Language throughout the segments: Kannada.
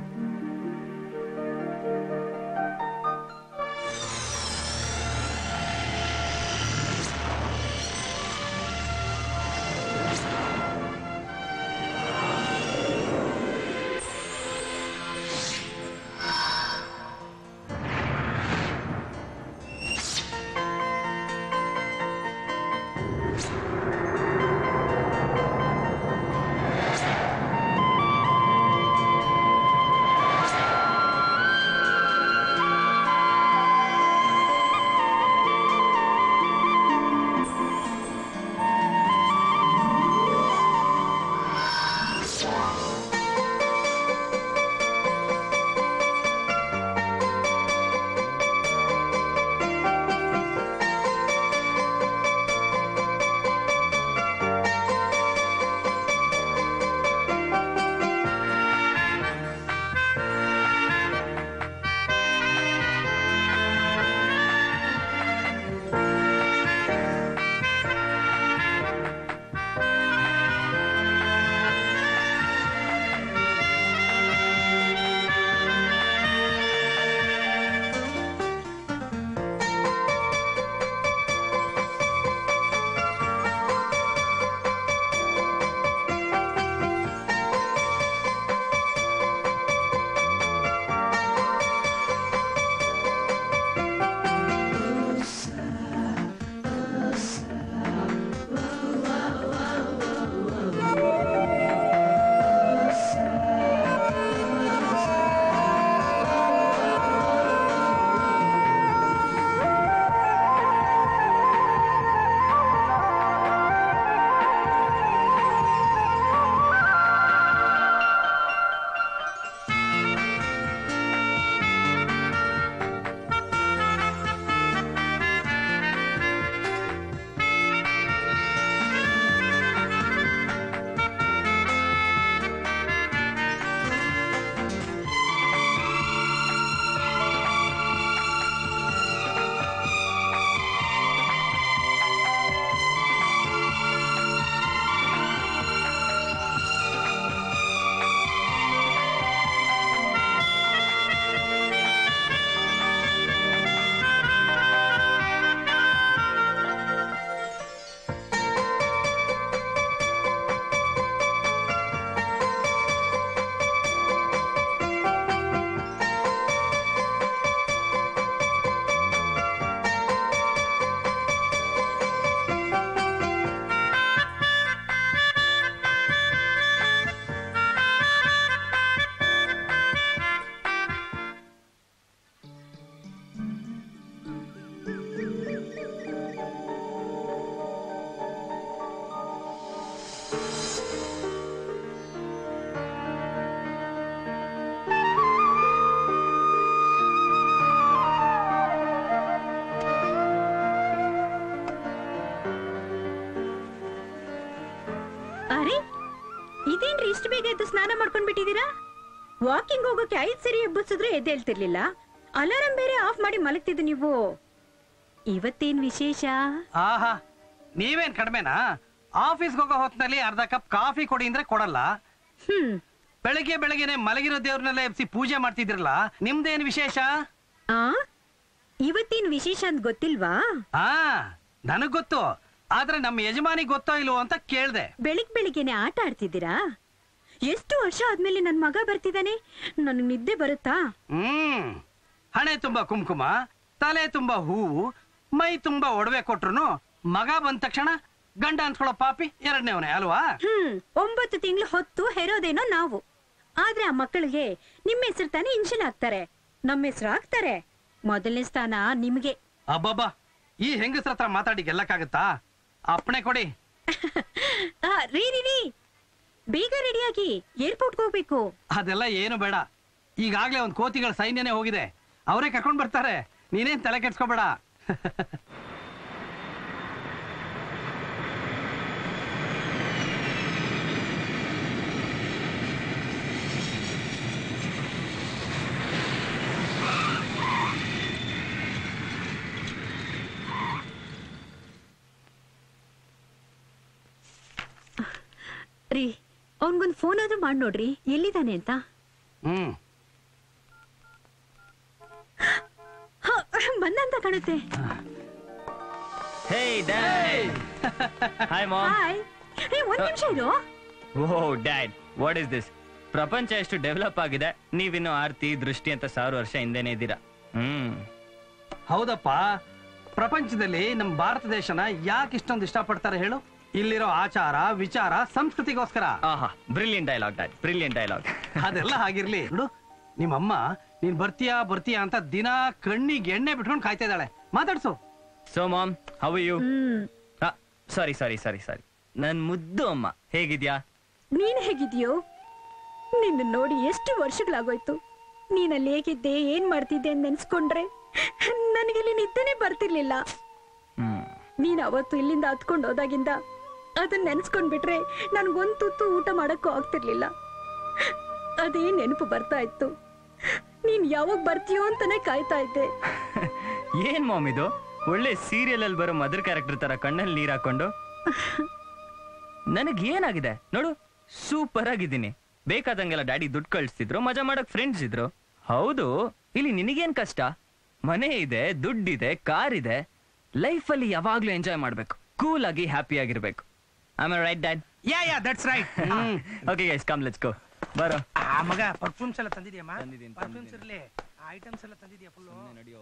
ಅರೆ ಇದೇನ್ರಿ ಇಷ್ಟು ಬೇಗ ಎದ್ದು ಸ್ನಾನ ಮಾಡ್ಕೊಂಡ್ ಬಿಟ್ಟಿದೀರಾ ವಾಕಿಂಗ್ ಹೋಗೋಕೆ ಐದ್ ಸರಿ ಎಬ್ಬಿಸಿದ್ರೆ ಎದ್ದೇಳ್ತಿರ್ಲಿಲ್ಲ ಅಲಾರಂ ಬೇರೆ ಆಫ್ ಮಾಡಿ ಮಲಗ್ತಿದ್ದು ನೀವು ಇವತ್ತೇನ್ ವಿಶೇಷ ಆಹಾ ನೀವೇನ್ ಕಡಿಮೆನಾ ಆಫೀಸ್ಗೆ ಹೋಗೋ ಹೊತ್ತಿನಲ್ಲಿ ಅರ್ಧ ಕಪ್ ಕಾಫಿ ಕೊಡಿ ಅಂದ್ರೆ ಕೊಡಲ್ಲ ಹ್ಮ್ ಬೆಳಗ್ಗೆ ಬೆಳಗ್ಗೆನೆ ಮಲಗಿರೋ ದೇವ್ರನ್ನೆಲ್ಲ ಎಬ್ಸಿ ಪೂಜೆ ಮಾಡ್ತಿದ್ರಲ್ಲ ನಿಮ್ದೇನ್ ವಿಶೇಷ ಆ ಇವತ್ತೇನ್ ವಿಶೇಷ ಅಂತ ಗೊತ್ತಿಲ್ವಾ ಹಾ ನನಗ್ ಗೊತ್ತು ಆದ್ರೆ ನಮ್ಮ ಯಜಮಾನಿ ಗೊತ್ತೋ ಇಲ್ವೋ ಅಂತ ಕೇಳ್ದೆ ಬೆಳಿಗ್ ಬೆಳಿಗ್ಗೆನೆ ಆಟ ಆಡ್ತಿದ್ದೀರಾ ಎಷ್ಟು ವರ್ಷ ಆದ್ಮೇಲೆ ನನ್ ಮಗ ಬರ್ತಿದ್ದಾನೆ ನನಗ್ ನಿದ್ದೆ ಬರುತ್ತಾ ಹ್ಮ್ ಹಣೆ ತುಂಬಾ ಕುಂಕುಮ ತಲೆ ತುಂಬಾ ಹೂವು ಮೈ ತುಂಬಾ ಒಡವೆ ಕೊಟ್ರು ಮಗ ಬಂದ ತಕ್ಷಣ ಗಂಡ ಅನ್ಸ್ಕೊಳ್ಳೋ ಪಾಪಿ ಎರಡನೇವನೇ ಅಲ್ವಾ ಹ್ಮ್ ಒಂಬತ್ತು ತಿಂಗಳು ಹೊತ್ತು ಹೆರೋದೇನೋ ನಾವು ಆದ್ರೆ ಆ ಮಕ್ಕಳಿಗೆ ನಿಮ್ಮ ಹೆಸರು ತಾನೇ ಇನ್ಶಿಲ್ ಆಗ್ತಾರೆ ನಮ್ಮ ಹೆಸರು ಹಾಕ್ತಾರೆ ಮೊದಲನೇ ಸ್ಥಾನ ನಿಮ್ಗೆ ಅಬ್ಬಬ್ಬಾ ಈ ಹೆಂಗಸ್ರ ಹತ್ರ ಮಾತಾಡಿ ಗೆಲ್ಲಕ್ಕಾಗತ್ತಾ ಅಪ್ಪಣೆ ಕೊಡಿ ಆ, ರೀ ರೀ ರೀ ಬೇಗ ರೆಡಿಯಾಗಿ ಏರ್ಪೋರ್ಟ್ಗೆ ಹೋಗ್ಬೇಕು ಅದೆಲ್ಲ ಏನು ಬೇಡ ಈಗಾಗ್ಲೇ ಒಂದ್ ಕೋತಿಗಳ ಸೈನ್ಯನೇ ಹೋಗಿದೆ ಅವರೇ ಕರ್ಕೊಂಡ್ ಬರ್ತಾರೆ ನೀನೇನ್ ತಲೆ ಕೆಡ್ಸ್ಕೊಬೇಡ ರೀ ಅವನ್ಗೊಂದ್ ಫೋನ್ ಆದ್ರೂ ಮಾಡಿ ನೋಡ್ರಿ ಎಲ್ಲಿದ್ದಾನೆ ಅಂತ ಹ್ಮ್ ಬಂದ ಅಂತ ಕಾಣುತ್ತೆ hey dad hi mom hi ಏ ಒಂದ್ ನಿಮಿಷ ಇರು oh dad what is this ಪ್ರಪಂಚ ಎಷ್ಟು ಡೆವಲಪ್ ಆಗಿದೆ ನೀವಿನ್ನು ಆರ್ತಿ ದೃಷ್ಟಿ ಅಂತ ಸಾವಿರ ವರ್ಷ ಹಿಂದೆನೆ ಇದ್ದೀರಾ ಹ್ಮ್ ಹೌದಪ್ಪ ಪ್ರಪಂಚದಲ್ಲಿ ನಮ್ಮ ಭಾರತ ದೇಶನ ಯಾಕೆ ಇಷ್ಟೊಂದು ಇಷ್ಟಪಡ್ತಾರೆ ಹೇಳು ಇಲ್ಲಿರೋ ಆಚಾರ ವಿಚಾರ ಸಂಸ್ಕೃತಿಗೋಸ್ಕರ ಆಹಾ brilliant dialogue dad brilliant dialogue ಅದೆಲ್ಲ ಹಾಗಿರ್ಲಿ ನೋಡು ನಿಮ್ಮಮ್ಮ ನೀನ್ ಬರ್ತೀಯಾ ಬರ್ತೀಯಾ ಅಂತ ದಿನ ಕಣ್ಣಿಗೆ ಎಣ್ಣೆ ಬಿಟ್ಕೊಂಡು ಕಾಯ್ತಾ ಇದ್ದಾಳೆ ಮಾತಾಡ್ಸು so mom how you hmm sorry sorry sorry sorry ನನ್ ಮುದ್ದು ಅಮ್ಮ ಹೇಗಿದ್ಯಾ ನೀನ್ ಹೇಗಿದ್ಯೋ ನಿನ್ನ ನೋಡಿ ಎಷ್ಟು ವರ್ಷಗಳಾಗೋಯ್ತು ನೀನಲ್ಲಿ ಹೇಗಿದ್ದೆ ಏನ್ ಮಾಡ್ತಿದ್ದೆ ಅಂತ ನೆನ್ಸ್ಕೊಂಡ್ರೆ ನನಗೆ ಇಲ್ಲಿ ನಿದ್ದೆನೆ ಬರ್ತಿರ್ಲಿಲ್ಲ ಹ್ಮ್ ನೀನ್ ಅವತ್ತು ಇಲ್ಲಿಂದ ಹತ್ಕೊಂಡು ಹೋದಾಗಿಂದ ಅದನ್ನ ನೆನ್ಸ್ಕೊಂಡ್ಬಿಟ್ರೆ ನನ್ಗೊಂದ್ ತುತ್ತು ಊಟ ಮಾಡಕ್ಕೂ ಆಗ್ತಿರ್ಲಿಲ್ಲ ಅದೇ ನೆನಪು ಬರ್ತಾ ಇತ್ತು ನೀನ್ ಯಾವಾಗ ಬರ್ತೀಯೋ ಅಂತಾನೆ ಕಾಯ್ತಾ ಇದ್ದೆ ಏನ್ ಮಾಮ್ ಇದು ಒಳ್ಳೆ ಸೀರಿಯಲ್ ಅಲ್ಲಿ ಬರೋ ಮದರ್ ಕ್ಯಾರೆಕ್ಟರ್ ತರ ಕಣ್ಣಲ್ಲಿ ನೀರ್ ಹಾಕೊಂಡು ನನಗ್ ಏನಾಗಿದೆ ನೋಡು ಸೂಪರ್ ಆಗಿದ್ದೀನಿ ಬೇಕಾದಂಗೆಲ್ಲ ಡ್ಯಾಡಿ ದುಡ್ಡು ಕಳಿಸ್ತಿದ್ರು ಮಜಾ ಮಾಡಕ್ ಫ್ರೆಂಡ್ಸ್ ಇದ್ರು ಹೌದು ಇಲ್ಲಿ ನಿನಗೇನ್ ಕಷ್ಟ ಮನೆ ಇದೆ ದುಡ್ಡಿದೆ ಕಾರ್ ಇದೆ ಲೈಫ್ ಅಲ್ಲಿ ಯಾವಾಗ್ಲೂ ಎಂಜಾಯ್ ಮಾಡ್ಬೇಕು ಕೂಲ್ ಆಗಿ ಹ್ಯಾಪಿ ಆಗಿರ್ಬೇಕು ಆಮೇಲೆ right dad yeah yeah that's right okay guys come let's go ಬರೋ ಆ ಮಗ ಪರ್ಫ್ಯೂಮ್ಸ್ ಎಲ್ಲ ತಂದಿದ್ಯಮ್ಮ ತಂದಿದ್ದೀನಿ, ಪರ್ಫ್ಯೂಮ್ಸ್ ಇರ್ಲಿ ಐಟಮ್ಸ್ ಎಲ್ಲ ತಂದಿದ್ಯಾ ಫುಲ್ಲು ನಡಿಯೋ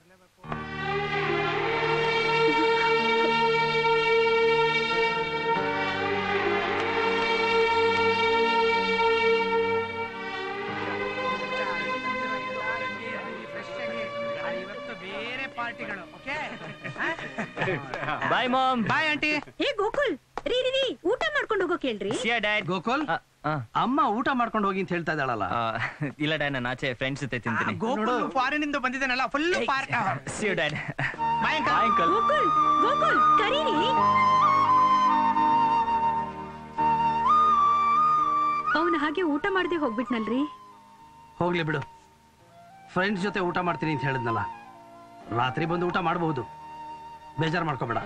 ಇವತ್ತು ಬೇರೆ ಪಾರ್ಟಿಗಳು okay bye mom bye aunty ಏ ಗೋಕುಲ್ ರೀ ರೀ ರೀ ಊಟ ಮಾಡ್ಕೊಂಡು ಹೋಗೋ ಕೇಳ್ರಿ ಸಿಯಾ ಡ್ಯಾಡ್ ಗೋಕುಲ್ ಅಮ್ಮ ಊಟ ಮಾಡ್ಕೊಂಡು ಹೋಗಿ ಅಂತ ಹೇಳ್ತಾ ಇದ್ದಾಳಲ್ಲ ಇಲ್ಲ ಡ್ಯಾಡ್ ನಾನು ಆಚೆ ಫ್ರೆಂಡ್ಸ್ ಜೊತೆ ತಿಂತೀನಿ ಗೋಕುಲ್ ಫಾರಿನ್ ಇಂದ ಬಂದಿದ್ದಾನಲ್ಲ ಫುಲ್ ಪಾರ್ಟಿ ಸಿಯೋ dad bye bye uncle Gokul Gokul ಕರೀರಿ ಅವನ ಹಾಗೆ ಊಟ ಮಾಡದೆ ಹೋಗ್ಬಿಟ್ನಲ್ರಿ ಹೋಗ್ಲಿ ಬಿಡು ಫ್ರೆಂಡ್ಸ್ ಜೊತೆ ಊಟ ಮಾಡ್ತೀನಿ ಅಂತ ಹೇಳಿದ್ನಲ್ಲ ರಾತ್ರಿ ಬಂದು ಊಟ ಮಾಡಬಹುದು ಬೇಜಾರು ಮಾಡ್ಕೋಬೇಡ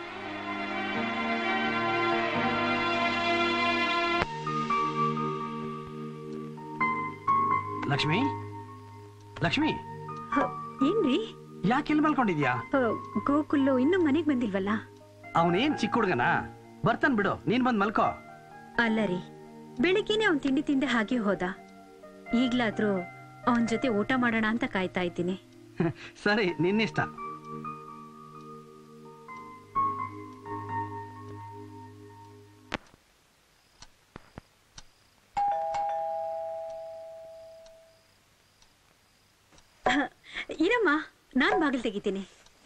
ಲಕ್ಷ್ಮಿ ಲಕ್ಷ್ಮಿ ಹ, ಏನ್ರಿ ಯಾಕೆ ಇಲ್ಲಿ ಮಲ್ಕೊಂಡಿದ್ಯಾ ಹ, ಗೋಕುಲ್ಲು ಇನ್ನು ಮನೆಗ್ ಬಂದಿಲ್ವಲ್ಲ ಅವನೇನ್ ಚಿಕ್ಕ ಹುಡುಗನ ಬರ್ತಾನ್ ಬಿಡು ನೀನ್ ಬಂದ್ ಮಲ್ಕೋ ಅಲ್ಲ ರೀ ಬೆಳಿಗ್ಗೆನೆ ಅವ್ನ್ ತಿಂಡಿ ತಿಂದೆ ಹಾಗೆ ಹೋದ ಈಗ್ಲಾದ್ರೂ ಅವನ್ ಜೊತೆ ಊಟ ಮಾಡೋಣ ಅಂತ ಕಾಯ್ತಾ ಇದ್ದೀನಿ ಸರಿ ನಿನ್ನಿಷ್ಟ ಇರಮ್ಮ ನಾನ್ ಬಾಗಿಲು ತೆಗಿತೀನಿ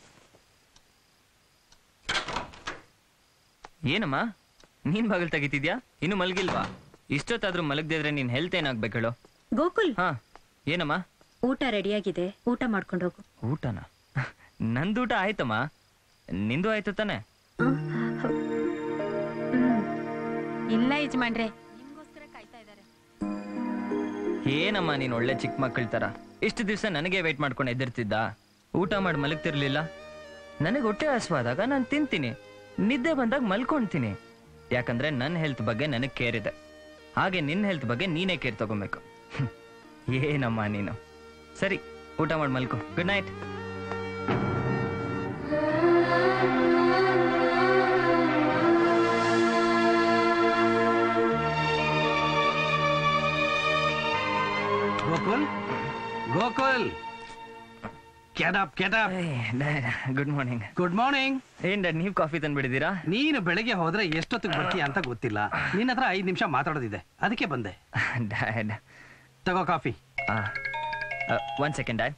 ಏನಮ್ಮ ನೀನ್ ಬಾಗಿಲು ತೆಗಿತಿದ್ಯಾ ಇನ್ನು ಮಲಗಿಲ್ವಾ ಇಷ್ಟೊತ್ತಾದ್ರೂ ಮಲಗದಿದ್ರೆ ನಿನ್ ಹೆಲ್ತ್ ಏನಾಗ್ಬೇಕು ಹೇಳು ಗೋಕುಲ್ ಹಾ ಏನಮ್ಮ ಊಟ ರೆಡಿಯಾಗಿದೆ ಊಟ ಮಾಡ್ಕೊಂಡು ಹೋಗು ಊಟನ ನಂದೂಟ ಆಯ್ತಮ್ಮ ನಿಂದು ಆಯ್ತು ತಾನೆ ಹ್ಮ್. ಇಲ್ಲ ಯಜಮಾನ್ರೆ ನಿಮ್ಗೋಸ್ಕರ ಕಾಯ್ತಾ ಇದ್ದಾರೆ ಏನಮ್ಮ ನೀನ್ ಒಳ್ಳೆ ಚಿಕ್ಕ ಮಕ್ಕಳ ತರ ಇಷ್ಟು ದಿವಸ ನನಗೆ ವೇಟ್ ಮಾಡ್ಕೊಂಡು ಎದಿರ್ತಿದ್ದ ಊಟ ಮಾಡಿ ಮಲಗ್ತಿರ್ಲಿಲ್ಲ ನನಗೆ ಹೊಟ್ಟೆ ಹಸ್ವಾದಾಗ ನಾನು ತಿಂತೀನಿ ನಿದ್ದೆ ಬಂದಾಗ ಮಲ್ಕೊಂತೀನಿ ಯಾಕಂದ್ರೆ ನನ್ನ ಹೆಲ್ತ್ ಬಗ್ಗೆ ನನಗೆ ಕೇರ್ ಇದೆ ಹಾಗೆ ನಿನ್ನ ಹೆಲ್ತ್ ಬಗ್ಗೆ ನೀನೇ ಕೇರ್ ತಗೊಬೇಕು ಹ್ಮ್. ಏನಮ್ಮ ನೀನು ಸರಿ ಊಟ ಮಾಡಿ ಮಲ್ಕೊ good night Gokul Gokul get up get up good morning good morning ಏನ್ ಡ್ಯಾಡ್ ನೀವು ಕಾಫಿ ತಂದ್ಬಿಡಿದೀರಾ ನೀನು ಬೆಳಗ್ಗೆ ಹೋದ್ರೆ ಎಷ್ಟೊತ್ತಿಗೆ ಬರ್ತೀಯ ಅಂತ ಗೊತ್ತಿಲ್ಲ ನಿನ್ನ ಹತ್ರ ಐದ್ ನಿಮಿಷ ಮಾತಾಡೋದಿದೆ ಅದಕ್ಕೆ ಬಂದೆ ಡ್ಯಾಡ್ ತಗೋ coffee one second dad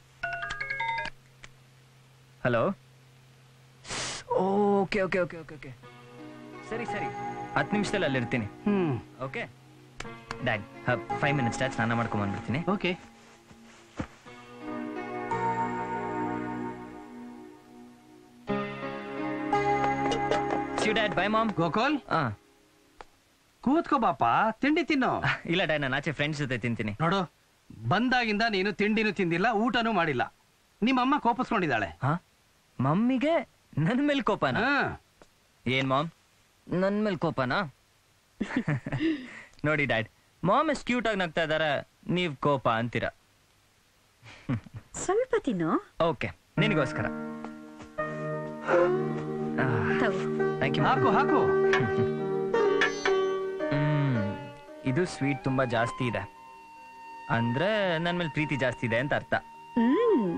hello okay okay okay okay okay ಸರಿ ಸರಿ ಹತ್ತು ನಿಮಿಷದಲ್ಲಿ ಅಲ್ಲಿರ್ತೀನಿ hmm okay dad five minutes dad ಸ್ನಾನ ಮಾಡ್ಕೊಂಡ್ ಬಂದ್ಬಿಡ್ತೀನಿ okay see dad bye mom Gokul ಆ ಕೂತ್ಕೋ ಬಾಪ ತಿಂಡಿ ತಿನ್ನು ಇಲ್ಲ ಡ್ಯಾಡ್ ನಾನು ಆಚೆ ಫ್ರೆಂಡ್ಸ್ ಜೊತೆ ತಿಂತೀನಿ ನೋಡು ಬಂದಾಗಿಂದ ನೀನು ತಿಂಡಿನೂ ತಿಂದಿಲ್ಲ ಊಟನೂ ಮಾಡಿಲ್ಲ ನಿಮ್ಮಮ್ಮ ಕೋಪಿಸ್ಕೊಂಡಿದ್ದಾಳೆ ಹಾ ಮಮ್ಮಿಗೆ ನನ್ ಮೇಲೆ ಕೋಪನಾ ಹಾ ಏನ್ ಮಾಮ್ ನನ್ ಮೇಲೆ ಕೋಪನಾ ನೋಡಿ ಡ್ಯಾಡ್ ಮಾಮ್ ಎಷ್ಟು ಕ್ಯೂಟ್ ಆಗಿ ನಗ್ತಾ ಇದಾರೆ ನೀವ್ ಕೋಪ ಅಂತೀರಾ ಸ್ವಲ್ಪ ತಿನ್ನು ಓಕೆ ನಿನಗೋಸ್ಕರ ತಗೋ ಥ್ಯಾಂಕ್ ಯು ಹಾಕು ಹಾಕು ಹ್ಮ್ ಇದು ಸ್ವೀಟ್ ತುಂಬಾ ಜಾಸ್ತಿ ಇದೆ ಅಂದ್ರೆ ನನ್ ಮೇಲೆ ಪ್ರೀತಿ ಜಾಸ್ತಿ ಇದೆ ಅಂತ ಅರ್ಥ ಹ್ಮ್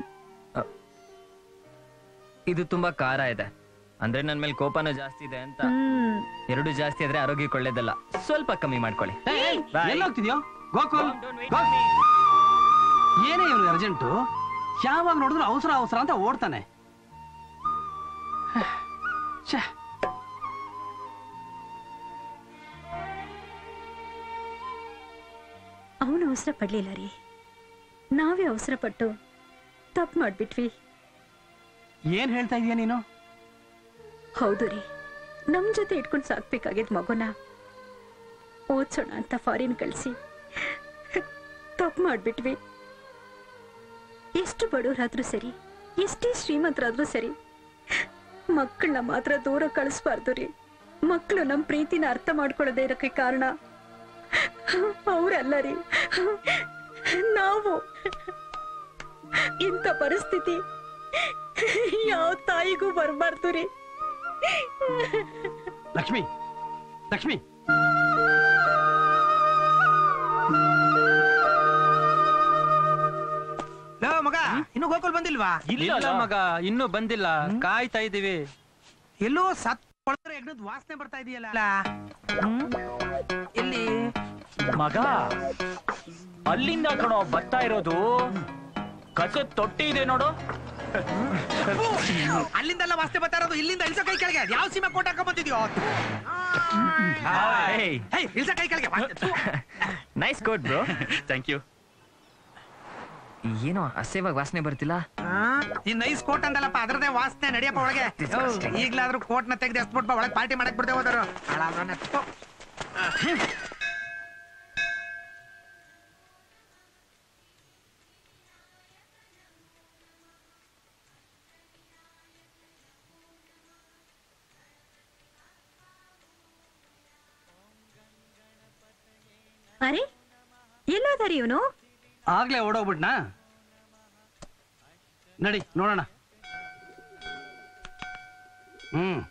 ಇದು ತುಂಬಾ ಖಾರ ಇದೆ ಅಂದ್ರೆ ನನ್ ಮೇಲೆ ಕೋಪನೂ ಜಾಸ್ತಿ ಇದೆ ಅಂತ ಹ್ಮ್ ಎರಡು ಜಾಸ್ತಿ ಆದ್ರೆ ಆರೋಗ್ಯಕ್ಕೆ ಒಳ್ಳೇದಲ್ಲ ಸ್ವಲ್ಪ ಕಮ್ಮಿ ಮಾಡ್ಕೊಳ್ಳಿ Bye. ಎಲ್ಲೋಗ್ತಿದ್ಯೋ Gokul Don't wait go- for me. ಏನೇ ಇವನು ಅರ್ಜೆಂಟು ಯಾವಾಗ ನೋಡಿದ್ರು ಅವಸರ ಅವಸರ ಅಂತ ಓಡ್ತಾನೆ ಛೆ. ಅವನು ಅವಸರ ಪಡ್ಲಿಲ್ಲ ರೀ ನಾವೇ ಅವಸರ ಪಟ್ಟು ತಪ್ಪು ಮಾಡ್ಬಿಟ್ವಿ ಏನ್ ಹೇಳ್ತಾ ಇದೀಯ ನೀನು ಹೌದು ರೀ ನಮ್ ಜೊತೆ ಇಟ್ಕೊಂಡು ಸಾಕ್ಬೇಕಾಗಿದ್ ಮಗುನ ಓದ್ಸೋಣ ಅಂತ ಫಾರಿನ್ ಕಳಿಸಿ ತಪ್ಪು ಮಾಡ್ಬಿಟ್ವಿ ಎಷ್ಟು ಬಡವರಾದ್ರೂ ಸರಿ ಎಷ್ಟೇ ಶ್ರೀಮಂತರಾದ್ರೂ ಸರಿ ಮಕ್ಕಳನ್ನ ಮಾತ್ರ ದೂರ ಕಳಿಸ್ಬಾರ್ದು ರೀ ಮಕ್ಕಳು ನಮ್ ಪ್ರೀತಿನ ಅರ್ಥ ಮಾಡ್ಕೊಳ್ಳದೆ ಇರೋಕೆ ಕಾರಣ ಅವರಲ್ಲ ರೀ ನಾವು ಇಂಥ ಪರಿಸ್ಥಿತಿ ಯಾವ ತಾಯಿಗೂ ಬರಬಾರ್ದು ರೀ ಲಕ್ಷ್ಮಿ ಲಕ್ಷ್ಮಿ ಲೋ ಮಗ ಇನ್ನು ಗೋಕುಲ್ ಬಂದಿಲ್ವಾ ಇಲ್ಲ ಮಗ ಇನ್ನೂ ಬಂದಿಲ್ಲ ಕಾಯ್ತಾ ಇದೀವಿ ಎಲ್ಲೋ ಸತ್ ಕೊಳದ್ರೆ ಎಗ್ನದ್ ವಾಸನೆ ಬರ್ತಾ ಇದೆಯಲ್ಲ ಹ್ಮ್? ಎಲ್ಲಿ ಮಗ ಅಲ್ಲಿಂದ ಕಣೋ ಬರ್ತಾ ಇರೋದು ಕಸ ತೊಟ್ಟಿ ಇದೆ ನೋಡು ಅಲ್ಲಿಂದೆಲ್ಲ ವಾಸನೆ ಬರ್ತಾ ಇರೋದು ಇಲ್ಲಿಂದ ಇಳ್ಸ ಕೈ ಕೆಳಗೆ ಯಾವ ಸೀಮೆ ಕೋಟ್ ಹಾಕೊಂಡ್ ಬಂದಿದ್ಯೋ ಹೇ ಇಳ್ಸ ಕೈ ಕೆಳಗೆ nice coat bro thank you ಏನೋ ಅಸೇವಾಗಿ ವಾಸನೆ ಬರ್ತಿಲ್ಲ ಈ ನೈಸ್ ಕೋಟ್ ಅಂದಲ್ಲಪ್ಪ ಅದ್ರದೇ ವಾಸನೆ ನಡಿಯಪ್ಪ ಒಳಗೆ ಈಗ್ಲಾದ್ರೂ ಕೋಟ್ ನ ತೆಗ್ದು ಎಸ್ಬಿಟ್ಬಾ ಒಳಗೆ ಪಾರ್ಟಿ ಮಾಡಕ್ ಬಿಡ್ದೆ ಹೋದರು ಹಾಳಾಗೋನ. ಥು. ಅರೆ ಎಲ್ಲೋದಾರಿ ಇವನು ಆಗ್ಲೇ ಓಡೋಗ್ಬಿಟ್ನಾ ನಡಿ ನೋಡೋಣ ಹ್ಮ್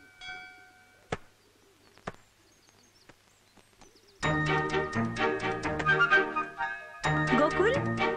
ಗೋಕುಲ್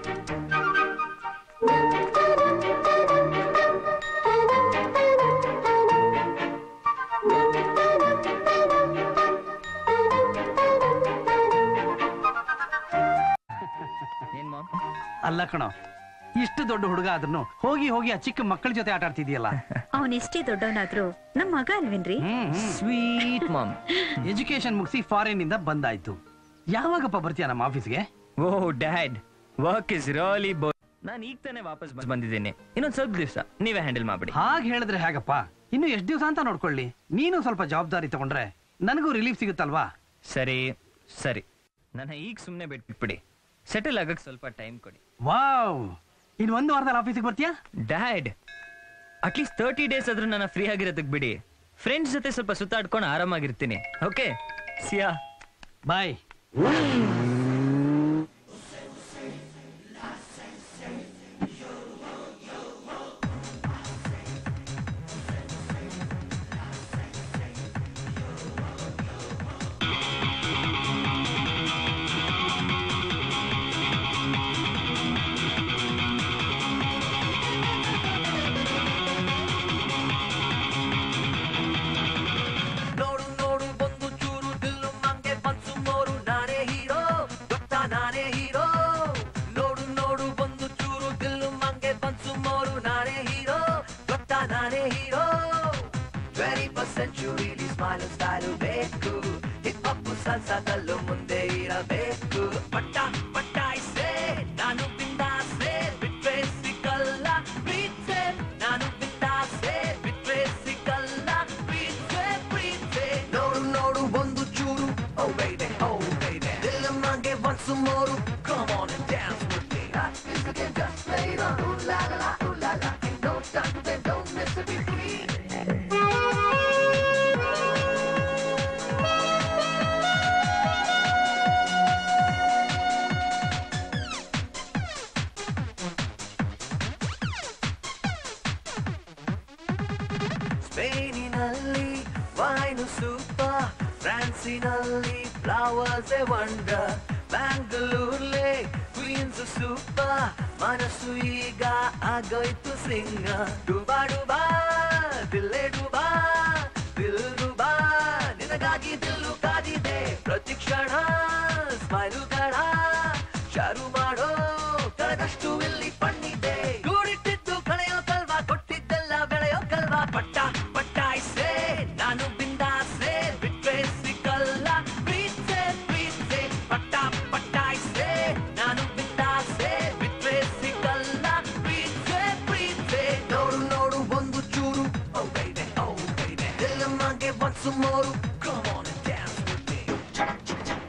ಏನ್ ಮಾಮ್ ಅಲ್ಲ ಕಣೋ ಇಷ್ಟು ದೊಡ್ಡ ಹುಡುಗ ಆದ್ರೂ ಹೋಗಿ ಹೋಗಿ ಆ ಚಿಕ್ಕ ಮಕ್ಕಳ ಜೊತೆ ಆಟ ಆಡ್ತಿದ್ಯಲ್ಲ ಅವನೆಷ್ಟೇ ದೊಡ್ಡವನಾದ್ರೂ ನಮ್ ಮಗ ಅಲ್ವೇನ್ರಿ ಹ್ಮ್ ಸ್ವೀಟ್ ಮಾಮ್ ಎಜುಕೇಶನ್ ಮುಗಿಸಿ ಫಾರಿನ್ ಇಂದ ಬಂದಾಯ್ತು ಯಾವಾಗಪ್ಪ ಬರ್ತೀಯ ನಮ್ಮ ಆಫೀಸ್ಗೆ oh dad work is really bore ನಾನು ಈಗ ತಾನೇ ವಾಪಸ್ ಬಂದ್- ಬಂದಿದ್ದೀನಿ ಇನ್ನೊಂದ್ ಸ್ವಲ್ಪ ದಿವಸ ನೀವೇ ಹ್ಯಾಂಡಲ್ ಮಾಡ್ಬಿಡಿ ಹಾಗೆ ಹೇಳಿದ್ರೆ ಹೇಗಪ್ಪ ಇನ್ನು ಎಷ್ಟು ದಿವಸ ಅಂತ ನೋಡ್ಕೊಳ್ಳಿ ನೀನು ಸ್ವಲ್ಪ ಜವಾಬ್ದಾರಿ ತಗೊಂಡ್ರೆ ನನಗೂ ರಿಲೀಫ್ ಸಿಗುತ್ತಲ್ವಾ ಸರಿ ಸರಿ ನನ್ನ ಈಗ ಸುಮ್ಮನೆ ಬಿಟ್ಬಿಡಿ ಸೆಟಲ್ ಆಗಕ್ ಸ್ವಲ್ಪ ಟೈಮ್ ಕೊಡಿ ವಾವ್ ಇನ್ ಒಂದು ವಾರದಲ್ಲಿ ಆಫೀಸಿಗೆ ಬರ್ತೀಯಾ ಡ್ಯಾಡ್ ಅಟ್ಲೀಸ್ಟ್ ತರ್ಟಿ ಡೇಸ್ ಆದ್ರೂ ನನ್ನ ಫ್ರೀ ಆಗಿರೋದಕ್ ಬಿಡಿ ಫ್ರೆಂಡ್ಸ್ ಜೊತೆ ಸ್ವಲ್ಪ ಸುತ್ತಾಡ್ಕೊಂಡು ಆರಾಮಾಗಿರ್ತೀನಿ ಓಕೆ ಸಿಯಾ ಬಾಯ್ ನೋಡು ನೋಡು ಬಂದು ಚೂರು ದಿಲ್ಲು ಮಂಗೆ ಬನ್ಸು ಮೋರು ನಾನೇ ಹೀರೋ ಗೊತ್ತಾ ನಾನೇ ಹೀರೋ ನೋಡು ನೋಡು ಬಂದು ಚೂರು ದಿಲ್ಲು ಮಂಗೆ ಬನ್ಸು ಮೋರು ನಾನೇ ಹೀರೋ ಗೊತ್ತಾ ನಾನೇ ಹೀರೋ ಟ್ವೆಂಟಿ ಫಸ್ಟ್ ಸೆಂಚುರಿಲಿ ಸ್ಮೈಲ್ ಸ್ಟೈಲ್ ಬೇಕು ಹಿಪ್ ಹಾಪ್ ಸಂಸದಲ್ಲೂ ಮುಂದೆ ಇರಬೇಕು ಪಟ್ಟ ಪಟ್ಟಾಯಿಸೆ ನಾನು ಬಿಂದಾಸೆ ಬಿಟ್ರೆ ಸಿಕ್ಕಲ್ಲ ಪ್ರೀತೆ ನಾನು ಬಿಂದಾಸೆ ಬಿಟ್ರೆ ಸಿಕ್ಕಲ್ಲ ಪ್ರೀತೆ ಪ್ರೀತೆ ನೋಡು ನೋಡು ಒಂದು ಚೂರು ಓ ಬೇಬೆ ಓ ಬೇಬೆ ದಿಲ್ ಮಂಗೆ once more come on and dance with me Music and just play it on ooh la la la ooh la la ain't no time then don't miss a beat ಸ್ಪೇನಿನಲ್ಲಿ ವೈನು ಸೂಪರ್ ಫ್ರಾನ್ಸಿನಲ್ಲಿ ಫ್ಲವರ್ಸ್ ಎ ವಂಡರ್ ಬ್ಯಾಂಗ್ಳೂರ್ಲೆ ಕ್ವೀನ್ಸ್ ಸೂಪರ್ ಮನಸ್ಸು ಈಗ ಆಗೋಯ್ತು ಸಿಂಗ ಡುಬಾ ಡುಬಾ ದಿಲ್ಲೆ ಡುಬಾ ದಿಲ್ ಡುಬಾ ನಿನಗಾಗಿ ದಿಲ್ಲು ಕಾದಿದೆ ಪ್ರತಿ ಕ್ಷಣ ಸ್ಮೈಲುಗಳ ಶಾರು ಮಾಡೋ ಕಳೆದಷ್ಟು ಇಲ್ಲಿ ಪಣ್ಣಿದೆ ಕೂಡಿಟ್ಟಿದ್ದು ಕಳೆಯೋ ಕಲ್ವಾ ಕೊಟ್ಟಿದ್ದೆಲ್ಲ ಬೆಳೆಯೋ ಕಲ್ವಾ ಪಟ್ಟ ಪಟ್ಟಾಯಿಸೆ ನಾನು ಬಿಂದಾಸೆ ಬಿಟ್ರೆ ಸಿಕ್ಕಲ್ಲ ಪ್ರೀತೆ ಪ್ರೀತೆ ಪಟ್ಟ ಪಟ್ಟಾಯಿಸೆ ನಾನು ಬಿಂದಾಸೆ ಬಿಟ್ರೆ ಸಿಕ್ಕಲ್ಲ ಪ್ರೀತೆ ಪ್ರೀತೆ ನೋಡು ನೋಡು ಒಂದು ಚೂರು ಓ ಬೈದೆ ಓ ಬೈದೆ ಮಗೆ ಒಂದು more Come on and dance with me.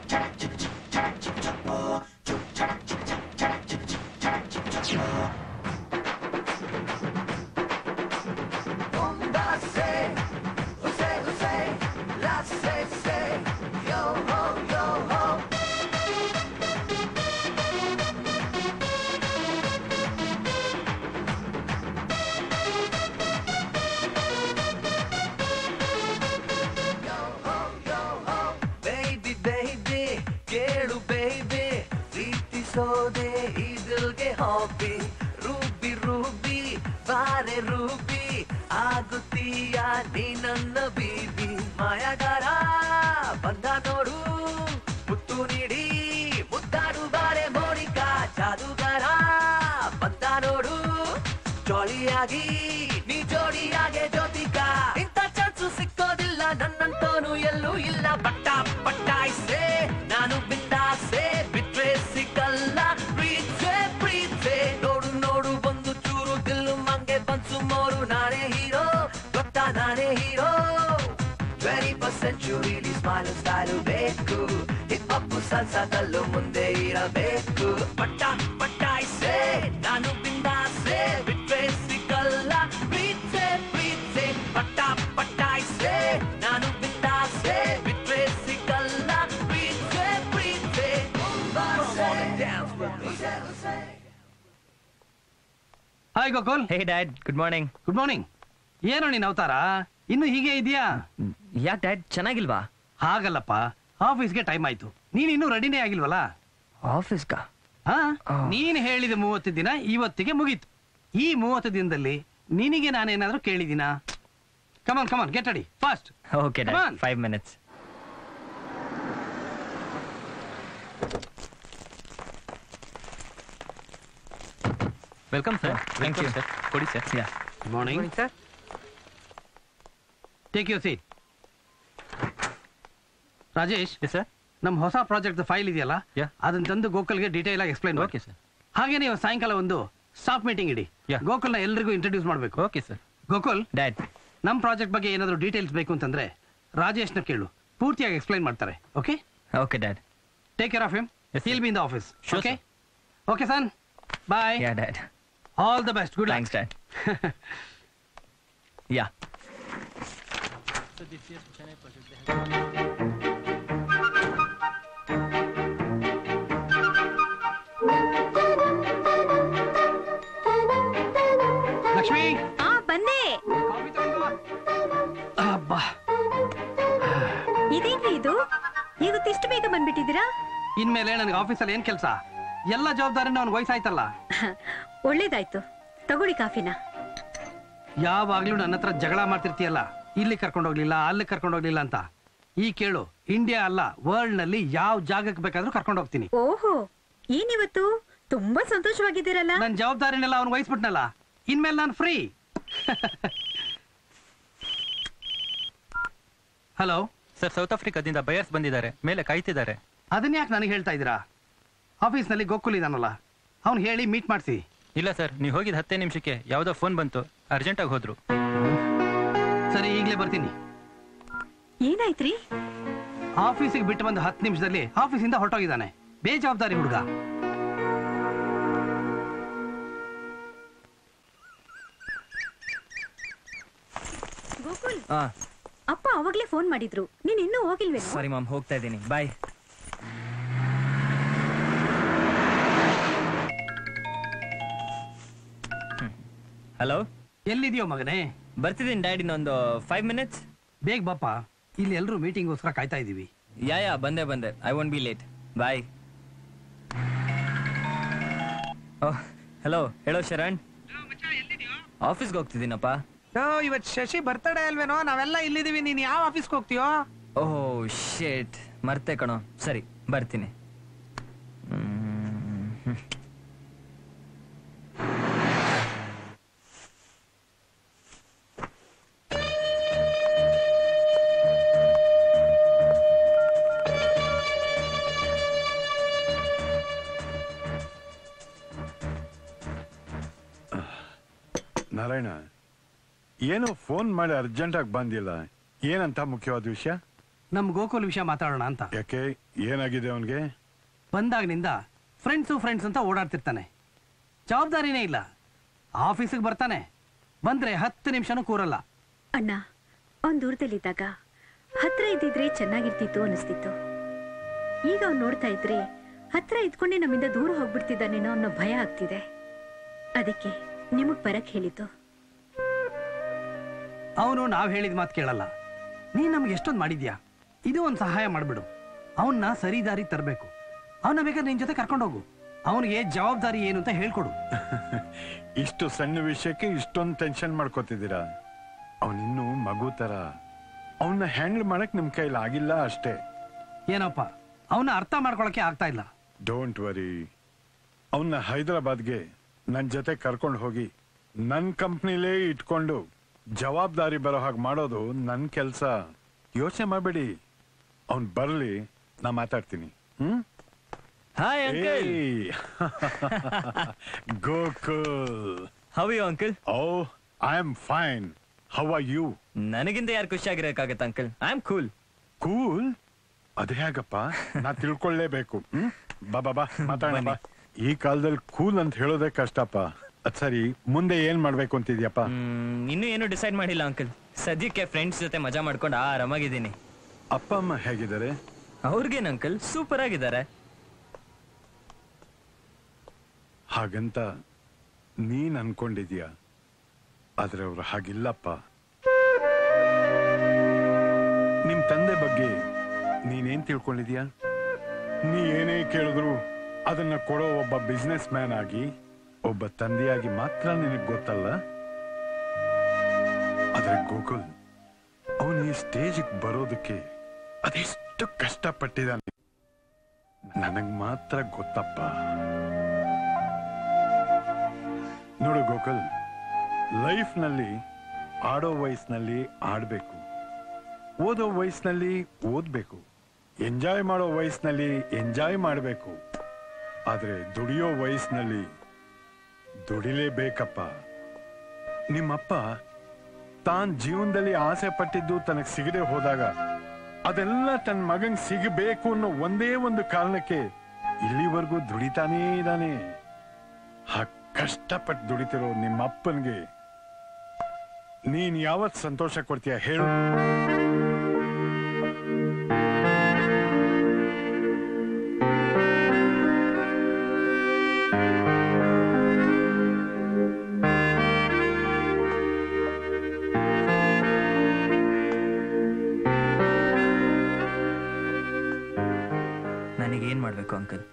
Onda se, use, use, la se, se, yo ho, yo ho. Baby baby ಕೇಳು ಬೇಬಿ ಪ್ರೀತಿಸೋದೆ ಇದಿಲ್ಗೆ ಹಾಬಿ ರೂಬಿ ರೂಬಿ ಬಾರೆ ರೂಬಿ ಆಗುತ್ತೀಯ ನೀ ನನ್ನ ಬೀಬಿ ಮಾಯಗಾರ ಬಂದ ನೋಡು ಮುತ್ತು ನೀಡಿ ಮುದ್ದಾಡು ಬಾರೆ ಮೋನಿಕಾ ಜಾದುಗಾರ ಬಂದ ನೋಡು ಜೋಳಿಯಾಗಿ ನೀ ಜೋಡಿಯಾಗೆ ಜ್ಯೋತಿಕಾ ಇಂಥ ಚಾನ್ಸು ಸಿಕ್ಕೋದಿಲ್ಲ ನನ್ನಂತೋನು ಎಲ್ಲೂ ಇಲ್ಲ ಪಟ್ಟ ಪಟ್ಟಾಯಿಸೆ ನಾನು ಬಿಂದಾಸೆ ಬಿಟ್ರೆ ಸಿಕ್ಕಲ್ಲ ಪ್ರೀತೆ ಪ್ರೀತೆ ನೋಡು ನೋಡು ಬಂದು ಚೂರು ದಿಲ್ಲು ಮಂಗೆ ಬನ್ಸು ಮೋರು ನಾನೇ ಹೀರೋ ಗೊತ್ತಾ ನಾನೇ ಹೀರೋ ಟ್ವೆಂಟಿ ಫಸ್ಟ್ ಸೆಂಚುರಿಲಿ ಸ್ಮೈಲ್ ಸ್ಟೈಲು ಬೇಕು ಹಿಪ್ ಹಾಪ್ ಸಲ್ಸದಲ್ಲೂ ಮುಂದೆ ಇರಬೇಕು ಪಟ್ಟ ಪಟ್ಟಾಯಿಸೆ ನಾನು ಬಿಂದಾಸೆ ಬಿಟ್ರೆ ಸಿಕ್ಕಲ್ಲ ಪ್ರೀತೆ ಪ್ರೀತೆ ಪಟ್ಟ ಪಟ್ಟಾಯಿಸೆ ನಾನು ಬಿಂದಾಸೆ ಬಿಟ್ರೆ ಸಿಕ್ಕಲ್ಲ ಪ್ರೀತೆ ಪ್ರೀತೆ Dance with me. Hi Gokul hey dad good morning good morning ಏನೋ ನೀನ್ ಅವತಾರ ಇನ್ನು ಹೀಗೆ ಇದೆಯಾ ಯಾಕೆ ಡ್ಯಾಡ್ ಚೆನ್ನಾಗಿಲ್ವಾ ಹಾಗಲ್ಲಪ್ಪ ಆಫೀಸ್ಗೆ ಟೈಮ್ ಆಯ್ತು ನೀನ್ ಇನ್ನೂ ರೆಡಿನೇ ಆಗಿಲ್ವಲ್ಲ ಆಫೀಸ್ಗಾ ಹಾ ಆ. ನೀನ್ ಹೇಳಿದ ಮೂವತ್ತು ದಿನ ಇವತ್ತಿಗೆ ಮುಗೀತು ಈ ಮೂವತ್ತು ದಿನದಲ್ಲಿ ನಿನಗೆ ನಾನೇನಾದ್ರೂ ಕೇಳಿದಿನ come on come on get ready fast okay Come dad on. Five minutes welcome sir Thank you. Sir ಕೊಡಿ sir yeah good morning sir take you seat Rajesh yes sir ನಮ್ ಹೊಸ ಪ್ರಾಜೆಕ್ಟ್ ಫೈಲ್ ಇದೆಯಲ್ಲ Yeah. ಅದನ್ನ ತಂದು ಗೋಕಲ್ಗೆ ಡೀಟೇಲ್ ಆಗಿ ಎಕ್ಸ್ಪ್ಲೈನ್ ಓಕೆ ಸರ್ ಹಾಗೆ ನೀವು ಸಾಯಂಕಾಲ ಒಂದು ಸ್ಟಾಫ್ ಮೀಟಿಂಗ್ ಇಡಿ Yeah. ಗೋಕುಲ್ನ ಎಲ್ರಿಗೂ ಇಂಟ್ರೊಡ್ಯೂಸ್ ಮಾಡಬೇಕು ಓಕೆ ಸರ್ ಗೋಕುಲ್ ಡ್ಯಾಡ್ ನಮ್ ಪ್ರಾಜೆಕ್ಟ್ ಬಗ್ಗೆ ಏನಾದ್ರು ಡೀಟೇಲ್ಸ್ ಬೇಕು ಅಂತಂದ್ರೆ ರಾಜೇಶ್ನ ಕೇಳು ಪೂರ್ತಿಯಾಗಿ ಎಕ್ಸ್ಪ್ಲೈನ್ ಮಾಡ್ತಾರೆ okay okay dad take care of him Yes, ಹೀಲ್ sir. Be in the office Sure, okay okay son bye yeah dad all the best good thanks dad yeah Lakshmi ಆ ಬಂದೆ ಅಬ್ಬಾ ಇದೇನ್ರಿ ಇದು ಇವತ್ತಿಷ್ಟು ಬೇಗ ಬಂದ್ಬಿಟ್ಟಿದ್ದೀರಾ ಇನ್ಮೇಲೆ ನನಗೆ ಆಫೀಸಲ್ಲಿ ಏನ್ ಕೆಲಸ ಎಲ್ಲ ಜವಾಬ್ದಾರಿನ ಅವ್ನಿಗೆ ವಯಸ್ಸಾಯ್ತಲ್ಲ ಒಳ್ಳೇದಾಯ್ತು ತಗೊಳ್ಳಿ ಕಾಫಿನ ಯಾವಾಗ್ಲೂ ನನ್ನ ಹತ್ರ ಜಗಳ ಮಾಡ್ತಿರ್ತೀಯಲ್ಲ ಇಲ್ಲಿ ಕರ್ಕೊಂಡೋಗ್ಲಿಲ್ಲ ಅಲ್ಲಿ ಕರ್ಕೊಂಡೋಗ್ಲಿಲ್ಲ ಅಂತ ಈ ಕೇಳು ಇಂಡಿಯಾ ಅಲ್ಲ ವರ್ಲ್ಡ್ ನಲ್ಲಿ ಯಾವ ಜಾಗಕ್ಕೆ ಬೇಕಾದ್ರೂ ಕರ್ಕೊಂಡು ಹೋಗ್ತೀನಿ ಓಹೋ ಏನಿವತ್ತು ತುಂಬಾ ಸಂತೋಷವಾಗಿದ್ದೀರಲ್ಲ ನನ್ನ ಜವಾಬ್ದಾರಿನೆಲ್ಲ ಅವ್ನು ವಹಿಸ್ಬಿಟ್ನಲ್ಲ ಇನ್ಮೇಲೆ ನಾನು ಫ್ರೀ ಹಲೋ ಸರ್ ಸೌತ್ ಆಫ್ರಿಕಾದಿಂದ ಬಯರ್ಸ್ ಬಂದಿದ್ದಾರೆ ಮೇಲೆ ಕಾಯ್ತಿದ್ದಾರೆ ಅದನ್ನ ಯಾಕೆ ನನಗೆ ಹೇಳ್ತಾ ಇದ್ದೀರಾ ಆಫೀಸ್ನಲ್ಲಿ ಗೋಕುಲ್ ಇದಾನಲ್ಲ ಅವ್ನು ಹೇಳಿ ಮೀಟ್ ಮಾಡಿಸಿ ಇಲ್ಲ ಸರ್ ನೀವು ಹೋಗಿದ ಹತ್ತೇ ನಿಮಿಷಕ್ಕೆ ಯಾವುದೋ ಫೋನ್ ಬಂತು ಅರ್ಜೆಂಟಾಗಿ ಹೋದ್ರು ಸರಿ ಈಗಲೇ ಬರ್ತೀನಿ ಏನಾಯ್ತ್ರಿ ಆಫೀಸಿಗೆ ಬಿಟ್ಟು ಬಂದು ಹತ್ತು ನಿಮಿಷದಲ್ಲಿ ಆಫೀಸಿಂದ ಹೊರಟೋಗಿದ್ದಾನೆ ಬೇಜವಾಬ್ದಾರಿ ಹುಡುಗ ಗೋಕುಲ್ ಹಾ ಅಪ್ಪ ಅವಾಗ್ಲೇ ಫೋನ್ ಮಾಡಿದ್ರು ನೀನ್ ಇನ್ನೂ ಹೋಗಿಲ್ವೇನೋ ಸಾರಿ ಮಾಮ್ ಹೋಗ್ತಾ ಇದ್ದೀನಿ ಬಾಯ್ ಹಲೋ ಎಲ್ಲಿದೆಯೋ ಮಗನೇ ಬರ್ತಿದ್ದೀನಿ ಡ್ಯಾಡಿ ಇನ್ನೊಂದು ಫೈವ್ ಮಿನಿಟ್ಸ್ ಬೇಗ ಬಾಪ ಇಲ್ಲಿ ಎಲ್ಲರೂ ಮೀಟಿಂಗ್ಗೋಸ್ಕರ ಕಾಯ್ತಾ ಇದೀವಿ ಯಾ ಯಾ ಬಂದೆ ಬಂದೆ I won't be late bye oh hello ಹೇಳೋ ಶರಣ್ ಆಫೀಸ್ಗೆ ಹೋಗ್ತಿದ್ದೀನಪ್ಪ ಯೋ ಇವತ್ ಶಶಿ ಬರ್ತಡೇ ಅಲ್ವೇನೋ ನಾವೆಲ್ಲ ಇಲ್ಲಿದೀವಿ ನೀನ್ ಯಾವ ಆಫೀಸ್ಗೆ ಹೋಗ್ತೀಯೋ ಓಹ್ ಶೇಟ್ ಮರ್ತೆ ಕಣೋ ಸರಿ ಬರ್ತೀನಿ ಹ್ಮ್. ನಾರಾಯಣ ಏನೋ ಫೋನ್ ಮಾಡಿ ಅರ್ಜೆಂಟಾಗಿ ಬಂದಿಲ್ಲ ಏನಂತ ಮುಖ್ಯವಾದ ವಿಷಯ ನಮ್ ಗೋಕುಲ್ ವಿಷಯ ಮಾತಾಡೋಣ ಅಂತ ಯಾಕೆ ಏನಾಗಿದೆ ಅವನಿಗೆ ಬಂದಾಗಿನಿಂದ ಫ್ರೆಂಡ್ಸು ಫ್ರೆಂಡ್ಸ್ ಅಂತ ಓಡಾಡ್ತಿರ್ತಾನೆ ಜವಾಬ್ದಾರಿನೇ ಇಲ್ಲ ಆಫೀಸಿಗೆ ಬರ್ತಾನೆ ಬಂದ್ರೆ ಹತ್ತು ನಿಮಿಷನೂ ಕೂರಲ್ಲ ಅಣ್ಣ ಅವ್ನ್ ದೂರದಲ್ಲಿದ್ದಾಗ ಹತ್ರ ಇದ್ದಿದ್ರೆ ಚೆನ್ನಾಗಿರ್ತಿತ್ತು ಅನಿಸ್ತಿತ್ತು ಈಗ ಅವ್ನ್ ನೋಡ್ತಾ ಇದ್ರೆ ಹತ್ರ ಇದ್ಕೊಂಡೆ ನಮ್ಮಿಂದ ದೂರ ಹೋಗ್ಬಿಡ್ತಿದ್ದಾನೇನೋ ಅನ್ನೋ ಭಯ ಆಗ್ತಿದೆ ಅದಕ್ಕೆ ನಿಮಗ್ ಬರಕ್ ಹೇಳಿದ್ದು ಅವನು ನಾವ್ ಹೇಳಿದ ಮಾತು ಕೇಳಲ್ಲ ನೀನ್ ನಮ್ಗೆ ಎಷ್ಟೊಂದು ಮಾಡಿದ್ಯಾ ಇದು ಒಂದು ಸಹಾಯ ಮಾಡ್ಬಿಡು ಅವನ್ನ ಸರಿ ದಾರಿ ತರಬೇಕು ಅವನ ಬೇಕಾದ್ರೆ ನಿನ್ ಜೊತೆ ಕರ್ಕೊಂಡು ಹೋಗು ಅವನಿಗೆ ಜವಾಬ್ದಾರಿ ಏನು ಅಂತ ಹೇಳ್ಕೊಡು ಇಷ್ಟು ಸಣ್ಣ ವಿಷಯಕ್ಕೆ ಇಷ್ಟೊಂದು ಟೆನ್ಷನ್ ಮಾಡ್ಕೋತಿದ್ದೀರಾ ಅವನಿನ್ನೂ ಮಗು ತರ ಅವನ್ನ ಹ್ಯಾಂಡಲ್ ಮಾಡಕ್ ನಿಮ್ ಕೈಲಿ ಆಗಿಲ್ಲ ಅಷ್ಟೇ ಏನಪ್ಪ ಅವನ್ನ ಅರ್ಥ ಮಾಡ್ಕೊಳಕ್ಕೆ ಆಗ್ತಾ ಇಲ್ಲ ಡೋಂಟ್ ವರಿ ಅವನ್ನ ಹೈದರಾಬಾದ್ಗೆ ನನ್ ಜೊತೆ ಕರ್ಕೊಂಡು ಹೋಗಿ ನನ್ ಕಂಪ್ನಿಲೇ ಇಟ್ಕೊಂಡು ಜವಾಬ್ದಾರಿ ಬರೋ ಹಾಗೆ ಮಾಡೋದು ನನ್ ಕೆಲ್ಸ ಯೋಚನೆ ಮಾಡಬೇಡಿ ಅವನ್ ಬರ್ಲಿ ನಾ ಮಾತಾಡ್ತೀನಿ hmm hi uncle Gokul how you uncle oh I am fine how are you ನನಗಿಂತ ಯಾರು ಖುಷಿಯಾಗಿರಕ್ಕಾಗತ್ತೆ uncle I am cool cool ಅದೇ ಹೇಗಪ್ಪ ನಾ ತಿಳ್ಕೊಳ್ಳೇಬೇಕು ಹ್ಮ್ ಬಾ ಬಾ ಬಾ ಮಾತಾಡೋಣ ಬಾ ಈ ಕಾಲದಲ್ಲಿ ಕೂಲ್ ಅಂತ ಹೇಳೋದೇ ಕಷ್ಟಪ್ಪ ಅದ್ ಸರಿ ಮುಂದೆ ಏನ್ ಮಾಡ್ಬೇಕು ಅಂತಿದ್ಯಪ್ಪ ಇನ್ನೂ ಏನು ಡಿಸೈಡ್ ಮಾಡಿಲ್ಲ ಅಂಕಲ್ ಸದ್ಯಕ್ಕೆ ಫ್ರೆಂಡ್ಸ್ ಜೊತೆ ಮಜಾ ಮಾಡ್ಕೊಂಡು ಆರಾಮಾಗಿದ್ದೀನಿ ಅಪ್ಪ ಅಮ್ಮ ಹೇಗಿದ್ದಾರೆ ಅವ್ರಿಗೇನ್ ಅಂಕಲ್ ಸೂಪರ್ ಆಗಿದ್ದಾರೆ ಹಾಗಂತ ನೀನ್ ಅನ್ಕೊಂಡಿದ್ಯಾ ಆದ್ರೆ ಅವ್ರು ಹಾಗಿಲ್ಲಪ್ಪ ನಿಮ್ ತಂದೆ ಬಗ್ಗೆ ನೀನೇನ್ ತಿಳ್ಕೊಂಡಿದ್ಯಾ ನೀ ಏನೇ ಕೇಳಿದ್ರು ಅದನ್ನ ಕೊಡೋ ಒಬ್ಬ ಬಿಸ್ನೆಸ್ ಮ್ಯಾನ್ ಆಗಿ ಒಬ್ಬ ತಂದೆಯಾಗಿ ಮಾತ್ರ ನಿನಗ್ ಗೊತ್ತಲ್ಲ ಆದ್ರೆ ಗೋಕುಲ್ ಅವನು ಈ ಸ್ಟೇಜ್ ಬರೋದಕ್ಕೆ ಅದೆಷ್ಟು ಕಷ್ಟಪಟ್ಟಿದ್ದಾನೆ ನನಗ್ ಮಾತ್ರ ಗೊತ್ತಪ್ಪ ನೋಡು ಗೋಕುಲ್ ಲೈಫ್ ನಲ್ಲಿ ಆಡೋ ವಯಸ್ಸಿನಲ್ಲಿ ಆಡ್ಬೇಕು ಓದೋ ವಯಸ್ಸಿನಲ್ಲಿ ಓದ್ಬೇಕು ಎಂಜಾಯ್ ಮಾಡೋ ವಯಸ್ಸಿನಲ್ಲಿ ಎಂಜಾಯ್ ಮಾಡಬೇಕು ಆದ್ರೆ ದುಡಿಯೋ ವಯಸ್ಸಿನಲ್ಲಿ ದುಡಿಲೇಬೇಕಪ್ಪ ನಿಮ್ಮಪ್ಪ ತಾನ್ ಜೀವನದಲ್ಲಿ ಆಸೆ ಪಟ್ಟಿದ್ದು ತನಗ್ ಸಿಗದೆ ಹೋದಾಗ ಅದೆಲ್ಲ ತನ್ನ ಮಗನ್ ಸಿಗಬೇಕು ಅನ್ನೋ ಒಂದೇ ಒಂದು ಕಾರಣಕ್ಕೆ ಇಲ್ಲಿವರೆಗೂ ದುಡಿತಾನೇ ಇದ್ದಾನೆ ಆ ಕಷ್ಟಪಟ್ಟು ದುಡಿತಿರೋ ನಿಮ್ಮ ಅಪ್ಪನ್ಗೆ ನೀನ್ ಯಾವತ್ ಸಂತೋಷ ಕೊಡ್ತೀಯ ಹೇಳು ನನಗೇನ್ ಮಾಡ್ಬೇಕು ಅಂಕಲ್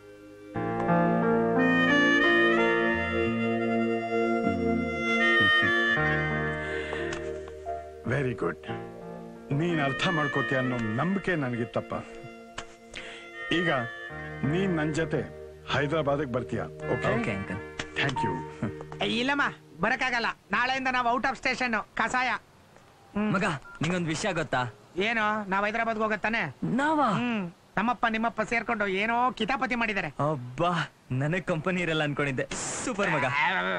ವೆರಿ ಗುಡ್ ನೀನ್ ಅರ್ಥ ಮಾಡ್ಕೋತೀಯ ಅನ್ನೋ ನಂಬಿಕೆ ನನಗಿತ್ತಪ್ಪ ಈಗ ನೀನ್ ನನ್ ಜೊತೆ ಹೈದರಾಬಾದ್ಗೆ ಬರ್ತೀಯ okay okay uncle thank you ಏ, ಇಲ್ಲಮ್ಮ ಬರಕ್ಕಾಗಲ್ಲ ನಾಳೆಯಿಂದ ನಾವು ಔಟ್ ಆಫ್ ಸ್ಟೇಷನ್ ಕಸಾಯ ಮಗ ನಿಂಗೊಂದ್ ವಿಷಯ ಗೊತ್ತಾ ಏನು ನಾವ್ ಹೈದರಾಬಾದ್ಗೆ ಹೋಗತ್ತಾನೆ ನಾವಾ ಹ್ಮ್ ನಮ್ಮಪ್ಪ ನಿಮ್ಮಪ್ಪ ಸೇರ್ಕೊಂಡು ಏನೋ ಕಿತಾಪತಿ ಮಾಡಿದ್ದಾರೆ ಅಬ್ಬಾ ನನಗ್ ಕಂಪನಿ ಇರಲ್ಲ ಅನ್ಕೊಂಡಿದ್ದೆ ಸೂಪರ್ ಮಗ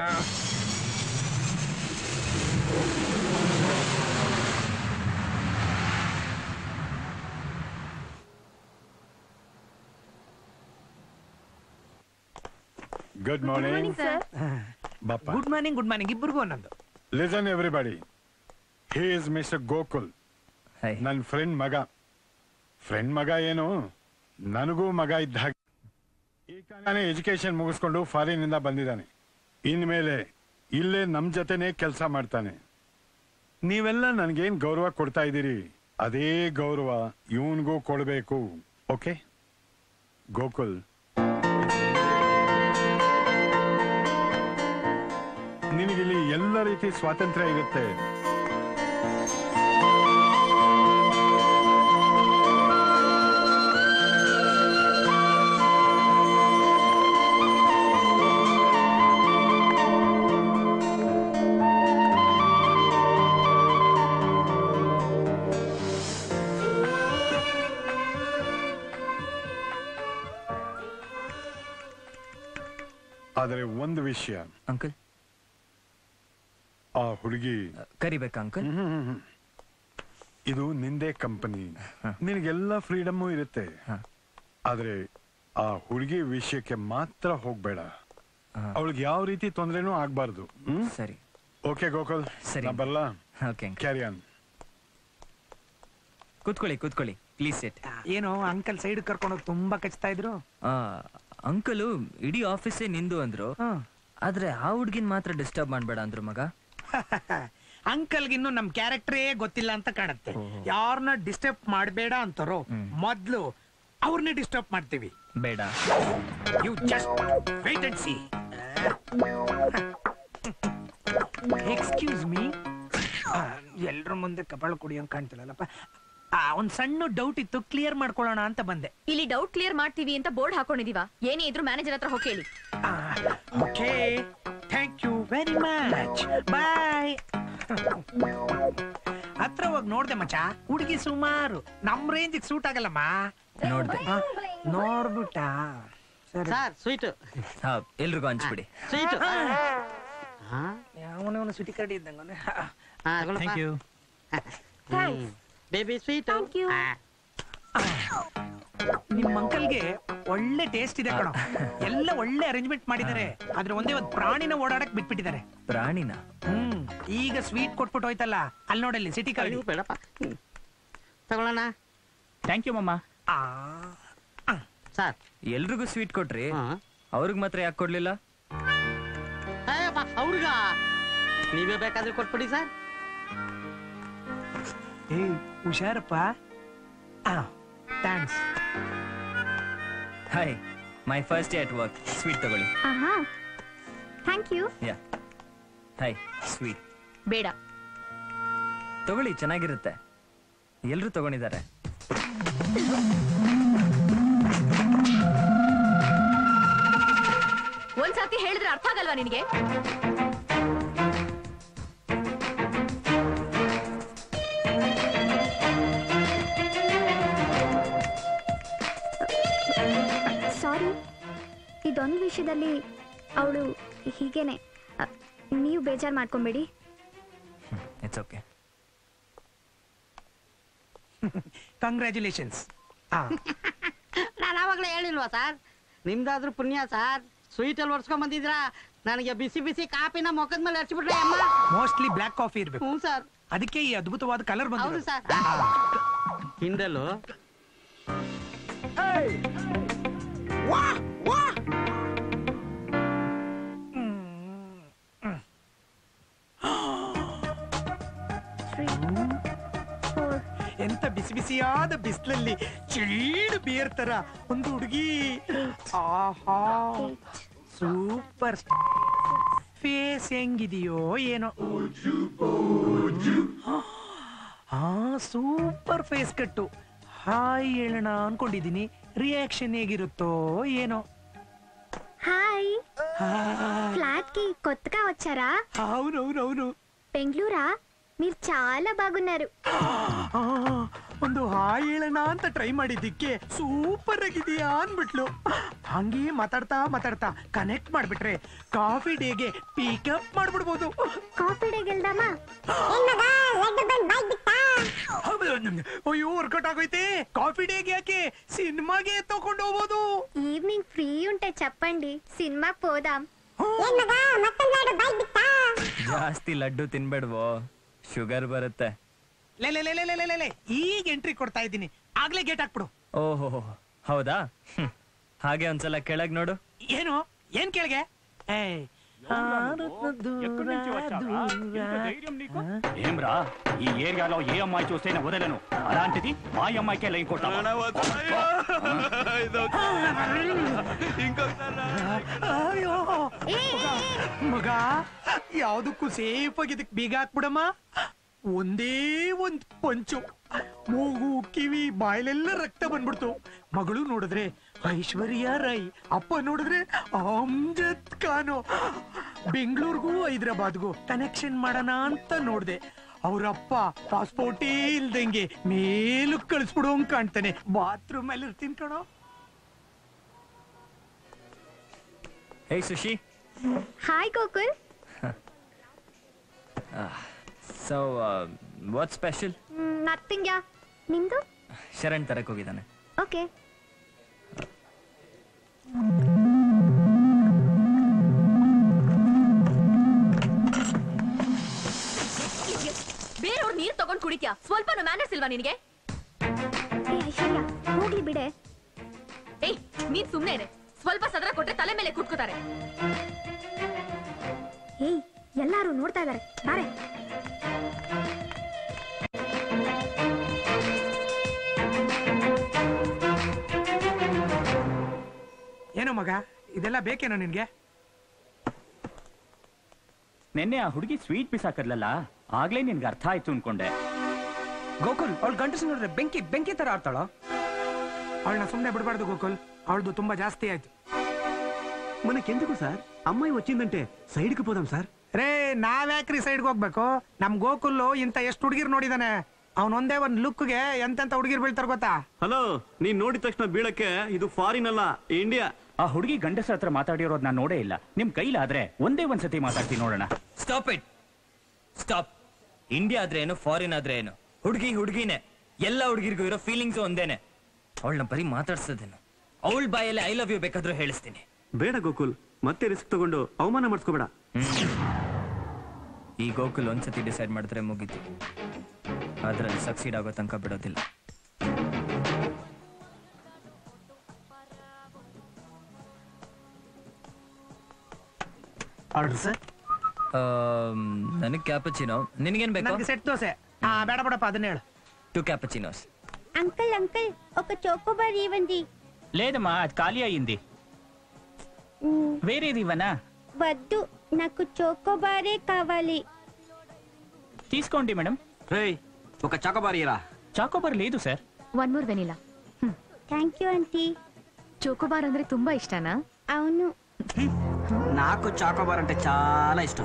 ಗುಡ್ ಮಾರ್ನಿಂಗ್ ಬಾಪ ಗುಡ್ ಮಾರ್ನಿಂಗ್ ಗುಡ್ ಮಾರ್ನಿಂಗ್ ಇಬ್ಬರಿಗೂ ಒಂದೊಂದು listen everybody he is mister Gokul hi ನನ್ನ ಫ್ರೆಂಡ್ ಮಗ ಫ್ರೆಂಡ್ ಮಗ ಏನು ನನಗೂ ಮಗ ಇದ್ದ ಹಾಗೆ ಈಗ ಎಜುಕೇಶನ್ ಮುಗಿಸ್ಕೊಂಡು ಫಾರಿನ್ ಇಂದ ಬಂದಿದ್ದಾನೆ ಇನ್ಮೇಲೆ ಇಲ್ಲೇ ನಮ್ ಜೊತೆನೆ ಕೆಲಸ ಮಾಡ್ತಾನೆ ನೀವೆಲ್ಲ ನನ್ಗೇನ್ ಗೌರವ ಕೊಡ್ತಾ ಇದ್ದೀರಿ ಅದೇ ಗೌರವ ಇವನ್ಗೂ ಕೊಡ್ಬೇಕು ಓಕೆ ಗೋಕುಲ್ ನಿನಗಿಲ್ಲಿ ಎಲ್ಲ ರೀತಿ ಸ್ವಾತಂತ್ರ್ಯ ಇರುತ್ತೆ ಆದರೆ ಒಂದು ವಿಷಯ ಅಂಕಲ್ ಆ ಹುಡುಗಿ ಕರಿಬೇಕಾ ಅಂಕಲ್ ಹ್ಮ್. ಇದು ನಿಂದೇ ಕಂಪನಿ ನಿನಗೆಲ್ಲ ಫ್ರೀಡಮ್ಮು ಇರುತ್ತೆ ಹ. ಆದ್ರೆ ಆ ಹುಡುಗಿ ವಿಷಯಕ್ಕೆ ಮಾತ್ರ ಹೋಗ್ಬೇಡ ಹ. ಅವಳಿಗೆ ಯಾವ ರೀತಿ ತೊಂದ್ರೆನೂ ಆಗ್ಬಾರ್ದು ಹ್ಮ್ ಸರಿ ಓಕೆ ಗೋಕುಲ್ ಸರಿ. ನಾ ಬರ್ಲಾ ಓಕೆ ಅಂಕಲ್ ಕ್ಯಾರಿ ಆನ್ ಕೂತ್ಕೊಳ್ಳಿ ಕೂತ್ಕೊಳ್ಳಿ ಪ್ಲೀಸ್ ಸೆಟ್ ಏನು ಅಂಕಲ್ ಸೈಡ್ ಕರ್ಕೊಂಡು ತುಂಬಾ ಕಚ್ತಾ ಇದ್ರು ಅಂಕಲು ಇಡೀ ಆಫೀಸೇ ನಿಂದು ಅಂದ್ರು ಆದ್ರೆ ಆ ಹುಡ್ಗಿನ್ ಮಾತ್ರ ಡಿಸ್ಟರ್ಬ್ ಮಾಡ್ಬೇಡ ಅಂದ್ರು ಮಗ ಅಂಕಲ್ಗಿನ್ನು ನಮ್ ಕ್ಯಾರೆಕ್ಟರೇ ಗೊತ್ತಿಲ್ಲ ಅಂತ ಕಾಣುತ್ತೆ ಯಾರನ್ನ ಡಿಸ್ಟರ್ಬ್ ಮಾಡಬೇಡ ಅಂತಾರೋ ಮೊದ್ಲು ಅವ್ರನ್ನೇ ಡಿಸ್ಟರ್ಬ್ ಮಾಡ್ತೀವಿ ಬೇಡ you just wait and see excuse me ಎಲ್ರ ಮುಂದೆ ಕಪಾಳ ಕುಡಿಯೋಂಗ್ ಕಾಣ್ತಿಲ್ಲಲ್ಲಪ್ಪ ಆ, ಒಂದ್ ಸಣ್ಣ ಡೌಟ್ ಇತ್ತು ಕ್ಲಿಯರ್ ಮಾಡ್ಕೊಳ್ಳೋಣ ಅಂತ ಬಂದೆ ಇಲ್ಲಿ ಡೌಟ್ ಕ್ಲಿಯರ್ ಮಾಡ್ತೀವಿ ಅಂತ ಬೋರ್ಡ್ ಹಾಕೊಂಡಿದೀವ ಏನೇ ಇದ್ರು ಮ್ಯಾನೇಜರ್ ಹತ್ರ ಹೋಗಿ ಕೇಳಿ okay thank you very much bye ಹತ್ರ ಹೋಗಿ ನೋಡ್ದೆ ಮಚ್ಚ ಹುಡುಗಿ ಸುಮಾರು ನಮ್ ರೇಂಜಿಗೆ ಸೂಟ್ ಆಗಲ್ಲಮ್ಮ ನೋಡ್ದೆ ಆ, ನೋಡ್ಬಿಟ್ಟ ಸರಿ ಸರ್ ಸ್ವೀಟ್ ಹಾ ಎಲ್ರಿಗೂ ಹಂಚ್ಬಿಡಿ ಸ್ವೀಟ್ ಯಾವನವನು ಸುಟಿ ಕರಡಿ ಇದ್ದಂಗ ಥ್ಯಾಂಕ್ ಯು ಬೇಬಿ ಸ್ವೀಟ್ ನಿಮ್ ಅಂಕಲ್ಗೆ ಒಳ್ಳೆ ಟೇಸ್ಟ್ ಇದೆ ಕಣೋ ಎಲ್ಲ ಒಳ್ಳೆ ಅರೇಂಜ್ಮೆಂಟ್ ಮಾಡಿದ್ದಾರೆ ಆದ್ರೆ ಒಂದೇ ಒಂದ್ ಪ್ರಾಣಿನ ಓಡಾಡಕ್ ಬಿಟ್ಬಿಟ್ಟಿದ್ದಾರೆ ಪ್ರಾಣಿನ ಹ್ಮ್ ಈಗ ಸ್ವೀಟ್ ಕೊಟ್ಬಿಟ್ಟು ಹೋಯ್ತಲ್ಲ ಅಲ್ಲಿ ನೋಡಲ್ಲಿ ಸಿಟಿ ಕರಡಿ ಬೇಡಪ್ಪ ತಗೊಳ್ಳೋಣ ಥ್ಯಾಂಕ್ ಯು ಮಮ್ಮ ಆ ಸರ್ ಎಲ್ರಿಗೂ ಸ್ವೀಟ್ ಕೊಟ್ರಿ ಹಾ. ಅವ್ರಿಗೆ ಮಾತ್ರ ಯಾಕೆ ಕೊಡ್ಲಿಲ್ಲ ಅವ್ರಿಗ ನೀವೇ ಬೇಕಾದ್ರೆ ಕೊಟ್ಬಿಡಿ ಸರ್ ಏ ಹುಷಾರಪ್ಪ thanks hi my first day at work sweet ತಗೊಳ್ಳಿ ಆಹಾ thank you yeah hi sweet ಬೇಡ ತಗೊಳ್ಳಿ ಚೆನ್ನಾಗಿರುತ್ತೆ ಎಲ್ರು ತಗೊಂಡಿದ್ದಾರೆ ಒಂದ್ಸತಿ ಹೇಳಿದ್ರೆ ಅರ್ಥ ಆಗಲ್ವಾ ನಿನಗೆ ಸಾರಿ ಇದೊಂದು ವಿಷಯದಲ್ಲಿ ಅವಳು ಹೀಗೇನೆ ಅ, ನೀವು ಬೇಜಾರು ಮಾಡ್ಕೊಂಬೇಡಿ ಇಟ್ಸ್ ಓಕೆ ಕಂಗ್ರ್ಯಾಚುಲೇಷನ್ಸ್ ನಾನು ಆವಾಗಲೇ ಹೇಳಿಲ್ವಾ ಸರ್ ನಿಮ್ದಾದ್ರೂ ಪುಣ್ಯ ಸರ್ ಸ್ವೀಟ್ ಅಲ್ಲಿ ಒರ್ಸ್ಕೊಂಡ್ ಬಂದಿದ್ರಾ ನನಗೆ ಬಿಸಿ ಬಿಸಿ ಕಾಪಿನ ಮುಖದ ಮೇಲೆ ಹಚ್ಬಿಟ್ರೆ ಅಮ್ಮ ಮೋಸ್ಟ್ಲಿ ಬ್ಲ್ಯಾಕ್ ಕಾಫಿ ಇರ್ಬೇಕು ಹ್ಞೂ ಸರ್ ಅದಕ್ಕೆ ಈ ಅದ್ಭುತವಾದ ಕಲರ್ ಹೌದು ಬಂದಿದೆ ಸರ್ ಹಿಂದಲು ಫೋರ್ ಎಂತ ಬಿಸಿ ಬಿಸಿಯಾದ ಬಿಸಿಲಲ್ಲಿ ಚೀಡು ಬಿಯರ್ ತರ ಒಂದು ಹುಡುಗಿ ಆಹಾ ಸೂಪರ್ ಫೇಸ್ ಹೆಂಗಿದೆಯೋ ಏನೋ ಹಾ ಸೂಪರ್ ಫೇಸ್ ಕಟ್ಟು ಹಾಯ್ ಹೇಳೋಣ ಅನ್ಕೊಂಡಿದೀನಿ ರಿಯಾಕ್ಷನ್ ಹೇಗಿರುತ್ತೋ ಏನೋ హాయ్ ఫ్లాట్ కి కొత్తగా వచ్చారా అవునవునవును బెంగళూరా మీరు చాలా బాగున్నారు ಆ, ಒಂದು ಹಾಯ್ ಹೇಳೋಣ ಅಂತ ಟ್ರೈ ಮಾಡಿದ್ದಕ್ಕೆ ಸೂಪರ್ ಆಗಿದೆಯಾ ಅನ್ಬಿಟ್ಲು ಹಂಗೆ ಮಾತಾಡ್ತಾ ಮಾತಾಡ್ತಾ ಕನೆಕ್ಟ್ ಮಾಡ್ಬಿಟ್ರೆ ಕಾಫಿ ಡೇಗೆ ಪಿಕಪ್ ಮಾಡ್ಬಿಡ್ಬೋದು కాఫీ డేకి వెళ్దామా ಅಯ್ಯೋ ವರ್ಕೌಟ್ ಆಗೋಯ್ತೆ ಕಾಫಿ ಡೇಗೆ ಯಾಕೆ ಸಿನಿಮಾಗೆ ತಗೊಂಡು ಹೋಗ್ಬೋದು ఈవినింగ్ ఫ్రీ ఉంటే చెప్పండి సినిమాకి పోదాం ಜಾಸ್ತಿ ಲಡ್ಡು ತಿನ್ಬೇಡ್ವೋ ಶುಗರ್ ಬರುತ್ತೆ ಲೇ ಲೇ ಲೇ ಲೇ ಲೇ, ಲೇ, ಲೇ, ಲೇ. ಈಗ ಎಂಟ್ರಿ ಕೊಡ್ತಾ ಇದ್ದೀನಿ ಆಗ್ಲೇ ಗೇಟ್ ಹಾಕ್ಬಿಡು ಓಹೋ ಹೌದಾ ಹ್ಮ್. ಹಾಗೆ ಒಂದ್ಸಲ ಕೆಳಗ್ ನೋಡು ಏನು ಏನ್ ಕೇಳ್ಗೆ ಏ ఏమ్రా ఈ ఏరియాలో ఏ అమ్మాయి చూస్తేనే వదలను అలాంటిది మా అమ్మాయికే లైన్ కొట్టావా ಅಯ್ಯೋ ಮಗ ಯಾವ್ದಕ್ಕೂ ಸೇಫ್ ಆಗಿ ಇದಕ್ ಬೀಗ ಹಾಕ್ಬಿಡಮ್ಮ ಒಂದೇ ಒಂದ್ ಪಂಚು ಮೂಗು ಕಿವಿ ಬಾಯಲೆಲ್ಲ ರಕ್ತ ಬಂದ್ಬಿಡ್ತು ಮಗಳು ನೋಡಿದ್ರೆ ಐಶ್ವರ್ಯ ರೈ ಅಪ್ಪ ನೋಡಿದ್ರೆ ಅಮ್ಜದ್ ಖಾನು ಬೆಂಗಳೂರಿಗೂ ಹೈದ್ರಾಬಾದ್ಗೂ ಕನೆಕ್ಷನ್ ಮಾಡೋಣ ಅಂತ ನೋಡ್ದೆ ಅವ್ರಪ್ಪ ಪಾಸ್ಪೋರ್ಟೇ ಇಲ್ದಂಗೆ ಮೇಲು ಕಳಿಸ್ಬಿಡೋಂಗ್ ಕಾಣ್ತಾನೆ ಬಾತ್ರೂಮ್ ಅಲ್ಲಿ ಇರ್ತೀನಿ ಕಣೋ hey Sushi hi Gokul so what special nothing yeah ನಿಮ್ದು ಶರಣ್ ತರಕ್ ಹೋಗಿದ್ದಾನೆ ಓಕೆ ಬೇರೆಯವ್ರು ನೀರ್ ತಗೊಂಡ್ ಕುಡಿತ್ಯಾ ಸ್ವಲ್ಪ ಮ್ಯಾನರ್ಸ್ ಇಲ್ವಾ ನಿನಗೆ ಏ ಐಶ್ವರ್ಯ ಹೋಗ್ಲಿ ಬಿಡೆ ಏಯ್ ನೀನ್ ಸುಮ್ನೆ ಇರೆ ಸ್ವಲ್ಪ ಸದರ ಕೊಟ್ರೆ ತಲೆ ಮೇಲೆ ಕುಟ್ಕೋತಾರೆ ಏಯ್ ಎಲ್ಲಾರು ನೋಡ್ತಾ ಇದಾರೆ ಬಾರೆ ಏನೋ ಮಗ ಇದೆಲ್ಲ ಬೇಕೇನೋ ನಿನ್ಗೆ ನಿನ್ನೆ ಆ ಹುಡುಗಿ ಸ್ವೀಟ್ ಪೀಸ್ ಹಾಕದ್ಲಲ್ಲ ಆಗ್ಲೇ ನಿನ್ಗೆ ಅರ್ಥ ಆಯ್ತು ಅನ್ಕೊಂಡೆ ಗೋಕುಲ್ ಅವಳು ಗಂಟಸು ನೋಡಿದ್ರೆ ಬೆಂಕಿ ಬೆಂಕಿ ತರ ಆಡ್ತಾಳೋ ಅವಳನ್ನ ಸುಮ್ಮನೆ ಬಿಡಬಾರ್ದು ಗೋಕುಲ್ ಅವಳದು ತುಂಬಾ ಜಾಸ್ತಿ ಆಯ್ತು మనకెందుకు సార్ అమ్మాయి వచ్చిందంటే సైడ్కి పోదాం సార్ ರೇ ನಾವ್ಯಾಕ್ರಿ ಸೈಡ್ಗೆ ಹೋಗ್ಬೇಕು ನಮ್ ಗೋಕುಲ್ಲು ಇಂತ ಎಷ್ಟು ಹುಡುಗಿರ್ ನೋಡಿದಾನೆ ಅವ್ನ್ ಒಂದೇ ಒಂದ್ ಲುಕ್ಗೆ ಎಂತೆಂತ ಹುಡುಗಿರ್ ಬೀಳ್ತಾರ ಗೊತ್ತಾ ಹಲೋ ನೀನ್ ನೋಡಿದ ತಕ್ಷಣ ಬೀಳಕ್ಕೆ ಇದು ಫಾರಿನ್ ಅಲ್ಲ ಇಂಡಿಯಾ ಆ ಹುಡುಗಿ ಗಂಡಸರ ಹತ್ರ ಮಾತಾಡಿರೋದ್ ನಾನ್ ನೋಡೇ ಇಲ್ಲ ನಿಮ್ ಕೈಲಾದ್ರೆ ಒಂದೇ ಒಂದ್ಸತಿ ಮಾತಾಡ್ತೀನಿ ನೋಡೋಣ ಸ್ಟಾಪ್ ಇಟ್ ಸ್ಟಾಪ್ ಇಂಡಿಯಾ ಆದ್ರೆ ಏನು ಫಾರಿನ್ ಆದ್ರೆ ಏನು ಹುಡುಗಿ ಹುಡುಗಿನೇ ಎಲ್ಲ ಹುಡುಗಿರ್ಗೂ ಇರೋ ಫೀಲಿಂಗ್ಸ್ ಒಂದೇನೆ ಅವಳನ್ನ ಬರೀ ಮಾತಾಡ್ಸೋದೇನು ಅವಳ ಬಾಯಲ್ಲಿ ಐ ಲವ್ ಯು ಬೇಕಾದ್ರೂ ಹೇಳಿಸ್ತೀನಿ ಬೇಡ ಗೋಕುಲ್ ಮತ್ತೆ ರಿಸ್ಕ್ ತಗೊಂಡು ಅವಮಾನ ಮಾಡಿಸ್ಕೋಬೇಡ ಈ ಗೋಕುಲ್ ಒಂದ್ಸತಿ ಡಿಸೈಡ್ ಮಾಡಿದ್ರೆ ಮುಗೀತು ಅದ್ರಲ್ಲಿ ಸಕ್ಸೀಡ್ ಆಗೋ ತನಕ ಬಿಡೋದಿಲ್ಲ ಆರ್ಡರ್ ಸರ್ ನನಗೆ ಕ್ಯಾಪಚಿನೋ ನಿನಗೇನ್ ಬೇಕು ನನ್ಗೆ ಸೆಟ್ ದೋಸೆ ಹಾ ಬೇಡ ಬೇಡಪ್ಪ ಅದನ್ನ ಹೇಳು ಟು ಕ್ಯಾಪಚಿನೋಸ್ అంకుల్ అంకుల్ ఒక చోకోబార్ ఇవ్వండి లేదమ్మా అది ఖాళీ అయ్యింది వేరేది ఇవ్వనా వద్దు నాకు చోకోబారే కావాలి తీసుకోండి మేడం రేయ్ ఒక చకబారియరా చాకోబార్ లేదు sir one more vanilla thank you aunty chocobar ಅಂದ್ರೆ ತುಂಬಾ ಇಷ್ಟನಾ అవును నాకు చాకోబార్ అంటే చాలా ఇష్టం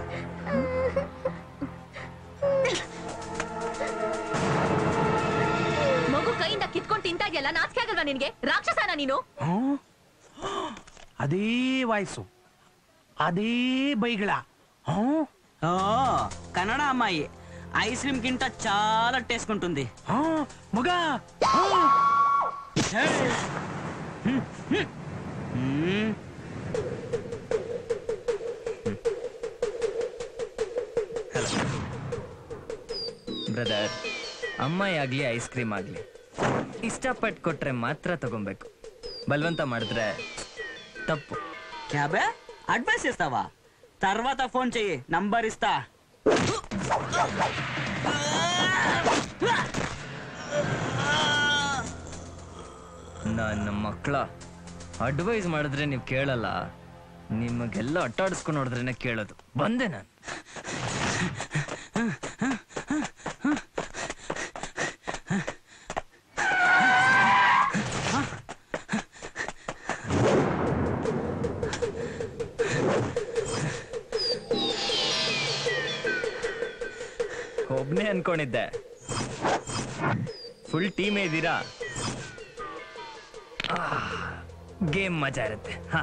ಮಗು ಕೈಯಿಂದ ಕಿತ್ಕೊಂಡ್ ತಿಂತಾ ಇದೆಯಲ್ಲ ನಾಚಿಕೆ ಆಗಲ್ವಾ ನಿನ್ಗೆ ರಾಕ್ಷಸನ ನೀನು ಹ್ಮ್? ಅದೇ ವಾಯ್ಸು ಅದೇ ಬೈಗಳ ಹ್ಮ್ ఓ కన్నడ అమ్మాయి ఐస్ క్రీమ్ కింట చాలా టేస్ట్ ఉంటుంది ಹಾ ಮಗ ಹ್ಮ್. ಬ್ರದರ್ ಅಮ್ಮಾಯಿ ಆಗ್ಲಿ ಐಸ್ ಕ್ರೀಮ್ ಆಗ್ಲಿ ಇಷ್ಟಪಟ್ಟು ಕೊಟ್ರೆ ಮಾತ್ರ ತಗೊಬೇಕು ಬಲವಂತ ಮಾಡಿದ್ರೆ ತಪ್ಪು క్యాబే అడ్వైస్ ఇస్తావా తర్వాత ఫోన్ చెయ్యి నంబర్ ఇస్తా ನನ್ನ ಮಕ್ಕಳ ಅಡ್ವೈಸ್ ಮಾಡಿದ್ರೆ ನೀವು ಕೇಳಲ್ಲ ನಿಮಗೆಲ್ಲ ಅಟ್ಟಾಡಿಸ್ಕೊಂಡು ನೋಡಿದ್ರೇನೆ ಕೇಳೋದು ಬಂದೆ ನಾನು ಒಬ್ನೇ ಅನ್ಕೊಂಡಿದ್ದೆ ಫುಲ್ ಟೀಮೇ ಇದ್ದೀರಾ ಗೇಮ್ ಮಜಾ ಇರುತ್ತೆ ಹಾ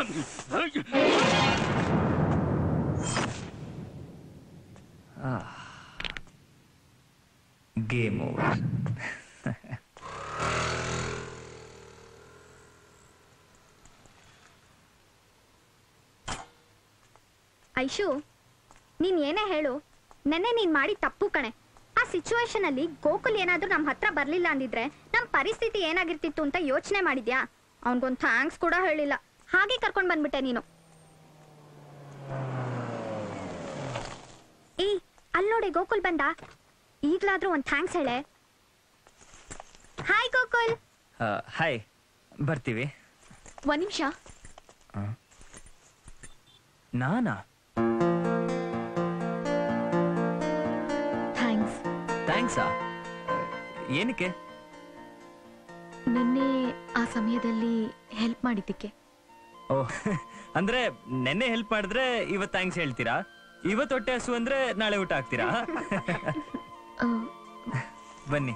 ಗೇಮ್ ಓವರ್ ಐಶು ನೀನ್ ಏನೇ ಹೇಳು ನೆನ್ನೆ ನೀನ್ ಮಾಡಿ ತಪ್ಪು ಕಣೆ ಆ ಸಿಚುವೇಶನ್ ಅಲ್ಲಿ ಗೋಕುಲ್ ಏನಾದ್ರೂ ನಮ್ ಹತ್ರ ಬರ್ಲಿಲ್ಲ ಅಂದಿದ್ರೆ ನಮ್ ಪರಿಸ್ಥಿತಿ ಏನಾಗಿರ್ತಿತ್ತು ಅಂತ ಯೋಚನೆ ಮಾಡಿದ್ಯಾ ಅವನ್ಗೊಂದ್ ಥ್ಯಾಂಕ್ಸ್ ಕೂಡ ಹೇಳಿಲ್ಲ ಹಾಗೆ ಕರ್ಕೊಂಡ್ ಬಂದ್ಬಿಟ್ಟೆ ನೀನು ಏ ಅಲ್ಲಿ ನೋಡಿ ಗೋಕುಲ್ ಬಂದ ಈಗ್ಲಾದ್ರೂ ಒಂದ್ ಥ್ಯಾಂಕ್ಸ್ ಹೇಳೆ ಹಾಯ್ ಗೋಕುಲ್ ಹಾಯ್ ಬರ್ತೀವಿ ಒಂದ್ ನಿಮಿಷ ನಾನಾ ಥ್ಯಾಂಕ್ಸ್ ಥ್ಯಾಂಕ್ಸಾ ಏನಕ್ಕೆ ನಿನ್ನೆ ಆ ಸಮಯದಲ್ಲಿ ಹೆಲ್ಪ್ ಮಾಡಿದ್ದಕ್ಕೆ ಓ ಅಂದ್ರೆ ನೆನ್ನೆ ಹೆಲ್ಪ್ ಮಾಡಿದ್ರೆ ಇವತ್ತು ಥ್ಯಾಂಕ್ಸ್ ಹೇಳ್ತೀರಾ ಇವತ್ತು ಹೊಟ್ಟೆ ಹಸು ಅಂದ್ರೆ ನಾಳೆ ಊಟ ಹಾಕ್ತೀರಾ ಬನ್ನಿ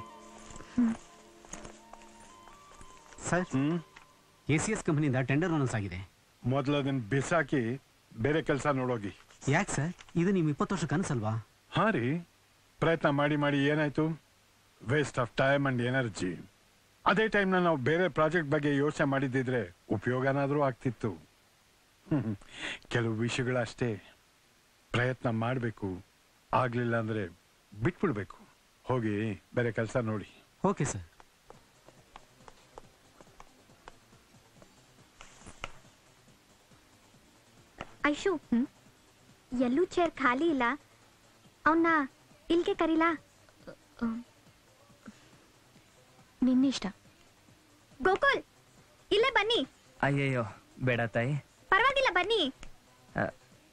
ಸರ್ ಎ ಸಿ ಎಸ್ ಕಂಪನಿಯಿಂದ ಟೆಂಡರ್ ಅನೌನ್ಸ್ ಆಗಿದೆ ಮೊದಲು ಅದನ್ನ ಬಿಸಾಕಿ ಬೇರೆ ಕೆಲಸ ನೋಡೋಗಿ ಯಾಕೆ ಸರ್ ಇದು ನಿಮ್ ಇಪ್ಪತ್ತು ವರ್ಷ ಕನಸಲ್ವಾ ಹಾ ರೀ ಪ್ರಯತ್ನ ಮಾಡಿ ಮಾಡಿ ಏನಾಯ್ತು waste of time and energy ಅದೇ ಟೈಮ್ನ ನಾವು ಬೇರೆ ಪ್ರಾಜೆಕ್ಟ್ ಬಗ್ಗೆ ಯೋಚನೆ ಮಾಡಿದ್ದಿದ್ರೆ ಉಪಯೋಗನಾದ್ರೂ ಆಗ್ತಿತ್ತು ಹ್ಮ್. ಕೆಲವು ವಿಷಯಗಳಷ್ಟೇ ಪ್ರಯತ್ನ ಮಾಡಬೇಕು ಆಗ್ಲಿಲ್ಲ ಅಂದ್ರೆ ಬಿಟ್ಬಿಡ್ಬೇಕು ಹೋಗಿ ಬೇರೆ ಕೆಲಸ ನೋಡಿ ಓಕೆ ಸರ್ ಐಶು ಎಲ್ಲೂ ಚೇರ್ ಖಾಲಿ ಇಲ್ಲ ಅವನ್ನ ಇಲ್ಗೆ ಕರೀಲಾ ನಿನ್ನಿಷ್ಟ ಗೋಕುಲ್ ಇಲ್ಲೇ ಬನ್ನಿ ಅಯ್ಯಯ್ಯೋ ಬೇಡ ತಾಯಿ ಪರವಾಗಿಲ್ಲ ಬನ್ನಿ ಆ,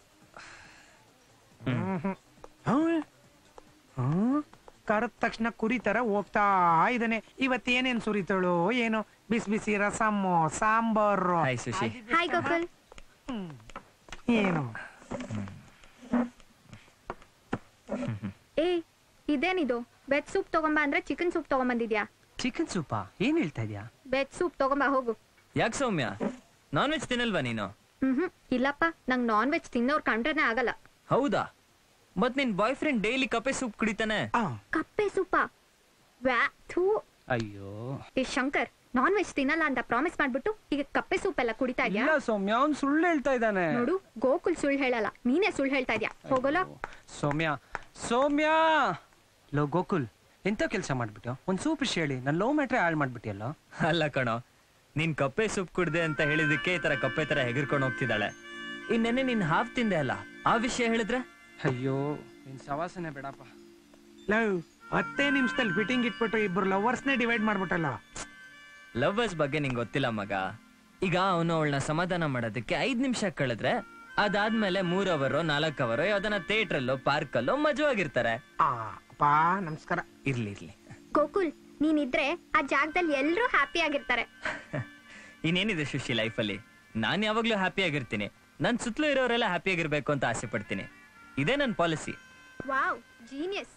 ಕರೆದ ತಕ್ಷಣ ಕುರಿ ತರ ಹೋಗ್ತಾ ಇದ್ದಾನೆ ಇವತ್ತು ಏನೇನ್ ಸುರಿತಾಳೋ ಏನೋ ಬಿಸಿ ಬಿಸಿ ರಸಮ್ಮು ಸಾಂಬಾರು ಹಾಯ್ ಸುಶಿ ಹಾಯ್ ಗೋಕುಲ್ ಏನು ಏ ಇದೇನಿದು ವೆಜ್ ಸೂಪ್ ತಗೊಂಬ ಅಂದ್ರೆ ಚಿಕನ್ ಸೂಪ್ ತಗೊಂಬಂದಿದ್ಯಾ ಚಿಕನ್ ಸೂಪಾ ಏನ್ ಹೇಳ್ತಾ ಇದ್ಯಾ ವೆಜ್ ಸೂಪ್ ತಗೊಂಬ ಹೋಗು ಯಾಕೆ ಸೌಮ್ಯ ನಾನ್ ವೆಜ್ ತಿನ್ನಲ್ವಾ ನೀನು ಹ್ಮ್ ಇಲ್ಲಪ್ಪ ನಂಗ್ ನಾನ್ ವೆಜ್ ತಿನ್ನೋರ್ ಕಂಡ್ರೇನೆ ಆಗಲ್ಲ ಹೌದಾ ಮತ್ ನಿನ್ ಬಾಯ್ ಫ್ರೆಂಡ್ ಡೈಲಿ ಕಪೆ ಸೂಪ್ ಕುಡಿತಾನೆ ಕಪ್ಪೆ ಸೂಪ ವ್ಯಾ ಥೂ ಅಯ್ಯೋ ಏ ಶಂಕರ್ ನಾನ್ ವೆಜ್ ತಿನ್ನಲ್ಲ ಅಂತ ಪ್ರಾಮಿಸ್ ಮಾಡ್ಬಿಟ್ಟು ಈಗ ಕಪ್ಪೆ ಸೂಪ್ ಎಲ್ಲ ಕುಡಿತಾ ಇದ್ಯಾ ಇಲ್ಲ ಸೌಮ್ಯ ಅವ್ನ್ ಸುಳ್ಳು ಹೇಳ್ತಾ ಇದ್ದಾನೆ ನೋಡು ಗೋಕುಲ್ ಸುಳ್ಳು ಹೇಳಲ್ಲ ನೀನೇ ಸುಳ್ಳು ಹೇಳ್ತಾ ಇದ್ಯಾ ಹೋಗಲ್ಲ ಸೌಮ್ಯ ಸೌಮ್ಯ ಲೋ ಗೋಕುಲ್ ಎಂತ ಕೆಲಸ ಮಾಡ್ಬಿಟ್ಟು ಒಂದ್ ಸೂಪ್ ವಿಷಯ ಹೇಳಿ ನನ್ ಲವ್ ಮ್ಯಾಟ್ರೆ ಹಾಳು ಮಾಡ್ಬಿಟ್ಟಿಯಲ್ಲ ಅಲ್ಲ ಕಣೋ ನೀನ್ ಕಪ್ಪೆ ಸೂಪ್ ಕುಡ್ದೆ ಅಂತ ಹೇಳಿದಕ್ಕೆ ಈ ತರ ಕಪ್ಪೆ ತರ ಹೆಗರ್ಕೊಂಡು ಹೋಗ್ತಿದ್ದಾಳೆ ಇನ್ನೆನ್ನೆ ನೀನ್ ಹಾಫ್ ತಿಂದೆ ಅಲ್ಲ ಆ ವಿಷಯ ಹೇಳಿದ್ರೆ ಅಯ್ಯೋ ನಿನ್ ಸವಾಸನೆ ಬೇಡಪ್ಪ ಲವ್ ಹತ್ತೇ ನಿಮಿಷದಲ್ಲಿ ಫಿಟ್ಟಿಂಗ್ ಇಟ್ಬಿಟ್ಟು ಇಬ್ರು ಲವರ್ಸ್ನೇ ಡಿವೈಡ್ ಮಾಡ್ಬಿಟ್ಟಲ್ಲ ಲವ್ವರ್ಸ್ ಬಗ್ಗೆ ನಿಂಗೆ ಗೊತ್ತಿಲ್ಲ ಮಗ ಈಗ ಅವನು ಅವಳನ್ನ ಸಮಾಧಾನ ಮಾಡೋದಕ್ಕೆ ಐದ್ ನಿಮಿಷ ಕಳೆದ್ರೆ ಅದಾದ್ಮೇಲೆ ಮೂರ್ ಅವರೋ ನಾಲ್ಕು ಅವರೋ ಯಾವ್ದನ್ನ ಥಿಯೇಟ್ರಲ್ಲೋ ಪಾರ್ಕಲ್ಲೋ ಮಜವಾಗಿರ್ತಾರೆ ಪಾ ನಮಸ್ಕಾರ ಇರ್ಲಿ ಇರ್ಲಿ ಗೋಕುಲ್ ನೀನಿದ್ರೆ ಆ ಜಾಗದಲ್ಲಿ ಎಲ್ರೂ ಹ್ಯಾಪಿ ಆಗಿರ್ತಾರೆ ಇನ್ನೇನಿದೆ ಸುಶಿ ಲೈಫಲ್ಲಿ ನಾನ್ ಯಾವಾಗ್ಲೂ ಹ್ಯಾಪಿ ಆಗಿರ್ತೀನಿ ನನ್ ಸುತ್ತಲೂ ಇರೋರೆಲ್ಲ ಹ್ಯಾಪಿ ಆಗಿರ್ಬೇಕು ಅಂತ ಆಸೆ ಪಡ್ತೀನಿ ಇದೇ ನನ್ನ ಪಾಲಿಸಿ ವಾವ್ ಜೀನಿಯಸ್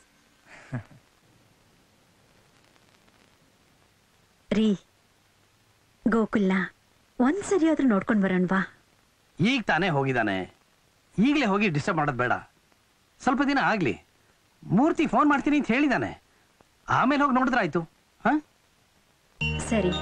ರೀ ಗೋಕುಲ್ನ ಒಂದ್ಸರಿ ಆದ್ರೂ ನೋಡ್ಕೊಂಡ್ ಬರೋಣವಾ ಈಗ ತಾನೇ ಹೋಗಿದ್ದಾನೆ ಈಗಲೇ ಹೋಗಿ ಡಿಸ್ಟರ್ಬ್ ಮಾಡೋದು ಬೇಡ ಸ್ವಲ್ಪ ದಿನ ಆಗ್ಲಿ ಮೂರ್ತಿ ಫೋನ್ ಮಾಡ್ತೀನಿ ಅಂತ ಹೇಳಿದಾನೆ ಆಮೇಲೆ ಹೋಗಿ ನೋಡಿದ್ರೆ ಆಯ್ತು ಹಾ ಸರಿ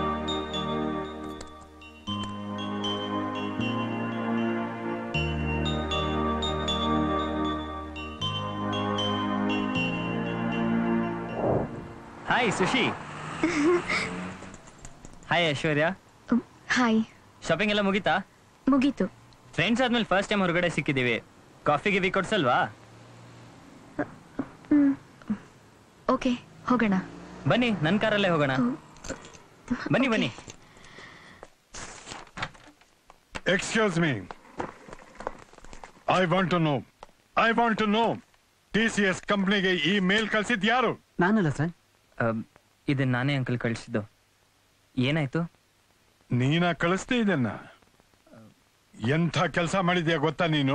hi Sushi hi Aishwarya hi shopping ಎಲ್ಲ ಮುಗೀತಾ ಮುಗೀತು ಫ್ರೆಂಡ್ಸ್ ಆದ್ಮೇಲೆ ಫಸ್ಟ್ ಟೈಮ್ ಹೊರಗಡೆ ಸಿಕ್ಕಿದೀವಿ ಕಾಫಿ ಗಿವಿ ಕೊಡ್ಸಲ್ವಾ ಓಕೆ ಹೋಗೋಣ ಬನ್ನಿ ನನ್ನ ಕಾರಲ್ಲೇ ಹೋಗೋಣ ಬನ್ನಿ ಬನ್ನಿ excuse me I want to know I want to know T C S ಕಂಪ್ನಿಗೆ ಈ ಮೇಲ್ ಕಳ್ಸಿದ್ ಯಾರು ನಾನಲ್ಲ ಸರ್ ಇದನ್ನ ನಾನೇ ಅಂಕಲ್ ಕಳಿಸಿದ್ದು ಏನಾಯ್ತು ನೀನ ಕಳಿಸ್ದೆ ಇದನ್ನ ಎಂಥ ಕೆಲಸ ಮಾಡಿದ್ಯಾ ಗೊತ್ತಾ ನೀನು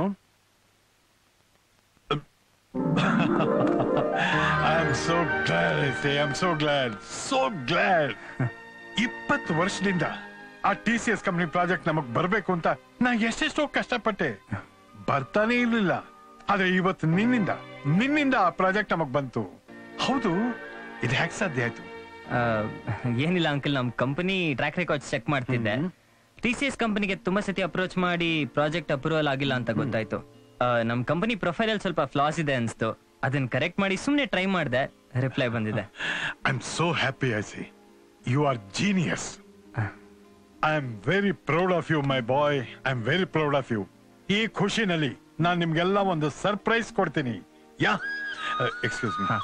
I am so glad I am so glad so glad ಇಪ್ಪತ್ತು ವರ್ಷದಿಂದ ಆ T C S company project ನಮಗ್ ಬರ್ಬೇಕು ಅಂತ ನಾ ಎಷ್ಟೆಷ್ಟೋ ಕಷ್ಟಪಟ್ಟೆ ಬರ್ತಾನೆ ಇರ್ಲಿಲ್ಲ ಆದ್ರೆ ಇವತ್ತು ನಿನ್ನಿಂದ ನಿನ್ನಿಂದ ಆ ಪ್ರಾಜೆಕ್ಟ್ ನಮಗ್ ಬಂತು ಹೌದು ಇದು ಹ್ಯಾಕ್ ಸಾಧ್ಯ ಆಯ್ತು ಆ, ಏನಿಲ್ಲ ಅಂಕಲ್ ನಮ್ ಕಂಪನಿ ಟ್ರ್ಯಾಕ್ ರೆಕಾರ್ಡ್ ಚೆಕ್ ಮಾಡ್ತಿದ್ದೆ ಟಿ ಸಿ ಎಸ್ ಕಂಪನಿಗೆ ತುಂಬಾ ಸತಿ ಅಪ್ರೋಚ್ ಮಾಡಿ ಪ್ರಾಜೆಕ್ಟ್ ಅಪ್ರೂವಲ್ ಆಗಿಲ್ಲ ಅಂತ ಗೊತ್ತಾಯ್ತು ಆ, ನಮ್ ಕಂಪನಿ ಪ್ರೊಫೈಲ್ ಅಲ್ಲಿ ಸ್ವಲ್ಪ ಫ್ಲಾಸ್ ಇದೆ ಅನ್ಸ್ತು ಅದನ್ನ ಕರೆಕ್ಟ್ ಮಾಡಿ ಸುಮ್ನೆ ಟ್ರೈ ಮಾಡಿದೆ ರಿಪ್ಲೈ ಬಂದಿದೆ I am so happy I see you are genius I am very proud of you my boy I am very proud of you ಈ ಖುಷಿನಲ್ಲಿ ನಾನು ನಿಮ್ಗೆಲ್ಲ ಒಂದು ಸರ್ಪ್ರೈಸ್ ಕೊಡ್ತೀನಿ ಯಾ ಎಕ್ಸ್ಕ್ಯೂಸ್ ಮಿ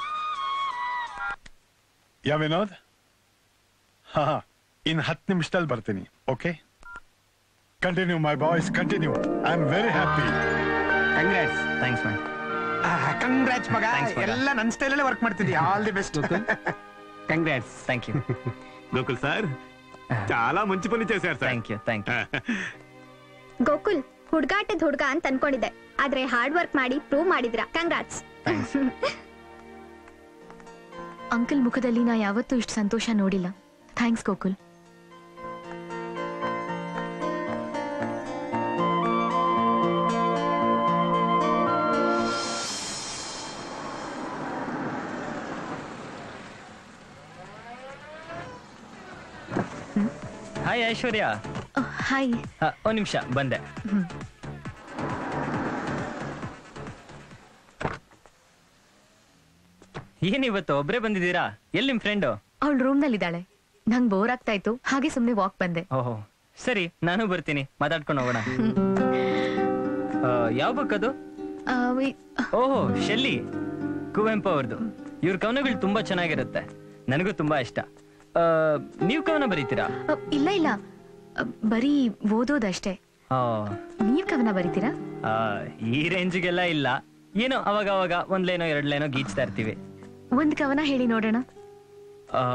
ಯಾ ವಿನೋದ್ ಹಾ ಇನ್ ಹತ್ತು ನಿಮಿಷದಲ್ಲಿ ಬರ್ತೀನಿ okay continue my boys continue I am very happy congrats thanks ma'am congrats ಮಗ Thanks, ಮಗ. ಎಲ್ಲ ನನ್ನ ಸ್ಟೈಲಲ್ಲೇ ವರ್ಕ್ ಮಾಡ್ತಿದ್ಯಾ all the best congrats thank you Gokul sir చాలా మంచి పని చేశారు sir thank you thank you Gokul ಹುಡ್ಗಾಟದ ಹುಡ್ಗ ಅಂತ ಅನ್ಕೊಂಡಿದ್ದೆ ಆದ್ರೆ ಹಾರ್ಡ್ ವರ್ಕ್ ಮಾಡಿ ಪ್ರೂವ್ ಮಾಡಿದ್ರ ಕಂಗ್ರಾಟ್ಸ್ ಅಂಕಲ್ ಮುಖದಲ್ಲಿ ನಾ ಯಾವತ್ತೂ ಇಷ್ಟು ಸಂತೋಷ ನೋಡಿಲ್ಲ thanks Gokul hi Aishwarya hi ಆ, ಒಂದ್ ನಿಮಿಷ ಬಂದೆ ಏನಿವತ್ತು ಒಬ್ರೇ ಬಂದಿದ್ದೀರಾ ಎಲ್ಲಿ ನಿಮ್ ಫ್ರೆಂಡು ಅವಳು ರೂಮ್ ನಲ್ಲಿದ್ದಾಳೆ ನಂಗ್ ಬೋರ್ ಆಗ್ತಾ ಇತ್ತು ಹಾಗೆ ಸುಮ್ನೆ ವಾಕ್ ಬಂದೆ ಓಹೋ ಸರಿ ನಾನು ಬರ್ತೀನಿ ಮಾತಾಡ್ಕೊಂಡು ಹೋಗೋಣ ಆ, ಯಾವ ಬುಕ್ ಅದು ಆ, ವಿ- ಓಹೋ ಶೆಲ್ಲಿ ಕುವೆಂಪು ಅವ್ರದ್ದು ಇವ್ರ ಕವನಗಳು ತುಂಬಾ ಚೆನ್ನಾಗಿರುತ್ತೆ ನನಗೂ ತುಂಬಾ ಇಷ್ಟ ಆ, ನೀವ್ ಕವನ ಬರೀತೀರಾ ಆ, ಇಲ್ಲ ಇಲ್ಲ ಆ, ಬರೀ ಓದೋದಷ್ಟೇ ಆ, ನೀವ್ ಕವನ ಬರೀತೀರಾ ಆ, ಈ ರೇಂಜ್ಗೆಲ್ಲ ಇಲ್ಲ ಏನೋ ಅವಾಗ ಅವಾಗ ಒಂದ್ ಲೈನೋ ಎರಡ್ ಲೈನೋ ಗೀಚ್ತಾ ಇರ್ತೀವಿ ಒಂದ್ ಕವನ ಹೇಳಿ ನೋಡೋಣ ಆ,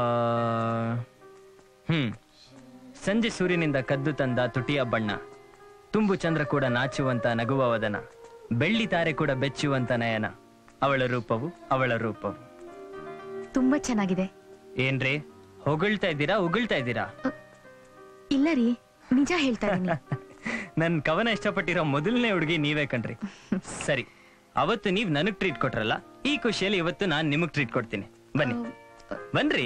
ಹ್ಮ್ ಸಂಜೆ ಸೂರ್ಯನಿಂದ ಕದ್ದು ತಂದ ತುಟಿಯ ಬಣ್ಣ ತುಂಬು ಚಂದ್ರ ಕೂಡ ನಾಚುವಂತ ನಗುವ ವದನ ಬೆಳ್ಳಿ ತಾರೆ ಕೂಡ ಬೆಚ್ಚುವಂತ ನಯನ ಅವಳ ರೂಪವು ಅವಳ ರೂಪವು ತುಂಬಾ ಚೆನ್ನಾಗಿದೆ ಏನ್ರಿ ಹೊಗಳ್ತಾ ಇದ್ದೀರಾ ಉಗುಳ್ತಾ ಇದ್ದೀರಾ ಇಲ್ಲ ರೀ ನಿಜ ಹೇಳ್ತಾ ಇದೀನಿ ನನ್ ಕವನ ಇಷ್ಟಪಟ್ಟಿರೋ ಮೊದಲನೇ ಹುಡುಗಿ ನೀವೇ ಕಣ್ರಿ ಸರಿ ಅವತ್ತು ನೀವ್ ನನಗ್ ಟ್ರೀಟ್ ಕೊಟ್ರಲ್ಲ ಈ ಖುಷಿಯಲ್ಲಿ ಇವತ್ತು ನಾನ್ ನಿಮಗ್ ಟ್ರೀಟ್ ಕೊಡ್ತೀನಿ ಬನ್ನಿ ಬನ್ರಿ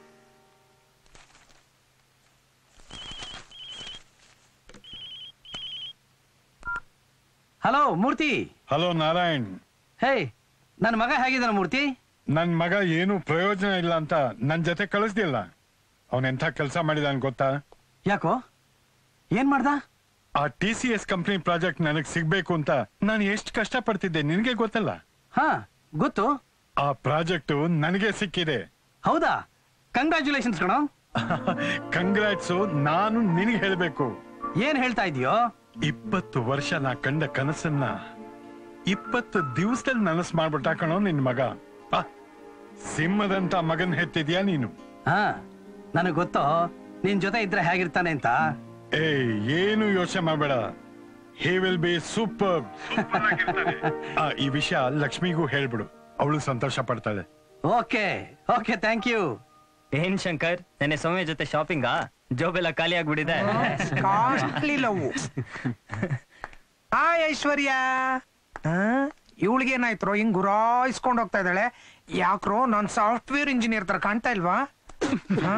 hello Murthy hello Narayan hey ನನ್ನ ಮಗ ಹೇಗಿದ್ದಾನ ಮೂರ್ತಿ ನನ್ ಮಗ ಏನು ಪ್ರಯೋಜನ ಇಲ್ಲ ಅಂತ ನನ್ ಜೊತೆ ಕಳಿಸ್ದಿಲ್ಲ ಅವನ್ ಎಂಥ ಕೆಲಸ ಮಾಡಿದಾನ್ ಗೊತ್ತಾ ಯಾಕೋ ಏನ್ ಮಾಡ್ದ ಆ T C S company project ನನಗ್ ಸಿಗ್ಬೇಕು ಅಂತ ನಾನು ಎಷ್ಟು ಕಷ್ಟ ಪಡ್ತಿದ್ದೆ ನಿನಗೆ ಗೊತ್ತಲ್ಲ ಹಾ ಗೊತ್ತು ಆ ಪ್ರಾಜೆಕ್ಟ್ ನನಗೆ ಸಿಕ್ಕಿದೆ ಹೌದಾ ಕಂಗ್ರ್ಯಾಚುಲೇಷನ್ಸ್ ಕಣೋ ಕಂಗ್ರಾಟ್ಸು ನಾನು ನಿನಗೆ ಹೇಳ್ಬೇಕು ಏನ್ ಹೇಳ್ತಾ ಇದೀಯೋ ಇಪ್ಪತ್ತು ವರ್ಷ ನಾ ಕಂಡ ಕನಸನ್ನ ಇಪ್ಪತ್ತು ದಿವಸದಲ್ಲಿ ನನಸ್ ಮಾಡ್ಬಿಟ್ಟ ಕಣೋ ನಿನ್ ಮಗ ಆ, ಸಿಂಹದಂತ ಮಗನ್ ಹೆತ್ತಿದ್ಯಾ ನೀನು ಹಾ ನನಗ್ ಗೊತ್ತೋ ನಿನ್ ಜೊತೆ ಇದ್ರೆ ಹೇಗಿರ್ತಾನೆ ಅಂತ ಏ ಏನು ಯೋಚನೆ ಮಾಡಬೇಡ ಹೇ ವಿಲ್ ಬಿ ಸೂಪರ್ ಈ ವಿಷಯ ಲಕ್ಷ್ಮಿಗೂ ಹೇಳ್ಬಿಡು ಅವಳು ಸಂತೋಷ ಪಡ್ತಾಳೆ ಓಕೆ ಓಕೆ ಥ್ಯಾಂಕ್ ಯು ಏನ್ ಶಂಕರ್ ನೆನ್ನೆ ಸೌಮ್ಯ ಜೊತೆ ಶಾಪಿಂಗಾ ಜೋಬೆಲ್ಲ ಖಾಲಿ ಆಗ್ಬಿಟ್ಟಿದೆ ಕಾಸ್ಟ್ಲಿ ಲವ್ ಹಾಯ್ ಐಶ್ವರ್ಯ ಇವಳಿಗೆ ಏನಾಯ್ತ್ರೋ ಹಿಂಗ್ ಗುರಾಯಿಸ್ಕೊಂಡು ಹೋಗ್ತಾ ಇದ್ದಾಳೆ ಯಾಕ್ರೋ ನಾನ್ ಸಾಫ್ಟ್ವೇರ್ ಇಂಜಿನಿಯರ್ ತರ ಕಾಣ್ತಾ ಇಲ್ವಾ ಹಾ?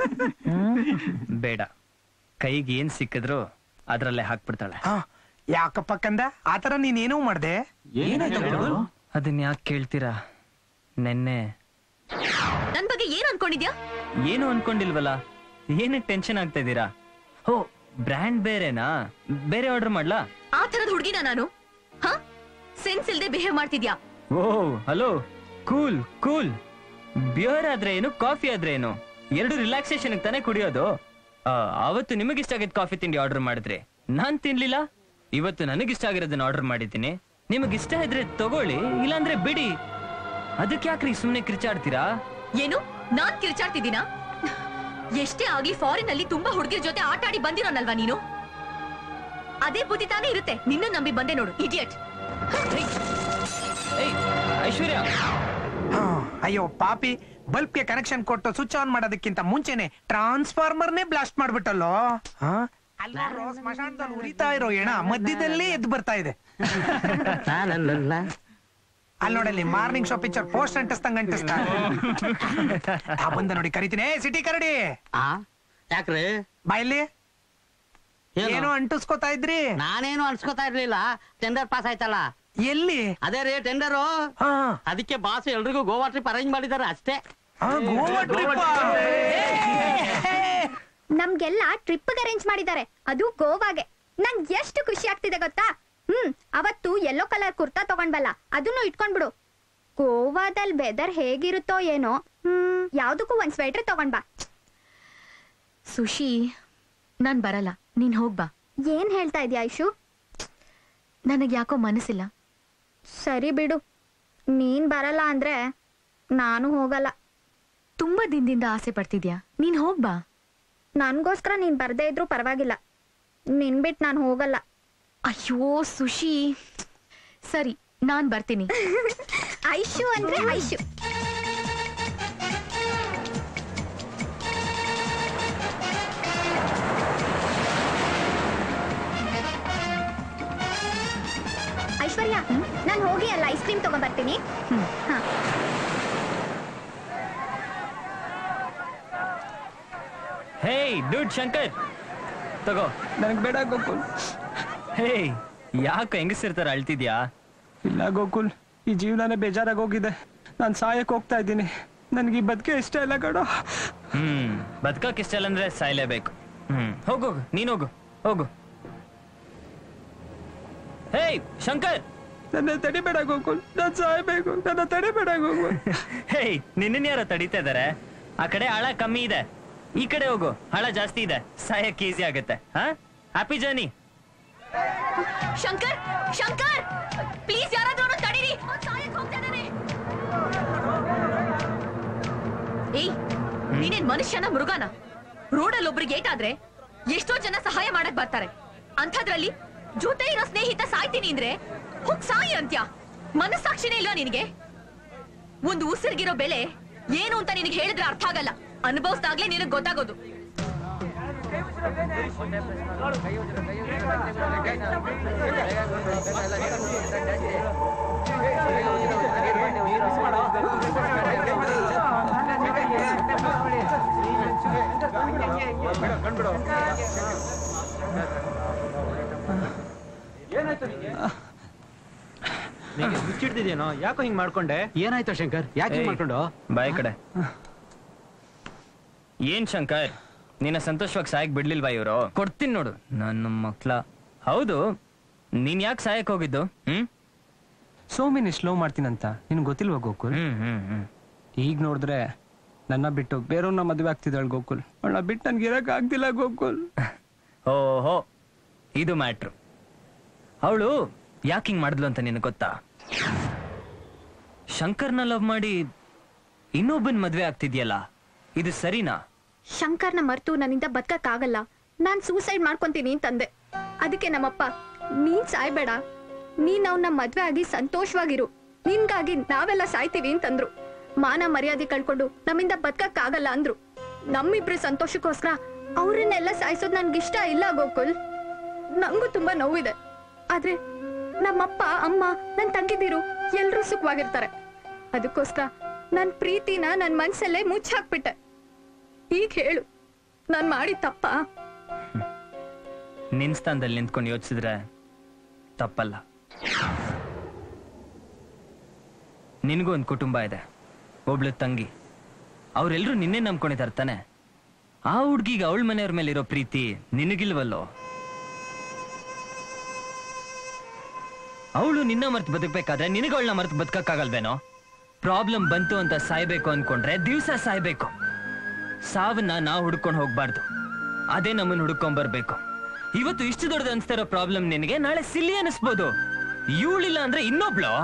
ಬೇಡ ಕೈಗೆ ಏನ್ ಸಿಕ್ಕಿದ್ರು ಅದ್ರಲ್ಲೇ ಹಾಕ್ಬಿಡ್ತಾಳೆ ಹಾ, ಯಾಕಪ್ಪ ಕಂದ ಆತರ ನೀನೇನೂ ಮಾಡ್ದೆ ಅದನ್ನ ಯಾಕೆ ಕೇಳ್ತೀರಾ ನೆನ್ನೆ ನನ್ ಬಗ್ಗೆ ಏನ್ ಅನ್ಕೊಂಡಿದ್ಯಾ ಏನು ಅನ್ಕೊಂಡಿಲ್ವಲ್ಲ ಏನಕ್ಕೆ ಟೆನ್ಷನ್ ಆಗ್ತಾ ಇದ್ದೀರಾ ಓ ಬ್ರ್ಯಾಂಡ್ ಬೇರೆನಾ ಬೇರೆ ಆರ್ಡರ್ ಮಾಡ್ಲಾ ಆ ತರದ ಹುಡುಗಿನ ನಾನು ಹ ಸೆನ್ಸ್ ಇಲ್ದೆ ಬಿಹೇವ್ ಮಾಡ್ತಿದ್ಯಾ oh hello cool cool beer ಆದ್ರೆ ಏನು ಕಾಫಿ ಆದ್ರೆ ಏನು ಎರಡು ರಿಲ್ಯಾಕ್ಸೇಷನ್ ತಾನೇ ಕುಡಿಯೋದು ಆ, ಆವತ್ತು ನಿಮಗಿಷ್ಟ ಆಗಿದ್ ಕಾಫಿ ತಿಂಡಿ ಆರ್ಡರ್ ಮಾಡಿದ್ರಿ ನಾನ್ ತಿನ್ಲಿಲ್ಲ ಇವತ್ತು ನನಗಿಷ್ಟ ಆಗಿರೋದನ್ನ ಆರ್ಡರ್ ಮಾಡಿದ್ದೀನಿ ನಿಮಗಿಷ್ಟ ಇದ್ರೆ ತಗೊಳ್ಳಿ ಇಲ್ಲಾಂದ್ರೆ ಬಿಡಿ ಅದಕ್ಕೆ ಯಾಕ್ರಿ ಸುಮ್ನೆ ಕಿರ್ಚಾಡ್ತೀರಾ ಏನು ನಾನ್ ಕಿರ್ಚಾಡ್ತಿದ್ದೀನಾ ಎಷ್ಟೇ ಆಗ್ಲಿ ಫಾರಿನ್ ಅಲ್ಲಿ ತುಂಬಾ ಹುಡುಗಿರ ಜೊತೆ ಆಟ ಆಡಿ ಬಂದಿರೋನಲ್ವಾ ನೀನು ಅದೇ ಬುದ್ಧಿ ತಾನೇ ಇರುತ್ತೆ ನಿನ್ನ ನಂಬಿ ಬಂದೆ ನೋಡು ಇಡಿಯಟ್ ಏಯ್ ಐಶ್ವರ್ಯ ಹಾ, ಅಯ್ಯೋ ಪಾಪಿ ಬಲ್ಬ್ಗೆ ಕನೆಕ್ಷನ್ ಕೊಟ್ಟು ಸ್ವಿಚ್ ಆನ್ ಮಾಡೋದಕ್ಕಿಂತ ಮುಂಚೆನೆ ಟ್ರಾನ್ಸ್ಫಾರ್ಮರ್ನೇ ಬ್ಲಾಸ್ಟ್ ಮಾಡ್ಬಿಟ್ಟಲ್ಲೋ ಹಾ? ಅಲ್ಲ್ ನೋಡ್ರೋ, ಸ್ಮಶಾನದಲ್ಲಿ ಉರಿತಾ ಇರೋ ಎಣ ಮಧ್ಯದಲ್ಲೇ ಎದ್ದು ಬರ್ತಾ ಇದೆ ಅಲ್ಲಿ ನೋಡಲ್ಲಿ ಮಾರ್ನಿಂಗ್ ಶೋ ಪಿಕ್ಚರ್ ಪೋಸ್ಟ್ ಅಂಟಿಸ್ದಂಗ ಅಂಟಿಸ್ತಾ ಆ, ಬಂದ ನೋಡಿ ಕರಿತೀನಿ ಸಿಟಿ ಕರಡಿ ಯಾಕ್ರಿ ಬಾಯಲ್ಲಿ ಏನು? ಏನೋ ಅಂಟಿಸ್ಕೊತಾ ಇದ್ರಿ ನಾನೇನು ಅನ್ಸ್ಕೊತಾ ಇರ್ಲಿಲ್ಲ ಟೆಂಡರ್ ಪಾಸ್ ಆಯ್ತಲ್ಲ ಎಲ್ಲಿ ಅದೇ ರೀ ಟೆಂಡರು ಅದಕ್ಕೆ ಬಾಸ್ ಎಲ್ರಿಗೂ ಗೋವಾ ಟ್ರಿಪ್ ಅರೇಂಜ್ ಮಾಡಿದಾರೆ ಅಷ್ಟೇ ಗೋವಾ ನಮ್ಗೆಲ್ಲ ಟ್ರಿಪ್ ಅರೇಂಜ್ ಮಾಡಿದ್ದಾರೆ ಅದು ಗೋವಾಗೆ ನಂಗ್ ಎಷ್ಟು ಖುಷಿ ಆಗ್ತಿದೆ ಗೊತ್ತಾ ಹ್ಮ್ ಅವತ್ತು ಯೆಲ್ಲೋ ಕಲರ್ ಕುರ್ತಾ ತಗೊಂಡ್ಬಲ್ಲ ಅದನ್ನು ಇಟ್ಕೊಂಡ್ಬಿಡು ಗೋವಾದಲ್ಲಿ ವೆದರ್ ಹೇಗಿರುತ್ತೋ ಏನೋ ಹ್ಮ್ ಯಾವ್ದಕ್ಕೂ ಒಂದ್ ಸ್ವೆಟರ್ ತಗೊಂಡ್ ಬಾ ಸುಶಿ ನಾನ್ ಬರಲ್ಲ ನೀನ್ ಹೋಗ್ಬಾ ಏನ್ ಹೇಳ್ತಾ ಇದ್ಯಾ ಐಶು ನನಗ್ ಯಾಕೋ ಮನಸ್ಸಿಲ್ಲ ಸರಿ ಬಿಡು ನೀನ್ ಬರಲ್ಲ ಅಂದ್ರೆ ನಾನು ಹೋಗಲ್ಲ ತುಂಬಾ ದಿನದಿಂದ ಆಸೆ ಪಡ್ತಿದ್ಯಾ ನೀನ್ ಹೋಗ್ಬಾ ನನ್ಗೋಸ್ಕರ ನೀನ್ ಬರ್ದೇ ಇದ್ರು ಪರವಾಗಿಲ್ಲ ನಿನ್ ಬಿಟ್ ನಾನು ಹೋಗಲ್ಲ ಅಯ್ಯೋ ಸುಶಿ ಸರಿ ನಾನ್ ಬರ್ತೀನಿ ಐಶು ಅಂದ್ರೆ ಐಶು ಐಶ್ವರ್ಯ ನಾನು ಹೋಗಿ ಅಲ್ಲಿ ಐಸ್ ಕ್ರೀಮ್ ತಗೊಂಡ್ಬರ್ತೀನಿ ಹಾ ಹೇಯ್ ದುಡ್ ಶಂಕರ್ ತಗೋ ನನಗೆ ಬೇಡ ಗೋಕುಲ್ ಹೇಯ್ ಯಾಕೆ ಹೆಂಗಸಿರ್ತಾರ ಅಳ್ತಿದ್ಯಾ ಇಲ್ಲ ಗೋಕುಲ್ ಈ ಜೀವನನೇ ಬೇಜಾರಾಗಿ ಹೋಗಿದೆ ನಾನು ಸಾಯಕ್ ಹೋಗ್ತಾ ಇದ್ದೀನಿ ನನಗೆ ಈ ಬದುಕೆ ಇಷ್ಟ ಇಲ್ಲ ಕಣೋ ಹ್ಮ್ ಬದುಕಕ್ ಇಷ್ಟ ಇಲ್ಲ ಅಂದ್ರೆ ಸಾಯ್ಲೇಬೇಕು ಹ್ಮ್ ಹೋಗೋಗು ನೀನ್ ಹೋಗು ಹೋಗು ಹೇಯ್ ಶಂಕರ್ ನನ್ನ ತಡಿಬೇಡ ಗೋಕುಲ್ ನಾನು ಸಾಯ್ಬೇಕು ನನ್ನ ತಡಿಬೇಡ ಗೋಕುಲ್ ಹೇಯ್ ನಿನ್ನ ಯಾರ ತಡಿತಾ ಇದಾರೆ ಆ ಕಡೆ ಆಳ ಕಮ್ಮಿ ಇದೆ ಈ ಕಡೆ ಹೋಗು ಹಳ ಜಾಸ್ತಿ ಇದೆ ಸಾಯಕ್ ಈಸಿ ಆಗುತ್ತೆ ಹಾ happy journey Shankar Shankar please ಯಾರಾದ್ರೂ ಅವ್ನನ್ನ ತಡೀರಿ ಅವ್ನ್ ಸಾಯಕ್ ಹೋಗ್ತಾ ಇದಾನೆ. ಏಯ್ ನೀನೇನ್ ಮನುಷ್ಯನ ಮೃಗನ ರೋಡಲ್ಲಿ ಒಬ್ರಿಗೆ ಏಟಾದ್ರೆ ಎಷ್ಟೋ ಜನ ಸಹಾಯ ಮಾಡಕ್ ಬರ್ತಾರೆ ಅಂಥದ್ರಲ್ಲಿ ಜೊತೆ ಇರೋ ಸ್ನೇಹಿತ ಸಾಯ್ತೀನಿ ಅಂದ್ರೆ ಹೋಗ್ ಸಾಯಿ ಅಂತ್ಯ ಮನಸ್ಸಾಕ್ಷಿನೇ ಇಲ್ಲ ನಿನಗೆ ಒಂದು ಉಸಿರಿಗಿರೋ ಬೆಲೆ ಏನು ಅಂತ ನಿನಗೆ ಹೇಳಿದ್ರೆ ಅರ್ಥ ಆಗಲ್ಲ ಅನುಭವಿಸ್ದಾಗ್ಲೇ ನಿನಗ್ ಗೊತ್ತಾಗೋದು ಹುಚ್ಚಿಡ್ತಿದ್ಯೇನೋ ಯಾಕೋ ಹಿಂಗ್ ಮಾಡ್ಕೊಂಡೆ ಏನಾಯ್ತು ಶಂಕರ್ ಯಾಕೆ ಏಯ್, ಮಾಡ್ಕೊಂಡು ಬಾಯ್ ಕಡೆ ಏನ್ ಶಂಕರ್ ನಿನ್ನ ಸಂತೋಷವಾಗಿ ಸಾಯಕ್ ಬಿಡ್ಲಿಲ್ವಾ ಇವರು ಕೊಡ್ತೀನಿ ನೋಡು ನನ್ನ ಮಕ್ಳ ಹೌದು ನೀನ್ ಯಾಕೆ ಸಾಯಕ್ ಹೋಗಿದ್ದು ಹ್ಮ್ ಸೋಮಿನಿ ಸ್ಲೋ ಮಾಡ್ತೀನಂತ ನಿನ್ಗೆ ಗೊತ್ತಿಲ್ವಾ ಗೋಕುಲ್ ಹ್ಮ್ ಹ್ಮ್ ಹ್ಮ್ ಈಗ ನೋಡಿದ್ರೆ ನನ್ನ ಬಿಟ್ಟು ಬೇರೆಯವ್ರನ್ನ ಮದುವೆ ಆಗ್ತಿದ್ದಾಳೆ ಗೋಕುಲ್ ಅವಳ ಬಿಟ್ಟು ನನ್ಗೆ ಇರಕ್ ಆಗ್ತಿಲ್ಲ ಗೋಕುಲ್ ಓಹೋ ಇದು ಮ್ಯಾಟ್ರು ಅವಳು ಯಾಕೆ ಹಿಂಗ್ ಮಾಡಿದ್ಲು ಅಂತ ನಿನಗೆ ಗೊತ್ತಾ ಶಂಕರ್ನ ಲವ್ ಮಾಡಿ ಇನ್ನೊಬ್ಬನ್ ಮದ್ವೆ ಆಗ್ತಿದ್ಯಲ್ಲ ಇದು ಸರಿನಾ ಶಂಕರ್ನ ಮರ್ತು ನನ್ನಿಂದ ಬದುಕಕ್ಕಾಗಲ್ಲ ನಾನ್ ಸೂಸೈಡ್ ಮಾಡ್ಕೊಂತೀನಿ ಅಂತಂದೆ ಅದಕ್ಕೆ ನಮ್ಮಪ್ಪ ನೀನ್ ಸಾಯ್ಬೇಡ ನೀನ್ ಅವನ್ನ ಮದ್ವೆ ಆಗಿ ಸಂತೋಷವಾಗಿರು ನಿನ್ಗಾಗಿ ನಾವೆಲ್ಲ ಸಾಯ್ತೀವಿ ಅಂತಂದ್ರು ಮಾನ ಮರ್ಯಾದೆ ಕಳ್ಕೊಂಡು ನಮ್ಮಿಂದ ಬದುಕಕ್ಕಾಗಲ್ಲ ಅಂದ್ರು ನಮ್ಮಿಬ್ರು ಸಂತೋಷಕ್ಕೋಸ್ಕರ ಅವ್ರನ್ನೆಲ್ಲ ಸಾಯಿಸೋದ್ ನನ್ಗಿಷ್ಟ ಇಲ್ಲ ಗೋಕುಲ್ ನಂಗೂ ತುಂಬಾ ನೋವಿದೆ ಆದ್ರೆ ನಮ್ಮಪ್ಪ ಅಮ್ಮ ನನ್ ತಂಗಿದಿರು ಎಲ್ರೂ ಸುಖವಾಗಿರ್ತಾರೆ ಅದಕ್ಕೋಸ್ಕರ ನನ್ ಪ್ರೀತಿನ ನನ್ ಮನ್ಸಲ್ಲೇ ಮುಚ್ಚಾಕ್ಬಿಟ್ಟೆ ಈಗ ಹೇಳು ನಾನ್ ಮಾಡಿ ತಪ್ಪ ನಿನ್ ಸ್ಥಾನದಲ್ಲಿ ನಿಂತ್ಕೊಂಡು ಯೋಚಿಸಿದ್ರೆ ತಪ್ಪಲ್ಲ ನಿನಗೂ ಒಂದು ಕುಟುಂಬ ಇದೆ ಒಬ್ಳು ತಂಗಿ ಅವ್ರೆಲ್ರೂ ನಿನ್ನೆ ನಂಬ್ಕೊಂಡಿದ್ದಾರೆ ತಾನೆ ಆ ಹುಡ್ಗಿಗೆ ಅವಳ ಮನೆಯವ್ರ ಮೇಲೆ ಇರೋ ಪ್ರೀತಿ ನಿನಗಿಲ್ವಲ್ಲೋ ಅವಳು ನಿನ್ನ ಮರ್ತು ಬದುಕ್ಬೇಕಾದ್ರೆ ನಿನಗವಳನ್ನ ಮರ್ತು ಬದುಕಕ್ಕಾಗಲ್ವೇನೋ ಪ್ರಾಬ್ಲಮ್ ಬಂತು ಅಂತ ಸಾಯ್ಬೇಕು ಅನ್ಕೊಂಡ್ರೆ ದಿವ್ಸ ಸಾಯ್ಬೇಕು ಸಾವನ್ನ ನಾವು ಹುಡ್ಕೊಂಡು ಹೋಗ್ಬಾರ್ದು ಅದೇ ನಮ್ಮನ್ನ ಹುಡ್ಕೊಂಡ್ ಬರ್ಬೇಕು ಇವತ್ತು ಇಷ್ಟು ದೊಡ್ಡದು ಅನ್ಸ್ತಾ ಇರೋ ಪ್ರಾಬ್ಲಮ್ ನಿನಗೆ ನಾಳೆ ಸಿಲ್ಲಿ ಅನಿಸ್ಬೋದು ಇವಳಿಲ್ಲ ಅಂದ್ರೆ ಇನ್ನೊಬ್ಳು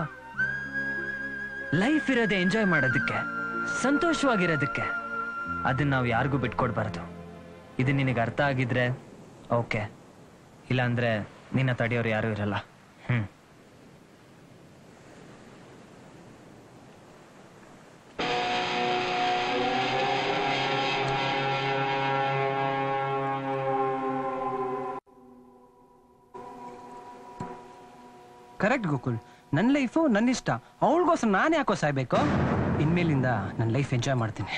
ಲೈಫ್ ಇರೋದೇ ಎಂಜಾಯ್ ಮಾಡೋದಕ್ಕೆ ಸಂತೋಷವಾಗಿರೋದಕ್ಕೆ ಅದನ್ನ ನಾವು ಯಾರಿಗೂ ಬಿಟ್ಕೊಡ್ಬಾರ್ದು ಇದು ನಿನಗೆ ಅರ್ಥ ಆಗಿದ್ರೆ ಓಕೆ ಇಲ್ಲಾಂದ್ರೆ ನಿನ್ನ ತಡೆಯೋರು ಯಾರು ಇರಲ್ಲ ಹ್ಮ್ ಕರೆಕ್ಟ್ ಗೋಕುಲ್ ನನ್ನ ಲೈಫು ನನ್ನ ಇಷ್ಟ ಅವಳಿಗೋಸ್ಕರ ನಾನು ಯಾಕೋ ಸಾಯ್ಬೇಕು ಇನ್ಮೇಲಿಂದ ನನ್ನ ಲೈಫ್ ಎಂಜಾಯ್ ಮಾಡ್ತೀನಿ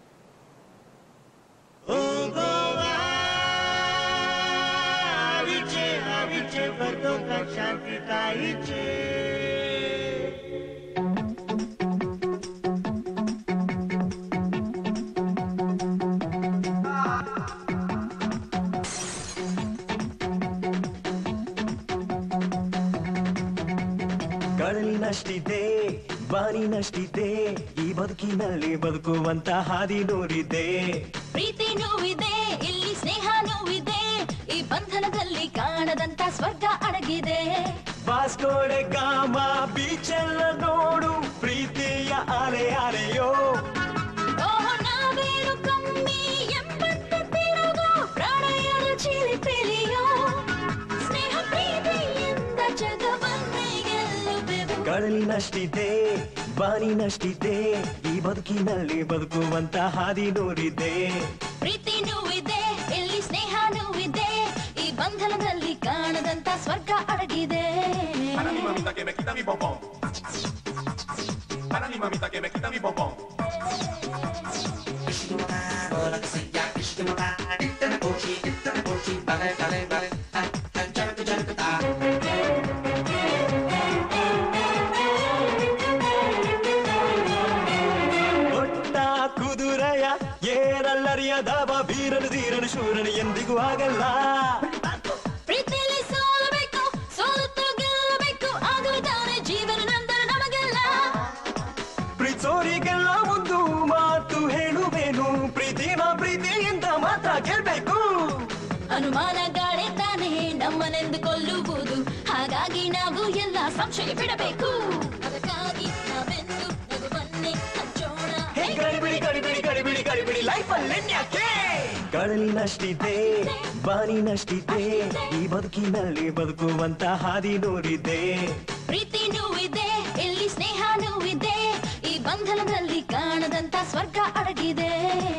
ಕಡಲಿನಷ್ಟಿದೆ ಬಾನಿನಷ್ಟಿದೆ ಈ ಬದುಕಿನಲ್ಲಿ ಬದುಕುವಂತ ಹಾದಿ ನೂರಿದೆ ಪ್ರೀತಿ ನೋವಿದೆ ಇಲ್ಲಿ ಸ್ನೇಹ ಇದೆ ಈ ಬಂಧನದಲ್ಲಿ ಕಾಣದಂತ ಸ್ವರ್ಗ ಅಡಗಿದೆ ಬಾಸ್ಕೋಡೆ ಗಾಮ ಬೀಚೆಲ್ಲ ನೋಡು ಪ್ರೀತಿಯ ಅಲೆ ಅಲೆಯೋ ಓಹೋ ನಾವೇನು ಕಮ್ಮಿ ಎಂಬತ್ತ ತಿರುಗೋ ಪ್ರಣಯದ ಚಿಲಿಪಿಲಿಯೋ ಸ್ನೇಹ ಪ್ರೀತಿಯಿಂದ ಜಗವನ್ನೇ ಗೆಲ್ಲುವೆವು ಕಡಲಿನಷ್ಟಿದೆ ಬಾನಿನಷ್ಟಿದೆ ಈ ಬದುಕಿನಲ್ಲಿ ಬದುಕುವಂತ ಹಾದಿ ನೂರಿದೆ ಪ್ರೀತಿ ನೋವಿದೆ ಇಲ್ಲಿ ಸ್ನೇಹ ನೋವಿದೆ ಈ ಬಂಧನದಲ್ಲಿ ಕಾಣದಂತ ಸ್ವರ್ಗ ಅಡಗಿದೆ ದೊಡ್ಡ ಕುದುರೆಯ ಏರಲ್ಲರಿಯದವ ವೀರನು ಧೀರನು ಶೂರನು ಎಂದಿಗೂ ಆಗಲ್ಲ ಪ್ರೀತಿಯಲ್ಲಿ ಸೋಲಬೇಕು ಸೋಲುತ್ತ ಗೆಲ್ಲಬೇಕು ಆಗಲೇ ತಾನೇ ಜೀವನ ನಂತರ ನಮಗೆಲ್ಲ ಪ್ರೀತಿಸೋರಿಗೆಲ್ಲ ಒಂದು ಮಾತು ಹೇಳುವೇನು ಪ್ರೀತಿನ ಪ್ರೀತಿಯಿಂದ ಮಾತ್ರ ಗೆಲ್ಬೇಕು ಅನುಮಾನ ಗಾಳಿ ತಾನೇ ನಮ್ಮನೆಂದು ಕೊಲ್ಲುವುದು ಹಾಗಾಗಿ ನಾವು ಎಲ್ಲ ಸಂಶಯ ಬಿಡಬೇಕು ಅದಕ್ಕಾಗಿ ನಾವೆಂದು ನಗುವನ್ನೇ ಹಂಚೋಣ ಹೇ ಗಡಿಬಿಡಿ ಗಡಿಬಿಡಿ ಗಡಿಬಿಡಿ ಗಡಿಬಿಡಿ ಲೈಫಲ್ಲಿ ಯಾಕೆ ಕಡಲಿನಷ್ಟಿದೆ ಬಾನಿನಷ್ಟಿದೆ ಈ ಬದುಕಿನಲ್ಲಿ ಬದುಕುವಂತ ಹಾದಿ ನೂರಿದೆ ಪ್ರೀತಿ ನೋವಿದೆ ಇಲ್ಲಿ ಸ್ನೇಹ ನೋವಿದೆ ಈ ಬಂಧನದಲ್ಲಿ ಕಾಣದಂತ ಸ್ವರ್ಗ ಅಡಗಿದೆ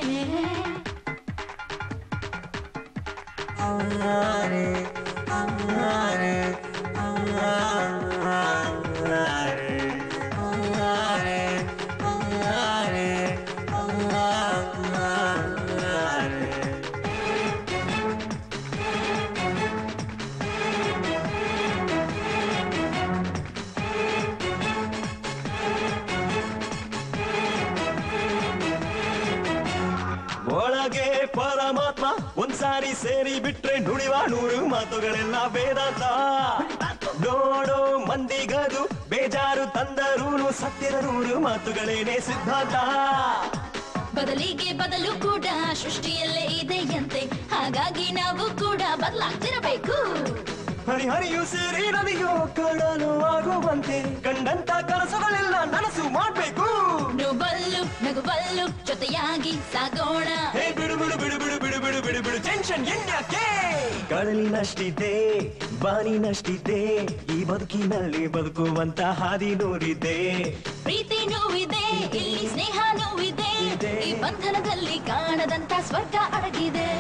ಒಳಗೆ ಪರಮಾತ್ಮ ಒಂದ್ಸಾರಿ ಸೇರಿ ಬಿಟ್ರೆ ನುಡಿವ ನೂರು ಮಾತುಗಳೆಲ್ಲ ವೇದಾಂತ ನೋಡೋ ಮಂದಿಗದು ಬೇಜಾರು ತಂದರೂನು ಸತ್ಯದ ನೂರು ಮಾತುಗಳೇನೆ ಸಿದ್ಧಾಂತ ಬದಲಿಗೆ ಬದಲು ಕೂಡ ಸೃಷ್ಟಿಯಲ್ಲೇ ಇದೆಯಂತೆ ಹಾಗಾಗಿ ನಾವು ಕೂಡ ಬದಲಾಗ್ತಿರಬೇಕು ಹರಿ ಹರಿಯು ಸೇರಿ ನದಿಯೋ ಕಡಲು ಆಗುವಂತೆ ಕಂಡಂತ ಕನಸುಗಳೆಲ್ಲ ನನಸು ಮಾಡ್ಬೇಕು ನೋಬಲ್ಲು ನಗುಬಲ್ಲು ಜೊತೆಯಾಗಿ ಸಾಗೋಣ ಹೇ ಬಿಡು ಬಿಡು ಬಿಡು ಬಿಡು ಬಿಡು ಬಿಡು ಬಿಡು ಬಿಡು ಟೆನ್ಷನ್ ಎನ್ಯಾಕೆ ಕಡಲಿನಷ್ಟಿದೆ ಬಾನಿನಷ್ಟಿದೆ ಈ ಬದುಕಿನಲ್ಲಿ ಬದುಕುವಂತ ಹಾದಿ ನೂರಿದೆ ಪ್ರೀತಿ ನೋವಿದೆ ಇಲ್ಲಿ ಸ್ನೇಹ ನೋವಿದೆ ಈ ಬಂಧನದಲ್ಲಿ ಕಾಣದಂತ ಸ್ವರ್ಗ ಅಡಗಿದೆ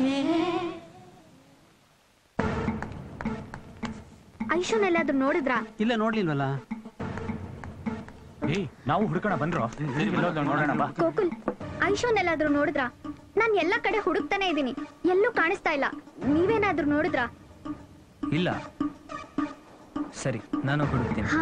ಐಶುನೆಲ್ಲಾದ್ರೂ ನೋಡಿದ್ರಾ ಇಲ್ಲ ನೋಡ್ಲಿಲ್ವಲ್ಲ ಏಯ್ ನಾವು ಹುಡ್ಕೋಣ ಬಂದ್ರು ನೋಡೋಣ ಬಾ ಗೋಕುಲ್ ಐಶುನೆಲ್ಲಾದ್ರೂ ನೋಡಿದ್ರಾ ನಾನ್ ಎಲ್ಲ ಕಡೆ ಹುಡುಕ್ತಾನೆ ಇದ್ದೀನಿ ಎಲ್ಲೂ ಕಾಣಿಸ್ತಾ ಇಲ್ಲ ನೀವೇನಾದ್ರೂ ನೋಡಿದ್ರಾ ಇಲ್ಲ ಸರಿ ನಾನು ಹುಡುಕ್ತೀನಿ ಹಾ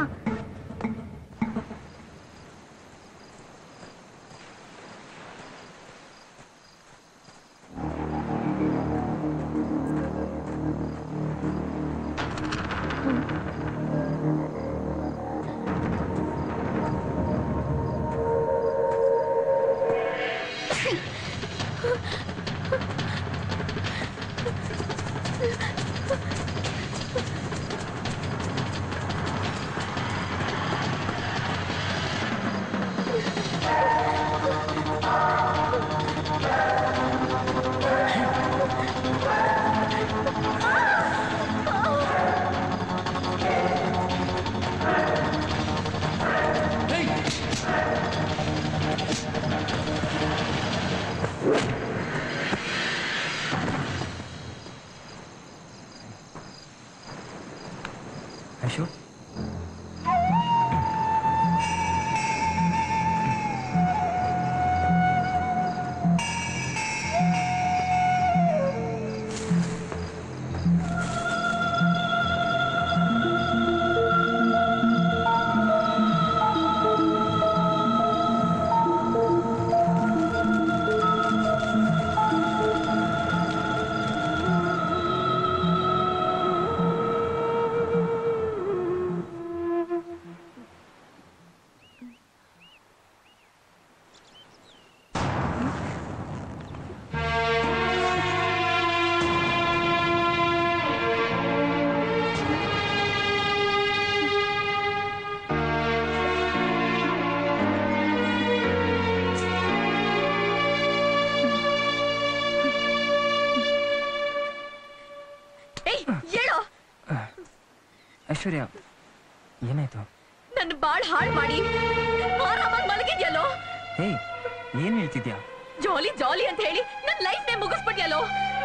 ಐಶ್ವರ್ಯ ಏನಾಯ್ತು ನನ್ನ ಬಾಳ್ ಹಾಳ್ ಮಾಡಿ ಆರಾಮಾಗಿ ಮಲಗಿದ್ಯಲ್ಲೋ ಹೇಯ್ ಏನ್ ಹೇಳ್ತಿದ್ಯಾ ಜಾಲಿ ಜಾಲಿ ಅಂತ ಹೇಳಿ ನನ್ನ ಲೈಫ್ ನೇ ಮುಗಿಸ್ಬಿಟ್ಯಲ್ಲೋ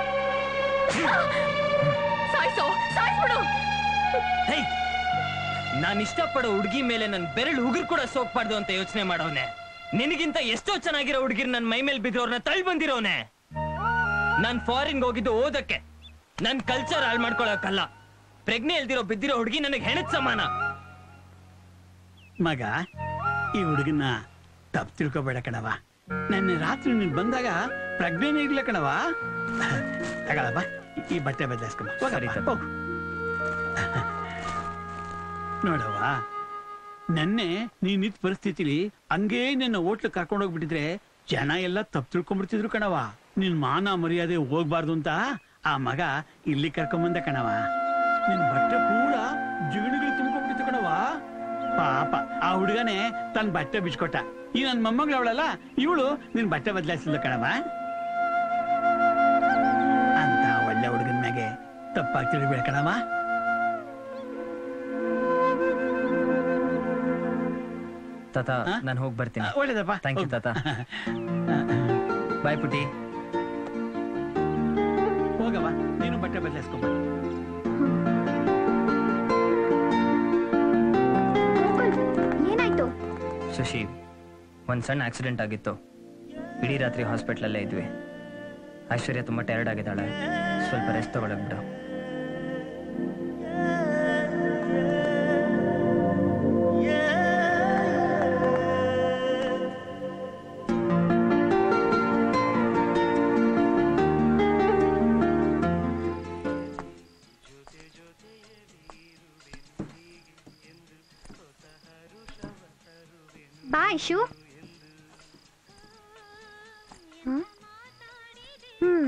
ಸಾಯ್ಸೋ ಸಾಯ್ಸ್ಬಿಡು ಹೇಯ್ ನಾನ್ ಇಷ್ಟಪಡೋ ಹುಡುಗಿ ಮೇಲೆ ನನ್ ಬೆರಳು ಉಗುರು ಕೂಡ ಸೋಕ್ಬಾರ್ದು ಅಂತ ಯೋಚನೆ ಮಾಡವ್ನೆ ನಿನಗಿಂತ ಎಷ್ಟೋ ಚೆನ್ನಾಗಿರೋ ಹುಡುಗಿರ್ ನನ್ ಮೈ ಮೇಲೆ ಬಿದ್ದವ್ರನ್ನ ತಳ್ಳಿ ಬಂದಿರೋನೆ ನಾನ್ ಫಾರಿನ್ಗೆ ಹೋಗಿದ್ದು ಓದಕ್ಕೆ ನನ್ ಕಲ್ಚರ್ ಹಾಳು ಮಾಡ್ಕೊಳಕ್ಕಲ್ಲ ಪ್ರಜ್ಞೆ ಇಲ್ದಿರೋ ಬಿದ್ದಿರೋ ಹುಡುಗಿ ನನಗೆ ಹೆಣದ್ ಸಮಾನ ಮಗ ಈ ಹುಡುಗನ್ನ ತಪ್ಪು ತಿಳ್ಕೊಬೇಡ ಕಣವ ನನ್ನ ರಾತ್ರಿ ನೀನ್ ಬಂದಾಗ ಪ್ರಜ್ಞೆನೇ ಇರ್ಲಿಲ್ಲ ಕಣವ ತಗೊಳಪ್ಪ ಈ ಬಟ್ಟೆ ಬದಲಾಯಿಸ್ಕೊಂಬ ಸರಿ, ತಾತ. ಹೋಗು ನೋಡವ್ವ ನೆನ್ನೆ ನೀನಿದ್ದ ಪರಿಸ್ಥಿತಿಲಿ ಹಂಗೇ ನಿನ್ನ ಹೋಟ್ಲು ಕರ್ಕೊಂಡು ಹೋಗ್ಬಿಟ್ಟಿದ್ರೆ ಜನ ಎಲ್ಲ ತಪ್ಪು ತಿಳ್ಕೊಂಡ್ಬಿಡ್ತಿದ್ರು ಕಣವ ನಿನ್ ಮಾನ ಮರ್ಯಾದೆ ಹೋಗ್ಬಾರ್ದು ಅಂತ ಆ ಮಗ ಇಲ್ಲಿ ಕರ್ಕೊಂಬಂದ ಕಣವ ನಿನ್ ಬಟ್ಟೆ ಪೂರ ಜಿಗಣಿಗಳು ತುಂಬ್ಕೊಂಡ್ಬಿಟ್ಟಿತ್ತು ಕಣವ ಪಾಪ ಆ ಹುಡುಗನೇ ತನ್ನ ಬಟ್ಟೆ ಬಿಚ್ಕೊಟ್ಟ ಈ ನನ್ ಮೊಮ್ಮಗಳು ಅವಳಲ್ಲ ಇವಳು ನಿನ್ ಬಟ್ಟೆ ಬದಲಾಯಿಸಿಲ್ಲ ಕಣವ ಅಂತ ಒಳ್ಳೆ ಹುಡುಗನ ಮ್ಯಾಗೆ ತಪ್ಪಾಗಿ ತಿಳಿಬೇಡ ಕಣವ ತಾತ ನಾನು ಹೋಗಿ ಬರ್ತೀನಿ ಒಳ್ಳೇದಪ್ಪ ಥ್ಯಾಂಕ್ ಯು ತಾತ ಬಾಯ್ ಪುಟಿ ಹೋಗವ ನೀನು ಬಟ್ಟೆ ಬದಲಾಯಿಸ್ಕೊಂಬ ಏನಾಯ್ತು ಶಶಿ ಒಂದ್ ಸಣ್ಣ ಆಕ್ಸಿಡೆಂಟ್ ಆಗಿತ್ತು ಇಡೀ ರಾತ್ರಿ ಹಾಸ್ಪಿಟ್ಲಲ್ಲೇ ಇದ್ವಿ ಐಶ್ವರ್ಯ ತುಂಬಾ ಟೈರ್ಡ್ ಆಗಿದ್ದಾಳೆ ಸ್ವಲ್ಪ ರೆಸ್ಟ್ ತಗೊಳಕ್ ಬಿಡು ಬಾ ಐಶು ಹ್ಮ್? ಹ್ಮ್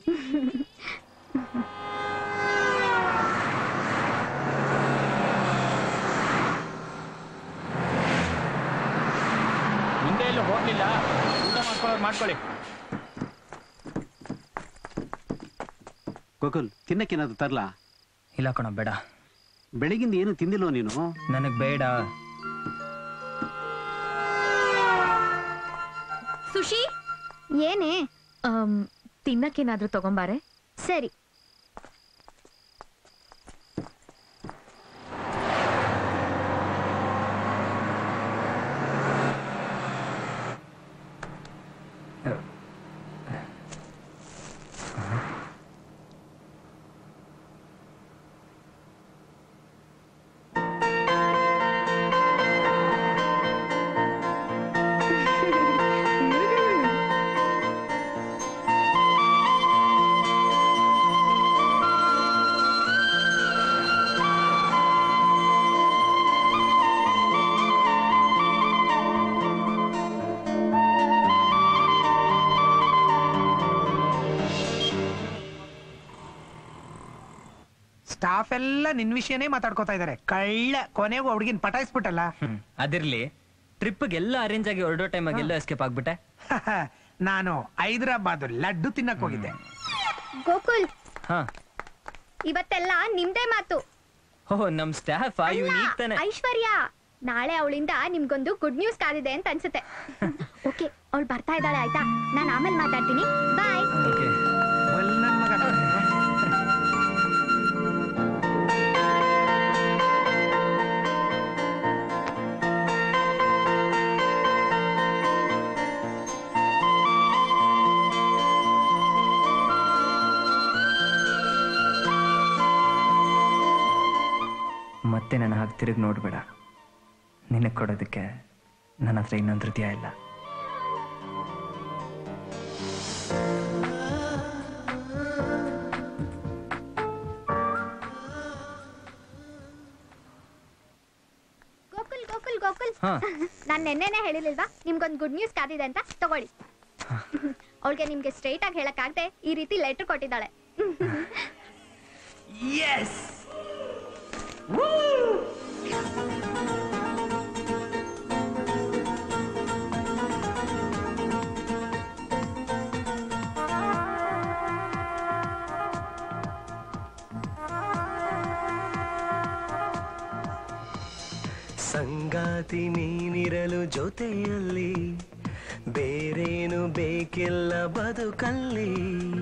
ಮುಂದೆ ಎಲ್ಲೂ ಹೋಗ್ಲಿಲ್ಲ ಊಟ ಮಾಡ್ಕೊಳ್ಳೋರು ಮಾಡ್ಕೊಳ್ಳಿ ಗೋಕುಲ್ ತಿನ್ನಕ್ಕೇನಾದ್ರು ತರ್ಲಾ ಇಲ್ಲ ಕಣ ಬೇಡ ಬೆಳಗಿಂದ ಏನು ತಿಂದಿಲ್ವ ನೀನು ನನಗ್ ಬೇಡ ಸುಶಿ ಏನೇ ತಿನ್ನಕ್ಕೇನಾದ್ರೂ ತಗೊಂಬಾರೆ ಸರಿ ಸ್ಟಾಫ್ ಎಲ್ಲ ನಿನ್ ವಿಷಯನೇ ಮಾತಾಡ್ಕೋತಾ ಇದಾರೆ ಕಳ್ಳ ಕೊನೆಗೂ ಹುಡುಗಿನ ಪಟಾಯಿಸ್ಬಿಟ್ಟಲ್ಲ ಹ್ಮ್. ಅದಿರ್ಲಿ ಟ್ರಿಪ್ಗೆ ಎಲ್ಲ ಅರೇಂಜ್ ಆಗಿ ಹೊರಡೋ ಟೈಮಾಗ ಎಲ್ಲ ಎಸ್ಕೇಪ್ ಆಗ್ಬಿಟ್ಟೆ ನಾನು ಹೈದರಾಬಾದ್ ಲಡ್ಡು ತಿನ್ನಕ್ ಹೋಗಿದ್ದೆ ಗೋಕುಲ್ ಹಾ ಇವತ್ತೆಲ್ಲ ನಿಮ್ದೇ ಮಾತು ಓ ನಮ್ ಸ್ಟಾಫ್ ಅಲ್ಲ, ಯುನೀಕ್ ತಾನೆ ಐಶ್ವರ್ಯ ನಾಳೆ ಅವಳಿಂದ ನಿಮ್ಗೊಂದು ಗುಡ್ ನ್ಯೂಸ್ ಕಾದಿದೆ ಅಂತ ಅನ್ಸುತ್ತೆ ಓಕೆ ಅವಳು ಬರ್ತಾ ಇದ್ದಾಳೆ ಆಯ್ತಾ ನಾನು ಆಮೇಲೆ ಮಾತಾಡ್ತೀನಿ ಬಾಯ್ ಓಕೆ ನನ್ ಮಗ ನೋಡು. ಮತ್ತೆ ನನ್ನ ಹಾಗೆ ತಿರುಗಿ ನೋಡ್ಬೇಡ ನಿನಗೆ ಕೊಡೋದಕ್ಕೆ ನನ್ನ ಹತ್ರ ಇನ್ನೊಂದು ಹೃದಯ ಇಲ್ಲ ಗೋಕುಲ್ ಗೋಕುಲ್ ಗೋಕುಲ್ ಹಾ. ನಾನ್ ನೆನ್ನೆನೆ ಹೇಳಿರ್ಲಿಲ್ವಾ ನಿಮ್ಗೊಂದು ಗುಡ್ ನ್ಯೂಸ್ ಕಾದಿದೆ ಅಂತ ತಗೊಳ್ಳಿ ಅವಳಿಗೆ ನಿಮ್ಗೆ ಸ್ಟ್ರೈಟ್ ಆಗಿ ಹೇಳಕ್ಕಾಗದೆ ಈ ರೀತಿ ಲೆಟರ್ ಕೊಟ್ಟಿದ್ದಾಳೆ ಎಸ್ ಸಂಗಾತಿ ನೀನಿರಲು ಜೊತೆಯಲ್ಲಿ ಬೇರೇನು ಬೇಕಿಲ್ಲ ಬದುಕಲ್ಲಿ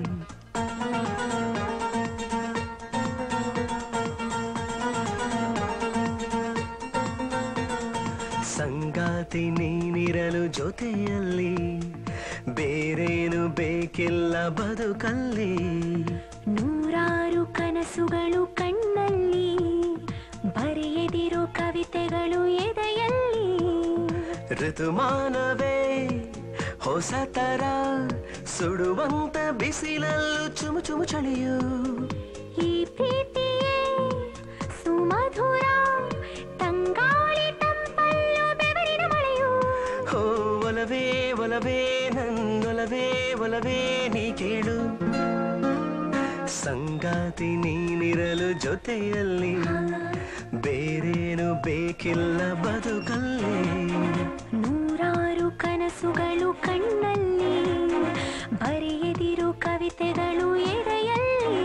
ಸಂಗಾತಿ ನೀನಿರಲು ಜೊತೆಯಲ್ಲಿ ಬೇರೇನು ಬೇಕಿಲ್ಲ ಬದುಕಲ್ಲಿ ನೂರಾರು ಕನಸುಗಳು ಕಣ್ಣಲ್ಲಿ ಬರೆಯದಿರೋ ಕವಿತೆಗಳು ಎದೆಯಲ್ಲಿ ಋತುಮಾನವೇ ಹೊಸ ತರ ಸುಡುವಂತ ಬಿಸಿಲಲ್ಲೂ ಚುಮು ಚುಮು ಚಳಿಯು ಈ ಪ್ರೀತಿಯೇ ಸುಮಧುರ ತಂಗಾಳಿ ತಂಪಲ್ಲು ಬೆವರಿನ ಮಳೆಯು ಹೋ ಒಲವೇ ಒಲವೇ ನನ್ನೊಲವೇ ಒಲವೇ ನೀ ಕೇಳು ಸಂಗಾತಿ ನೀನಿರಲು ಜೊತೆಯಲ್ಲಿ ಬೇರೇನು ಬೇಕಿಲ್ಲ ಬದುಕಲ್ಲಿ ನೂರಾರು ಕನಸುಗಳು ಕಣ್ಣಲ್ಲಿ ಬರೆಯದಿರೋ ಕವಿತೆಗಳು ಎದೆಯಲ್ಲಿ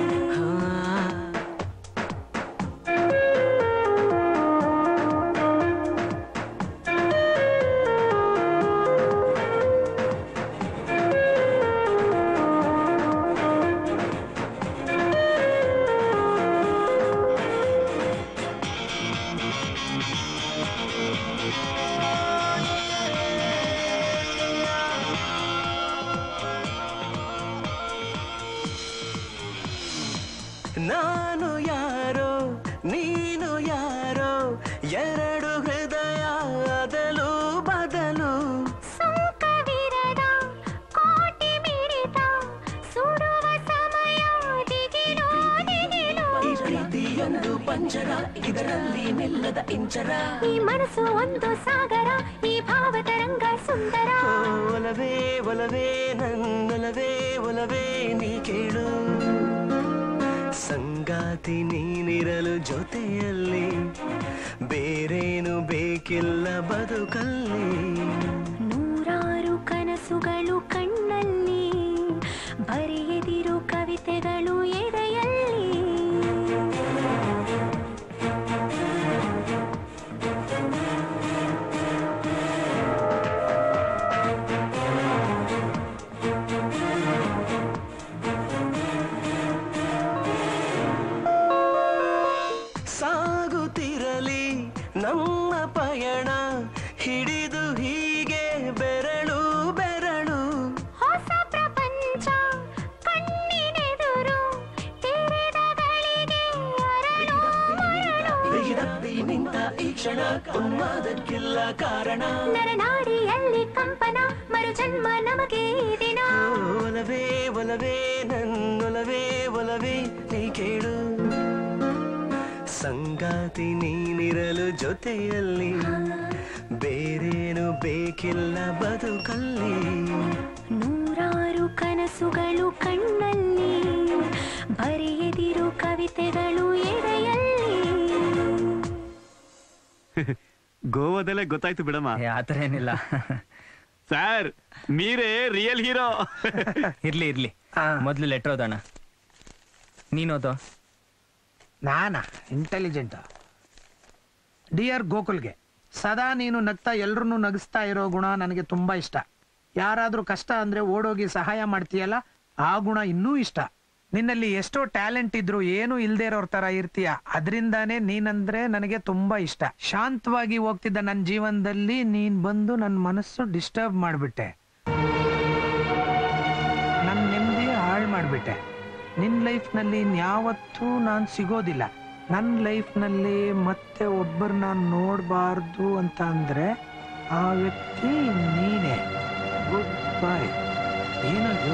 ನಾನು ಯಾರೋ ನೀನು ಯಾರೋ ಎರಡು ಹೃದಯ ಅದಲು ಬದಲು ಸುಂಕವಿರದ ಕೋಟಿ ಮಿಡಿತ ಸುಡುವ ಸಮಯ ದಿಗಿಲು ದಿಗಿಲು ಈ ಪ್ರೀತಿಯೊಂದು ಪಂಜರ ಇದರಲ್ಲಿ ನಿಲ್ಲದ ಇಂಚರ ಈ ಮನಸ್ಸು ಒಂದು ಸಾಗರ ಈ ಭಾವ ತರಂಗ ಸುಂದರ ಓ, ಒಲವೇ ಒಲವೇ ನನ್ನೊಲವೇ ಒಲವೇ ನೀ ಕೇಳು ಸಂಗಾತಿ ನೀನಿರಲು ಜೊತೆಯಲ್ಲಿ ಬೇರೇನು ಬೇಕಿಲ್ಲ ಬದುಕಲ್ಲಿ ನೂರಾರು ಕನಸುಗಳು ಕಣ್ಣಲ್ಲಿ ಬರೆಯದಿರೋ ಕವಿತೆಗಳು ಎದೆಯಲ್ಲಿ ಸಾಗುತ್ತಿರಲಿ ನಮ್ಮ ಪಯಣ ಹಿಡಿದು ಹೀಗೆ ಬೆರಳು ಬೆರಳು ಹೊಸ ಪ್ರಪಂಚ ಕಣ್ಣಿನೆದುರು ತೆರೆದ ಗಳಿಗೆ ಅರಳು ಮರಳು ಬಿಗಿದಪ್ಪಿ ನಿಂತ ಈ ಕ್ಷಣ ಉನ್ಮಾದಕ್ಕಿಲ್ಲ ಕಾರಣ ನರನಾಡಿಯಲ್ಲಿ ಕಂಪನ ಮರುಜನ್ಮ ನಮಗೆ ಈ ದಿನ ಒಲವೇ ಒಲವೇ ನನ್ನೊಲವೇ ಒಲವೇ ನೀ ಕೇಳು ಸಂಗಾತಿ ನೀನಿರಲು ಜೊತೆಯಲ್ಲಿ ಬೇರೇನು ಬೇಕಿಲ್ಲ ಬದುಕಲ್ಲಿ ನೂರಾರು ಕನಸುಗಳು ಕಣ್ಣಲ್ಲಿ ಬರೆಯದಿರೋ ಕವಿತೆಗಳು ಎದೆಯಲ್ಲಿ ಗೋವಾದಲ್ಲೇ ಗೊತ್ತಾಯ್ತು ಬಿಡಮ್ಮ ಆತರ ಏನಿಲ್ಲ ಸರ್ ಮೀರೇ ರಿಯಲ್ ಹೀರೋ ಇರ್ಲಿ ಇರ್ಲಿ ಮೊದ್ಲು ಲೆಟರ್ ಓದೋಣ ನೀನೋದೋ ನಾನಾ ಇಂಟೆಲಿಜೆಂಟ್ ಡಿಯರ್ ಗೋಕುಲ್ಗೆ ಸದಾ ನೀನು ನಗ್ತಾ ಎಲ್ರನ್ನೂ ನಗಿಸ್ತಾ ಇರೋ ಗುಣ ನನಗೆ ತುಂಬಾ ಇಷ್ಟ ಯಾರಾದ್ರೂ ಕಷ್ಟ ಅಂದ್ರೆ ಓಡೋಗಿ ಸಹಾಯ ಮಾಡ್ತೀಯಲ್ಲ ಆ ಗುಣ ಇನ್ನೂ ಇಷ್ಟ ನಿನ್ನಲ್ಲಿ ಎಷ್ಟೋ ಟ್ಯಾಲೆಂಟ್ ಇದ್ರು ಏನು ಇಲ್ದೇ ಇರೋರ್ ತರ ಇರ್ತೀಯ ಅದರಿಂದಾನೇ ನೀನಂದ್ರೆ ನನಗೆ ತುಂಬಾ ಇಷ್ಟ ಶಾಂತವಾಗಿ ಹೋಗ್ತಿದ್ದ ನನ್ನ ಜೀವನದಲ್ಲಿ ನೀನ್ ಬಂದು ನನ್ನ ಮನಸ್ಸು ಡಿಸ್ಟರ್ಬ್ ಮಾಡ್ಬಿಟ್ಟೆ ನನ್ನ ನೆಮ್ಮದಿ ಹಾಳು ಮಾಡ್ಬಿಟ್ಟೆ ನಿನ್ ಲೈಫ್ನಲ್ಲಿ ಇನ್ಯಾವತ್ತೂ ನಾನು ಸಿಗೋದಿಲ್ಲ ನನ್ನ ಲೈಫ್ನಲ್ಲಿ ಮತ್ತೆ ಒಬ್ಬರನ್ನ ನೋಡಬಾರ್ದು ಅಂತ ಅಂದ್ರೆ ಆ ವ್ಯಕ್ತಿ ನೀನೇ ಗುಡ್ ಬೈ ಏನದು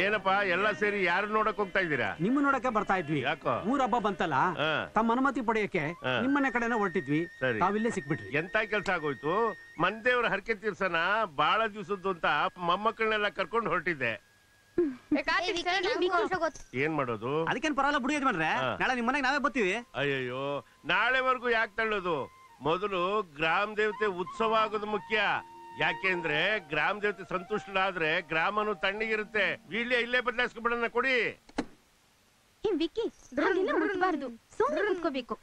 ಏನಪ್ಪ ಎಲ್ಲ ಸೇರಿ ಯಾರು ನೋಡಕ್ ಹೋಗ್ತಾ ಇದ್ದೀರಾ ನಿಮ್ಮ ನೋಡಕ್ಕೆ ಬರ್ತಾ ಇದ್ವಿ ಯಾಕೋ ಊರ ಹಬ್ಬ ಬಂತಲ್ಲ ತಮ್ಮ ಅನುಮತಿ ಪಡೆಯಕ್ಕೆ ಹಾ. ನಿಮ್ಮನೆ ಕಡೆನೇ ಹೊರಟಿದ್ವಿ ಸರಿ. ತಾವಿಲ್ಲೇ ಸಿಕ್ಬಿಟ್ರಿ ಎಂತ ಕೆಲ್ಸ ಆಗೋಯ್ತು ಮಂದೇವ್ರ ಹರಕೆ ತೀರ್ಸನ ಬಾಳ ದಿವ್ಸದ್ದು ಅಂತ ಮೊಮ್ಮಕ್ಕಳನ್ನೆಲ್ಲ ಕರ್ಕೊಂಡು ಹೊರಟಿದ್ದೆ ಏನ್ ಮಾಡೋದು ಅದಕ್ಕೇನ್ ಪರವಾಗಿಲ್ಲ ಬಿಡಿ ಯಜಮಾನ್ರೆ ಹಾ. ನಾಳೆ ನಿಮ್ಮ ಮನೆಗೆ ನಾವೇ ಬರ್ತೀವಿ ಅಯ್ಯಯ್ಯೋ ನಾಳೆವರೆಗೂ ಯಾಕೆ ತಳ್ಳೋದು ಮೊದಲು ಗ್ರಾಮ ದೇವತೆ ಉತ್ಸವ ಆಗೋದು ಮುಖ್ಯ ಯಾಕೆಂದ್ರೆ ಗ್ರಾಮ ದೇವತೆ ಸಂತುಷ್ಟರಾದ್ರೆ ಗ್ರಾಮನು ತಣ್ಣಗಿರುತ್ತೆ ಇಲ್ಲೇ ಇಲ್ಲೇ ಬದಲಾಯಿಸ್ಕೊಬಿಡೋಣ ಕೊಡಿ ಏ ವಿಕ್ಕಿ ಹಾಗೆಲ್ಲ ಮುಟ್ಬಾರ್ದು ಸುಮ್ಮನೆ ಕುತ್ಕೋಬೇಕು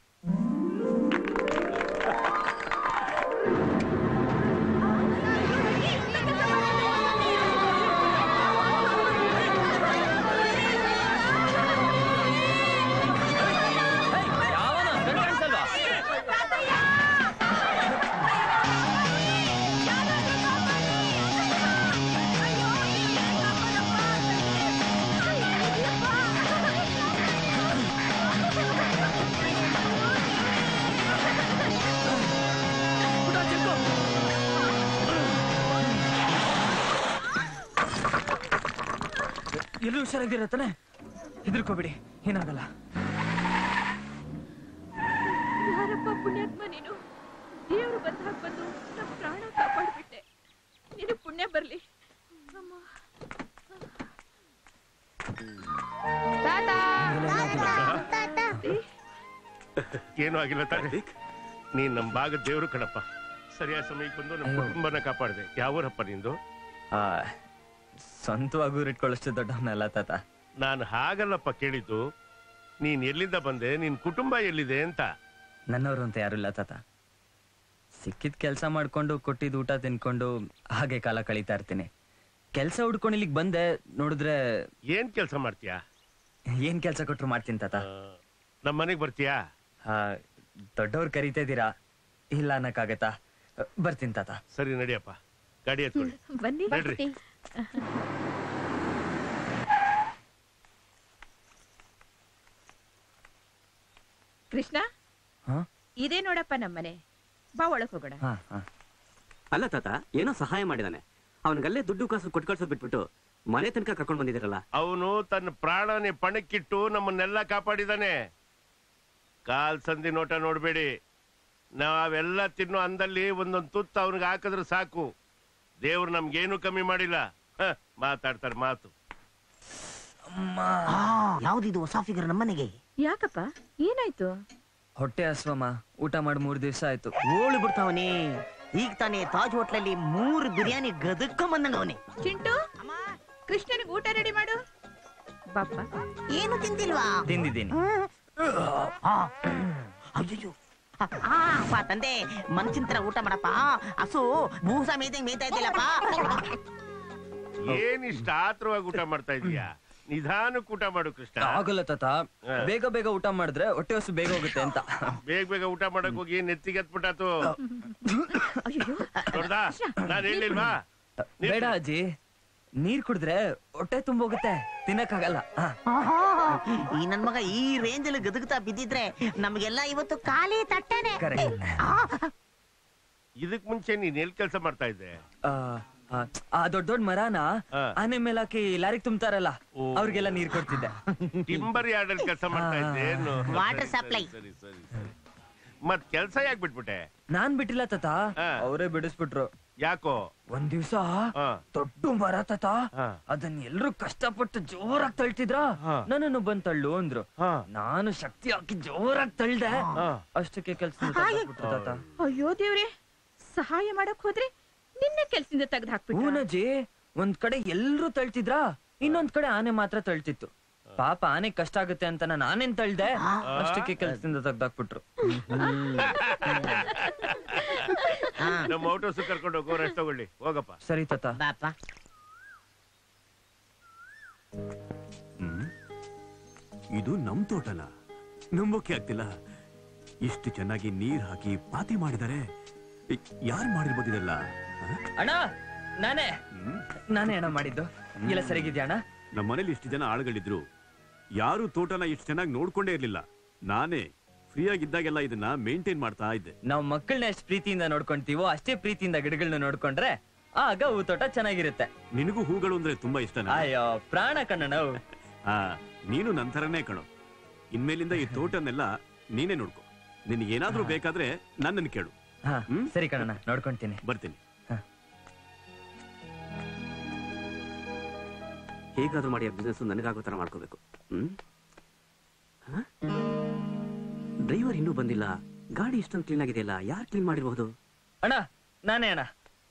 ಎಲ್ಲೂ ಹುಷಾರಾಗಿರತ್ತಾನೆ ಹೆದರ್ಕೋಬೇಡಿ ಏನಾಗಲ್ಲ ಯಾರಪ್ಪ ಪುಣ್ಯಾತ್ಮ ನೀನು ದೇವರು ಬಂದ ಹಾಗೆ ಬಂದು ನಮ್ಮ ಪ್ರಾಣ ಕಾಪಾಡ್ಬಿಟ್ಟೆ ನೀನು ಪುಣ್ಯ ಬರ್ಲಿ ಅಮ್ಮ. ಏನು ಆಗಿಲ್ಲ ತಾನೆ ನೀನ್ ನಮ್ ಭಾಗದ ದೇವ್ರು ಕಣಪ್ಪ ಸರಿಯಾದ ಸಮಯಕ್ಕೆ ಬಂದು ನಮ್ಮ ಕುಟುಂಬನ ಕಾಪಾಡಿದೆ ಯಾವೂರಪ್ಪ ನಿಂದು ಆ, ಸ್ವಂತವಾಗಿ ಊರಿಟ್ಕೊಳ್ಳೋಷ್ಟು ದೊಡ್ಡವನಲ್ಲ ತಾತ ನಾನು ಹಾಗಲ್ಲಪ್ಪ ಕೇಳಿದ್ದು ನೀನ್ ಎಲ್ಲಿಂದ ಬಂದೆ ನಿನ್ ಕುಟುಂಬ ಎಲ್ಲಿದೆ ಅಂತ ನನ್ನವರು ಅಂತ ಯಾರು ಇಲ್ಲ ತಾತ ಸಿಕ್ಕಿದ ಕೆಲಸ ಮಾಡ್ಕೊಂಡು ಕೊಟ್ಟಿದ್ ಊಟ ತಿನ್ಕೊಂಡು ಹಾಗೆ ಕಾಲ ಕಳೀತಾ ಇರ್ತೀನಿ ಕೆಲಸ ಹುಡ್ಕೊಂಡು ಇಲ್ಲಿಗೆ ಬಂದೆ ನೋಡಿದ್ರೆ ಏನ್ ಕೆಲಸ ಮಾಡ್ತೀಯಾ ಏನ್ ಕೆಲಸ ಕೊಟ್ರು ಮಾಡ್ತೀನಿ ತಾತ ನಮ್ಮ ಮನೆಗ್ ಬರ್ತೀಯಾ ದೊಡ್ಡವ್ರು ಕರಿತಾ ಇದ್ದೀರಾ ಇಲ್ಲ ಅನ್ನಕ್ಕಾಗತ್ತಾ ಬರ್ತೀನಿ ತಾತ ಸರಿ ನಡಿಯಪ್ಪ ಗಾಡಿ ಎತ್ಕೊಳ್ಳಿ ಬನ್ನಿ ನಡ್ರಿ. ಕೃಷ್ಣ ಹಾ? ಇದೇ ನೋಡಪ್ಪ ನಮ್ಮನೆ ಬಾ ಒಳಗ್ ಹೋಗೋಣ ಹಾ ಹಾ ಅಲ್ಲ ತಾತ ಏನೋ ಸಹಾಯ ಮಾಡಿದಾನೆ ಅವನಿಗಲ್ಲೇ ದುಡ್ಡು ಕಾಸು ಕೊಟ್ಟು ಕಳ್ಸೋದ್ ಬಿಟ್ಬಿಟ್ಟು ಮನೆ ತನಕ ಕರ್ಕೊಂಡು ಬಂದಿದ್ದೀರಲ್ಲ ಅವನು ತನ್ನ ಪ್ರಾಣನೇ ಪಣಕ್ಕಿಟ್ಟು ನಮ್ಮನ್ನೆಲ್ಲ ಕಾಪಾಡಿದಾನೆ ಕಾಲ್ ಸಂಧಿ ನೋಟ ನೋಡ್ಬೇಡಿ ನಾವೆಲ್ಲ ತಿನ್ನೋ ಅಂದಲ್ಲಿ ಒಂದೊಂದ್ ತುತ್ತು ಅವನಿಗೆ ಹಾಕಿದ್ರೆ ಸಾಕು ದೇವ್ರು ನಮ್ಗೇನು ಕಮ್ಮಿ ಮಾಡಿಲ್ಲ ಹ, ಮಾತಾಡ್ತಾರೆ ಮಾತು ಯಾವ್ದಿದು ಹೊಸ ಫಿಗರ್ ನಮ್ಮನೆಗೆ ಯಾಕಪ್ಪ ಏನಾಯ್ತು ಹೊಟ್ಟೆ ಹಸ್ವಮ್ಮ ಊಟ ಮಾಡಿ ಮೂರ್ ದಿವಸ ಆಯ್ತು ಓಳು ಬಿಡ್ತಾವನೆ ಈಗ ತಾನೇ ತಾಜ್ ಹೋಟ್ಲಲ್ಲಿ ಮೂರು ಬಿರಿಯಾನಿ ಗದಕ್ಕೊಂಡ್ ಬಂದಂಗ ಅವನೇ ಚಿಂಟು ಕೃಷ್ಣನಿಗೆ ಊಟ ರೆಡಿ ಮಾಡು ಬಾಪ್ಪ ಏನು ತಿಂದಿಲ್ವಾ ತಿಂದಿದ್ದೀನಿ ಅಯ್ಯೋ ಆ ಅಪ್ಪ ತಂದೆ ಮನ್ಸಿನ ತರ ಊಟ ಮಾಡಪ್ಪ ಹಸು ಭೂಸ ಮೇಯ್ದಂಗ್ ಮೇಯ್ತಾ ಇದ್ದಿಲ್ಲಪ್ಪ ಏನ್ ಇಷ್ಟ ಆತ್ರವಾಗಿ ಊಟ ಮಾಡ್ತಾ ಇದೀಯಾ ನಿಧಾನಕ್ಕೆ ಊಟ ಮಾಡು ಕೃಷ್ಣ ಆಗಲ್ಲ ತಾತ ಬೇಗ ಬೇಗ ಊಟ ಮಾಡಿದ್ರೆ ಹೊಟ್ಟೆ ಹಸು ಬೇಗ ಹೋಗುತ್ತೆ ಅಂತ ಬೇಗ ಬೇಗ ಊಟ ಮಾಡಕ್ ಹೋಗಿ ನೆತ್ತಿಗೆ ಎತ್ಬಿಟ್ಟಾತು ನೋಡ್ದಾ ನಾನ್ ಹೇಳಿಲ್ವಾ ಬೇಡ ಅಜ್ಜಿ ನೀರ್ ಕುಡಿದ್ರೆ ಹೊಟ್ಟೆ ತುಂಬೋಗುತ್ತೆ ತಿನ್ನಕ್ಕಾಗಲ್ಲ ಆ. ಈ ನನ್ ಮಗ ಈ ರೇಂಜ್ ಅಲ್ಲಿ ಗದಗ್ತಾ ಬಿದ್ದಿದ್ರೆ ನಮ್ಗೆಲ್ಲ ಇವತ್ತು ಖಾಲಿ ತಟ್ಟೆನೆ Correct. ಇದಕ್ ಮುಂಚೆ ನೀನ್ ಎಲ್ ಕೆಲಸ ಮಾಡ್ತಾ ಇದ್ದೆ ಆ, ಆ, ಆ ದೊಡ್ಡ ದೊಡ್ಡ ಮರಾನ ಆನೆ ಮೇಲೆ ಹಾಕಿ ಲಾರಿಗೆ ತುಂಬ್ತಾರಲ್ಲ ಅವ್ರಿಗೆಲ್ಲ ನೀರ್ ಕೊಡ್ತಿದ್ದೆ ಟಿಂಬರ್ ಯಾರ್ಡ್ ಅಲ್ಲಿ ಕೆಲಸ ಮಾಡ್ತಾ ಇದ್ದೆ ಏನು Water supply. ಸರಿ ಸರಿ ಸರಿ ಮತ್ ಕೆಲ್ಸ ಯಾಕೆ ಬಿಟ್ಬಿಟ್ಟೆ ನಾನ್ ಬಿಟ್ಟಿಲ್ಲ ತಾತ ಅವರೇ ಬಿಡಿಸ್ಬಿಟ್ರು ಯಾಕೋ ಒಂದ್ ದಿವ್ಸ ದೊಡ್ಡ ಮರ ತಾತ ಅದನ್ನ ಎಲ್ರು ಕಷ್ಟಪಟ್ಟು ಜೋರಾಗಿ ತಳ್ತಿದ್ರ ನನ್ನನ್ನು ಬಂದ್ ತಳ್ಳು ಅಂದ್ರು ನಾನು ಶಕ್ತಿ ಹಾಕಿ ಜೋರಾಗಿ ತಳ್ದೆ ಅಷ್ಟಕ್ಕೆ ಕೆಲ್ಸ ತಾತ ಅಯ್ಯೋ ದೇವ್ರೆ ಸಹಾಯ ಮಾಡಕ್ ಹೋದ್ರೆ ನಿನ್ನೆ ಕೆಲ್ಸದಿಂದ ತೆಗ್ದು ಹಾಕ್ಬಿಟ್ಟು ಹೂನಜ್ಜಿ ಒಂದ್ ಕಡೆ ಎಲ್ರು ತಳ್ತಿದ್ರ ಇನ್ನೊಂದ್ ಕಡೆ ಆನೆ ಮಾತ್ರ ತಳ್ತಿತ್ತು ಪಾಪ ಆನೆ ಕಷ್ಟ ಆಗುತ್ತೆ ಅಂತ ನಾನು ಆನೆನ್ ತಳ್ದೆ ಅಷ್ಟಕ್ಕೆ ಕೆಲ್ಸದಿಂದ ತೆಗ್ದಾಕ್ಬಿಟ್ರು ನಮ್ಮ ಔಟೋಸ್ ಕರ್ಕೊಂಡು ಹೋಗೋ ರೆಸ್ಟ್ ತಗೊಳ್ಳಿ ಹೋಗಪ್ಪ ಸರಿ ತಾತ ಬಾಪ ಇದು ನಮ್ ತೋಟನ ನಂಬೋಕೆ ಆಗ್ತಿಲ್ಲ ಇಷ್ಟು ಚೆನ್ನಾಗಿ ನೀರ್ ಹಾಕಿ ಪಾತಿ ಮಾಡಿದ್ದಾರೆ ಯಾರು ಮಾಡಿರ್ಬೋದು ಇದೆಲ್ಲ ಆ? ಅಣ್ಣ ನಾನೇ ನಾನೇ ಅಣ್ಣ ಮಾಡಿದ್ದು ಇಲ್ಲ ಸರಿಗಿದ್ಯಾ ಅಣ್ಣ ನಮ್ಮ ಮನೇಲಿ ಇಷ್ಟು ಜನ ಆಳುಗಳಿದ್ರು ಯಾರು ತೋಟನ ಇಷ್ಟು ಚೆನ್ನಾಗಿ ನೋಡ್ಕೊಂಡೇ ಇರ್ಲಿಲ್ಲ ನಾನೇ ಫ್ರೀ ಆಗಿದ್ದಾಗೆಲ್ಲ ಇದನ್ನ ಮೇಂಟೈನ್ ಮಾಡ್ತಾ ಇದ್ದೆ ನಾವ್ ಮಕ್ಕಳನ್ನ ಎಷ್ಟು ಪ್ರೀತಿಯಿಂದ ನೋಡ್ಕೊಂತೀವೋ ಅಷ್ಟೇ ಪ್ರೀತಿಯಿಂದ ಗಿಡಗಳನ್ನ ನೋಡ್ಕೊಂಡ್ರೆ ಆಗ ಹೂತೋಟ ಚೆನ್ನಾಗಿರುತ್ತೆ ನಿನಗೂ ಹೂಗಳು ಅಂದ್ರೆ ತುಂಬಾ ಇಷ್ಟ ಅಯ್ಯೋ ಪ್ರಾಣ ಕಣ್ಣಣ್ಣ ಆ ನೀನು ನನ್ ಥರನೇ ಕಣೋ ಇನ್ಮೇಲಿಂದ ಈ ತೋಟನೆಲ್ಲ ನೀನೇ ನೋಡ್ಕೊ ನಿನಗೆ ಏನಾದ್ರೂ ಬೇಕಾದ್ರೆ ನನ್ನನ್ನು ಕೇಳು ಹಾ ಸರಿ ಕಣಣ್ಣ ನೋಡ್ಕೊಂತೀನಿ ಬರ್ತೀನಿ ಹೇಗಾದ್ರೂ ಮಾಡಿ ಆ ಬಿಸ್ನೆಸ್ ನನಗಾಗೋ ತರ ಮಾಡ್ಕೋಬೇಕು ಹ್ಮ್ ಡ್ರೈವರ್ ಇನ್ನೂ ಬಂದಿಲ್ಲ ಗಾಡಿ ಇಷ್ಟೊಂದು ಕ್ಲೀನ್ ಆಗಿದೆಯಲ್ಲ ಯಾರು ಕ್ಲೀನ್ ಮಾಡಿರಬಹುದು ಅಣ್ಣ ನಾನೇ ಅಣ್ಣ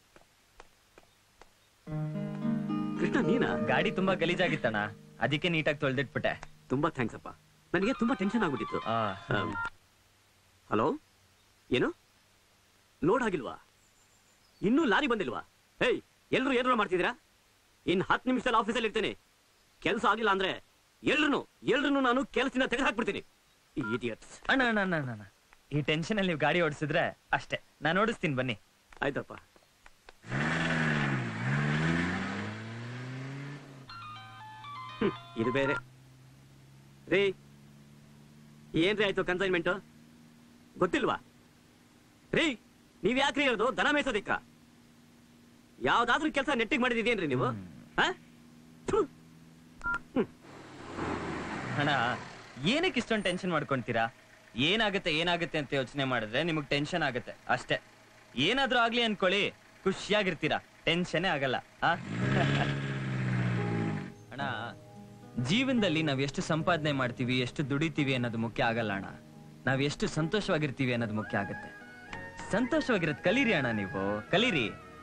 ಕೃಷ್ಣ ನೀನಾ ಗಾಡಿ ತುಂಬಾ ಗಲೀಜಾಗಿತ್ತಣ್ಣ ಅದಕ್ಕೆ ನೀಟಾಗಿ ತೊಳ್ದಿಟ್ಬಿಟ್ಟೆ ತುಂಬಾ ಥ್ಯಾಂಕ್ಸ್ ಅಪ್ಪ ನನಗೆ ತುಂಬಾ ಟೆನ್ಷನ್ ಆಗ್ಬಿಟ್ಟಿತ್ತು ಹಲೋ ಏನು ಲೋಡ್ ಆಗಿಲ್ವಾ ಇನ್ನೂ ಲಾರಿ ಬಂದಿಲ್ವಾ ಹೇಯ್ ಎಲ್ರು ಏನಾರ ಮಾಡ್ತಿದ್ದೀರಾ ಇನ್ ಹತ್ತು ನಿಮಿಷದಲ್ಲಿ ಆಫೀಸಲ್ಲಿ ಇರ್ತೀನಿ ಕೆಲಸ ಆಗಿಲ್ಲ ಅಂದ್ರೆ ಎಲ್ರು ಎಲ್ರು ನಾನು ಕೆಲಸದಿಂದ ತೆಗೆದು ಹಾಕ್ಬಿಡ್ತೀನಿ ಇಡಿಯಟ್ಸ್ ಅಣ್ಣ ಅಣ್ಣ ಅಣ್ಣ ಅಣ್ಣ, ಅಣ್ಣ ಈ ಟೆನ್ಷನ್ ಅಲ್ಲಿ ನೀವು ಗಾಡಿ ಓಡಿಸಿದ್ರೆ ಅಷ್ಟೇ ನಾನು ಓಡಿಸ್ತೀನಿ ಬನ್ನಿ ಆಯ್ತಪ್ಪ ಹ್ಮ್, ಇದು ಬೇರೆ ರೀ ಏನ್ರಿ ಆಯ್ತು ಕನ್ಸೈನ್ಮೆಂಟ್ ಗೊತ್ತಿಲ್ವಾ ರೀ ನೀವ್ ಯಾಕ್ರಿ ಹೇಳೋದು ದನ ಮೇಯ್ಸೋದಿಕ್ಕ ಯಾವ್ದಾದ್ರೂ ಕೆಲಸ ನೆಟ್ಟಿಗೆ ಮಾಡಿದಿದೇನ್ರಿ ನೀವು ಆ? ಅಣ್ಣ ಏನಕ್ಕೆ ಇಷ್ಟೊಂದು ಟೆನ್ಷನ್ ಮಾಡ್ಕೊಂತೀರಾ ಏನಾಗುತ್ತೆ ಏನಾಗುತ್ತೆ ಅಂತ ಯೋಚನೆ ಮಾಡಿದ್ರೆ ನಿಮಗೆ ಟೆನ್ಷನ್ ಆಗುತ್ತೆ ಅಷ್ಟೇ ಏನಾದ್ರೂ ಆಗ್ಲಿ ಅನ್ಕೊಳ್ಳಿ ಖುಷಿಯಾಗಿರ್ತೀರಾ ಟೆನ್ಷನ್ನೇ ಆಗಲ್ಲ ಆ? ಅಣ್ಣ ಜೀವನದಲ್ಲಿ ನಾವ್ ಎಷ್ಟು ಸಂಪಾದನೆ ಮಾಡ್ತೀವಿ ಎಷ್ಟು ದುಡಿತೀವಿ ಅನ್ನೋದು ಮುಖ್ಯ ಆಗಲ್ಲ ಅಣ್ಣ ನಾವ್ ಎಷ್ಟು ಸಂತೋಷವಾಗಿರ್ತೀವಿ ಅನ್ನೋದು ಮುಖ್ಯ ಆಗುತ್ತೆ ಸಂತೋಷವಾಗಿರೋದ್ ಕಲೀರಿ ಅಣ್ಣ ನೀವು ಕಲೀರಿ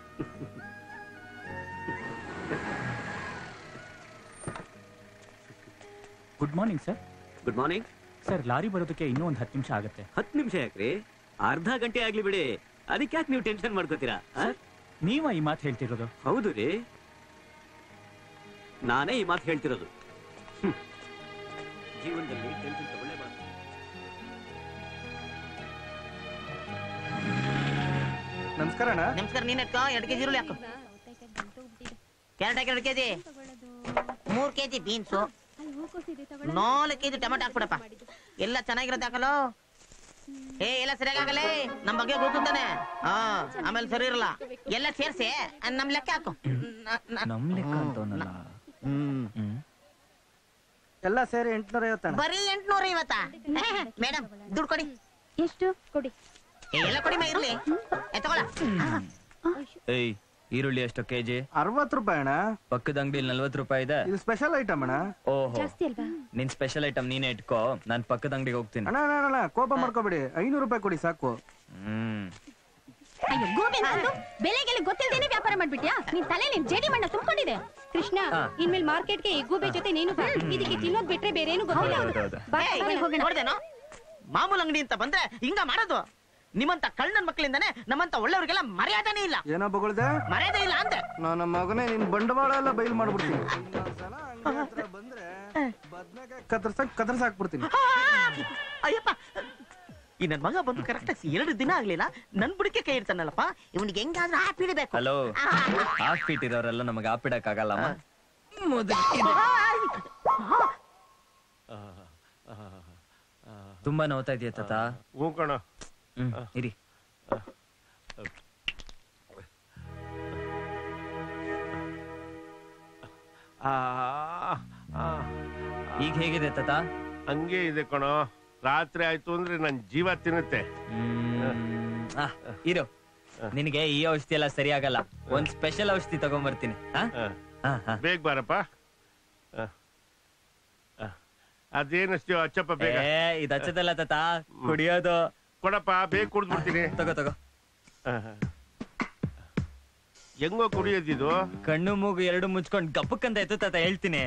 good morning sir good morning sir lorry ಬರೋದಕ್ಕೆ ಇನ್ನೂ ಒಂದು ಹತ್ತು ನಿಮಿಷ ಆಗುತ್ತೆ ಹತ್ತು ನಿಮಿಷ ಯಾಕ್ರಿ ಅರ್ಧ ಗಂಟೆ ಆಗ್ಲಿ ಬಿಡಿ ಅದಕ್ಕೆ ಯಾಕೆ ನೀವು ಟೆನ್ಷನ್ ಮಾಡ್ಕೋತೀರಾ ಆ? ನೀವ ಈ ಮಾತು ಹೇಳ್ತಿರೋದು ಹೌದು ರೀ ನಾನೇ ಈ ಮಾತು ಹೇಳ್ತಿರೋದು ಹ್ಮ್. ಜೀವನದಲ್ಲಿ ಟೆನ್ಷನ್ ತಗೊಳ್ಳೇಬಾರ್ದು ನಮಸ್ಕಾರ ಅಣ್ಣ ನಮಸ್ಕಾರ ನೀನ್ ಎತ್ಕೋ ಎರಡು ಕೆಜಿ ಈರುಳ್ಳಿ ಹಾಕು ಕ್ಯಾರೆಟ್ ಹಾಕಿ ಎರಡು ಕೆಜಿ ಮೂರ್ ಕೆಜಿ ಬೀನ್ಸು ನಾಲ್ಕು ಕೆಜಿ ಟೊಮೆಟೊ ಹಾಕ್ಬಿಡಪ್ಪ ಎಲ್ಲ ಚೆನ್ನಾಗಿರೋದು ಹಾಕಲು ಏ ಎಲ್ಲ ಸರಿಯಾಗಿ ಆಗಲೇ ನಮ್ ಬಗ್ಗೆ ಗೊತ್ತಾನೆ ಹಾ ಆಮೇಲೆ ಸರಿ ಇರಲ್ಲ ಎಲ್ಲ ಸೇರ್ಸಿ ನಮ್ ಲೆಕ್ಕ ಹಾಕು ನಮ್ ಲೆಕ್ಕ ಅಂತವನಲ್ಲ ಎಲ್ಲ ಸೇರಿ ಎಂಟ್ನೂರ ಐವತ್ತಣ್ಣ ಬರೀ ಎಂಟ್ನೂರ ಐವತ್ತಾ ಮೇಡಮ್ ದುಡ್ಡು ಕೊಡಿ ಎಷ್ಟು ಕೊಡಿ ಏ, ಎಲ್ಲ ಕೊಡಿ ಮಾ ಇರ್ಲಿ ಏ, ತಗೊಳ ಏಯ್ ಈರುಳ್ಳಿ ಎಷ್ಟು ಕೆಜಿ ಅರವತ್ತು ರೂಪಾಯಿ ಅಣ್ಣ ಪಕ್ಕದ ಅಂಗಡಿಲಿ ನಲ್ವತ್ತು ರೂಪಾಯಿ ಇದೆ ಇದು ಸ್ಪೆಷಲ್ ಐಟಮ್ ಅಣ್ಣ ಓಹೋ ಜಾಸ್ತಿ ಅಲ್ವಾ ನಿನ್ ಸ್ಪೆಷಲ್ ಐಟಮ್ ನೀನೇ ಇಟ್ಕೋ ನಾನ್ ಪಕ್ಕದ ಅಂಗಡಿಗೆ ಹೋಗ್ತೀನಿ ಅಣ್ಣ ಅಣ್ಣ, ಅಣ್ಣ ಕೋಪ ಮಾಡ್ಕೋಬೇಡಿ ಐನೂರು ರೂಪಾಯಿ ಕೊಡಿ ಸಾಕು ಹ್ಮ್ ಅಯ್ಯೋ ಗೋವಿಂದ ಅಂದು ಬೆಲೆಗೆಲ್ಲ ಗೊತ್ತಿಲ್ದೇನೆ ವ್ಯಾಪಾರ ಮಾಡ್ಬಿಟ್ಯಾ ನಿನ್ ತಲೆಯಲ್ಲಿ ಜೇಡಿ ಮಣ್ಣ ತುಂಬಿಕೊಂಡಿದೆ ಕೃಷ್ಣ ಹಾ. ಇನ್ಮೇಲೆ ಮಾರ್ಕೆಟ್ಗೆ ಎಗ್ಗೂಬೆ ಜೊತೆ ನೀನು ಬಾ ಇದಕ್ಕೆ ತಿನ್ನೋದ್ ಬಿಟ್ರೆ ಬೇರೆ ಏನು ಗೊತ್ತಿಲ್ಲ ಹೌದು, ಹೌದು. ಬಾ, ಏಯ್, ಬನ್ನಿ ಹೋಗೋಣ. ನೋಡ್ದೇನೋ ಮಾಮೂಲು ಅಂಗಡಿ ಅಂತ ಬಂದ್ರೆ ಹಿಂಗ ಮಾಡೋದು ನಿಮ್ಮಂತ ಕಳ್ಳನ್ ಮಕ್ಕಳಿಂದಾನೆ ನಮ್ಮಂತ ಒಳ್ಳೆಯವ್ರಿಗೆಲ್ಲ ಮರ್ಯಾದನೇ ಇಲ್ಲ ಏನೋ ಬಗಳ್ದೆ ಮರ್ಯಾದೆ ಇಲ್ಲ ಅಂದೆ ನನ್ನ ಮಗನೇ ನಿನ್ ಬಂಡವಾಳ ಎಲ್ಲ ಬಯಲು ಮಾಡ್ಬಿಡ್ತೀನಿ ಇನ್ನೊಂದ್ಸಲ ಅಂಗ್ಡಿ ಹತ್ರ ಬಂದ್ರೆ ಬದ್ನೆಕಾಯಿ ಕತ್ತರ್ಸಕ್ ಕತ್ತರ್ಸ್ ಹಾಕ್ಬಿಡ್ತೀನಿ ಅಯ್ಯಪ್ಪ ಈ ನನ್ ಮಗ ಬಂದು ಕರೆಕ್ಟ್ ಎರಡು ದಿನ ಆಗ್ಲಿಲ್ಲ ನನ್ ಬುಡಕ್ಕೆ ಕೈ ಇಡ್ತಾನಲ್ಲಪ್ಪ ಇವನಿಗೆ ಹೆಂಗಾದ್ರೂ ಹಾಪಿಡ್ಬೇಕು ಹಲೋ ಹಾಕ್ಬಿಟ್ ಇರೋರೆಲ್ಲ ನಮಗೆ ಹಾಪಿಡಕ್ ಆಗಲ್ಲಮ್ಮ ತುಂಬಾ ನೋವ್ತಾ ಇದೆಯಾ ತಾತ ಹ್ಞೂ ಕಣ ಹ್ಮ್ ಇರಿ ಆ, ಆ, ಈಗ ಹೇಗಿದೆ ತಾತ ಹಂಗೆ ಇದೆ ಕಣೋ ರಾತ್ರಿ ಆಯ್ತು ಅಂದ್ರೆ ನನ್ ಜೀವ ತಿನ್ನುತ್ತೆ ಆ, ಇರು ನಿನಗೆ ಈ ಔಷಧಿ ಎಲ್ಲ ಸರಿ ಆಗಲ್ಲ ಒಂದ್ ಸ್ಪೆಷಲ್ ಔಷಧಿ ತಗೊಂಡ್ಬರ್ತೀನಿ ಆ? ಆ, ಆ. ಬೇಗ ಬಾರಪ್ಪ ಆ. ಆ. ಅದೇನಸ್ತೀವ ಅಚ್ಚಪ್ಪ ಬೇಗ ಏ ಇದು ಹಚ್ಚದಲ್ಲ ತಾತ ಕುಡಿಯೋದು ಕೊಡಪ್ಪ ಬೇಗ ಕುಡ್ದ್ಬಿಡ್ತೀನಿ ತಗೋ ತಗೋ ಹೆಂಗೋ ಕುಡಿಯೋದಿದು ಕಣ್ಣು ಮೂಗು ಎರಡು ಮುಚ್ಕೊಂಡ್ ಗಪ್ಪಕ್ಕಂತ ಎತ್ತು ತಾತ ಹೇಳ್ತೀನಿ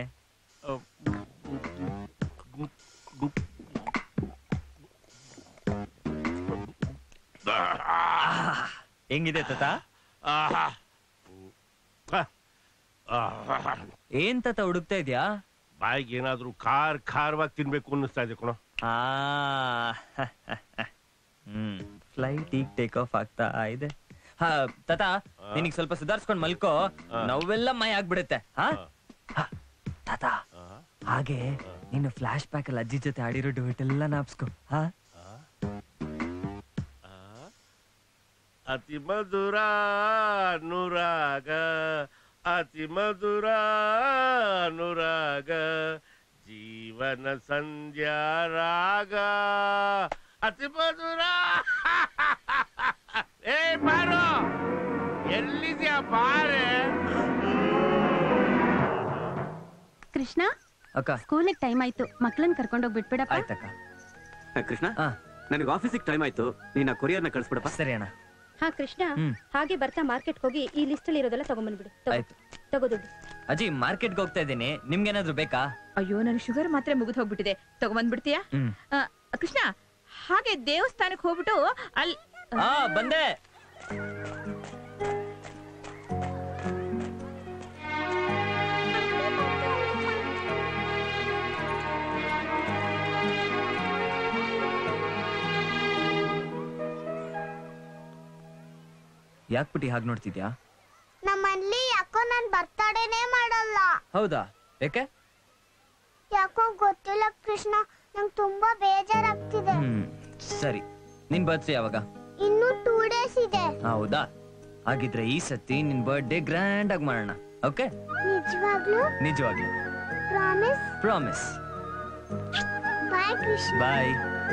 ಹೆಂಗಿದೆ ತಾತ ಏನ್ ತಾತ ಹುಡುಕ್ತಾ ಇದ್ಯಾ ಬಾಯಿಗೆ ಏನಾದ್ರೂ ಖಾರ್ ಖಾರವಾಗಿ ತಿನ್ಬೇಕು ಅನ್ನಿಸ್ತಾ ಇದೆ ಕಣೋ ಆ ಹ್ಮ್ ಫ್ಲೈಟ್ ಈಗ ಟೇಕ್ ಆಫ್ ಆಗ್ತಾ ಇದೆ ಹಾ ತಾತ ನಿನಗ್ ಸ್ವಲ್ಪ ಸುಧಾರಿಸ್ಕೊಂಡ್ ಮಲ್ಕೋ ನೋವೆಲ್ಲ ಮೈ ಆಗ್ಬಿಡುತ್ತೆ ಹಾ ಹ, ತಾತ ಹಾಗೆ ನೀನು ಫ್ಲಾಶ್ ಬ್ಯಾಕ್ ಅಲ್ಲಿ ಅಜ್ಜಿ ಜೊತೆ ಆಡಿರೋ ಡುವೆಟ್ ಎಲ್ಲ ನಾಪ್ಸ್ಕೊ ಹಾ ಅತಿ ಮಧುರ ಅನುರಾಗ ಅತಿ ಮಧುರ ಅನುರಾಗ ಜೀವನ ಸಂಧ್ಯಾ ರಾಗ ಅತಿ ಮಧುರ ಏ ಬಾರೋ ಎಲ್ಲಿದ್ಯಾ ಬಾರೆ ಕೃಷ್ಣ ಅಕ್ಕ ಸ್ಕೂಲಿಗೆ ಟೈಮ್ ಆಯ್ತು ಮಕ್ಳನ್ನ ಕರ್ಕೊಂಡೋಗಿ ಬಿಟ್ಬಿಡಪ್ಪ ಆಯ್ತಕ್ಕ ಕೃಷ್ಣ ನನಗೆ ಆಫೀಸಿಗೆ ಟೈಮ್ ಆಯ್ತು ನೀನ್ ಕೊರಿಯರ್ನ ಕಳಿಸ್ಬಿಡಪ್ಪ ಸರಿ ಅಣ್ಣ ಹಾ ಕೃಷ್ಣ ಹ್ಮ್. ಹಾಗೆ ಬರ್ತಾ ಮಾರ್ಕೆಟ್ ಹೋಗಿ ಈ ಲಿಸ್ಟ್ ಅಲ್ಲಿ ಇರೋದೆಲ್ಲ ತಗೊಂಡ್ಬಂದ್ಬಿಡು ತಗೋ. ಆಯ್ತು ತಗೋ ದುಡ್ಡು ಅಜ್ಜಿ ಮಾರ್ಕೆಟ್ಗೆ ಹೋಗ್ತಾ ಇದ್ದೀನಿ ನಿಮ್ಗೇನಾದ್ರೂ ಬೇಕಾ ಅಯ್ಯೋ ನನ್ನ ಶುಗರ್ ಮಾತ್ರ ಮುಗಿದು ಹೋಗ್ಬಿಟ್ಟಿದೆ ತಗೊಂಬಂದ್ಬಿಡ್ತೀಯಾ ಹ್ಮ್ ಆ, ಕೃಷ್ಣ ಹಾಗೆ ದೇವಸ್ಥಾನಕ್ಕೆ ಹೋಗ್ಬಿಟ್ಟು ಅಲ್ಲಿ ಆ ಬಂದೆ ಯಾಕೆ ಪುಟಿ ಹಾಗೆ ನೋಡ್ತಿದ್ಯಾ ನಮ್ಮಲ್ಲಿ ಯಾಕೋ ನಾನ್ ಬರ್ತಡೇನೇ ಮಾಡಲ್ಲ ಹೌದಾ ಯಾಕೆ ಯಾಕೋ ಗೊತ್ತಿಲ್ಲ ಕೃಷ್ಣ ನಂಗೆ ತುಂಬಾ ಬೇಜಾರಾಗ್ತಿದೆ ಹ್ಮ್ ಸರಿ ನಿನ್ ಬರ್ತ್ಡೇ ಯಾವಾಗ ಇನ್ನು ಟೂ ಡೇಸ್ ಇದೆ ಹೌದಾ ಹಾಗಿದ್ರೆ ಈ ಸತಿ ನಿನ್ ಬರ್ಡೇ ಗ್ರ್ಯಾಂಡ್ ಆಗಿ ಮಾಡೋಣ ಓಕೆ ನಿಜವಾಗ್ಲೂ ನಿಜವಾಗ್ಲೂ promise promise bye Krishna bye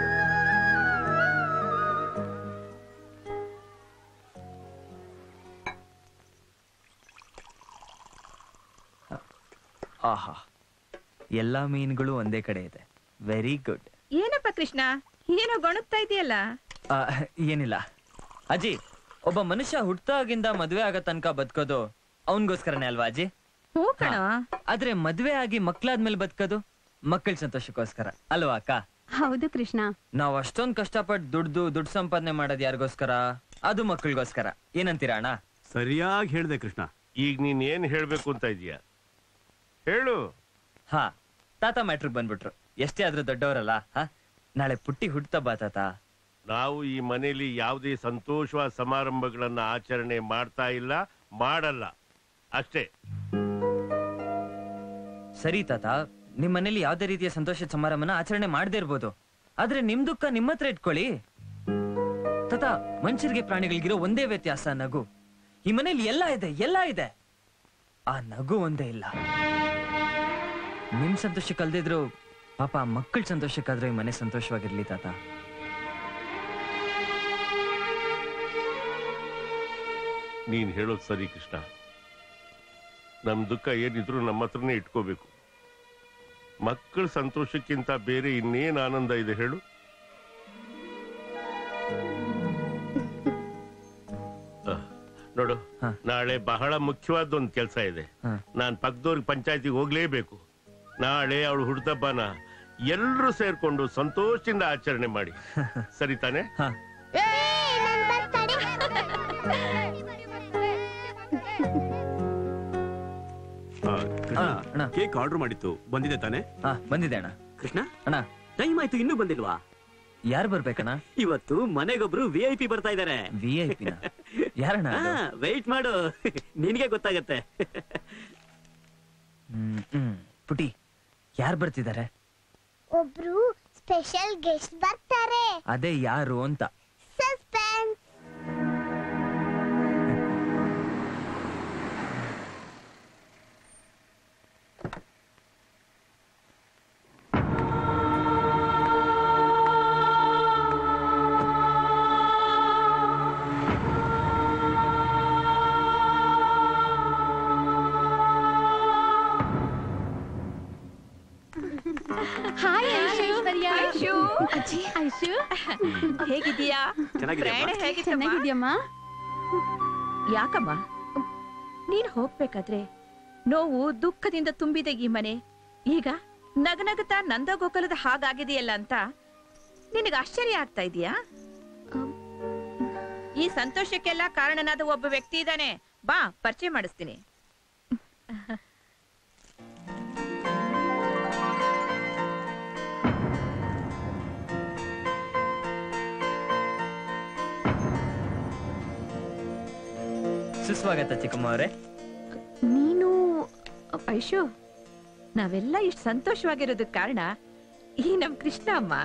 ಆಹಾ ಎಲ್ಲಾ ಮೀನುಗಳು ಒಂದೇ ಕಡೆ ಇದೆ ವೆರಿ ಗುಡ್ ಏನಪ್ಪ ಕೃಷ್ಣ ಏನೋ ಗೊಣಗ್ತಾ ಇದೆಯಲ್ಲ ಏನಿಲ್ಲ ಅಜ್ಜಿ ಒಬ್ಬ ಮನುಷ್ಯ ಹುಟ್ಟಾಗಿಂದ ಮದ್ವೆ ಆಗೋ ತನಕ ಬದುಕೋದು ಅವನ್ಗೋಸ್ಕರನೇ ಅಲ್ವಾ ಅಜ್ಜಿ ಹ್ಞೂ ಕಣ ಆದ್ರೆ ಮದ್ವೆ ಆಗಿ ಮಕ್ಳಾದ್ಮೇಲೆ ಬದುಕೋದು ಮಕ್ಕಳ ಸಂತೋಷಕ್ಕೋಸ್ಕರ ಅಲ್ವಾ ಅಕ್ಕ ಹೌದು ಕೃಷ್ಣ ನಾವ್ ಅಷ್ಟೊಂದ್ ಕಷ್ಟಪಟ್ಟು ದುಡ್ದು ದುಡ್ಡು ಸಂಪಾದನೆ ಮಾಡೋದ್ ಯಾರಿಗೋಸ್ಕರ ಅದು ಮಕ್ಕಳಿಗೋಸ್ಕರ ಏನಂತೀರಾ ಅಣ್ಣ ಸರಿಯಾಗಿ ಹೇಳ್ದೆ ಕೃಷ್ಣ ಈಗ ನೀನ್ ಏನ್ ಹೇಳ್ಬೇಕು ಅಂತ ಇದೀಯ ಹೇಳು ಹಾ ತಾತ ಮ್ಯಾಟ್ರಿಕ್ ಬಂದ್ಬಿಟ್ರು ಎಷ್ಟೇ ಆದ್ರೂ ದೊಡ್ಡವರಲ್ಲ ಹಾ ನಾಳೆ ಪುಟ್ಟಿ ಹುಟ್ಟತ ಬಾ ತಾತ ನಾವು ಈ ಮನೆಯಲ್ಲಿ ಯಾವುದೇ ಸಂತೋಷವಾದ ಸಮಾರಂಭಗಳನ್ನ ಆಚರಣೆ ಮಾಡ್ತಾ ಇಲ್ಲ ಮಾಡಲ್ಲ ಅಷ್ಟೇ ಸರಿ ತಾತ ನಿಮ್ ಮನೇಲಿ ಯಾವ್ದೇ ರೀತಿಯ ಸಂತೋಷದ ಸಮಾರಂಭನ ಆಚರಣೆ ಮಾಡದೇ ಇರ್ಬೋದು ಆದ್ರೆ ನಿಮ್ ದುಃಖ ನಿಮ್ಮ ಹತ್ರ ಇಟ್ಕೊಳ್ಳಿ ತಾತ ಮನುಷ್ಯರಿಗೆ ಪ್ರಾಣಿಗಳಿಗಿರೋ ಒಂದೇ ವ್ಯತ್ಯಾಸ ನಗು ಈ ಮನೇಲಿ ಎಲ್ಲ ಇದೆ ಎಲ್ಲ ಇದೆ ಆ ನಗು ಒಂದೇ ಇಲ್ಲ ನಿಮ್ ಸಂತೋಷಕ್ಕೆ ಅಲ್ದಿದ್ರು ಪಾಪ ಮಕ್ಕಳ ಸಂತೋಷಕ್ಕಾದ್ರೂ ಈ ಮನೆ ಸಂತೋಷವಾಗಿರ್ಲಿ ತಾತ ನೀನ್ ಹೇಳೋದು ಸರಿ ಕೃಷ್ಣ ನಮ್ ದುಃಖ ಏನಿದ್ರು ನಮ್ಮ ಹತ್ರನೇ ಇಟ್ಕೋಬೇಕು ಮಕ್ಕಳ ಸಂತೋಷಕ್ಕಿಂತ ಬೇರೆ ಇನ್ನೇನ್ ಆನಂದ ಇದೆ ಹೇಳು ಅಹ್, ನೋಡು ನಾಳೆ ಬಹಳ ಮುಖ್ಯವಾದ ಒಂದು ಕೆಲಸ ಇದೆ ನಾನ್ ಪಕ್ಕದವ್ರಿಗೆ ಪಂಚಾಯತಿಗೆ ಹೋಗ್ಲೇಬೇಕು ನಾಳೆ ಅವಳು ಹುಡ್ದಬ್ಬನ ಎಲ್ರೂ ಸೇರ್ಕೊಂಡು ಸಂತೋಷದಿಂದ ಆಚರಣೆ ಮಾಡಿ ಸರಿ ತಾನೆ ಕೇಕ್ ಆರ್ಡರ್ ಮಾಡಿತ್ತು ಬಂದಿದೆ ತಾನೆ ಬಂದಿದೆ ಅಣ್ಣ ಕೃಷ್ಣ ಅಣ್ಣ ಟೈಮ್ ಆಯ್ತು ಇನ್ನೂ ಬಂದಿಲ್ವಾ ಯಾರು ಬರ್ಬೇಕಣ್ಣ ಇವತ್ತು ಮನೆಗೊಬ್ರು ವಿ ಐ ಪಿ ಬರ್ತಾ ಇದಾರೆ ವಿ ಐ ಪಿ ಯಾರಣ್ಣ ಅದು? ವೆಯ್ಟ್ ಮಾಡು ನಿನಗೆ ಗೊತ್ತಾಗತ್ತೆ ಹ್ಮ್ ಹ್ಮ್ ಪುಟಿ ಯಾರು ಬರ್ತಿದ್ದಾರೆ ಒಬ್ರು ಸ್ಪೆಷಲ್ ಗೆಸ್ಟ್ ಬರ್ತಾರೆ ಅದೇ ಯಾರು ಅಂತ ಸಸ್ಪೆನ್ಸ್ ಹಾಯ್ ಐಶ್ವರ್ಯ. ಐಶು. ಅಜ್ಜಿ ಐಶು ಹೇಗಿದ್ದೀಯಾ ಚೆನ್ನಾಗಿದ್ಯಮ್ಮ? ಪ್ರಯಾಣ ಹೇಗಿತ್ತಮ್ಮ? ಚೆನ್ನಾಗಿದ್ಯಮ್ಮ ಯಾಕಮ್ಮ ನೀನ್ ಹೋಗ್ಬೇಕಾದ್ರೆ ನೋವು ದುಃಖದಿಂದ ತುಂಬಿದೆ ಈ ಮನೆ ಈಗ ನಗನಗತಾ ನಂದಗೋಕುಲದ ಹಾಗಾಗಿದೆಯಲ್ಲ ಅಂತ ನಿನಗೆ ಆಶ್ಚರ್ಯ ಆಗ್ತಾ ಇದೆಯಾ ಈ ಸಂತೋಷಕ್ಕೆಲ್ಲ ಕಾರಣನಾದ ಒಬ್ಬ ವ್ಯಕ್ತಿ ಇದ್ದಾನೆ ಬಾ ಪರಿಚಯ ಮಾಡಿಸ್ತೀನಿ ಸುಸ್ವಾಗತ ಚಿಕ್ಕಮ್ಮ ಅವರೇ ನೀನು ಐಶು ನಾವೆಲ್ಲ ಇಷ್ಟು ಸಂತೋಷವಾಗಿರೋದಕ್ಕೆ ಕಾರಣ ಈ ನಮ್ ಕೃಷ್ಣ ಅಮ್ಮ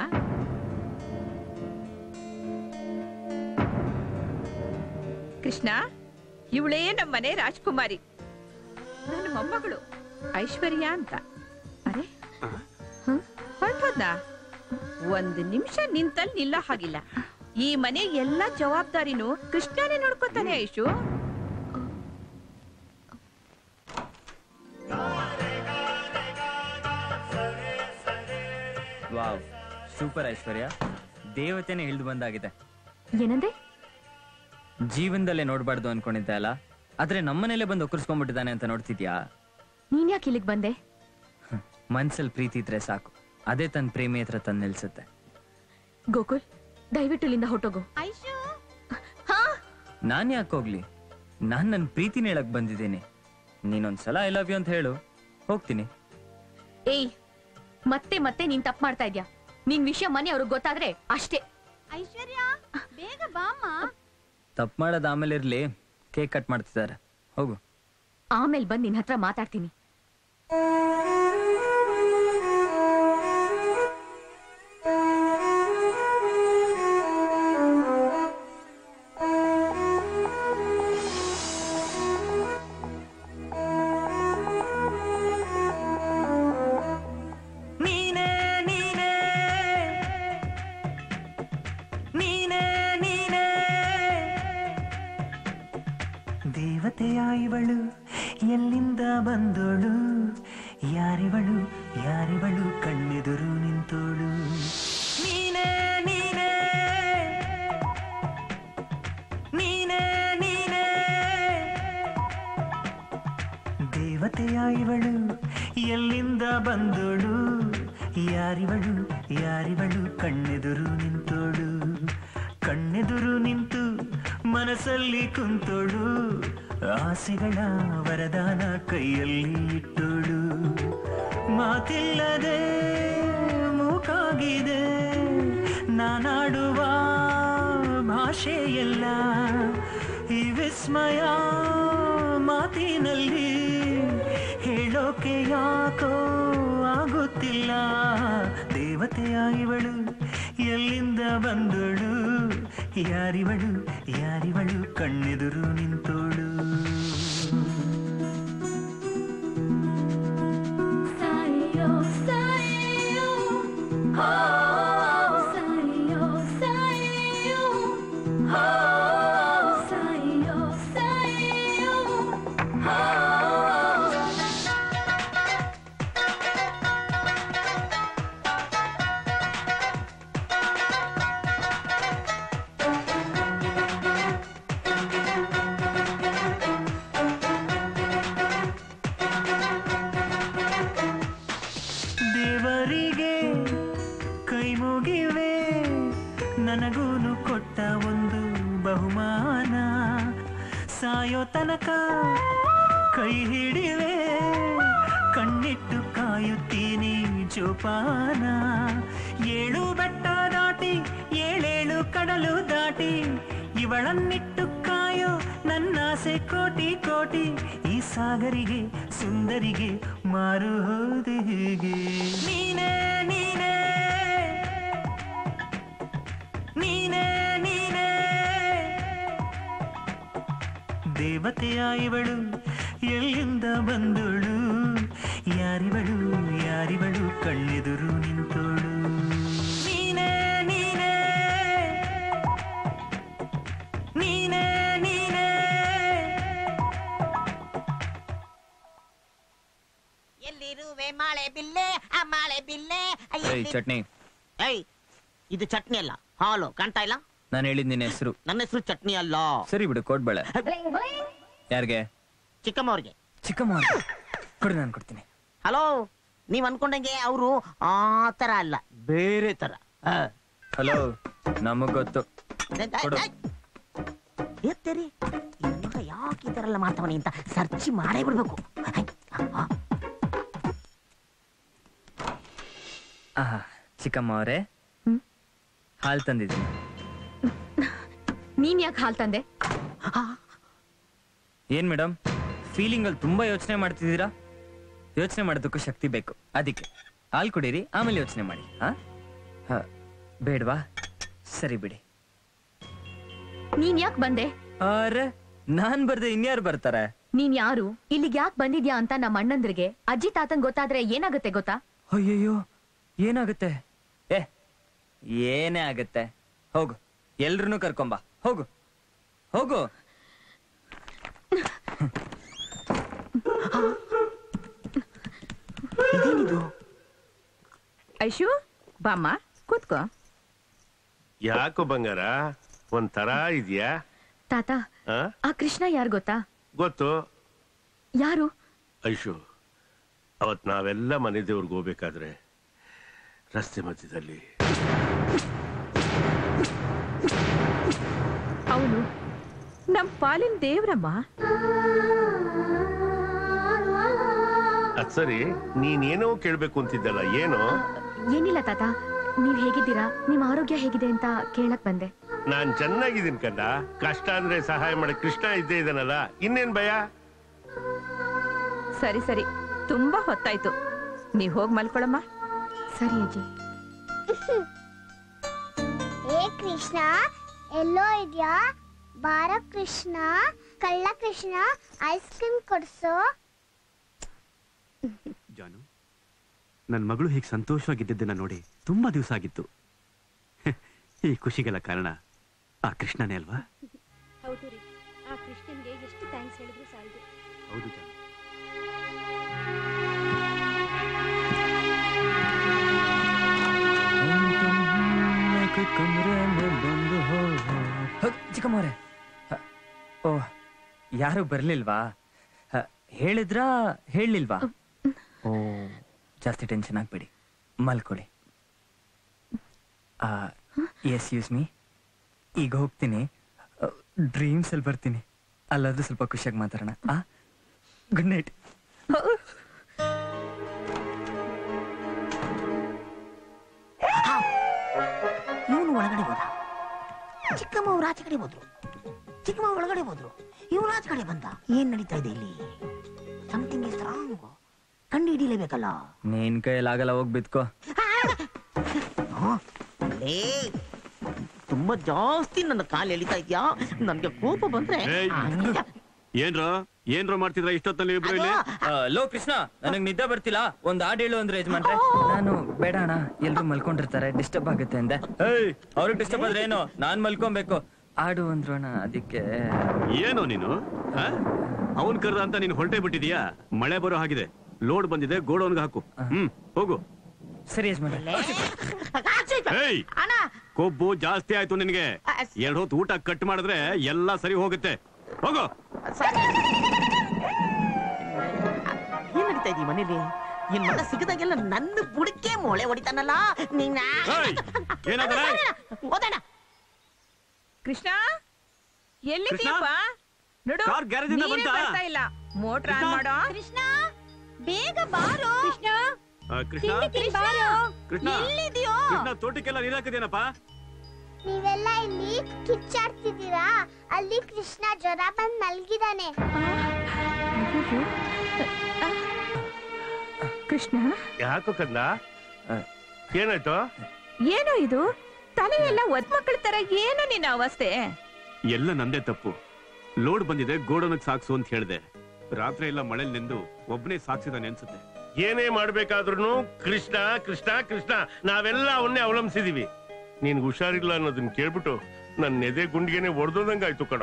ಕೃಷ್ಣ ಇವಳೇ ನಮ್ಮನೆ ರಾಜ್ಕುಮಾರಿ ನನ್ನ ಮೊಮ್ಮಗಳು ಐಶ್ವರ್ಯ ಅಂತ ಅರೆ ಹೊರಟೋದ್ನ ಒಂದು ನಿಮಿಷ ನಿಂತಲ್ಲಿ ನಿಲ್ಲ ಹಾಗಿಲ್ಲ ಈ ಮನೆ ಎಲ್ಲ ಜವಾಬ್ದಾರಿನೂ ಕೃಷ್ಣನೇ ನೋಡ್ಕೊತಾನೆ ಐಶು ವಾವ್ ಸೂಪರ್ ಐಶ್ವರ್ಯ ದೇವತೆನೇ ಇಳಿದು ಬಂದಾಗಿದೆ ಏನಂದೆ ಜೀವನದಲ್ಲೇ ನೋಡ್ಬಾರ್ದು ಅನ್ಕೊಂಡಿದ್ದೆ ಅಲ್ಲ ಆದ್ರೆ ನಮ್ಮನೇಲೆ ಬಂದು ಒಕ್ಕರ್ಸ್ಕೊಂಡ್ಬಿಟ್ಟಿದ್ದಾನೆ ಅಂತ ನೋಡ್ತಿದ್ಯಾ ನೀನ್ ಯಾಕೆ ಇಲ್ಲಿಗೆ ಬಂದೆ ಮನ್ಸಲ್ಲಿ ಪ್ರೀತಿ ಇದ್ರೆ ಸಾಕು ಅದೇ ತನ್ನ ಪ್ರೇಮಿ ಹತ್ರ ತಂದು ನಿಲ್ಸುತ್ತೆ ಗೋಕುಲ್ ದಯವಿಟ್ಟು ಇಲ್ಲಿಂದ ಹೊಟ್ಟೋಗು ನಾನ್ ಯಾಕೆ ಹೋಗ್ಲಿ ನಾನ್ ನನ್ನ ಪ್ರೀತಿನ ಹೇಳಕ್ ಬಂದಿದ್ದೀನಿ ನೀನೊಂದ್ಸಲ ಐ ಲವ್ ಯು ಅಂತ ಹೇಳು ಹೋಗ್ತೀನಿ ಏಯ್ ಮತ್ತೆ ಮತ್ತೆ ನೀನ್ ತಪ್ಪು ಮಾಡ್ತಾ ಇದ್ಯಾ ನಿನ್ ವಿಷಯ ಮನೆ ಅವ್ರಿಗೆ ಗೊತ್ತಾದ್ರೆ ಅಷ್ಟೇ ಐಶ್ವರ್ಯ ಬೇಗ ಬಾಮ್ಮ ತಪ್ಪು ಮಾಡೋದು ಆಮೇಲೆ ಇರ್ಲಿ ಕೇಕ್ ಕಟ್ ಮಾಡ್ತಿದ್ದಾರೆ ಹೋಗು ಆಮೇಲೆ ಬಂದ್ ನಿನ್ ಹತ್ರ ಮಾತಾಡ್ತೀನಿ ನೀನೇ ನೀನೇ ನೀನೇ ನೀನೇ ದೇವತೆಯ ಇವಳು ಎಲ್ಲಿಂದ ಬಂದೋಳು ಯಾರಿವಳು ಯಾರಿವಳು ಕಣ್ಣೆದುರು ನಿಂತೋಳು ನೀನೇ ನೀನೇ ನೀನೇ ನೀನೇ ದೇವತೆಯ ಇವಳು ಎಲ್ಲಿಂದ ಬಂದೋಳು ಯಾರಿವಳು ಯಾರಿವಳು ಕಣ್ಣೆದುರು ನಿಂತೋಳು ಕಣ್ಣೆದುರು ನಿಂತು ಮನಸ್ಸಲ್ಲಿ ಕುಂತೋಳು ಆಸೆಗಳ ವರದಾನ ಕೈಯಲ್ಲಿ ಇಟ್ಟೋಳು ಮಾತಿಲ್ಲದೆ ಮೂಕಾಗಿದೆ ನಾನಾಡುವ ಭಾಷೆಯೆಲ್ಲ ಈ ವಿಸ್ಮಯ ಮಾತಿನಲ್ಲಿ ಹೇಳೋಕೆ ಯಾಕೋ ಆಗುತ್ತಿಲ್ಲ ದೇವತೆಯ ಇವಳು ಎಲ್ಲಿಂದ ಬಂದೋಳು ಯಾರಿವಳು ಯಾರಿವಳು ಕಣ್ಣೆದುರು ನಿಂತೋಳು ಸಾಯೋ ಸಾಯೋ ಹೋ ಸಾಯೋ ಸಾಯೋ ಹೋ ಸಾಯೋ ಸಾಯೋ ಹೋ ದೇವರಿಗೆ ಕೈ ಮುಗಿವೆ ನನಗೂನು ಕೊಟ್ಟ ಒಂದು ಬಹುಮಾನ ಸಾಯೋ ತನಕ ಕೈ ಹಿಡಿವೆ ಕಣ್ಣಿಟ್ಟು ಕಾಯುತ್ತೀನಿ ಜೋಪಾನ ಏಳು ಬೆಟ್ಟ ದಾಟಿ ಏಳೇಳು ಕಡಲು ದಾಟಿ ಇವಳನ್ನಿಟ್ಟು ಕಾಯೋ ನನ್ನಾಸೆ ಕೋಟಿ ಕೋಟಿ ಈ ಸಾಗರಿಗೆ ಸುಂದರಿಗೆ ಮಾರು ಹೋದೆ ಹೀಗೆ ನೀನೇ ನೀನೇ ನೀನೇ ನೀನೇ ದೇವತೆಯ ಇವಳು ಎಲ್ಲಿಂದ ಬಂದೋಳು ಯಾರಿವಳು ಯಾರಿವಳು ಕಣ್ಣೆದುರು ನಿಂತೋಳು ನೀನೇ ನೀನೇ ನೀನೇ ನೀನೇ ಎಲ್ಲಿರುವೆ ಮಾಳೆ ಬಿಲ್ಲೆ ಆ ಮಾಳೆ ಬಿಲ್ಲೆ ಆ ಏಯ್ ಎಲ್ಲಿ- ಚಟ್ನಿ ಏಯ್ ಇದು ಚಟ್ನಿ ಅಲ್ಲ ಹಾಲು ಕಾಣ್ತಾ ಇಲ್ಲ ನಾನು ಹೇಳಿದ್ ನಿನ್ನ ಹೆಸರು ನನ್ನ ಹೆಸರು ಚಟ್ನಿ ಅಲ್ಲ ಸರಿ ಬಿಡು ಕೋಡ್ಬೇಳೆ ಯಾರಿಗೆ ಚಿಕ್ಕಮ್ಮವ್ರಿಗೆ ಚಿಕ್ಕಮ್ಮ ಕೊಡಿ ನಾನು ಕೊಡ್ತೀನಿ ಹಲೋ ನೀವ್ ಅನ್ಕೊಂಡಂಗೆ ಅವರು ಆ ತರ ಅಲ್ಲ ಬೇರೆ ತರ ಆ. ಹಲೋ ನಮಗ್ ಗೊತ್ತು ಏ, ಏ, ಕೊಡು. ಏ. ಎತ್ತೇರಿ ಈ ಮಗ ಯಾಕೆ ಈ ತರ ಎಲ್ಲ ಮಾಡ್ತಾವನಿ ಅಂತ ಸರ್ಚ್ ಮಾಡೇ ಬಿಡ್ಬೇಕು ಆಹಾ ಚಿಕ್ಕಮ್ಮ ಅವರೇ ಹಾಲ್ ತಂದಿದ್ದೀನಿ ನೀನ್ ಯಾಕೆ ಹಾಲ್ ತಂದೆ ಏನ್ ಮೇಡಮ್ ಫೀಲಿಂಗ್ ಅಲ್ಲಿ ತುಂಬಾ ಯೋಚನೆ ಮಾಡ್ತಿದ್ದೀರಾ ಯೋಚನೆ ಮಾಡೋದಕ್ಕೂ ಶಕ್ತಿ ಬೇಕು ಅದಕ್ಕೆ ಹಾಲ್ ಕುಡೀರಿ ಆಮೇಲೆ ಯೋಚನೆ ಮಾಡಿ ಹಾ ಹ, ಬೇಡ್ವಾ ಸರಿ ಬಿಡಿ ನೀನ್ ಯಾಕೆ ಬಂದೆ ಅರೆ ನಾನ್ ಬರ್ದೆ ಇನ್ಯಾರು ಬರ್ತಾರೆ ನೀನ್ ಯಾರು ಇಲ್ಲಿಗೆ ಯಾಕೆ ಬಂದಿದ್ಯಾ ಅಂತ ನಮ್ಮ ಅಣ್ಣಂದ್ರಿಗೆ ಅಜ್ಜಿ ತಾತನ್ ಗೊತ್ತಾದ್ರೆ ಏನಾಗುತ್ತೆ ಗೊತ್ತಾ ಅಯ್ಯಯ್ಯೋ ಏನಾಗುತ್ತೆ ಏ ಏನೇ ಆಗತ್ತೆ ಹೋಗು ಎಲ್ರನ್ನೂ ಕರ್ಕೊಂಬ ಹೋಗು ಹೋಗು ಐಶು ಬಾಮ್ಮ ಕೂತ್ಕೋ ಯಾಕೋ ಬಂಗಾರ ಒಂಥರ ಇದೆಯಾ ತಾತ ಆ ಕೃಷ್ಣ ಯಾರು ಗೊತ್ತಾ ಗೊತ್ತು ಯಾರು ಐಶು ಅವತ್ ನಾವೆಲ್ಲ ಮನೆ ದೇವ್ರಿಗೆ ಹೋಗ್ಬೇಕಾದ್ರೆ ರಸ್ತೆ ಮಧ್ಯದಲ್ಲಿ ಅವನು ನಮ್ ಪಾಲಿನ ದೇವ್ರಮ್ಮ ಅದ್ ಸರಿ ನೀನೇನೋ ಕೇಳ್ಬೇಕು ಅಂತಿದ್ದಲ್ಲ ಏನು ಏನಿಲ್ಲ ತಾತ ನೀವ್ ಹೇಗಿದ್ದೀರಾ ನಿಮ್ ಆರೋಗ್ಯ ಹೇಗಿದೆ ಅಂತ ಕೇಳಕ್ ಬಂದೆ ನಾನ್ ಚೆನ್ನಾಗಿದ್ದೀನಿ ಕಂದ ಕಷ್ಟ ಅಂದ್ರೆ ಸಹಾಯ ಮಾಡಕ್ ಕೃಷ್ಣ ಇದ್ದೇ ಇದ್ದಾನಲ್ಲ ಇನ್ನೇನ್ ಭಯ ಸರಿ ಸರಿ ತುಂಬಾ ಹೊತ್ತಾಯ್ತು ನೀವ್ ಹೋಗ್ ಮಲ್ಕೊಳಮ್ಮ ಸರಿ ಅಜ್ಜಿ ಏ ಕೃಷ್ಣ ಎಲ್ಲೋ ಇದ್ಯಾ ಬಾರ ಕೃಷ್ಣ ಕಳ್ಳ ಕೃಷ್ಣ ಐಸ್ ಕ್ರೀಮ್ ಕೊಡ್ಸೋ ಜಾನು ನನ್ನ ಮಗಳು ಹೀಗೆ ಸಂತೋಷವಾಗಿದ್ದದ್ದನ್ನ ನೋಡಿ ತುಂಬಾ ದಿವಸ ಆಗಿತ್ತು ಈ ಖುಷಿಗೆಲ್ಲ ಕಾರಣ ಆ ಕೃಷ್ಣನೇ ಅಲ್ವಾ ಹೌದು ರೀ ಆ ಕೃಷ್ಣನ್ಗೆ ಎಷ್ಟು ಥ್ಯಾಂಕ್ಸ್ ಹೇಳಿದ್ರು ಸಾಲದು ಹೌದು ಜಾನು ಚಿಕ್ಕಮ್ಮವ್ರೆ ಓ ಯಾರು ಬರ್ಲಿಲ್ವಾ ಹ, ಹೇಳಿದ್ರಾ ಹೇಳಿಲ್ವಾ ಓ ಜಾಸ್ತಿ ಟೆನ್ಷನ್ ಆಗ್ಬೇಡಿ ಮಲ್ಕೊಳ್ಳಿ ಎಸ್ ಯೂಸ್ ಮೀ ಈಗ ಹೋಗ್ತೀನಿ ಡ್ರೀಮ್ಸ್ ಅಲ್ಲಿ ಬರ್ತೀನಿ ಅಲ್ಲಾದ್ರೂ ಸ್ವಲ್ಪ ಖುಷಿಯಾಗಿ ಮಾತಾಡೋಣ ಆ ಗುಡ್ ನೈಟ್ ಇವನು ಒಳಗಡೆ ಹೋದ ಚಿಕ್ಕಮ್ಮ ಅವ್ರು ಆಚೆ ಕಡೆ ಹೋದ್ರು ಚಿಕ್ಕಮ್ಮ ಒಳಗಡೆ ಹೋದ್ರು ಇವನು ಆಚೆ ಕಡೆ ಬಂದ ಏನ್ ನಡೀತಾ ಇದೆ ಇಲ್ಲಿ ಸಮಥಿಂಗ್ ಇಸ್ ರಾಂಗ್ ಕಂಡು ಹಿಡಿಲೇಬೇಕಲ್ಲ ನಿನ್ ಕೈಲಾಗಲ್ಲ ಹೋಗಿ ಬಿತ್ಕೋ ಲೇ ತುಂಬಾ ಜಾಸ್ತಿ ನನ್ನ ಕಾಲು ಎಳಿತಾ ಇದ್ಯಾ ನನ್ಗೆ ಕೋಪ ಬಂದ್ರೆ ಏಯ್! ಹಂಗೆ ಏನ್ರೋ ಏನ್ರೋ ಮಾಡ್ತಿದ್ರ ಇಷ್ಟೊತ್ತಲ್ಲಿ ಇಬ್ರು ಇಲ್ಲಿ ಆ, ಲೋ ಕೃಷ್ಣ ನನಗ್ ನಿದ್ದೆ ಬರ್ತಿಲ್ಲ ಒಂದ್ ಹಾಡ್ ಹೇಳು ಅಂದ್ರೆ ಯಜಮಾನ್ರೆ ನಾನು ಬೇಡ ಅಣ್ಣ ಎಲ್ರು ಮಲ್ಕೊಂಡಿರ್ತಾರೆ ಡಿಸ್ಟರ್ಬ್ ಆಗುತ್ತೆ ಅಂದೆ ಏಯ್ ಅವ್ರಿಗೆ ಡಿಸ್ಟರ್ಬ್ ಆದ್ರೆ ಏನು ನಾನ್ ಮಲ್ಕೊಬೇಕು ಆಡು ಅಂದ್ರು ಅಣ್ಣ ಅದಕ್ಕೆ ಏನೋ ನೀನು ಅವನ್ ಕರ್ದ ಅಂತ ನೀನು ಹೊರಟೇ ಬಿಟ್ಟಿದೀಯಾ ಮಳೆ ಬರೋ ಹಾಗಿದೆ ಲೋಡ್ ಬಂದಿದೆ ಗೋಡೌನ್ಗೆ ಹಾಕು ಹ್ಮ್ ಹೋಗು ಸರಿ ಯಜಮಾನ್ರೆ ಏಯ್ ಅಣ್ಣ ಕೊಬ್ಬು ಜಾಸ್ತಿ ಆಯ್ತು ನಿನಗೆ ಎರಡ್ ಹೊತ್ತು ಊಟ ಕಟ್ ಮಾಡಿದ್ರೆ ಎಲ್ಲ ಸರಿ ಹೋಗುತ್ತೆ ಹೋಗು ಏನ್ ನಡೀತಾ ಇದೀವಿ ಮನೇಲಿ ನಿನ್ ಮಗ ಸಿಗದಾಗೆಲ್ಲ ನನ್ನ ಬುಡಕ್ಕೆ ಮೊಳೆ ಹೊಡಿತಾನಲ್ಲ ನಿನ್ನ ಏಯ್! ಏನಾದ್ರೆ? ಓದಣ್ಣ ಕೃಷ್ಣ ಎಲ್ಲಿದ್ದೀಯಪ್ಪ ನೋಡು ಕಾರ್ ಗ್ಯಾರೇಜ್ ಇಂದ ನೀನೇ ಬಂತಾ? ಬರ್ತಾ ಇಲ್ಲ ಮೋಟ್ರ್ ಆನ್ ಮಾಡೋ ಕೃಷ್ಣ ಬೇಗ ಬಾರೋ ಕೃಷ್ಣ ಆ, ಕೃಷ್ಣ ಕೃಷ್ಣ ಎಲ್ಲಿದ್ಯೋ ಕೃಷ್ಣ ತೋಟಕ್ಕೆಲ್ಲ ನೀರ್ ಹಾಕಿದೇನಪ್ಪ ನೀವೆಲ್ಲ ಇಲ್ಲಿ ಕಿಚ್ಚಾಡ್ತಿದ್ದೀರಾ ಅಲ್ಲಿ ಕೃಷ್ಣ ಜ್ವರ ಬಂದ್ ಮಲ್ಗಿದಾನೆ ಕೃಷ್ಣ ಯಾಕೋ ಕಂದ ಏನಾಯ್ತು ಏನೋ ಇದು ತಲೆ ಎಲ್ಲ ಒದ್ ಮಕ್ಕಳ ತರ ಏನೋ ನಿನ್ನ ಅವಸ್ಥೆ ಎಲ್ಲ ನಂದೇ ತಪ್ಪು ಲೋಡ್ ಬಂದಿದೆ ಗೋಡೌನ್ಗೆ ಸಾಕ್ಸು ಅಂತ ಹೇಳ್ದೆ ರಾತ್ರಿ ಎಲ್ಲ ಮಳೆಲ್ ನೆಂದು ಒಬ್ಬನೇ ಸಾಕ್ಸಿದಾನೆ ಅನ್ಸುತ್ತೆ ಏನೇ ಮಾಡ್ಬೇಕಾದ್ರೂ ಕೃಷ್ಣ ಕೃಷ್ಣ ಕೃಷ್ಣ ನಾವೆಲ್ಲ ಅವನ್ನೇ ಅವಲಂಬಿಸಿದೀವಿ ನಿನ್ಗೆ ಹುಷಾರಿಲ್ಲ ಅನ್ನೋದನ್ನ ಕೇಳ್ಬಿಟ್ಟು ನನ್ನ ಎದೆ ಗುಂಡಿಗೆನೆ ಒಡೆದಂಗಾಯ್ತು ಕಣ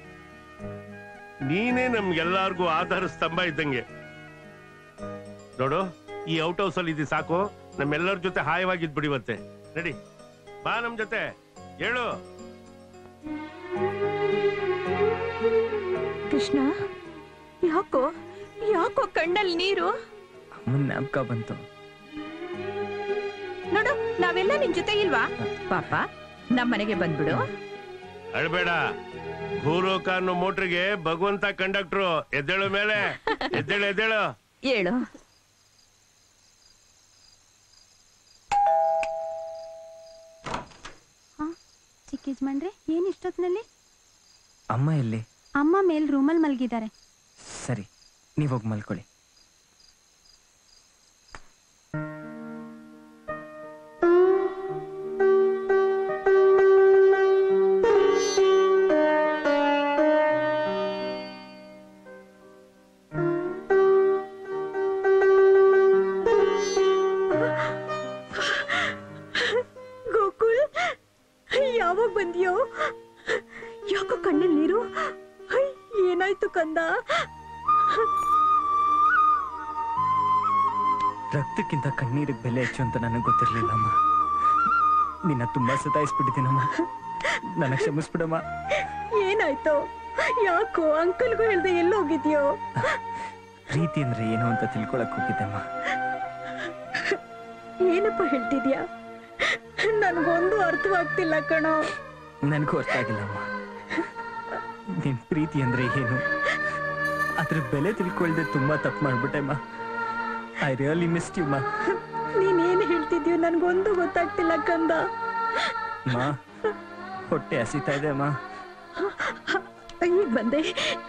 ನೀನೇ ನಮ್ಗೆಲ್ಲಾರ್ಗೂ ಆಧಾರ ಸ್ತಂಭ ಇದ್ದಂಗೆ ನೋಡು ಈ ಔಟ್ ಹೌಸ್ ಅಲ್ಲಿ ಇದು ಸಾಕು ನಮ್ಮೆಲ್ಲರ ಜೊತೆ ಹಾಯವಾಗಿದ್ಬಿಡಿವತ್ತೆ ನಡಿ ಬಾ ನಮ್ ಜೊತೆ ಹೇಳು ಕೃಷ್ಣ ಯಾಕೋ ಯಾಕೋ ಕಣ್ಣಲ್ಲಿ ನೀರು ಅಮ್ಮನ್ ಜ್ಞಾಪಕ ಬಂತು ನೋಡು ನಾವೆಲ್ಲ ನಿನ್ ಜೊತೆ ಇಲ್ವಾ ಪಾಪ ನಮ್ಮನೆಗೆ ಬಂದ್ಬಿಡು ಅಳ್ಬೇಡ ಭೂಲೋಕ ಅನ್ನೋ ಮೋಟ್ರಿಗೆ ಭಗವಂತ ಕಂಡಕ್ಟ್ರು ಎದ್ದೇಳು ಮೇಲೆ ಎದ್ದೇಳು ಎದ್ದೇಳು ಹೇಳು ಚಿಕ್ಕ ಯಜಮಾನ್ರೆ ಏನ್ ಇಷ್ಟೊತ್ತಿನಲ್ಲಿ ಅಮ್ಮ ಎಲ್ಲಿ ಅಮ್ಮ ಮೇಲ್ ರೂಮಲ್ಲಿ ಮಲಗಿದ್ದಾರೆ ಸರಿ ನೀವ್ ಹೋಗಿ ಮಲ್ಕೊಳ್ಳಿ ಕಂದ ರಕ್ತಕ್ಕಿಂತ ಕಣ್ಣೀರಿಗೆ ಬೆಲೆ ಹೆಚ್ಚು ಅಂತ ನನಗೆ ಗೊತ್ತಿರ್ಲಿಲ್ಲಮ್ಮ ನಿನ್ನ ತುಂಬಾ ಸತಾಯಿಸ್ಬಿಟ್ಟಿದ್ದೀನಮ್ಮ ನನಗೆ ಕ್ಷಮಿಸ್ಬಿಡಮ್ಮ ಏನಾಯ್ತು ಯಾಕೋ ಅಂಕಲ್ಗೂ ಹೇಳ್ದೆ ಎಲ್ಲೋಗಿದ್ಯೋ ಪ್ರೀತಿ ಅಂದ್ರೆ ಏನು ಅಂತ ತಿಳ್ಕೊಳಕ್ ಹೋಗಿದ್ದಮ್ಮ ಏನಪ್ಪ ಹೇಳ್ತಿದ್ಯಾ ನನ್ಗೊಂದು ಅರ್ಥವಾಗ್ತಿಲ್ಲ ಕಣೋ ನನಗೂ ಅರ್ಥ ಆಗಿಲ್ಲಮ್ಮ ನಿನ್ ಪ್ರೀತಿ ಅಂದ್ರೆ ಏನು ಅದ್ರ ಬೆಲೆ ತಿಳ್ಕೊಳ್ದೆ ತುಂಬಾ ತಪ್ಪು ಮಾಡ್ಬಿಟ್ಟೆಮ್ಮ I really missed you ma ನೀನೇನ್ ಹೇಳ್ತಿದ್ಯೋ ನನ್ಗೊಂದು ಗೊತ್ತಾಗ್ತಿಲ್ಲ ಕಂದ ಮಾ ಹೊಟ್ಟೆ ಹಸಿತಾ ಇದೆ ಅಮ್ಮ ಈಗ ಬಂದೆ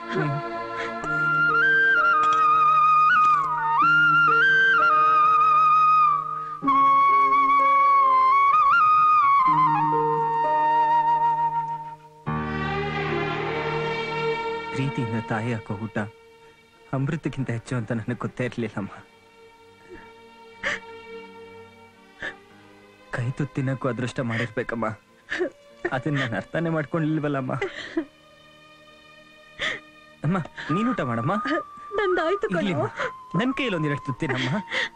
ಪ್ರೀತಿಯಿಂದ ತಾಯಿ ಹಾಕೋ ಊಟ ಅಮೃತಕ್ಕಿಂತ ಹೆಚ್ಚು ಅಂತ ನನಗೆ ಗೊತ್ತೇ ಇರ್ಲಿಲ್ಲಮ್ಮ ಕೈ ತುತ್ತು ತಿನ್ನಕ್ಕೂ ಅದೃಷ್ಟ ಮಾಡಿರ್ಬೇಕಮ್ಮ ಅದನ್ನ ನಾನು ಅರ್ಥನೇ ಮಾಡ್ಕೊಂಡಿಲ್ವಲ್ಲಮ್ಮ ಅಮ್ಮ ನೀನ್ ಊಟ ಮಾಡಮ್ಮ ನಂದಾಯ್ತು ಇಲ್ಲಿ ಕಣೋ ನನ್ ಕೈಯಲ್ಲಿ ಒಂದೆರಡು ತುತ್ತಿನಮ್ಮ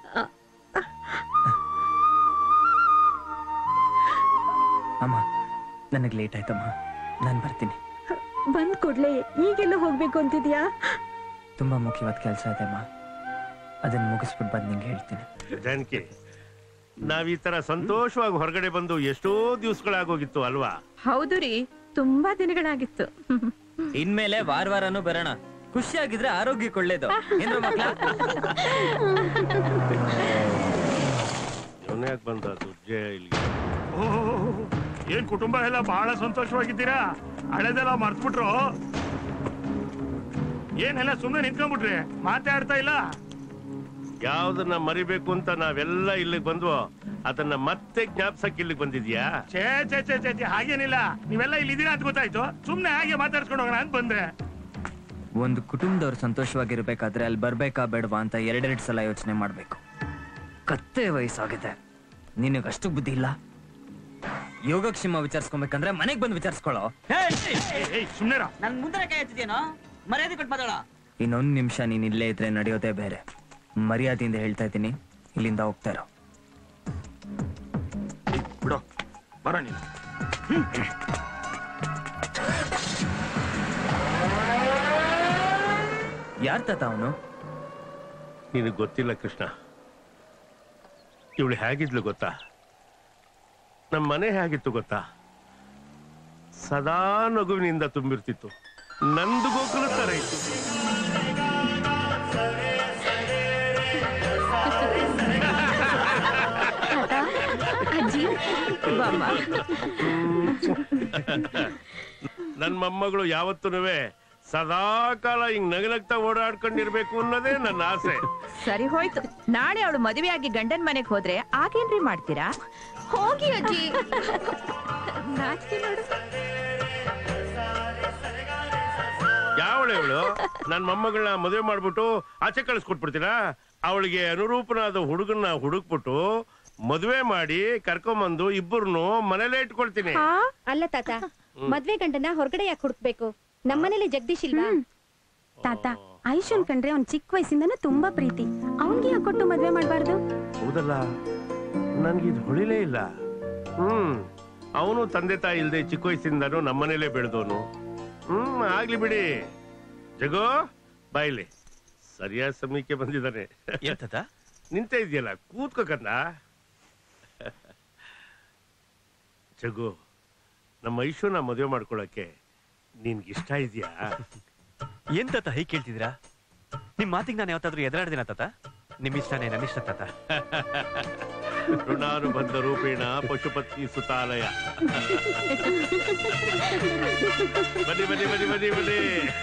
ಅಮ್ಮ ನನಗೆ ಲೇಟ್ ಆಯ್ತಮ್ಮ ನಾನು ಬರ್ತೀನಿ ಬಂದ್ ಕೊಡ್ಲೆ ಈಗೆಲ್ಲ ಹೋಗ್ಬೇಕು ಅಂತಿದ್ಯಾ ತುಂಬಾ ಮುಖ್ಯವಾದ ಕೆಲಸ ಇದೆ ಅಮ್ಮ ಅದನ್ನ ಮುಗಿಸ್ಬಿಟ್ಟು ಬಂದು ನಿಂಗೆ ಹೇಳ್ತೀನಿ ಜಾನಕಿ ನಾವ್ ಈ ತರ ಸಂತೋಷವಾಗಿ ಹೊರಗಡೆ ಬಂದು ಎಷ್ಟೋ ದಿವಸಗಳಾಗೋಗಿತ್ತು ಅಲ್ವಾ ಹೌದು ರೀ ತುಂಬಾ ದಿನಗಳಾಗಿತ್ತು ಇನ್ಮೇಲೆ ವಾರ ವಾರನೂ ಬರೋಣ ಖುಷಿಯಾಗಿದ್ರೆ ಆರೋಗ್ಯಕ್ಕೆ ಒಳ್ಳೇದು ಏನ್ರ ಮಕ್ಳ ಇವನೇ ಯಾಕೆ ಬಂದ ದುಡ್ಜೆ ಇಲ್ಲಿಗೆ ಏನ್ ಕುಟುಂಬ ಎಲ್ಲ ಬಹಳ ಸಂತೋಷವಾಗಿದ್ದೀರಾ ಹಳೆದೆಲ್ಲ ಮರ್ತ್ಬಿಟ್ರು ಏನೆಲ್ಲ ಸುಮ್ಮನೆ ನಿಂತ್ಕೊಂಡ್ಬಿಟ್ರಿ ಮಾತಾಡ್ತಾ ಇಲ್ಲ ಯಾವ್ದನ್ನ ಮರಿಬೇಕು ಅಂತ ನಾವೆಲ್ಲ ಇಲ್ಲಿಗೆ ಬಂದ್ವೋ ಅದನ್ನ ಮತ್ತೆ ಜ್ಞಾಪ್ಸಕ್ ಇಲ್ಲಿಗೆ ಬಂದಿದ್ಯಾ ಛೇ ಛೇ ಛೇ ಛೇ ಛೇ, ಹಾಗೇನಿಲ್ಲ ನೀವೆಲ್ಲ ಇಲ್ಲಿ ಇದೀರಾ ಅಂತ ಗೊತ್ತಾಯ್ತು ಸುಮ್ನೆ ಹಾಗೆ ಮಾತಾಡ್ಸ್ಕೊಂಡು ಹೋಗೋಣ ಅಂತ ಬಂದೆ ಒಂದು ಕುಟುಂಬದವ್ರು ಸಂತೋಷವಾಗಿರ್ಬೇಕಾದ್ರೆ ಅಲ್ಲಿ ಬರ್ಬೇಕಾ ಬೇಡವಾ ಅಂತ ಎರಡೆರಡು ಸಲ ಯೋಚನೆ ಮಾಡ್ಬೇಕು ಕತ್ತೆ ವಯಸ್ಸಾಗಿದೆ ನಿನಗಷ್ಟು ಬುದ್ಧಿ ಇಲ್ಲ ಯೋಗಕ್ಷೇಮ ವಿಚಾರಿಸ್ಕೊಬೇಕಂದ್ರೆ ಮನೆಗ್ ಬಂದು ವಿಚಾರಿಸ್ಕೊಳ್ಳೋ ಸುಮ್ನೆ ನನ್ ಮುಂದೆ ಕೈ ಎತ್ತಿದೇನೋ ಮರ್ಯಾದೆ ಕೊಟ್ಟು ಮಾತಾಡೋ ಇನ್ನೊಂದು ನಿಮಿಷ ನೀನ್ ಇಲ್ಲೇ ಇದ್ರೆ ನಡೆಯೋದೇ ಬೇರೆ ಮರ್ಯಾದೆಯಿಂದ ಹೇಳ್ತಾ ಇದ್ದೀನಿ ಇಲ್ಲಿಂದ ಹೋಗ್ತಾ ಇರೋ ಬಿಡೋ ಬರ ನೀನು ಯಾರ್ ತಾತ ಅವನು ನಿನಗೆ ಗೊತ್ತಿಲ್ಲ ಕೃಷ್ಣ ಇವಳು ಹೇಗಿದ್ಲು ಗೊತ್ತಾ ನಮ್ಮ ಮನೆ ಹೇಗಿತ್ತು ಗೊತ್ತಾ ಸದಾ ನಗುವಿನಿಂದ ತುಂಬಿರ್ತಿತ್ತು ನಂದು ಗೋಕುಲ ತರ ಇತ್ತು ಅಜ್ಜಿ ಬಾಮ್ಮ ನನ್ ಮೊಮ್ಮಗಳು ಯಾವತ್ತೂನುವೆ ಸದಾ ಕಾಲ ಹಿಂಗ್ ನಗನಗ್ತಾ ಓಡಾಡ್ಕೊಂಡಿರ್ಬೇಕು ಅನ್ನೋದೇ ನನ್ನ ಆಸೆ ಸರಿ ಹೋಯ್ತು ನಾಳೆ ಅವಳು ಮದುವೆಯಾಗಿ ಗಂಡನ್ ಮನೆಗ್ ಹೋದ್ರೆ ಆಗೇನ್ರಿ ಮಾಡ್ತೀರಾ ಹೋಗಿ ಅಜ್ಜಿ ನಾಚಿಕೆ ನೋಡು ಯಾವಳೆ ಅವಳು ನನ್ ಮೊಮ್ಮಗಳನ್ನ ಮದುವೆ ಮಾಡ್ಬಿಟ್ಟು ಆಚೆ ಕಳಿಸ್ಕೊಟ್ಬಿಡ್ತೀರಾ ಅವಳಿಗೆ ಅನುರೂಪನಾದ ಹುಡುಗನ್ನ ಹುಡುಕ್ಬಿಟ್ಟು ಮದುವೆ ಮಾಡಿ ಕರ್ಕೊಂಬಂದು ಇಬ್ಬರನ್ನು ಮನೇಲೇ ಇಟ್ಕೊಳ್ತೀನಿ ಹಾ ಅಲ್ಲ ತಾತ ಮದ್ವೆ ಗಂಡನ ಹೊರಗಡೆ ಯಾಕೆ ಹುಡುಕ್ಬೇಕು ನಮ್ಮನೇಲಿ ಜಗದೀಶ್ ಇಲ್ವಾ ತಾತ ಐಶುನ್ ಕಂಡ್ರೆ ಅವ್ನ್ ಚಿಕ್ಕ ವಯಸ್ಸಿಂದನೂ ತುಂಬಾ ಪ್ರೀತಿ ಅವನ್ಗೆ ಯಾಕೆ ಕೊಟ್ಟು ಮದ್ವೆ ಮಾಡ್ಬಾರ್ದು ಹೌದಲ್ಲ ನನ್ಗಿದ್ ಹೊಳಿಲೇ ಇಲ್ಲ ಹ್ಮ್ ಅವನು ತಂದೆ ತಾಯಿ ಇಲ್ದೆ ಚಿಕ್ಕ ವಯಸ್ಸಿಂದನೂ ನಮ್ಮನೇಲೇ ಬೆಳೆದವನು ಹ್ಮ್ ಆಗ್ಲಿ ಬಿಡಿ ಜಗೋ ಬಾಯ್ಲಿ ಸರಿಯಾದ ಸಮಯಕ್ಕೆ ಬಂದಿದ್ದಾನೆ ನಿಂತ ಇದೆಯಲ್ಲ ಕೂತ್ಕೋಕಂದ ಜಗು ನಮ್ಮ ಐಶುನ ಮದುವೆ ಮಾಡ್ಕೊಳಕ್ಕೆ ನಿನ್ಗೆ ಇಷ್ಟ ಇದೆಯಾ ಏನ್ ತಾತ ಹೀಗೆ ಕೇಳ್ತಿದ್ದೀರಾ ನಿಮ್ ಮಾತಿಗೆ ನಾನು ಯಾವತ್ತಾದ್ರೂ ಎದುರಾಡ್ದಿನ ತಾತ ನಿಮ್ ಇಷ್ಟನೇ ನನ್ನ ಇಷ್ಟ ತಾತ ಋಣಾನುಬಂಧ ರೂಪೇಣ ಪಶುಪತಿ ಸುತಾಲಯ ಬನ್ನಿ ಬನ್ನಿ ಬನ್ನಿ ಬನ್ನಿ ಬನ್ನಿ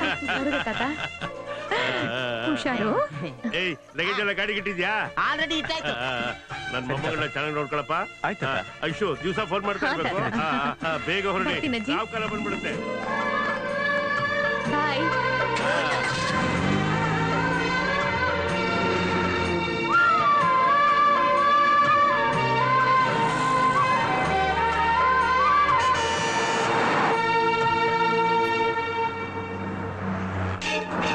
ಹುಷಾರು. ಏಯ್ ಲಗೇಜ್ ಎಲ್ಲ ಗಾಡಿ ಇಟ್ಟಿದ್ಯಾ ಆಲ್ರೆಡಿ ಇಟ್ಟಾಯ್ತು ನನ್ ಮೊಮ್ಮಗಳನ್ನ ಚೆನ್ನಾಗಿ ನೋಡ್ಕೊಳಪ್ಪ ಆಯ್ತಾ ಐಶು ದಿವಸ ಫೋನ್ ಮಾಡ್ತಾ ಹಾ, ಇರ್ಬೇಕು ತಾತ. ಹಾ, ಹಾ, ಬೇಗ ಹೊರಡಿ ಬರ್ತೀನಿ ಅಜ್ಜಿ. ಯಾವ ಕಾಲ ಬಂದ್ಬಿಡುತ್ತೆ ಬಾಯ್ ಆ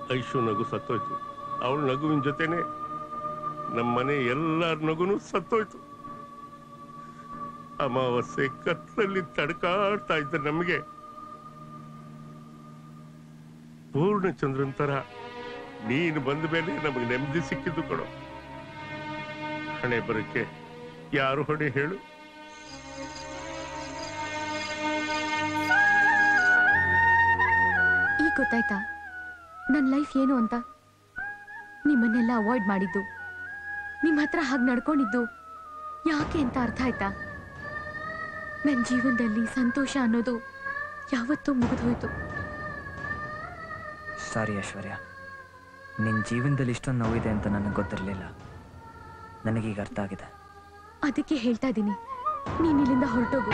ಐಶು ನಗು ಸತ್ತೋಯ್ತು ಅವಳ ನಗುವಿನ ಜೊತೆನೆ ನಮ್ಮ ಮನೆ ಎಲ್ಲರ ನಗುನು ಸತ್ತೋಯ್ತು ಅಮಾವಾಸ್ಯೆ ಕತ್ತಲಲ್ಲಿ ತಡ್ಕಾಡ್ತಾ ಇದ್ದ ನಮಗೆ ಪೂರ್ಣಚಂದ್ರನ್ ತರ ನೀನು ಬಂದ ಮೇಲೆ ನಮಗೆ ನೆಮ್ಮದಿ ಸಿಕ್ಕಿದ್ದು ಕೊಡೋ ಹಣೆ ಬರಕ್ಕೆ ಯಾರು ಹೊಣೆ ಹೇಳು ಈಗ ಗೊತ್ತಾಯ್ತಾ ನನ್ನ ಲೈಫ್ ಏನು ಅಂತ ನಿಮ್ಮನ್ನೆಲ್ಲ ಅವಾಯ್ಡ್ ಮಾಡಿದ್ದು ನಿಮ್ಮ ಹತ್ರ ಹಾಗೆ ನಡ್ಕೊಂಡಿದ್ದು ಯಾಕೆ ಅಂತ ಅರ್ಥ ಆಯ್ತಾ ನನ್ನ ಜೀವನದಲ್ಲಿ ಸಂತೋಷ ಅನ್ನೋದು ಯಾವತ್ತೂ ಮುಗಿದೋಯ್ತು ಸಾರಿ ಐಶ್ವರ್ಯ ನಿನ್ನ ಜೀವನದಲ್ಲಿ ಇಷ್ಟೊಂದು ನೋವಿದೆ ಅಂತ ನನಗೆ ಗೊತ್ತಿರಲಿಲ್ಲ ನನಗೀಗ ಅರ್ಥ ಆಗಿದೆ ಅದಕ್ಕೆ ಹೇಳ್ತಾ ಇದ್ದೀನಿ ನೀನ್ ಇಲ್ಲಿಂದ ಹೊರಟೋಗು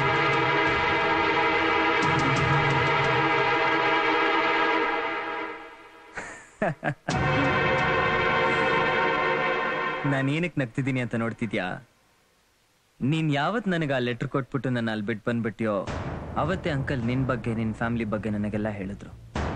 ನಾನು ಏನಕ್ಕೆ ನಗ್ತಿದ್ದೀನಿ ಅಂತ ನೋಡ್ತಿದ್ಯಾ ನೀನ್ ಯಾವತ್ ನನಗೆ ಆ ಲೆಟರ್ ಕೊಟ್ಬಿಟ್ಟು ನನ್ನ ಅಲ್ಲಿ ಬಿಟ್ಟು ಬಂದ್ಬಿಟ್ಯೋ ಅವತ್ತೇ ಅಂಕಲ್ ನಿನ್ ಬಗ್ಗೆ ನಿನ್ ಫ್ಯಾಮಿಲಿ ಬಗ್ಗೆ ನನಗೆಲ್ಲ ಹೇಳಿದ್ರು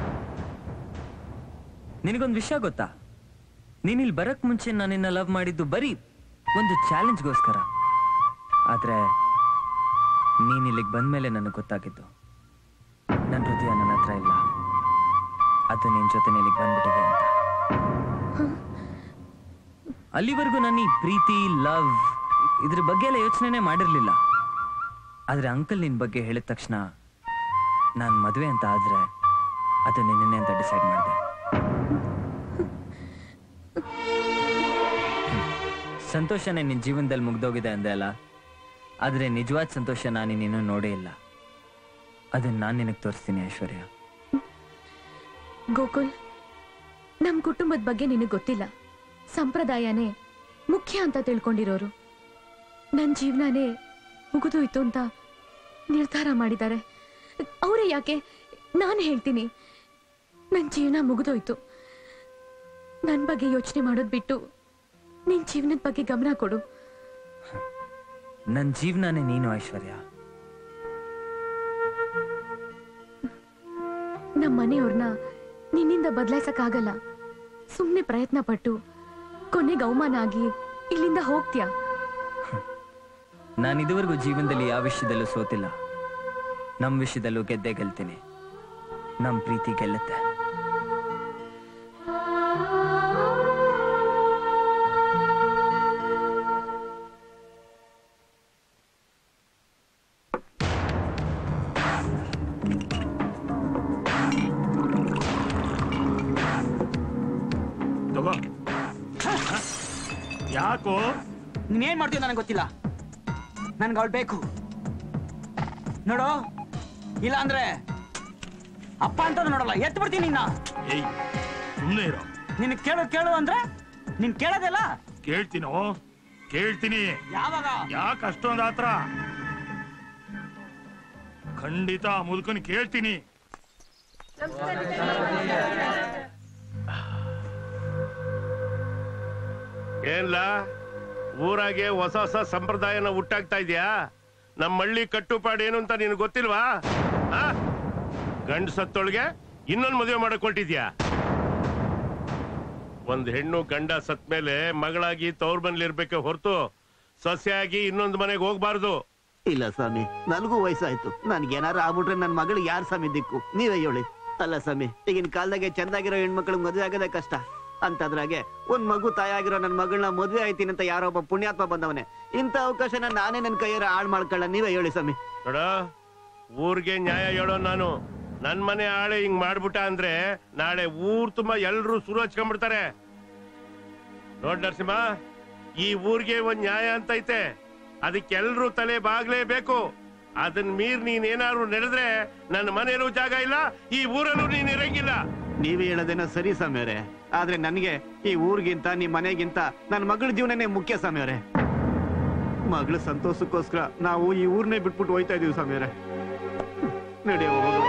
ನಿನಗೊಂದು ವಿಷಯ ಗೊತ್ತಾ ನೀನ್ ಇಲ್ಲಿ ಬರಕ್ ಮುಂಚೆ ನಾನು ನಿನ್ನ ಲವ್ ಮಾಡಿದ್ದು ಬರೀ ಒಂದು ಚಾಲೆಂಜ್ಗೋಸ್ಕರ ಆದ್ರೆ ನೀನ್ ಇಲ್ಲಿಗೆ ಬಂದ್ಮೇಲೆ ನನಗೆ ಗೊತ್ತಾಗಿದ್ದು ನನ್ನ ಹೃದಯ ನನ್ನ ಹತ್ರ ಇಲ್ಲ ಅದು ನಿನ್ ಜೊತೆ ಇಲ್ಲಿಗೆ ಬಂದ್ಬಿಟ್ಟಿದೆ ಅಂತ ಅಲ್ಲಿವರೆಗೂ ನಾನು ಈ ಪ್ರೀತಿ ಲವ್ ಇದ್ರ ಬಗ್ಗೆ ಎಲ್ಲ ಯೋಚನೆನೇ ಮಾಡಿರ್ಲಿಲ್ಲ ಆದ್ರೆ ಅಂಕಲ್ ನಿನ್ ಬಗ್ಗೆ ಹೇಳಿದ ತಕ್ಷಣ ನಾನು ಮದುವೆ ಅಂತ ಆದ್ರೆ ಅದು ನಿನ್ನೆ ಅಂತ ಡಿಸೈಡ್ ಮಾಡಿದೆ ಸಂತೋಷನೇ ನಿನ್ ಜೀವನದಲ್ಲಿ ಮುಗ್ದೋಗಿದೆ ಅಂದೆ ಅಲ್ಲ ಆದ್ರೆ ನಿಜವಾದ ಸಂತೋಷ ನಾನು ನೀನು ನೋಡೇ ಇಲ್ಲ ಅದನ್ನ ನಾನು ನಿನಗೆ ತೋರಿಸ್ತೀನಿ ಐಶ್ವರ್ಯ ಗೋಕುಲ್ ನಮ್ ಕುಟುಂಬದ ಬಗ್ಗೆ ನಿನಗೆ ಗೊತ್ತಿಲ್ಲ ಸಂಪ್ರದಾಯನೇ ಮುಖ್ಯ ಅಂತ ತಿಳ್ಕೊಂಡಿರೋರು ನನ್ನ ಜೀವನನೇ ಮುಗಿದೋಯ್ತು ಅಂತ ನಿರ್ಧಾರ ಮಾಡಿದ್ದಾರೆ ಅವರೇ ಯಾಕೆ ನಾನು ಹೇಳ್ತೀನಿ ನನ್ನ ಜೀವನ ಮುಗಿದೋಯ್ತು ನನ್ನ ಬಗ್ಗೆ ಯೋಚನೆ ಮಾಡೋದು ಬಿಟ್ಟು ನಿನ್ ಜೀವನದ ಬಗ್ಗೆ ಗಮನ ಕೊಡು ನನ್ನ ಜೀವನನೇ ನೀನು ಐಶ್ವರ್ಯ ನಮ್ಮ ಮನೆಯವ್ರನ್ನ ನಿನ್ನಿಂದ ಬದಲಾಯಿಸಕ್ಕಾಗಲ್ಲ ಸುಮ್ಮನೆ ಪ್ರಯತ್ನ ಪಟ್ಟು ಕೊನೆಗೆ ಅವಮಾನ ಆಗಿ ಇಲ್ಲಿಂದ ಹೋಗ್ತೀಯಾ ನಾನು ಇದುವರೆಗೂ ಜೀವನದಲ್ಲಿ ಯಾವ ವಿಷಯದಲ್ಲೂ ಸೋತಿಲ್ಲ ನಮ್ಮ ವಿಷಯದಲ್ಲೂ ಗೆದ್ದೇ ಗೆಲ್ತೀನಿ ನಮ್ಮ ಪ್ರೀತಿ ಗೆಲ್ಲುತ್ತೆ ತಗೋ ಯಾಕೋ ನೀನೇನ್ ಮಾಡ್ತೀಯ ನನಗೆ ಗೊತ್ತಿಲ್ಲ ನನ್ಗೆ ಅವಳು ಬೇಕು ನೋಡು ಇಲ್ಲ ಅಂದ್ರೆ ಅಪ್ಪ ಅಂತ ನೋಡಲ್ಲ ಎತ್ ಬಿಡ್ತೀನಿ ನಿನ್ನ ಏಯ್ ಸುಮ್ಮನೆ ಇರೋ ನಿನ್ ಕೇಳು ಕೇಳು ಅಂದ್ರೆ ನೀನ್ ಕೇಳೋದಿಲ್ಲ ಕೇಳ್ತೀನೋ ಕೇಳ್ತೀನಿ ಯಾವಾಗ ಯಾಕೆ ಅಷ್ಟೊಂದು ಆತ್ರ ಖಂಡಿತ ಆ ಮುದುಕನ್ ಕೇಳ್ತೀನಿ ಏನ್ಲ ಊರಾಗೆ ಹೊಸ ಹೊಸ ಸಂಪ್ರದಾಯನ ಹುಟ್ಟಾಗ್ತಾ ಇದೆಯಾ ನಮ್ಮ ಹಳ್ಳಿ ಕಟ್ಟುಪಾಡು ಏನು ಅಂತ ನಿನಗೆ ಗೊತ್ತಿಲ್ವಾ ಆ? ಗಂಡು ಸತ್ತೊಳಗೆ ಇನ್ನೊಂದು ಮದುವೆ ಮಾಡಕ್ ಹೊರಟಿದ್ಯಾ ಒಂದ್ ಹೆಣ್ಣು ಗಂಡ ಸತ್ ಮೇಲೆ ಮಗಳಾಗಿ ತವ್ರ ಮನೇಲಿರ್ಬೇಕೆ ಹೊರತು ಸೊಸೆಯಾಗಿ ಇನ್ನೊಂದು ಮನೆಗೆ ಹೋಗ್ಬಾರ್ದು ಇಲ್ಲ ಸ್ವಾಮಿ ನನಗೂ ವಯಸ್ಸಾಯ್ತು ನನ್ಗೇನಾರು ಆಗ್ಬಿಟ್ರೆ ನನ್ನ ಮಗಳು ಯಾರು ಸ್ವಾಮಿ ದಿಕ್ಕು ನೀವೇ ಹೇಳಿ ಅಲ್ಲ ಸ್ವಾಮಿ ಈಗಿನ ಕಾಲದಾಗೆ ಚಂದಾಗಿರೋ ಹೆಣ್ಮಕ್ಳಿಗೆ ಮದುವೆ ಆಗೋದೇ ಕಷ್ಟ ಅಂತದ್ರಾಗೆ ಒಂದ್ ಮಗು ತಾಯಾಗಿರೋ ನನ್ನ ಮಗಳನ್ನ ಮದುವೆ ಆಯ್ತೀನಿ ಅಂತ ಯಾರೋ ಒಬ್ಬ ಪುಣ್ಯಾತ್ಮ ಬಂದವನೆ ಇಂಥ ಅವಕಾಶನ ನಾನೇ ನನ್ನ ಕೈಯಾರ ಹಾಳು ಮಾಡ್ಕೊಳ್ಳ ನೀವೇ ಹೇಳಿ ಸ್ವಾಮಿ ನೋಡ ಊರ್ಗೆ ನ್ಯಾಯ ಹೇಳೋ ನಾನು ನನ್ ಮನೆ ಆಳೆ ಹಿಂಗ್ ಮಾಡ್ಬಿಟ್ಟ ಅಂದ್ರೆ ನಾಳೆ ಊರ್ ತುಂಬಾ ಎಲ್ರು ಸುರು ಹಚ್ಕೊಂಡ್ಬಿಡ್ತಾರೆ ನೋಡ್ ನರಸಿಂಹ ಈ ಊರ್ಗೆ ಒಂದ್ ನ್ಯಾಯ ಅಂತ ಐತೆ ಅದಕ್ಕೆಲ್ರೂ ತಲೆ ಬಾಗ್ಲೇಬೇಕು ಅದನ್ ಮೀರ್ ನೀನ್ ಏನಾದ್ರು ನಡೆದ್ರೆ ನನ್ನ ಮನೆಯಲ್ಲೂ ಜಾಗ ಇಲ್ಲ ಈ ಊರಲ್ಲೂ ನೀನ್ ಇರಂಗಿಲ್ಲ ನೀವೇ ಹೇಳೋದೇನೋ ಸರಿ ಸ್ವಾಮಿಯವರೇ ಆದ್ರೆ ನನಗೆ ಈ ಊರಿಗಿಂತ ನಿಮ್ ಮನೆಗಿಂತ ನನ್ನ ಮಗಳ ಜೀವನನೇ ಮುಖ್ಯ ಸ್ವಾಮಿಯವರೇ ಮಗಳ ಸಂತೋಷಕ್ಕೋಸ್ಕರ ನಾವು ಈ ಊರ್ನೇ ಬಿಟ್ಬಿಟ್ಟು ಹೋಯ್ತಾ ಇದೀವಿ ಸ್ವಾಮಿಯವರೇ ನಡೆಯ ಹೋಗೋದು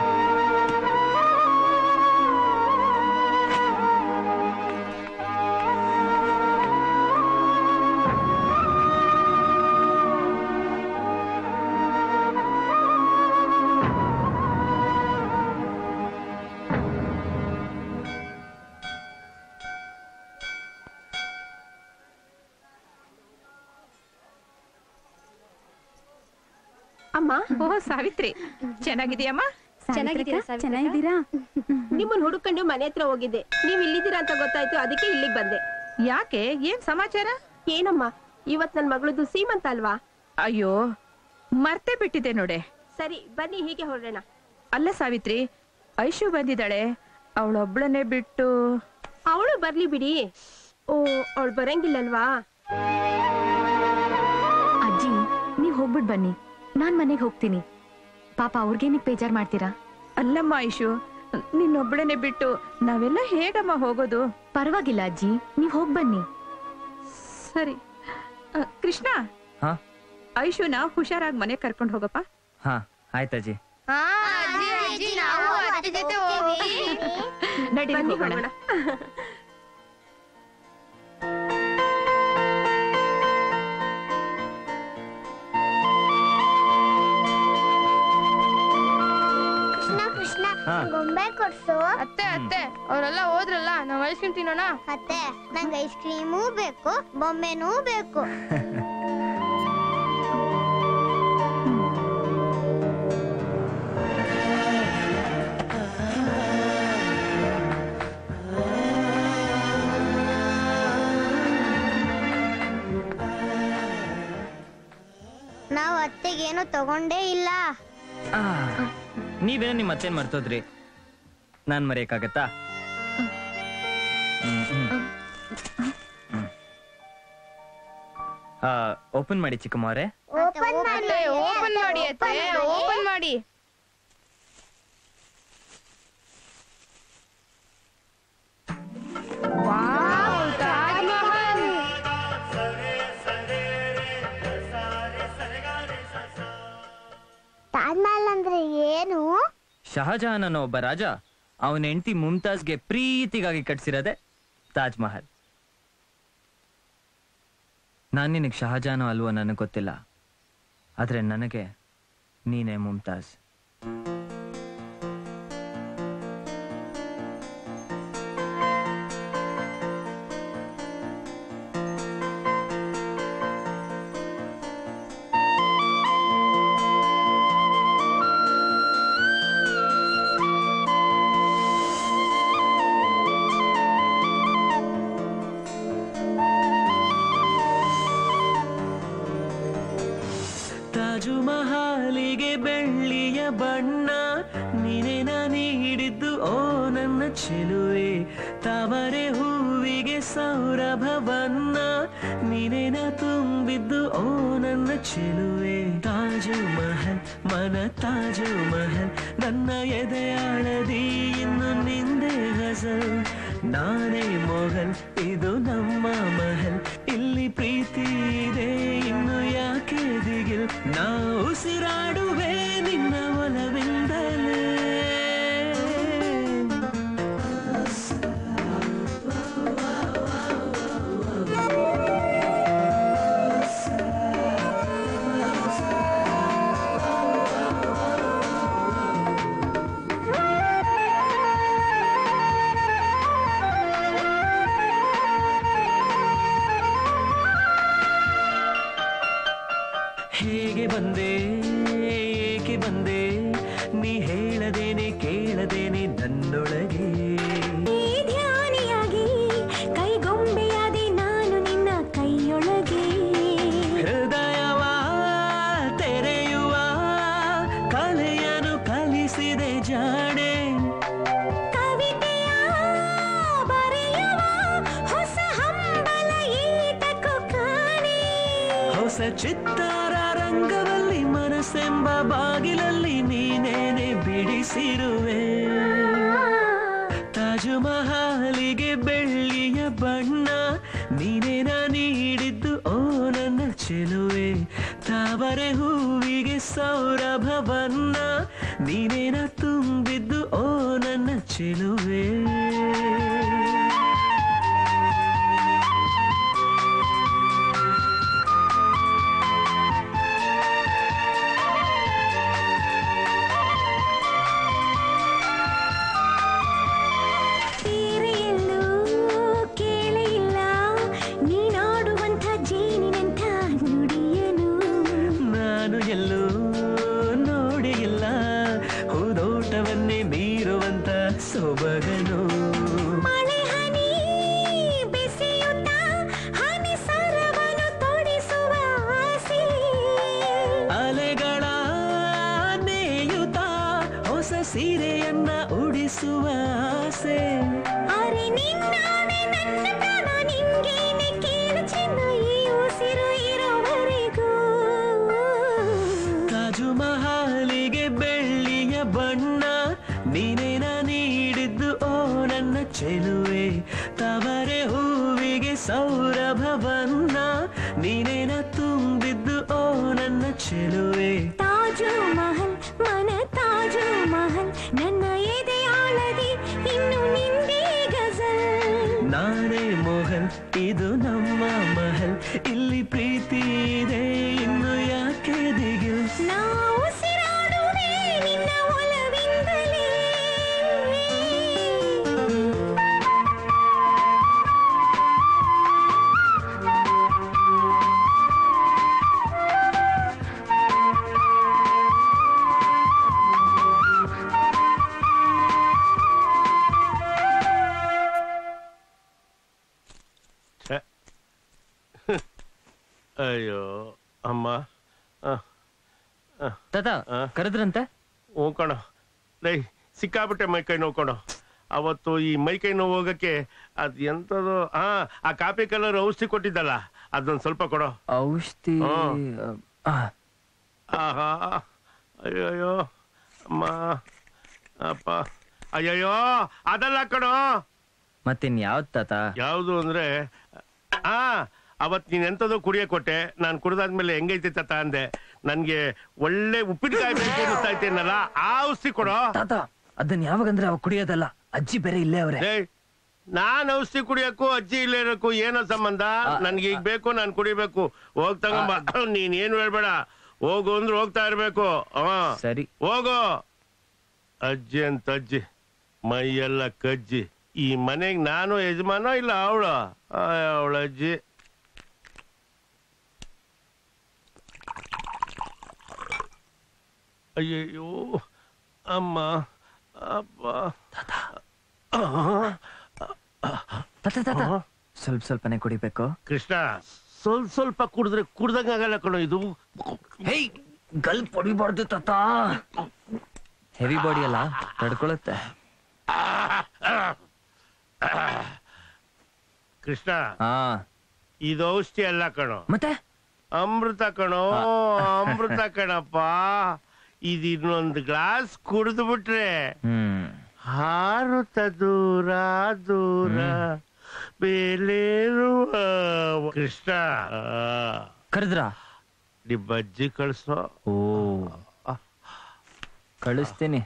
ಅಮ್ಮ ಓ ಸಾವಿತ್ರಿ ಚೆನ್ನಾಗಿದೆಯಮ್ಮ ಚೆನ್ನಾಗಿದ್ದೀರಾ ಚೆನ್ನಾಗಿದ್ದೀರಾ ನಿಮ್ಮನ್ನ ಹುಡುಕೊಂಡು ಮನೆ ಹತ್ರ ಹೋಗಿದ್ದೆ ನೀವ್ ಇಲ್ಲಿದ್ದೀರಾ ಅಂತ ಗೊತ್ತಾಯ್ತು ಅದಕ್ಕೆ ಇಲ್ಲಿಗೆ ಬಂದೆ ಯಾಕೆ ಏನ್ ಸಮಾಚಾರ ಏನಮ್ಮ ಇವತ್ ನನ್ ಮಗಳದು ಸೀಮಂತ ಅಲ್ವಾ ಅಯ್ಯೋ ಮರ್ತೇ ಬಿಟ್ಟಿದೆ ನೋಡೆ ಸರಿ ಬನ್ನಿ ಹೀಗೆ ಹೊರಡೋಣ ಅಲ್ಲ ಸಾವಿತ್ರಿ ಐಶು ಬಂದಿದ್ದಾಳೆ ಅವಳೊಬ್ಳನ್ನೇ ಬಿಟ್ಟು ಅವಳು ಬರ್ಲಿ ಬಿಡಿ ಓ ಅವಳು ಬರಂಗಿಲ್ಲಲ್ವಾ ಅಜ್ಜಿ ನೀವ್ ಹೋಗ್ಬಿಟ್ ಬನ್ನಿ ನಾನ್ ಮನೆಗೆ ಹೋಗ್ತೀನಿ ಪಾಪ ಅವ್ರಿಗೇನಿಕ್ ಬೇಜಾರ್ ಮಾಡ್ತೀರಾ ಅಲ್ಲಮ್ಮ ಐಶು ನಿನ್ನೊಬ್ಳನ್ನೇ ಬಿಟ್ಟು ನಾವೆಲ್ಲ ಹೇಗಮ್ಮ ಹೋಗೋದು ಪರವಾಗಿಲ್ಲ ಅಜ್ಜಿ ನೀವ್ ಹೋಗ್ ಬನ್ನಿ ಸರಿ ಅ, ಕೃಷ್ಣ ಹಾ ಐಶುನ ಹುಷಾರಾಗಿ ಮನೆ ಕರ್ಕೊಂಡು ಹೋಗಪ್ಪ ಹಾ ಆಯ್ತಜ್ಜಿ ನಡಿ ಬನ್ನಿ ಹೋಗೋಣ ಹೋಗೋಣ. ಕೃಷ್ಣ ಕೃಷ್ಣ ಹಾ. ಗೊಂಬೆ ಕೊಡ್ಸು ಅತ್ತೆ ಅತ್ತೆ ಅವರೆಲ್ಲ ಹೋದ್ರಲ್ಲ ನಾವ್ ಐಸ್ ಕ್ರೀಮ್ ತಿನ್ನೋಣ ಅತ್ತೆ ನಂಗೆ ಐಸ್ ಕ್ರೀಮೂ ಬೇಕು ಬೊಂಬೆನೂ ಬೇಕು ನಾವು ಅತ್ತೆಗೇನು ತಗೊಂಡೇ ಇಲ್ಲ ಆ, ನೀವೇನೋ ನಿಮ್ಮ ಅತ್ತೇನ್ ಮರ್ತೋದ್ರಿ ನಾನ್ ಮರೆಯಕ್ಕಾಗತ್ತಾ ಓಪನ್ ಮಾಡಿ ಚಿಕ್ಕಮ್ಮವ್ರೆ ಓಪನ್ ಮಾಡಿ ಓಪನ್ ಮಾಡಿ ಅತ್ತೆ ಓಪನ್ ಮಾಡಿ ವಾವ್, ತಾಜ್ ಮಹಲ್. ತಾಜ್ ಮಹಲ್ ಅಂದ್ರೆ ಏನು ಶಹಜಹಾನ್ ಅನ್ನೋ ಒಬ್ಬ ರಾಜ ಅವನ ಹೆಂಡತಿ ಮುಮ್ತಾಜ್ಗೆ ಪ್ರೀತಿಗಾಗಿ ಕಟ್ಸಿರೋದೆ ತಾಜ್ ಮಹಲ್ ನಾನ್ ನಿನಗೆ ಶಹಜಹಾನೋ ಅಲ್ವೋ ನನಗೆ ಗೊತ್ತಿಲ್ಲ ಆದ್ರೆ ನನಗೆ ನೀನೇ ಮುಮ್ತಾಜ್ ತಾಜು ಮಹಾಲಿಗೆ ಬೆಳ್ಳಿಯ ಬಣ್ಣ ನೀನೇನ ನೀಡಿದ್ದು ಓ ನನ್ನ ಚೆಲುವೆ ತಾವರೆ ಹೂವಿಗೆ ಸೌರಭವನ್ನ ನೀನೇನ ತುಂಬಿದ್ದು ಓ ನನ್ನ ಚೆಲುವೆ ತಾಜು ಮಹಲ್ ಮನ ತಾಜು ಮಹಲ್ ನನ್ನ ಎದೆಯಾಳದಿ ಇನ್ನು ನಿಂದೆ ಗಜಲ್ ನಾನೇ ಮೊಘಲ್ ಇದು ನಮ್ಮ ಮಹಲ್ ಇಲ್ಲಿ ಪ್ರೀತಿ ಇದೆ ಇನ್ನು ಯಾಕೆ ದಿಗಿಲ್ ನಾ ಉಸಿರಾಡುವೆ ನಿನ್ನ ಒಲವಿಂದಲೇ ಹೇಗೆ ಬಂದೆ ಏಕೆ ಬಂದೆ ನೀ ಹೇಳದೇನೆ ಕೇಳದೇನೆ ನನ್ನೊಳಗೆ ಧ್ಯಾನಿಯಾಗಿ ಕೈಗೊಂಬೆಯಾದೆ ನಾನು ನಿನ್ನ ಕೈಯೊಳಗೆ ಹೃದಯವ ತೆರೆಯುವ ಕಲೆಯನ್ನು ಕಲಿಸಿದೆ ಜಾಣೆ ಕವಿತೆಯ ಬರೆಯುವ ಹೊಸ ಹಂಬಲ ಈತಕ್ಕೂ ಕಾಣೆ ಹೊಸ ಚಿತ್ತಾರ ರಂಗದಲ್ಲಿ ಮನಸ್ಸೆಂಬ ಬಾಗಿಲಲ್ಲಿ ನೀನೇನೆ ಬಿಡಿಸಿರುವೆ ತಾಜು ಮಹಾಲಿಗೆ ಬೆಳ್ಳಿಯ ಬಣ್ಣ ನೀನೇನ ನೀಡಿದ್ದು ಓ ನನ್ನ ಚೆಲುವೆ ತಾವರೆ ಹೂವಿಗೆ ಸೌರಭವನ್ನ ನೀನೇನ ತುಂಬಿದ್ದು ಓ ನನ್ನ ಚೆಲುವೆ ಬೇರೆಯಲ್ಲೂ ಕೇಳೇ ಇಲ್ಲ ನೀನಾಡುವಂಥ ಜೇನಿನಂಥ ನುಡಿಯನು ನಾನು ಎಲ್ಲೂ ಚೆಲುವೆ ತವರೆ ಹೂವಿಗೆ ಸೌರಭವನ್ನ ನೀನೇನ ತುಂಬಿದ್ದು ಓ ನನ್ನ ಚೆಲುವೆ ತಾಜು ಮಹಲ್ ಮನ ತಾಜು ಮಹಲ್ ನನ್ನ ಎದೆಯಾಳದಿ ಇನ್ನು ನಿಂದೇ ಗಜಲ್ ನಾನೇ ಮೋಹನ್ ಇದು ನಮ್ಮ ಮಹಲ್ ಇಲ್ಲಿ ಪ್ರೀತಿ ಇದೆ ಇನ್ನು ಯಾಕೆ ದಿಗಿಲ್ ನಾ ಉಸಿರಾಡುವೆ ನಿನ್ನ ಒಲವಿಂದಲೇ ಛೆ. ಅಯ್ಯೋ ಅಮ್ಮ ಆ, ಆ, ತಾತ ಆ. ಕರೆದ್ರಂತೆ ಹ್ಞೂ ಕಣ ಲೈ ಸಿಕ್ಕಾಬಿಟ್ಟೆ ಮೈ ಕೈ ನೋವು ಕಣೋ ಅವತ್ತು ಈ ಮೈ ಕೈ ನೋವು ಹೋಗಕ್ಕೆ ಅದ್ ಎಂತದು ಹಾ ಆ ಕಾಪಿ ಕಲರ್ ಔಷಧಿ ಕೊಟ್ಟಿದ್ದಲ್ಲ ಅದೊಂದ್ ಸ್ವಲ್ಪ ಕೊಡೋ ಔಷಧಿ ಹ್ಮ್. ಆಹಾ ಅಯ್ಯಯ್ಯೋ ಅಮ್ಮ ಅಪ್ಪ ಅಯ್ಯಯ್ಯೋ ಅದಲ್ಲ ಕಣೋ ಮತ್ತಿನ್ ಯಾವ್ದ್ ತಾತ ಯಾವುದು ಅಂದ್ರೆ ಆ ಅವತ್ ನೀನ್ ಎಂತದೋ ಕುಡಿಯ ಕೊಟ್ಟೆ ನಾನ್ ಕುಡ್ದಾದ್ಮೇಲೆ ಹೆಂಗೈತೆ ತಾತ ಅಂದೆ ನನ್ಗೆ ಒಳ್ಳೆ ಉಪ್ಪಿನಕಾಯಿ ಬೇಕು ಅನ್ನಿಸ್ತಾ ಇತ್ತೇನಲ್ಲ ಆ ಔಷಧಿ ಕೊಡೋ ತಾತ ಅದನ್ನ ಯಾವಾಗಂದ್ರೆ ಅವ ಕುಡಿಯೋದಲ್ಲ ಅಜ್ಜಿ ಬೇರೆ ಇಲ್ಲೇ ಅವ್ರೆ ಏಯ್, ನಾನ್ ಔಷಧಿ ಕುಡಿಯಕ್ಕೂ ಅಜ್ಜಿ ಇಲ್ಲೇ ಇರಕ್ಕೂ ಏನೋ ಸಂಬಂಧ ನನ್ಗೆ ಈಗ ಬೇಕು ನಾನ್ ಕುಡಿಬೇಕು ಹೋಗ್ ತಗೊಂಬ ನೀನ್ ಏನು ಹೇಳ್ಬೇಡ ಹೋಗು ಅಂದ್ರೆ ಹೋಗ್ತಾ ಇರ್ಬೇಕು ಹಾ ಸರಿ ಹೋಗು ಅಜ್ಜಿ ಅಂತ ಅಜ್ಜಿ ಮೈಯೆಲ್ಲ ಕಜ್ಜಿ ಈ ಮನೆಗ್ ನಾನು ಯಜಮಾನ ಇಲ್ಲ ಅವಳು ಅವಳ ಅಜ್ಜಿ ಅಯ್ಯಯ್ಯೋ ಅಮ್ಮ ಅಪ್ಪ ತಾತ ತಾತ ಸ್ವಲ್ಪ ಸ್ವಲ್ಪನೇ ಕುಡಿಬೇಕು ಕೃಷ್ಣ ಸ್ವಲ್ಪ ಸ್ವಲ್ಪ ಕುಡಿದ್ರೆ ಕುಡ್ದಂಗಾಗಲ್ಲ ಕಣೋ ಇದು ಹೇಯ್ ಗಲ್ ಹೊಡಿಬಾರ್ದು ತಾತ ಹೆವಿ ಬಾಡಿ ಅಲ್ಲ ತಡ್ಕೊಳುತ್ತೆ ಕೃಷ್ಣ ಹಾ ಇದು ಔಷಧಿ ಅಲ್ಲ ಕಣೋ ಮತ್ತೆ ಅಮೃತ ಕಣೋ ಅಮೃತ ಕಣಪ್ಪ ಇದು ಇನ್ನೊಂದು ಗ್ಲಾಸ್ ಕುಡಿದು ಬಿಟ್ರೆ ಹ್ಮ್ ಹಾರುತ್ತ ದೂರ ದೂರ ಬೇಲೇರುವ ಕೃಷ್ಣ ಕರೆದ್ರಾ ನಿಮ್ಮ ಅಜ್ಜಿ ಕಳ್ಸೋ ಓ ಕಳಿಸ್ತೀನಿ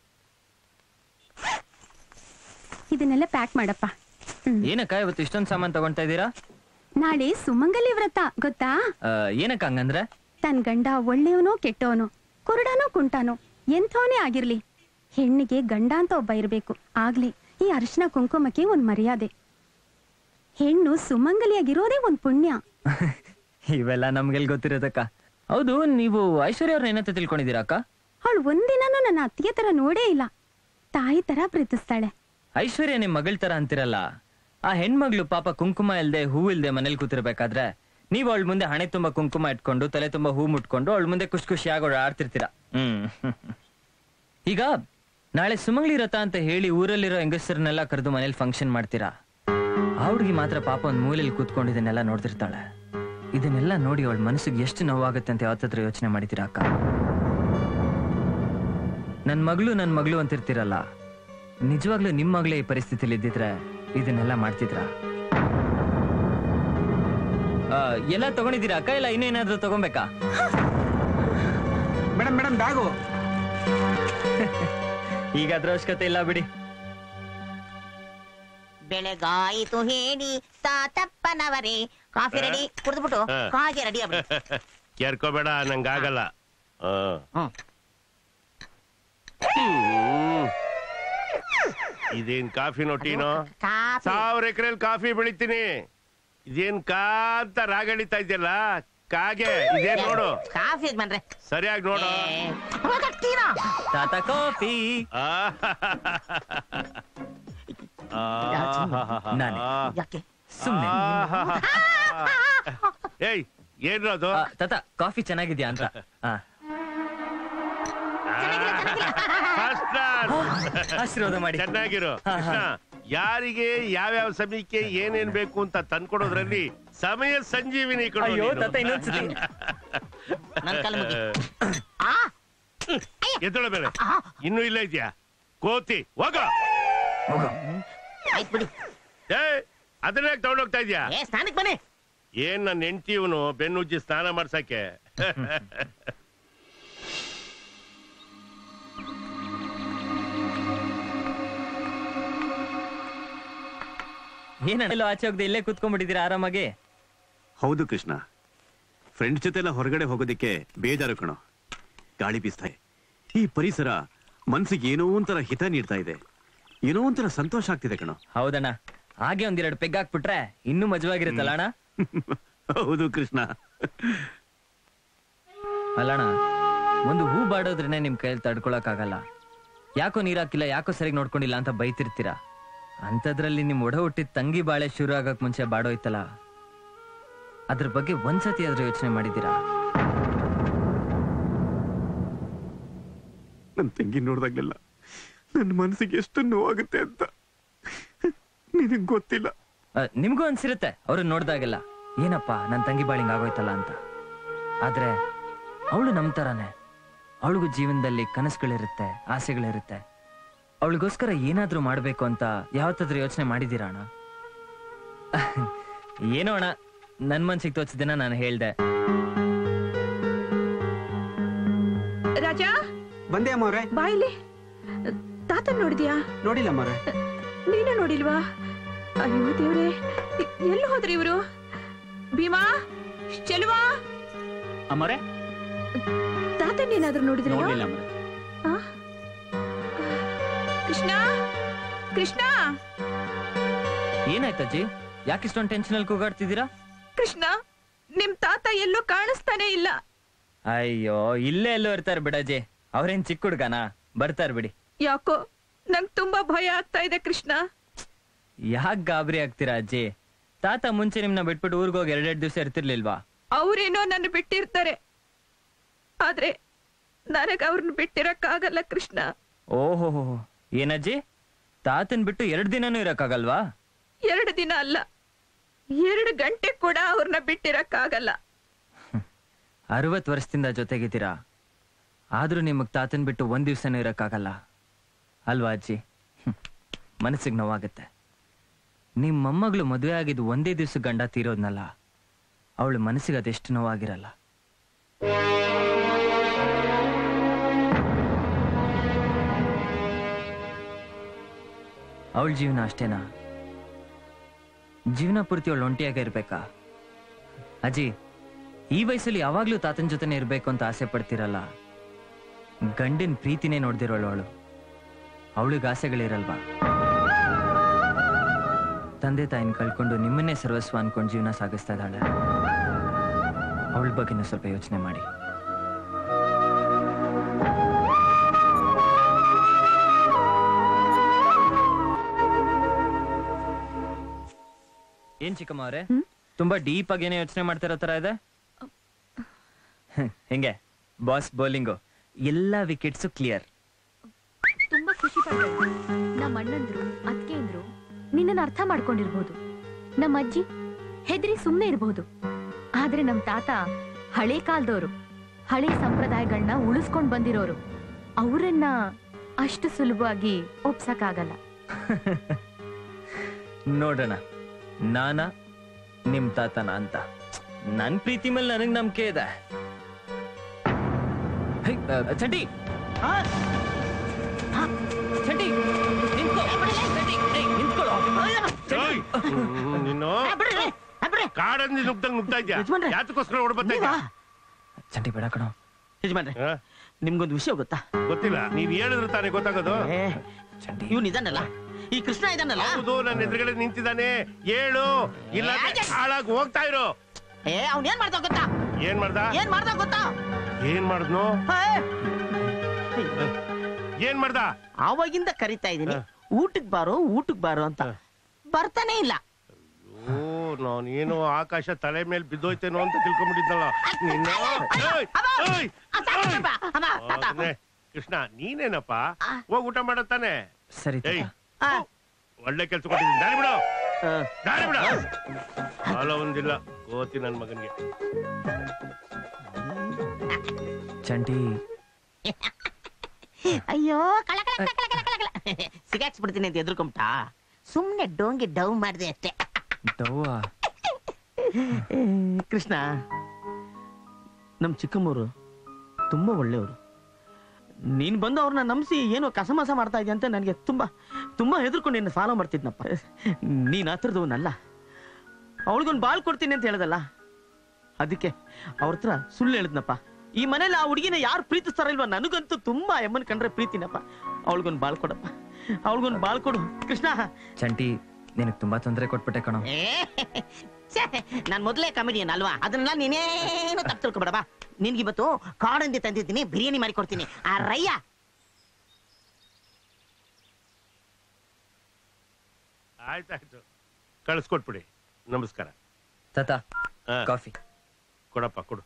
ಇದನ್ನೆಲ್ಲ ಪ್ಯಾಕ್ ಮಾಡಪ್ಪ ಏನಕ್ಕ ಇವತ್ತು ಇಷ್ಟೊಂದು ಸಾಮಾನ್ ತಗೊಂತಾ ಇದ್ದೀರಾ ನಾಳೆ ಸುಮಂಗಲಿ ವ್ರತ ಗೊತ್ತಾ ಆ, ಏನಕ್ಕ ಹಂಗಂದ್ರೆ ತನ್ ಗಂಡ ಒಳ್ಳೆಯವನೋ ಕೆಟ್ಟವನೋ ಕುರುಡನೋ ಕುಂಟಾನೋ ಎಂಥವನೇ ಆಗಿರ್ಲಿ ಹೆಣ್ಣಿಗೆ ಗಂಡ ಅಂತ ಒಬ್ಬ ಇರ್ಬೇಕು ಆಗ್ಲಿ ಈ ಅರಿಶಿನ ಕುಂಕುಮಕ್ಕೆ ಒಂದ್ ಮರ್ಯಾದೆ ಹೆಣ್ಣು ಸುಮಂಗಲಿಯಾಗಿರೋದೇ ಒಂದ್ ಪುಣ್ಯ ಇವೆಲ್ಲ ನಮ್ಗೆಲ್ ಗೊತ್ತಿರೋದಕ್ಕ ಹೌದು ನೀವು ಐಶ್ವರ್ಯ ಅವ್ರನ್ನ ಏನಂತ ತಿಳ್ಕೊಂಡಿದ್ದೀರಾ ಅಕ್ಕ ಅವಳು ಒಂದಿನನೂ ನನ್ನ ಅತ್ತಿಗೆ ತರ ನೋಡೇ ಇಲ್ಲ ತಾಯಿ ತರ ಪ್ರೀತಿಸ್ತಾಳೆ ಐಶ್ವರ್ಯ ನಿಮ್ ಮಗಳ ತರ ಅಂತಿರಲ್ಲ ಆ ಹೆಣ್ಮಗ್ಳು ಪಾಪ ಕುಂಕುಮ ಇಲ್ದೆ ಹೂ ಇಲ್ದೆ ಮನೇಲಿ ಕೂತಿರ್ಬೇಕಾದ್ರೆ ನೀವ್ ಅವಳ ಮುಂದೆ ಹಣೆ ತುಂಬಾ ಕುಂಕುಮ ಇಟ್ಕೊಂಡು ತಲೆ ತುಂಬಾ ಹೂ ಮುಟ್ಕೊಂಡು ಅವಳ ಮುಂದೆ ಖುಷಿ ಖುಷಿಯಾಗಿ ಆಡ್ತಿರ್ತೀರ ಹ್ಮ್ ಈಗ ನಾಳೆ ಸುಮಂಗ್ಲಿ ರಥ ಅಂತ ಹೇಳಿ ಊರಲ್ಲಿರೋ ಹೆಂಗಸರನ್ನೆಲ್ಲ ಕರೆದು ಮನೇಲಿ ಫಂಕ್ಷನ್ ಮಾಡ್ತೀರಾ ಆ ಹುಡ್ಗಿ ಮಾತ್ರ ಪಾಪ ಒಂದ್ ಮೂಲೆಯಲ್ಲಿ ಕೂತ್ಕೊಂಡು ಇದನ್ನೆಲ್ಲ ನೋಡ್ತಿರ್ತಾಳೆ ಇದನ್ನೆಲ್ಲ ನೋಡಿ ಅವಳ ಮನಸ್ಸಿಗೆ ಎಷ್ಟು ನೋವಾಗುತ್ತೆ ಅಂತ ಯಾವತ್ತಾದ್ರೂ ಯೋಚನೆ ಮಾಡಿದ್ದೀರಾ ಅಕ್ಕ ನನ್ ಮಗಳು ನನ್ ಮಗಳು ಅಂತಿರ್ತೀರಲ್ಲ ನಿಜವಾಗ್ಲೂ ನಿಮ್ ಮಗಳೇ ಈ ಪರಿಸ್ಥಿತಿಲಿ ಇದ್ದಿದ್ರೆ ಇದನ್ನೆಲ್ಲ ಮಾಡ್ತಿದ್ರ ಎಲ್ಲ ತಗೊಂಡಿದ್ದೀರಾ ಅಕ್ಕ ಇಲ್ಲ ಇನ್ನೇನಾದ್ರೂ ತಗೊಂಬೇಕಾ ಮೇಡಮ್ ಮೇಡಮ್ ಬ್ಯಾಗು ಈಗ ಅದ್ರ ಅವಶ್ಯಕತೆ ಇಲ್ಲ ಬಿಡಿ ಬೆಳೆಗಾಯಿತು ಹೇಳಿ ತಾತಪ್ಪನವರೇ ಕಾಫಿ ರೆಡಿ ಕುಡಿದ್ಬಿಟ್ಟು ಹಾ. ಕಾಗೆ ರೆಡಿ ಆಗ್ಬಿಡಿ ಕೇರ್ಕೋಬೇಡ ನಂಗಾಗಲ್ಲ ಆ. ಹ್ಮ್. ಹ್ಮ್. ಇದೇನ್ ಕಾಫಿ ಟೀನೋ ಕಾಫಿ ಸಾವಿರ ಎಕರೆಲ್ ಕಾಫಿ ಬೆಳಿತೀನಿ ಇದೇನ್ ಕಾ ಅಂತ ರಾಗಡಿತಾ ಇದೆಯಲ್ಲ ಕಾಗೆ ಇದೇನ್ ನೋಡು ಕಾಫಿ ಯಜಮಾನ್ರೆ ಸರಿಯಾಗಿ ನೋಡು ತಾತ ಕಾಫಿ ನಾನೇ. ಸುಮ್ನೆ. ಏಯ್ ಏನ್ ಅದು ಆ, ತಾತ ಕಾಫಿ ಚೆನ್ನಾಗಿದ್ಯಾ ಅಂತ ಆ. First class. ಆಶೀರ್ವಾದ ಮಾಡಿ ಚೆನ್ನಾಗಿರು ಕೃಷ್ಣ ಯಾರಿಗೆ ಯಾವ್ಯಾವ ಸಮಯಕ್ಕೆ ಏನೇನ್ ಬೇಕು ಅಂತ ತಂದ್ಕೊಡೋದ್ರಲ್ಲಿ ಸಮಯ ಸಂಜೀವಿನಿ ಕಣೋ ಅಯ್ಯೋ, ನೀನು. ತಾತ, ಇನ್ನೊಂದ್ಸತಿ. ನನ್ ಕಾಲು ಮುಗಿ. ಎದ್ದಳ ಮೇಲೆ ಇನ್ನೂ ಇಲ್ಲ ಇದ್ಯಾ ಕೋತಿ ಹೋಗ ಆಯ್ತು ಬಿಡಿ ಏ ಅದನ್ನೇ ತಗೊಂಡೋಗ್ತಾ ಇದ್ಯಾ ಏ ಸ್ನಾನಕ್ಕೆ ಬನ್ನಿ ಏನ್ ನನ್ನ ಹೆಂಡತಿ ಇವನು ಬೆನ್ನುಜ್ಜಿ ಸ್ನಾನ ಮಾಡ್ಸಕ್ಕೆ ಏನಲ್ಲ ಆಚೆ ಹೋಗದೆ ಇಲ್ಲೇ ಕೂತ್ಕೊಂಡ್ಬಿಟ್ಟಿದ್ದೀರಾ ಆರಾಮಾಗಿ ಹೌದು ಕೃಷ್ಣ ಫ್ರೆಂಡ್ಸ್ ಜೊತೆ ಎಲ್ಲ ಹೊರಗಡೆ ಹೋಗೋದಕ್ಕೆ ಬೇಜಾರು ಕಣೋ ಗಾಳಿ ಬೀಸ್ತಾ ಇದೆ. ಈ ಪರಿಸರ ಮನ್ಸಿಗೆ ಏನೋ ಒಂಥರ ಹಿತ ನೀಡ್ತಾ ಇದೆ ಏನೋ ಒಂಥರ ಸಂತೋಷ ಆಗ್ತಿದೆ ಕಣೋ ಹೌದಣ್ಣ ಹಾಗೆ ಒಂದೆರಡು ಪೆಗ್ ಹಾಕ್ಬಿಟ್ರೆ ಇನ್ನೂ ಮಜವಾಗಿರುತ್ತಲ್ಲ ಅಣ್ಣ ಹೌದು ಕೃಷ್ಣ ಅಲ್ಲಣ್ಣ ಒಂದು ಹೂ ಬಾಡೋದ್ರೇನೆ ನಿಮ್ ಕೈಯಲ್ಲಿ ತಡ್ಕೊಳಕ್ಕಾಗಲ್ಲ ಯಾಕೋ ನೀರ್ ಹಾಕಿಲ್ಲ ಯಾಕೋ ಸರಿಗ್ ನೋಡ್ಕೊಂಡಿಲ್ಲ ಅಂತ ಬೈತಿರ್ತೀರಾ ಅಂಥದ್ರಲ್ಲಿ ನಿಮ್ ಒಡ ಹುಟ್ಟಿದ ತಂಗಿ ಬಾಳೆ ಶುರು ಆಗಕ್ ಮುಂಚೆ ಬಾಡೋಯ್ತಲ್ಲ ಅದ್ರ ಬಗ್ಗೆ ಒಂದ್ಸತಿ ಆದ್ರೂ ಯೋಚನೆ ಮಾಡಿದ್ದೀರಾ ನನ್ನ ತಂಗಿ ನೋಡ್ದಾಗ್ಲೆಲ್ಲ ನನ್ನ ಮನಸ್ಸಿಗೆ ಎಷ್ಟು ನೋವಾಗುತ್ತೆ ಅಂತ ನಿನಗ್ ಗೊತ್ತಿಲ್ಲ ಆ, ನಿಮ್ಗೂ ಅನ್ಸಿರುತ್ತೆ ಅವ್ರನ್ನ ನೋಡ್ದಾಗೆಲ್ಲ ಏನಪ್ಪ ನನ್ ತಂಗಿ ಬಾಳಿಂಗ್ ಆಗೋಯ್ತಲ್ಲ ಅಂತ ಆದ್ರೆ ಅವಳು ನಮ್ ತರಾನೇ ಅವಳಿಗೂ ಜೀವನದಲ್ಲಿ ಕನಸುಗಳಿರುತ್ತೆ ಆಸೆಗಳಿರುತ್ತೆ ಅವಳಿಗೋಸ್ಕರ ಏನಾದ್ರೂ ಮಾಡ್ಬೇಕು ಅಂತ ಯಾವತ್ತಾದ್ರೂ ಯೋಚನೆ ಮಾಡಿದ್ದೀರಾ ಅಣ್ಣ ಏನೋ ಅಣ್ಣ ನನ್ ಮನ್ಸಿಗೆ ತೋಚಿದ್ದನ್ನ ನಾನು ಹೇಳ್ದೆ ರಾಜಾ ಬಂದೆ ಅಮ್ಮವ್ರೆ ಬಾಯಿಲಿ ತಾತ ನೋಡಿದ್ಯಾ ನೋಡಿಲ್ಲ ಅಮ್ಮವ್ರೆ ನೀನು ನೋಡಿಲ್ವಾ ಅಯ್ಯೋ ದೇವ್ರೆ ಎಲ್ಲಿ ಹೋದ್ರಿ ಇವರು ಭೀಮಾ ಚೆಲುವಾ ಅಮ್ಮರೇ ತಾತನ್ನೇನಾದ್ರೂ ನೋಡಿದ್ರಿ ನೋಡ್ಲಿಲ್ಲ ಅಮ್ಮರೇ ಕೃಷ್ಣ ಕೃಷ್ಣ ಏನಾಯ್ತಜ್ಜಿ ಯಾಕಿಷ್ಟೊಂದು ಟೆನ್ಷನ್ ಅಲ್ಲಿ ಕೂಗಾಡ್ತಿದ್ದೀರಾ ಕೃಷ್ಣ ನಿಮ್ ತಾತ ಎಲ್ಲೂ ಕಾಣಿಸ್ತಾನೆ ಇಲ್ಲ ಅಯ್ಯೋ ಇಲ್ಲೇ ಎಲ್ಲೋ ಇರ್ತಾರೆ ಬಿಡಜ್ಜಿ ಅವ್ರೇನ್ ಚಿಕ್ಕ ಹುಡ್ಗನ ಬರ್ತಾರ ಬಿಡಿ ಯಾಕೋ ನಂಗ್ ತುಂಬಾ ಭಯ ಆಗ್ತಾ ಇದೆ ಕೃಷ್ಣ ಯಾಕ್ ಗಾಬರಿ ಆಗ್ತೀರಾ ಅಜ್ಜಿ ತಾತ ಮುಂಚೆ ನಿಮ್ನ ಬಿಟ್ಬಿಟ್ಟು ಊರ್ಗ್ ಹೋಗಿ ಎರಡೆರಡು ದಿವಸ ಇರ್ತಿರ್ಲಿಲ್ವಾ ಅವ್ರೇನೋ ನನ್ನ ಬಿಟ್ಟಿರ್ತಾರೆ ಆದ್ರೆ ನನಗ್ ಅವ್ರನ್ನ ಬಿಟ್ಟಿರಕ್ಕಾಗಲ್ಲ ಕೃಷ್ಣ ಓಹೋ ಏನಜ್ಜಿ ತಾತನ್ ಬಿಟ್ಟು ಎರಡ್ ದಿನನೂ ಇರಕ್ಕಾಗಲ್ವಾ ಎರಡು ದಿನ ಅಲ್ಲ ಎರಡು ಗಂಟೆ ಕೂಡ ಅವ್ರನ್ನ ಬಿಟ್ಟಿರಕ್ಕಾಗಲ್ಲ ಅರವತ್ ವರ್ಷದಿಂದ ಜೊತೆಗಿದ್ದೀರಾ ಆದ್ರೂ ನಿಮಗ್ ತಾತನ್ ಬಿಟ್ಟು ಒಂದ್ ದಿವ್ಸನೂ ಇರಕ್ಕಾಗಲ್ಲ ಅಲ್ವಾ ಅಜ್ಜಿ ಹ್ಮ್. ಮನಸ್ಸಿಗೆ ನೋವಾಗುತ್ತೆ ನಿಮ್ ಮೊಮ್ಮಗಳು ಮದುವೆ ಆಗಿದ್ದು ಒಂದೇ ದಿವ್ಸ ಗಂಡ ತೀರೋದ್ನಲ್ಲ ಅವಳು ಮನಸ್ಸಿಗೆ ಅದೆಷ್ಟು ನೋವಾಗಿರಲ್ಲ ಅವಳ ಜೀವನ ಅಷ್ಟೇನಾ ಜೀವನ ಪೂರ್ತಿ ಅವಳು ಒಂಟಿಯಾಗ ಇರ್ಬೇಕಾ ಅಜ್ಜಿ ಈ ವಯಸ್ಸಲ್ಲಿ ಯಾವಾಗ್ಲೂ ತಾತನ ಜೊತೆನೆ ಇರ್ಬೇಕು ಅಂತ ಆಸೆ ಪಡ್ತಿರಲ್ಲ ಗಂಡಿನ ಪ್ರೀತಿನೇ ನೋಡ್ದಿರೋಳು ಅವಳು ಅವಳಿಗೆ ಆಸೆಗಳಿರಲ್ವಾ ತಂದೆ ತಾಯಿನ ಕಳ್ಕೊಂಡು ನಿಮ್ಮನ್ನೇ ಸರ್ವಸ್ವ ಅನ್ಕೊಂಡು ಜೀವನ ಸಾಗಿಸ್ತಾ ಇದ್ದಾಳೆ ಅವಳ ಬಗ್ಗೆನೂ ಸ್ವಲ್ಪ ಯೋಚನೆ ಮಾಡಿ ಏನ್ ಚಿಕ್ಕಮ್ಮ ಅವರೇ ತುಂಬಾ ಡೀಪ್ ಆಗಿ ಏನೋ ಯೋಚನೆ ಮಾಡ್ತಿರೋ ತರ ಇದೆ ಹೆಂಗೆ ಬಾಸ್ ಬೌಲಿಂಗು ಎಲ್ಲಾ ವಿಕೆಟ್ಸು ಕ್ಲಿಯರ್ ತುಂಬಾ ಖುಷಿ ಪಡ್ಬೇಕು ನಮ್ಮ ಅಣ್ಣಂದ್ರು ಅತ್ಕೆಂದ್ರು ನಿನ್ನನ್ನು ಅರ್ಥ ಮಾಡ್ಕೊಂಡಿರ್ಬೋದು ನಮ್ಮ ಅಜ್ಜಿ ಹೆದರಿ ಸುಮ್ಮನೆ ಇರ್ಬೋದು ಆದ್ರೆ ನಮ್ ತಾತ ಹಳೆ ಕಾಲದವರು ಹಳೆ ಸಂಪ್ರದಾಯಗಳನ್ನ ಉಳಿಸ್ಕೊಂಡ್ ಬಂದಿರೋರು ಅವರನ್ನ ಅಷ್ಟು ಸುಲಭವಾಗಿ ಒಪ್ಸಕ್ಕಾಗಲ್ಲ ನೋಡೋಣ ನಾನ ನಿಮ್ ತಾತನ ಅಂತ ನನ್ ಪ್ರೀತಿ ಮೇಲೆ ನನಗ್ ನಂಬಿಕೆ ಇದೆ ಹೈ, ಆ, ಚಡ್ಡಿ ಆ? ಆ, ಚಡ್ಡಿ ನಿಂತ್ಕೋ. ಚಡ್ಡಿ, ಏಯ್, ನಿಂತ್ಕೊಳ್ಳೋ. ಓಯ್, ಹ್ಮ್, ನೀನು ಕಾಡಂದಿ ನುಗ್ದಂಗ್ ನುಗ್ತಾ ಇದ್ಯಾ ಯಾತಕ್ಕೋಸ್ಕರ ಹೊಡ್ಬತ್ತಾ ಇದ್ಯಾ ಚಡ್ಡಿ ಬೇಡ ಕಣೋ ಯಜಮಾನ್ರೆ ನಿಮ್ಗೊಂದು ವಿಷಯ ಗೊತ್ತಾ ಗೊತ್ತಿಲ್ಲ ನೀವ್ ಹೇಳಿದ್ರೆ ತಾನೇ ಗೊತ್ತಾಗೋದು ಇವ್ನು ಇದಾನಲ್ಲ ಈ ಕೃಷ್ಣ ಇದಾನಲ್ಲ ಹೌದು ನನ್ನ ಎದುರುಗಡೆ ನಿಂತಿದ್ದಾನೆ ಹೇಳು ಇಲ್ಲ ಹಾಳಾಗಿ ಹೋಗ್ತಾ ಇರೋ ಏ ಅವ್ನ್ ಏನ್ ಮಾಡ್ದ ಗೊತ್ತಾ ಏನ್ ಮಾಡ್ದ ಏನ್ ಮಾಡ್ದ ಗೊತ್ತಾ ಏನ್ ಮಾಡಿದ್ನು ಏನ್ ಮಾಡ್ದ ಅವಾಗಿಂದ ಕರಿತಾ ಇದೀನಿ ಊಟಕ್ ಬಾರೋ ಊಟಕ್ ಬಾರೋ ಅಂತ ಬರ್ತಾನೆ ಇಲ್ಲ ಓ ನಾನು ಏನೋ ಆಕಾಶ ತಲೆ ಮೇಲೆ ಬಿದ್ದೋಯ್ತೇನೋ ಅಂತ ತಿಳ್ಕೊಂಡ್ಬಿಟ್ಟಿದ್ನಲ್ಲ ನಿನ್ನ ಏಯ್, ಏಯ್, ಮಗನೇ, ಕೃಷ್ಣ ನೀನೇನಪ್ಪ ಹೋಗ್ ಊಟ ಮಾಡತ್ತಾನೆ ಸರಿ ಏಯ್ ಒಳ್ಳೆ ಕೆಲ್ಸ ಕೊಟ್ಟಿದ್ದೀನಿ ದಾರಿ ಬಿಡು ದಾರಿ ಬಿಡು ಸಾಲ ಒಂದಿಲ್ಲ ಕೋತಿ ನನ್ ಮಗನ್ಗೆ ಚಂಡಿ ಅಯ್ಯೋ ಕಳ ಕಳ ಕಳ ಕಳ ಕಳ ಕಳ ಸಿಗಾಕ್ಸ್ಬಿಡ್ತೀನಿ ಅಂತ ಎದ್ರುಕೊಂಬಿಟ್ಟ ಸುಮ್ನೆ ಡೋಂಗಿ ಡವ್ ಮಾಡಿದೆ ಅಷ್ಟೇ ಡವ್ವಾ ಕೃಷ್ಣ ನಮ್ ಚಿಕ್ಕಮ್ಮವರು ತುಂಬಾ ಒಳ್ಳೆಯವರು ನೀನ್ ಬಂದು ಅವ್ರನ್ನ ನಂಬಿಸಿ ಏನೋ ಕಸಮಸ ಮಾಡ್ತಾ ಇದೆಯಾ ಅಂತ ನನಗೆ ತುಂಬಾ ತುಂಬಾ ಹೆದರ್ಕೊಂಡು ನಿನ್ನ ಫಾಲೋ ಮಾಡ್ತಿದ್ನಪ್ಪ ನೀನ್ ಆ ಥರದವನಲ್ಲ ಅವಳಿಗೊಂದು ಬಾಳ್ ಕೊಡ್ತೀನಿ ಅಂತ ಹೇಳ್ದಲ್ಲ ಅದಕ್ಕೆ ಅವ್ರ ಹತ್ರ ಸುಳ್ಳು ಹೇಳಿದ್ನಪ್ಪ ಈ ಮನೇಲಿ ಆ ಹುಡುಗಿನ ಯಾರು ಪ್ರೀತಿಸ್ತಾರ ಇಲ್ವಾ ನನಗಂತೂ ತುಂಬಾ ಎಮ್ಮನ್ ಕಂಡ್ರೆ ಪ್ರೀತಿನಪ್ಪ ಅವಳಿಗೊಂದು ಬಾಳ್ ಕೊಡಪ್ಪ ಅವಳಿಗೊಂದು ಬಾಳ್ ಕೊಡು ಕೃಷ್ಣ ಚಂಟಿ ನಿನಗೆ ತುಂಬಾ ತೊಂದರೆ ಕೊಟ್ಬಿಟ್ಟೆ ಕಣೋ ನಾನ್ ಮೊದಲೇ ಕಮಿಡಿಯನ್ ಅಲ್ವಾ ಅದನ್ನೆಲ್ಲ ನೀನೇನು ತಪ್ಪು ತಿಳ್ಕೊಬೇಡ ಬಾ ನಿನ್ಗೆ ಇವತ್ತು ಕಾಡಂದಿ ತಂದಿದ್ದೀನಿ ಬಿರಿಯಾನಿ ಮಾಡಿ ಕೊಡ್ತೀನಿ ಆ ರಯ್ಯ ಆಯ್ತಾಯ್ತು ಕಳಿಸ್ಕೊಟ್ಬಿಡಿ ನಮಸ್ಕಾರ ತಾತ ಹಾ. ಕಾಫಿ ಕೊಡಪ್ಪ ಕೊಡು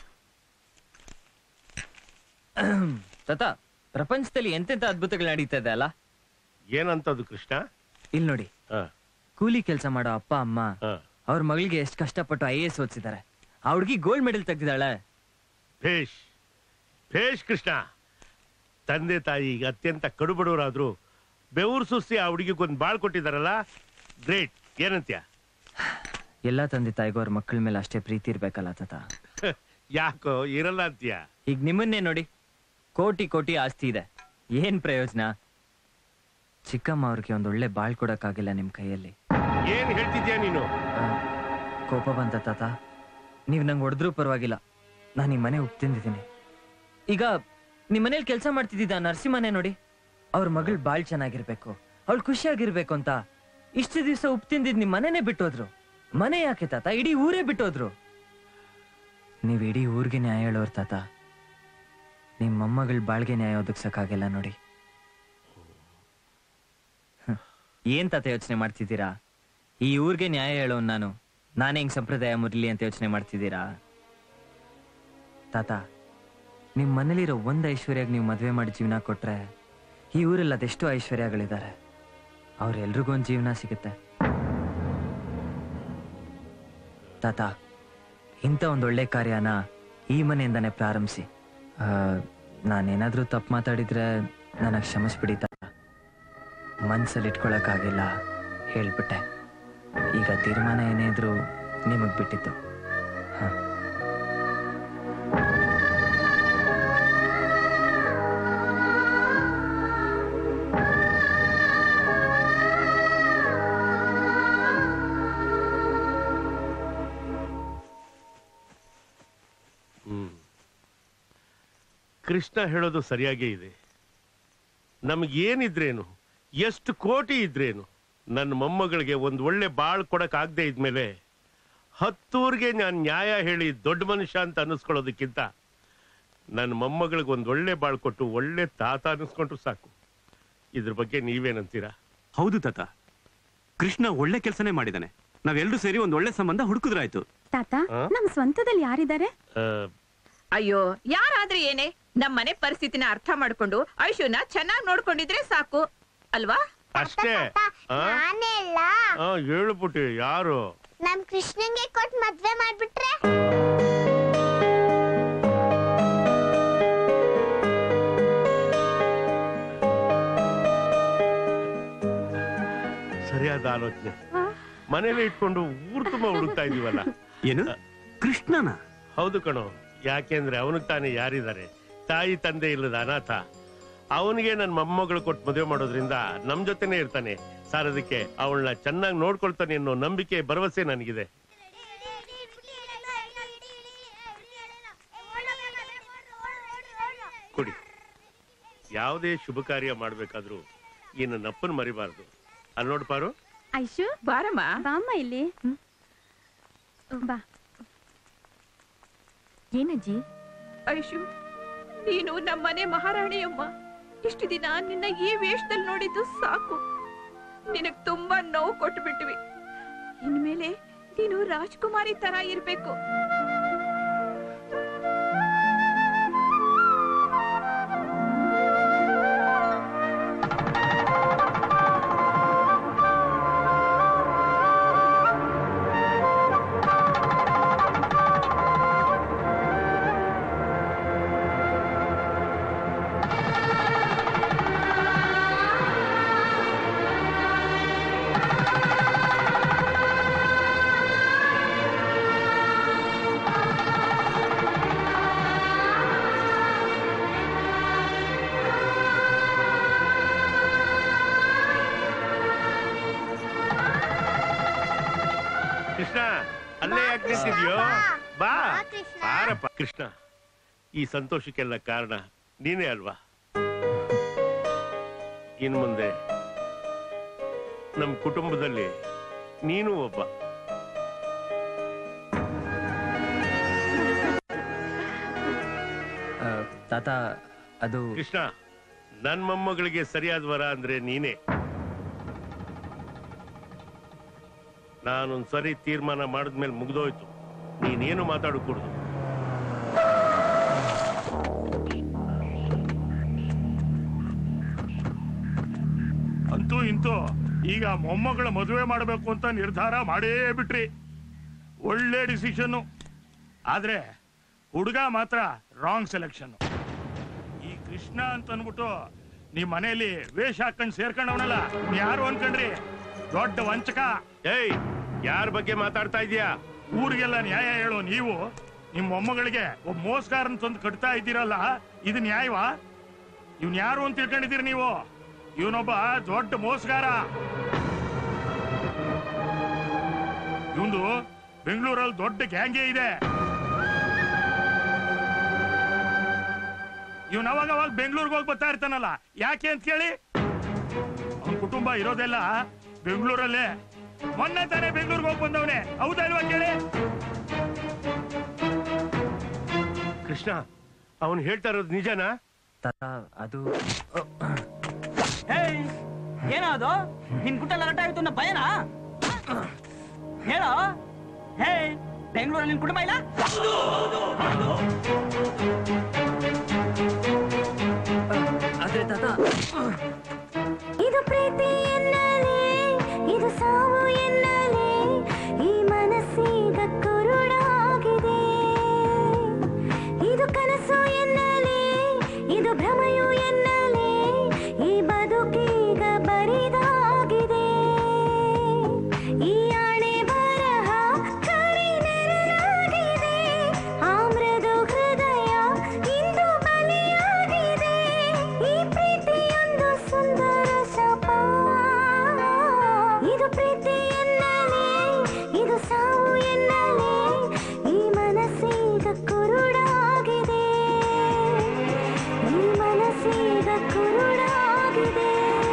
ತಾತ ಪ್ರಪಂಚದಲ್ಲಿ ಎಂತೆಂತ ಅದ್ಭುತಗಳು ನಡೀತಾ ಇದೆ ಅಲ್ಲ ಏನಂತದು ಕೃಷ್ಣ ಇಲ್ಲಿ ನೋಡಿ ಹಾ. ಕೂಲಿ ಕೆಲಸ ಮಾಡೋ ಅಪ್ಪ ಅಮ್ಮ ಅವ್ರ ಮಗಳಿಗೆ ಎಷ್ಟು ಕಷ್ಟಪಟ್ಟು ಐ ಎಸ್ ಓದಿಸಿದ್ದಾರೆ ಆ ಹುಡುಗಿ ಗೋಲ್ಡ್ ಮೆಡಲ್ ತೆಗ್ದಿದ್ದಾಳೆ ಭೇಷ್ ಭೇಷ್ ಕೃಷ್ಣ ತಂದೆ ತಾಯಿ ಈಗ ಅತ್ಯಂತ ಕಡುಬಡವರಾದ್ರು ಬೆವರು ಸುಸ್ತಿ ಆ ಹುಡುಗಿಗೊಂದು ಬಾಳ್ ಕೊಟ್ಟಿದಾರಲ್ಲ ಗ್ರೇಟ್ ಏನಂತ್ಯ ಎಲ್ಲಾ ತಂದೆ ತಾಯಿಗೂ ಅವ್ರ ಮಕ್ಕಳ ಮೇಲೆ ಅಷ್ಟೇ ಪ್ರೀತಿ ಇರ್ಬೇಕಲ್ಲ ತಾತ ಯಾಕೋ ಇರಲ್ಲ ಅಂತ್ಯ ಈಗ ನಿಮ್ಮನ್ನೇ ನೋಡಿ ಕೋಟಿ ಕೋಟಿ ಆಸ್ತಿ ಇದೆ ಏನ್ ಪ್ರಯೋಜನ ಚಿಕ್ಕಮ್ಮ ಅವ್ರಿಗೆ ಒಂದ್ ಒಳ್ಳೆ ಬಾಳ್ ಕೊಡಕ್ಕಾಗಿಲ್ಲ ನಿಮ್ ಕೈಯಲ್ಲಿ ಏನ್ ಹೇಳ್ತಿದ್ಯಾ ನೀನು ಕೋಪ ಬಂತ ತಾತ ನೀವ್ ನಂಗೆ ಹೊಡೆದ್ರೂ ಪರವಾಗಿಲ್ಲ ನಾನು ಈ ಮನೆ ಉಪ್ಪು ತಿಂದಿದ್ದೀನಿ ಈಗ ನಿಮ್ ಮನೇಲಿ ಕೆಲಸ ಮಾಡ್ತಿದ್ದ ನರಸಿಂಹನೇ ನೋಡಿ ಅವ್ರ ಮಗಳು ಬಾಳ್ ಚೆನ್ನಾಗಿರ್ಬೇಕು ಅವಳು ಖುಷಿಯಾಗಿರ್ಬೇಕು ಅಂತ ಇಷ್ಟು ದಿವಸ ಉಪ್ಪು ತಿಂದಿದ್ ನಿಮ್ ಮನೆನೇ ಬಿಟ್ಟೋದ್ರು ಮನೆ ಯಾಕೆ ತಾತ ಇಡೀ ಊರೇ ಬಿಟ್ಟೋದ್ರು ನೀವ್ ಇಡೀ ಊರಿಗೆ ನ್ಯಾಯ ಹೇಳೋರ್ ತಾತ ನಿಮ್ ಮೊಮ್ಮಗಳ ಬಾಳ್ಗೆ ನ್ಯಾಯ ಒದಗ್ಸಕ್ಕಾಗಿಲ್ಲ ನೋಡಿ ಹ್ಮ್. ಏನ್ ತಾತ ಯೋಚನೆ ಮಾಡ್ತಿದ್ದೀರಾ ಈ ಊರಿಗೆ ನ್ಯಾಯ ಹೇಳೋನ್ ನಾನು ನಾನೇ ಹಿಂಗ್ ಸಂಪ್ರದಾಯ ಮುರಿಲಿ ಅಂತ ಯೋಚನೆ ಮಾಡ್ತಿದ್ದೀರಾ ತಾತ ನಿಮ್ ಮನೇಲಿರೋ ಒಂದ್ ಐಶ್ವರ್ಯಾಗ ನೀವು ಮದ್ವೆ ಮಾಡಿ ಜೀವನ ಕೊಟ್ರೆ ಈ ಊರಲ್ಲಿ ಅದೆಷ್ಟೋ ಐಶ್ವರ್ಯಗಳಿದ್ದಾರೆ ಅವ್ರೆಲ್ರಿಗೂ ಒಂದ್ ಜೀವನ ಸಿಗುತ್ತೆ ತಾತ ಇಂಥ ಒಂದ್ ಒಳ್ಳೆ ಕಾರ್ಯನ ಈ ಮನೆಯಿಂದಾನೇ ಪ್ರಾರಂಭಿಸಿ ಆ, ನಾನೇನಾದ್ರೂ ತಪ್ಪು ಮಾತಾಡಿದ್ರೆ ನನಗೆ ಕ್ಷಮಿಸ್ಬಿಡಿ ತಾತ ಮನ್ಸಲ್ಲಿ ಇಟ್ಕೊಳಕ್ಕಾಗಿಲ್ಲ ಹೇಳ್ಬಿಟ್ಟೆ ಈಗ ತೀರ್ಮಾನ ಏನೇ ಇದ್ರು ನಿಮಗ್ ಬಿಟ್ಟಿತ್ತು ಹ. ಹ್ಮ್ ಕೃಷ್ಣ ಹೇಳೋದು ಸರಿಯಾಗೇ ಇದೆ ನಮಗೇನಿದ್ರೇನು ಎಷ್ಟು ಕೋಟಿ ಇದ್ರೇನು ನನ್ನ ಮೊಮ್ಮಗಳಿಗೆ ಒಂದು ಒಳ್ಳೆ ಬಾಳ್ ಕೊಡಕ್ ಆಗದೆ ಇದ್ಮೇಲೆ ಹತ್ತೂರ್ಗೆ ನಾನು ನ್ಯಾಯ ಹೇಳಿ ದೊಡ್ಡ ಮನುಷ್ಯ ಅಂತ ಅನ್ನಿಸ್ಕೊಳ್ಳೋದಕ್ಕಿಂತ ನನ್ನ ಮೊಮ್ಮಗಳಿಗೆ ಒಂದು ಒಳ್ಳೆ ಬಾಳ್ ಕೊಟ್ಟು ಒಳ್ಳೆ ತಾತ ಅನ್ನಿಸ್ಕೊಂಡ್ರು ಸಾಕು ಇದ್ರ ಬಗ್ಗೆ ನೀವೇನಂತೀರಾ ಹೌದು ತಾತ ಕೃಷ್ಣ ಒಳ್ಳೆ ಕೆಲಸನೇ ಮಾಡಿದಾನೆ ನಾವೆಲ್ಲರೂ ಸೇರಿ ಒಂದ್ ಒಳ್ಳೆ ಸಂಬಂಧ ಹುಡುಕಿದ್ರಾಯ್ತು ತಾತ ಆ? ನಮ್ ಸ್ವಂತದಲ್ಲಿ ಯಾರಿದ್ದಾರೆ ಅಯ್ಯೋ ಯಾರಾದ್ರೆ ಏನೇ ನಮ್ ಮನೆ ಪರಿಸ್ಥಿತಿನ ಅರ್ಥ ಮಾಡ್ಕೊಂಡು ಐಶುನ ಚೆನ್ನಾಗ್ ನೋಡ್ಕೊಂಡಿದ್ರೆ ಸಾಕು ಅಲ್ವಾ ಅಷ್ಟೇ ಆ? ನಾನೇ ಇಲ್ಲ ಆ, ಹೇಳ್ಬಿಟ್ಟು ಯಾರು ನಮ್ ಕೃಷ್ಣಂಗೆ ಕೊಟ್ ಮದ್ವೆ ಮಾಡ್ಬಿಟ್ರೆ ಸರಿಯಾದ ಆಲೋಚನೆ ಮನೇಲಿ ಇಟ್ಕೊಂಡು ಊರ್ ತುಂಬಾ ಹುಡುಕ್ತಾ ಇದೀವಲ್ಲ ಏನು ಕೃಷ್ಣನ ಹೌದು ಕಣೋ ಯಾಕೆಂದ್ರೆ ಅವನಿಗೆ ತಾನೇ ಯಾರಿದ್ದಾರೆ ತಾಯಿ ತಂದೆ ಇಲ್ಲದ ಅನಾಥ ಅವನಿಗೆ ನನ್ನ ಮೊಮ್ಮಗಳು ಕೊಟ್ಟು ಮದುವೆ ಮಾಡೋದ್ರಿಂದ ನಮ್ ಜೊತೆನೆ ಇರ್ತಾನೆ ಸಾರ್ ಅದಕ್ಕೆ ಅವಳನ್ನ ಚೆನ್ನಾಗಿ ನೋಡ್ಕೊಳ್ತಾನೆ ಅನ್ನೋ ನಂಬಿಕೆ ಭರವಸೆ ನನಗಿದೆ ಕೊಡಿ ಯಾವುದೇ ಶುಭ ಕಾರ್ಯ ಮಾಡ್ಬೇಕಾದ್ರೂ ಈ ನನ್ನ ಅಪ್ಪನ ಮರಿಬಾರ್ದು ಅಲ್ಲಿ ನೋಡ್ ಪಾರು ಐಶು ಬಾರಮ್ಮ ಬಾಮ್ಮ ಇಲ್ಲಿ ಬಾ ಏನಜ್ಜಿ ಐಶು ನೀನು ನಮ್ಮನೆ ಮಹಾರಾಣಿಯಮ್ಮ ಇಷ್ಟು ದಿನ ನಿನ್ನ ಈ ವೇಷದಲ್ಲಿ ನೋಡಿದ್ದು ಸಾಕು ನಿನಗ್ ತುಂಬಾ ನೋವು ಕೊಟ್ಟು ಬಿಟ್ವಿ ಇನ್ಮೇಲೆ ನೀನು ರಾಜ್ಕುಮಾರಿ ತರ ಇರ್ಬೇಕು ಆ ಕೃಷ್ಣ ಅಲ್ಲೇ ಯಾಕೆ ನಿಂತಿದ್ಯೋ ಬಾ ಬಾರಪ್ಪ ಕೃಷ್ಣ ಈ ಸಂತೋಷಕ್ಕೆಲ್ಲ ಕಾರಣ ನೀನೇ ಅಲ್ವಾ ಇನ್ನು ಮುಂದೆ ನಮ್ಮ ಕುಟುಂಬದಲ್ಲಿ ನೀನು ಒಬ್ಬ ಆ, ತಾತ ಅದು ಕೃಷ್ಣ ನನ್ ಮೊಮ್ಮಗಳಿಗೆ ಸರಿಯಾದ ವರ ಅಂದ್ರೆ ನೀನೇ ನಾನೊಂದ್ ಸರಿ ತೀರ್ಮಾನ ಮಾಡಿದ್ಮೇಲೆ ಮುಗ್ದೋಯ್ತು ನೀನೇನು ಮಾತಾಡಕೂಡ್ದು ಅಂತೂ ಇಂತೂ ಈಗ ಮೊಮ್ಮಗಳ ಮದುವೆ ಮಾಡಬೇಕು ಅಂತ ನಿರ್ಧಾರ ಮಾಡೇ ಬಿಟ್ರಿ ಒಳ್ಳೆ ಡಿಸಿಷನ್ ಆದ್ರೆ ಹುಡುಗ ಮಾತ್ರ ರಾಂಗ್ ಸೆಲೆಕ್ಷನ್ ಈ ಕೃಷ್ಣ ಅಂತ ಅನ್ಬಿಟ್ಟು ನಿಮ್ ಮನೆಯಲ್ಲಿ ವೇಷ ಹಾಕೊಂಡ್ ಸೇರ್ಕೊಂಡವನಲ್ಲ ಯಾರು ಅನ್ಕೊಂಡ್ರಿ ದೊಡ್ಡ ವಂಚಕ ಏಯ್ ಯಾರ ಬಗ್ಗೆ ಮಾತಾಡ್ತಾ ಇದೀಯಾ ಊರಿಗೆಲ್ಲ ನ್ಯಾಯ ಹೇಳೋ ನೀವು ನಿಮ್ ಮೊಮ್ಮಗಳಿಗೆ ಒಬ್ಬ ಮೋಸ್ಗಾರನ್ ತಂದು ಕಟ್ತಾ ಇದ್ದೀರಲ್ಲ ಇದು ನ್ಯಾಯವಾ ಇವ್ನ್ ಯಾರು ಅಂತ ತಿಳ್ಕೊಂಡಿದ್ದೀರಿ ನೀವು ಇವನೊಬ್ಬ ದೊಡ್ಡ ಮೋಸಗಾರ ಇವಂದು ಬೆಂಗಳೂರಲ್ಲಿ ದೊಡ್ಡ ಗ್ಯಾಂಗೇ ಇದೆ ಇವನ್ ಅವಾಗ ಅವಾಗ ಬೆಂಗಳೂರಿಗೆ ಹೋಗಿ ಬರ್ತಾ ಇರ್ತಾನಲ್ಲ ಯಾಕೆ ಅಂತ ಕೇಳಿ ಅವನ ಕುಟುಂಬ ಇರೋದೆಲ್ಲ ಬೆಂಗಳೂರಲ್ಲೇ ಮೊನ್ನೆ ತಾನೇ ಬೆಂಗಳೂರಿಗೆ ಹೋಗಿ ಬಂದವನೇ ಹೌದಲ್ವಾ ಕೇಳಿ ಕೃಷ್ಣ ಅವನು ಹೇಳ್ತಾ ಇರೋದು ನಿಜನಾ ತಾತ ಅದು ಹೇಯ್ ಏನೋ ಅದು ನಿನ್ ಗುಟ್ಟೆಲ್ಲ ರಟ್ಟ ಆಯ್ತು ಅನ್ನೋ ಭಯನಾ ಹೇಳೋ ಹೇ ಬೆಂಗಳೂರಲ್ಲಿ ನಿನ್ ಕುಟುಂಬ ಇಲ್ಲ ಆದ್ರೆ ತಾತ ಇದು ಪ್ರೀತಿ ಎನ್ನಲೇ ಇದು ಸಾವು ಎನ್ನಲೇ ಈ ಮನಸ್ಸೀಗ ಕುರುಡಾಗಿದೆ ಇದು ಕನಸು ಎನ್ನಲೇ ಇದು ಭ್ರಮೆಯು ಎನ್ನಲೇ ಈ ಬದುಕೀಗ ಬರಿದಾಗಿದೆ ಈ ಆಣೆ ಬರಹ ಕರಿ ನೆರಳಾಗಿದೆ ಆ ಮೃದು ಹೃದಯ ಇಂದು ಬಲಿಯಾಗಿದೆ ಈ ಪ್ರೀತಿಯೊಂದು ಸುಂದರ ಶಾಪ ಇದು ಪ್ರೀತಿ ಎನ್ನಲೇ ಇದು ಸಾವು ಎನ್ನಲೇ ಈ ಮನಸ್ಸೀಗ ಕುರುಡಾಗಿದೆ ಈ ಮನಸ್ಸೀಗ ಕುರುಡಾಗಿದೆ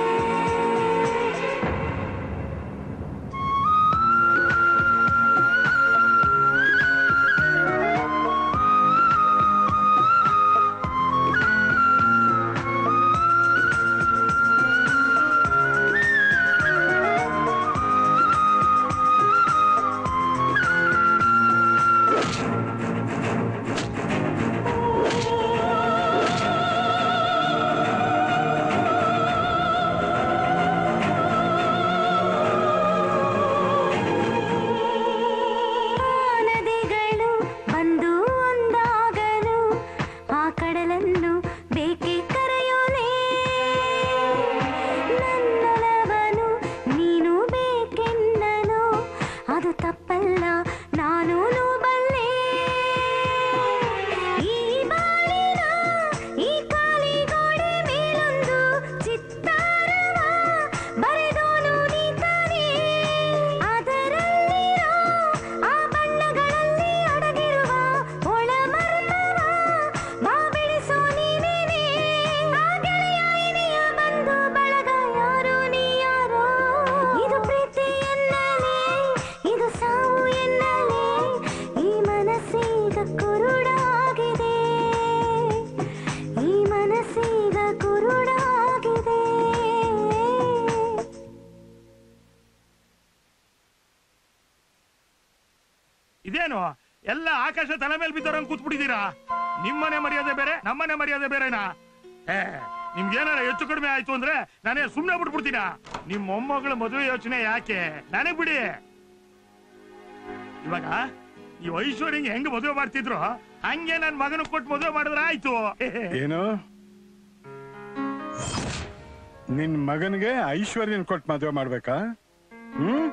ಆ ನದಿಗಳು ಬಂದು ಒಂದಾಗಲು ಆ ಕಡಲನ್ನು ಬೇಕೆ ಕರೆಯೋಲೆ ನನ್ನೊಲವನು ನೀನು ಬೇಕೆನ್ನಲು ಅದು ತಪ್ಪಲ್ಲ ನಾನು ಬಲ್ಲೆ ಈ ಬಾಳಿನ ಈ ಕಾಲಿಗೋಡೆ ಮೇಲೊಂದು ಚಿತ್ತಾರವ ಬರೆದೋನು ನೀ ತಾನೇ ಅದರಲ್ಲಿರೋ ಆ ಬಣ್ಣಗಳಲ್ಲಿ ಅಡಗಿರುವ ಒಳಮರ್ಮವ ಬಾ ಬೆಳೆಸೋ ನೀನೇನೆ ಆ ಗೆಳೆಯ ಇನಿಯ ಬಂಧು ಬಳಗ ಯಾರು ನೀ ಯಾರೋ ಇದು ಪ್ರೀತಿ ಎನ್ನಲೇ ಇದು ಸಾವು ಎನ್ನಲೇ ಈ ಮನಸ್ಸೀಗ ಕುರುಡಾಗಿದೆ ಈ ಮನಸ್ಸೀಗ ಕುರುಡಾಗಿದೆ ಇದೇನು ಎಲ್ಲ ಆಕಾಶ ತಲೆ ಮೇಲೆ ಬಿದ್ದವ್ರಂಗ್ ಕೂತ್ಬಿಟ್ಟಿದ್ದೀರಾ ನಿಮ್ಮನೆ ಮರ್ಯಾದೆ ಬೇರೆ ನಮ್ಮನೆ ಮರ್ಯಾದೆ ಬೇರೆನಾ ಏ ನಿಮ್ಗೇನಾರ ಹೆಚ್ಚು ಕಡಿಮೆ ಆಯ್ತು ಅಂದ್ರೆ ನಾನೇ ಸುಮ್ನೆ ಬಿಟ್ಬಿಡ್ತೀನ ನಿಮ್ ಮೊಮ್ಮಗಳ ಮದುವೆ ಯೋಚನೆ ಯಾಕೆ ನನಗ್ ಬಿಡಿ ಇವಾಗ ಈ ಐಶ್ವರ್ಯಂಗೆ ಹೆಂಗ್ ಮದುವೆ ಮಾಡ್ತಿದ್ರು ಹಂಗೆ ನನ್ ಮಗನ ಕೊಟ್ಟು ಮದುವೆ ಮಾಡಿದ್ರೆ ಆಯ್ತು ಏನು ನಿನ್ ಮಗನಿಗೆ ಐಶ್ವರ್ಯನ್ ಕೊಟ್ಟು ಮದುವೆ ಮಾಡ್ಬೇಕಾ ಹ್ಮ್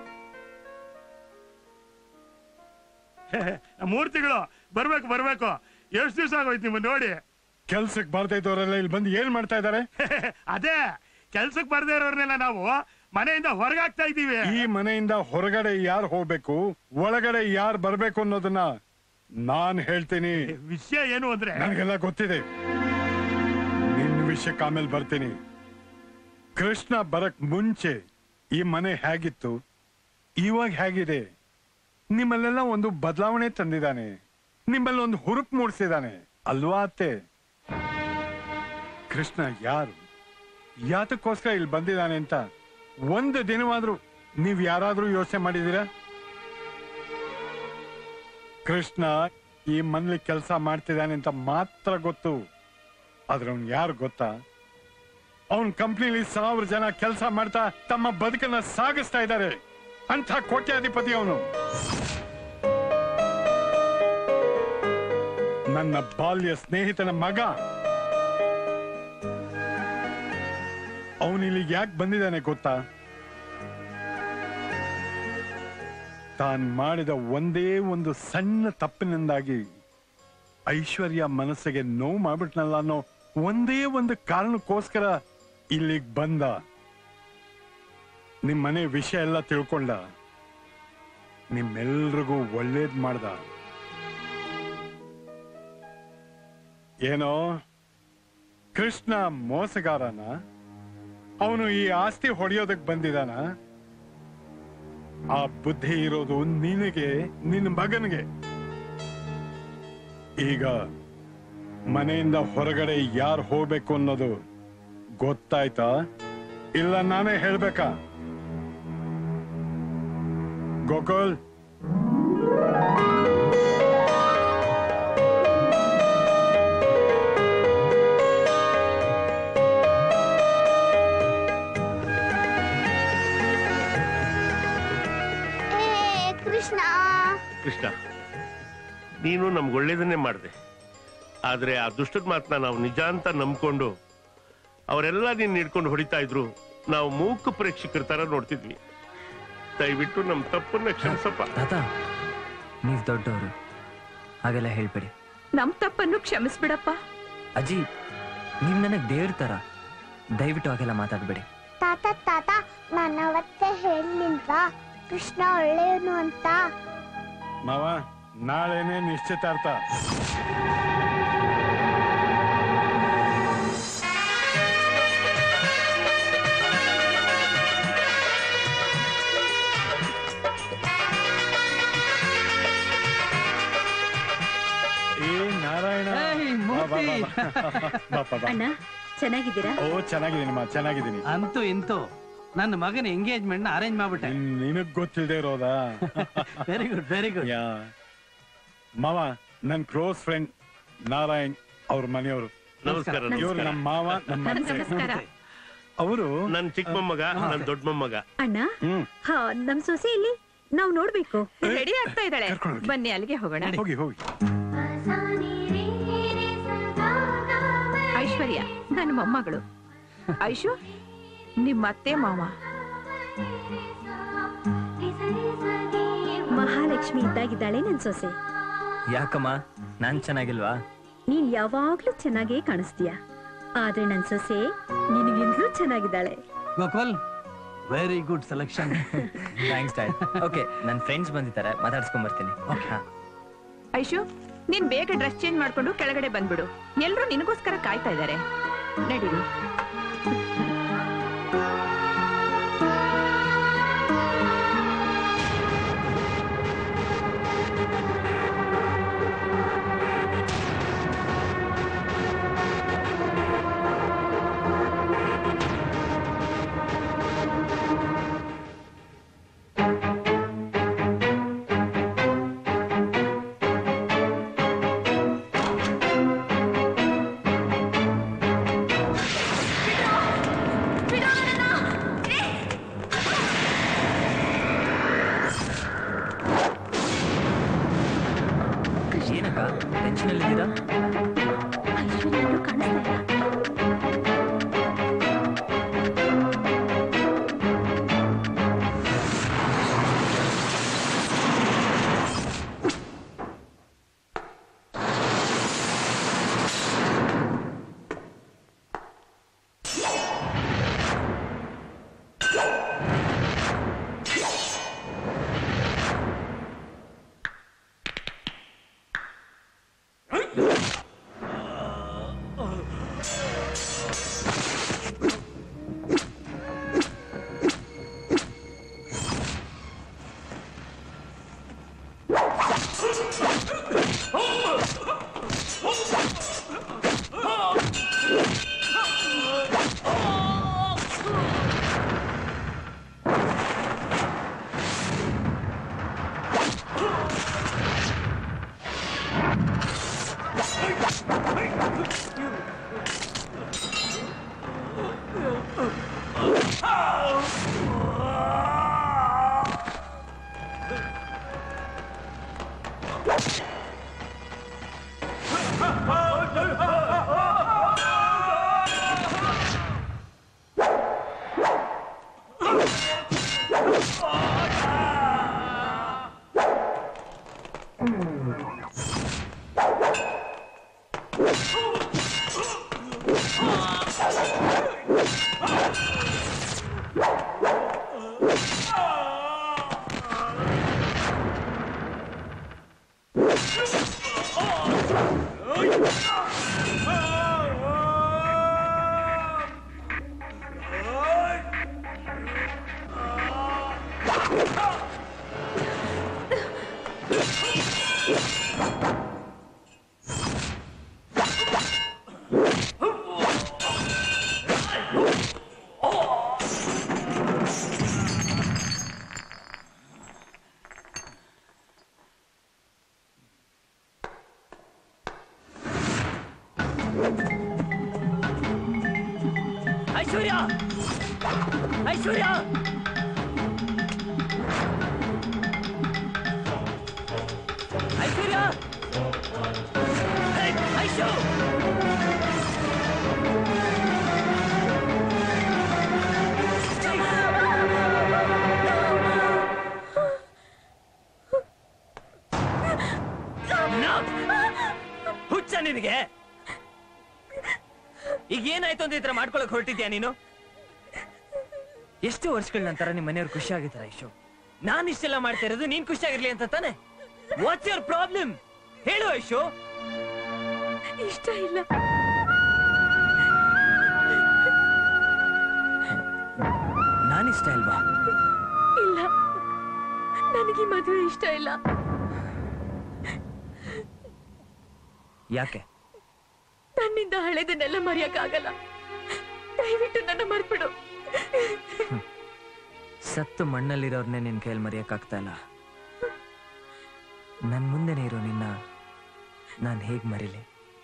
ಮೂರ್ತಿಗಳು ಬರ್ಬೇಕು ಬರ್ಬೇಕು ಎಷ್ಟು ದಿವಸ ಆಗೋಯ್ತು ನಿಮ್ಮ ನೋಡಿ ಕೆಲ್ಸಕ್ ಬರ್ತಾ ಇದ್ದವರೆಲ್ಲ ಇಲ್ಲಿ ಬಂದು ಏನ್ ಮಾಡ್ತಾ ಇದಾರೆ ಅದೇ ಕೆಲ್ಸಕ್ಕೆ ಬರ್ದೇ ಇರೋರ್ನೆಲ್ಲ ನಾವು ಮನೆಯಿಂದ ಹೊರಗಾಗ್ತಾ ಇದೀವಿ ಈ ಮನೆಯಿಂದ ಹೊರಗಡೆ ಯಾರು ಹೋಗ್ಬೇಕು ಒಳಗಡೆ ಯಾರು ಬರ್ಬೇಕು ಅನ್ನೋದನ್ನ ನಾನ್ ಹೇಳ್ತೀನಿ ವಿಷಯ ಏನು ಅಂದ್ರೆ ನನಗೆಲ್ಲ ಗೊತ್ತಿದೆ ನಿನ್ ವಿಷಯಕ್ಕೆ ಆಮೇಲೆ ಬರ್ತೀನಿ ಕೃಷ್ಣ ಬರಕ್ ಮುಂಚೆ ಈ ಮನೆ ಹೇಗಿತ್ತು ಇವಾಗ ಹೇಗಿದೆ ನಿಮ್ಮಲ್ಲೆಲ್ಲ ಒಂದು ಬದಲಾವಣೆ ತಂದಿದ್ದಾನೆ ನಿಮ್ಮಲ್ಲಿ ಒಂದು ಹುರುಪ್ ಮೂಡಿಸಿದಾನೆ ಅಲ್ವಾ ಅತ್ತೆ ಕೃಷ್ಣ ಯಾರು ಯಾತಕ್ಕೋಸ್ಕರ ಇಲ್ಲಿ ಬಂದಿದ್ದಾನೆ ಅಂತ ಒಂದು ದಿನವಾದ್ರೂ ನೀವ್ ಯಾರಾದ್ರೂ ಯೋಚನೆ ಮಾಡಿದೀರಾ ಕೃಷ್ಣ ಈ ಮನೇಲಿ ಕೆಲಸ ಮಾಡ್ತಿದ್ದಾನೆ ಅಂತ ಮಾತ್ರ ಗೊತ್ತು ಆದ್ರೆ ಅವ್ನ್ ಯಾರು ಗೊತ್ತಾ ಅವನ್ ಕಂಪ್ನಿಲಿ ಸಾವಿರ ಜನ ಕೆಲಸ ಮಾಡ್ತಾ ತಮ್ಮ ಬದುಕನ್ನ ಸಾಗಿಸ್ತಾ ಇದ್ದಾರೆ ಅಂತ ಕೋಟ್ಯಾಧಿಪತಿ ಅವನು ನನ್ನ ಬಾಲ್ಯ ಸ್ನೇಹಿತನ ಮಗ ಅವನು ಇಲ್ಲಿಗೆ ಯಾಕೆ ಬಂದಿದ್ದಾನೆ ಗೊತ್ತಾ ತಾನ್ ಮಾಡಿದ ಒಂದೇ ಒಂದು ಸಣ್ಣ ತಪ್ಪಿನಿಂದಾಗಿ ಐಶ್ವರ್ಯ ಮನಸ್ಸಿಗೆ ನೋವು ಮಾಡ್ಬಿಟ್ನಲ್ಲ ಅನ್ನೋ ಒಂದೇ ಒಂದು ಕಾರಣಕ್ಕೋಸ್ಕರ ಇಲ್ಲಿಗೆ ಬಂದ ನಿಮ್ ಮನೆ ವಿಷಯ ಎಲ್ಲ ತಿಳ್ಕೊಂಡ ನಿಮ್ಮೆಲ್ರಿಗೂ ಒಳ್ಳೇದ್ ಮಾಡ್ದ ಏನೋ ಕೃಷ್ಣ ಮೋಸಗಾರನ ಅವನು ಈ ಆಸ್ತಿ ಹೊಡೆಯೋದಕ್ ಬಂದಿದಾನ ಆ ಬುದ್ಧಿ ಇರೋದು ನಿನಗೆ ನಿನ್ನ ಮಗನಿಗೆ ಈಗ ಮನೆಯಿಂದ ಹೊರಗಡೆ ಯಾರು ಹೋಗ್ಬೇಕು ಅನ್ನೋದು ಗೊತ್ತಾಯ್ತಾ ಇಲ್ಲ ನಾನೇ ಹೇಳ್ಬೇಕಾ ಗೋಕುಲ್ ಏ ಕೃಷ್ಣ ಕೃಷ್ಣ ನೀನು ನಮ್ಗೆ ಒಳ್ಳೇದನ್ನೇ ಮಾಡಿದೆ ಆದ್ರೆ ಆ ದುಷ್ಟದ ಮಾತನ್ನ ನಾವು ನಿಜ ಅಂತ ನಂಬ್ಕೊಂಡು ಅವರೆಲ್ಲ ನೀನ್ ಹಿಡ್ಕೊಂಡು ಹೊಡಿತಾ ಇದ್ರು ನಾವು ಮೂಕ ಪ್ರೇಕ್ಷಕರ ತರ ನೋಡ್ತಿದ್ವಿ ದಯವಿಟ್ಟು ನಮ್ ತಪ್ಪನ್ನ ಕ್ಷಮಿಸಪ್ಪ ತಾತ ನೀವ್ ದೊಡ್ಡವರು ಹಾಗೆಲ್ಲ ಹೇಳ್ಬೇಡಿ ನಮ್ ತಪ್ಪನ್ನು ಕ್ಷಮಿಸ್ಬಿಡಪ್ಪ ಅಜ್ಜಿ ನೀವ್ ನನಗ್ ದೇವ್ರ ತರ ದಯವಿಟ್ಟು ಹಾಗೆಲ್ಲ ಮಾತಾಡ್ಬೇಡಿ ತಾತ ತಾತ ನಾನು ಅವತ್ತೇ ಹೇಳಿಲ್ವಾ ಕೃಷ್ಣ ಒಳ್ಳೆಯವನು ಅಂತ ಮಾವ ನಾಳೆನೆ ನಿಶ್ಚಿತಾರ್ಥ ಏ ನಾರಾಯಣ ಬಾ, ಬಾ, ಬಾ, ಬಾ. ಬಾ, ಬಾ, ಬಾ. ಅಣ್ಣ ಚೆನ್ನಾಗಿದ್ದೀರಾ ಓ ಚೆನ್ನಾಗಿದ್ದೀನಿ ಮಾ ಚೆನ್ನಾಗಿದ್ದೀನಿ ಅಂತೂ ಇಂತೂ ನನ್ನ ಮಗನ ಎಂಗೇಜ್ಮೆಂಟ್ ನ ಅರೇಂಜ್ ಮಾಡ್ಬಿಟ್ಟೆ ನಿನಗ್ ಗೊತ್ತಿಲ್ದೇ ಇರೋದಾ very good very good yeah ಮಾವ ನನ್ ಕ್ಲೋಸ್ ಫ್ರೆಂಡ್ ನಾರಾಯಣ್ ಅವ್ರ ಮನೆಯವರು ನಮಸ್ಕಾರ, ಇವ್ರು ನಮಸ್ಕಾರ. ನಮ್ಮ ಮಾವ ನಮ್ಮ ನಮಸ್ಕಾರ. ಅವರು ನನ್ ಚಿಕ್ಕ ಮೊಮ್ಮಗ ನನ್ ದೊಡ್ಡ ಮೊಮ್ಮಗ ಅಣ್ಣ ಹಾ ನಮ್ ಸೊಸೆ ಇಲ್ಲಿ ನಾವ್ ನೋಡ್ಬೇಕು ರೆಡಿ ಆಗ್ತಾ ಇದ್ದಾಳೆ ಬನ್ನಿ ಅಲ್ಲಿಗೆ ಹೋಗೋಣ ಹೋಗಿ ಹೋಗಿ ಐಶ್ವರ್ಯ ನನ್ನ ಮೊಮ್ಮಗಳು ಐಶು ನಿಮ್ಮ ಅತ್ತೆ ಮಾವ ಮಹಾಲಕ್ಷ್ಮಿ ಇದ್ದಾಗಿದ್ದಾಳೆ ನನ್ ಸೊಸೆ ಯಾಕಮ್ಮ ನಾನ್ ಚೆನ್ನಾಗಿಲ್ವಾ ನೀನ್ ಯಾವಾಗ್ಲೂ ಚೆನ್ನಾಗೇ ಕಾಣಿಸ್ತೀಯ ಆದ್ರೆ ನನ್ ಸೊಸೆ ನಿನಗಿಂತಲೂ ಚೆನ್ನಾಗಿದ್ದಾಳೆ Gokul very good selection thanks dad okay ನನ್ನ ಫ್ರೆಂಡ್ಸ್ ಬಂದಿದ್ದಾರೆ ಮಾತಾಡ್ಸ್ಕೊಂಡ್ ಬರ್ತೀನಿ ಹಾ ಐಶು ನೀನ್ ಬೇಗ ಡ್ರೆಸ್ ಚೇಂಜ್ ಮಾಡ್ಕೊಂಡು ಕೆಳಗಡೆ ಬಂದ್ಬಿಡು ಎಲ್ರು ನಿನಗೋಸ್ಕರ ಕಾಯ್ತಾ ಇದ್ದಾರೆ ನಡೀರಿ ಆ ಐಶ್ವರ್ಯ ಐಶ್ವರ್ಯ ಐಶ್ವರ್ಯ ಏಯ್, ಐಶು No! ಹುಚ್ಚ ನಿನಗೆ ಈಗ ಏನಾಯ್ತು ಅಂತ ಈ ತರ ಮಾಡ್ಕೊಳಕ್ ಹೊರಟಿದ್ಯಾ ನೀನು ಎಷ್ಟು ವರ್ಷಗಳ ನಂತರ ನಿಮ್ಮ ಮನೆಯವ್ರು ಖುಷಿ ಆಗಿದ್ದಾರೆ ಐಶು ನಾನ್ ಇಷ್ಟೆಲ್ಲ ಮಾಡ್ತಾ ಇರೋದು ನೀನ್ ಖುಷಿಯಾಗಿರ್ಲಿ ಅಂತ ತಾನೆ ವಾಟ್ಸ್ ಯುವರ್ ಪ್ರಾಬ್ಲಮ್ ಹೇಳು ಐಶು ಇಷ್ಟ ಇಲ್ಲ ನಾನಿಷ್ಟ ಇಲ್ವಾ ಇಲ್ಲ ನನಗೆ ಈ ಮದುವೆ ಇಷ್ಟ ಇಲ್ಲ ಯಾಕೆ ನನ್ನಿಂದ ಹಳೆದನ್ನೆಲ್ಲ ಮರೆಯಕ್ಕಾಗಲ್ಲ ದಯವಿಟ್ಟು ನನ್ನ ಮರ್ಬಿಡು ಸತ್ತು ಮಣ್ಣಲ್ಲಿರೋರ್ನೇ ನಿನ್ ಕೈಯಲ್ಲಿ ಮರೆಯಕ್ಕಾಗ್ತಾ ಇಲ್ಲ ನನ್ ಮುಂದೆನೇ ಇರೋ ನಿನ್ನ ನಾನ್ ಹೇಗ್ ಮರಿಲಿ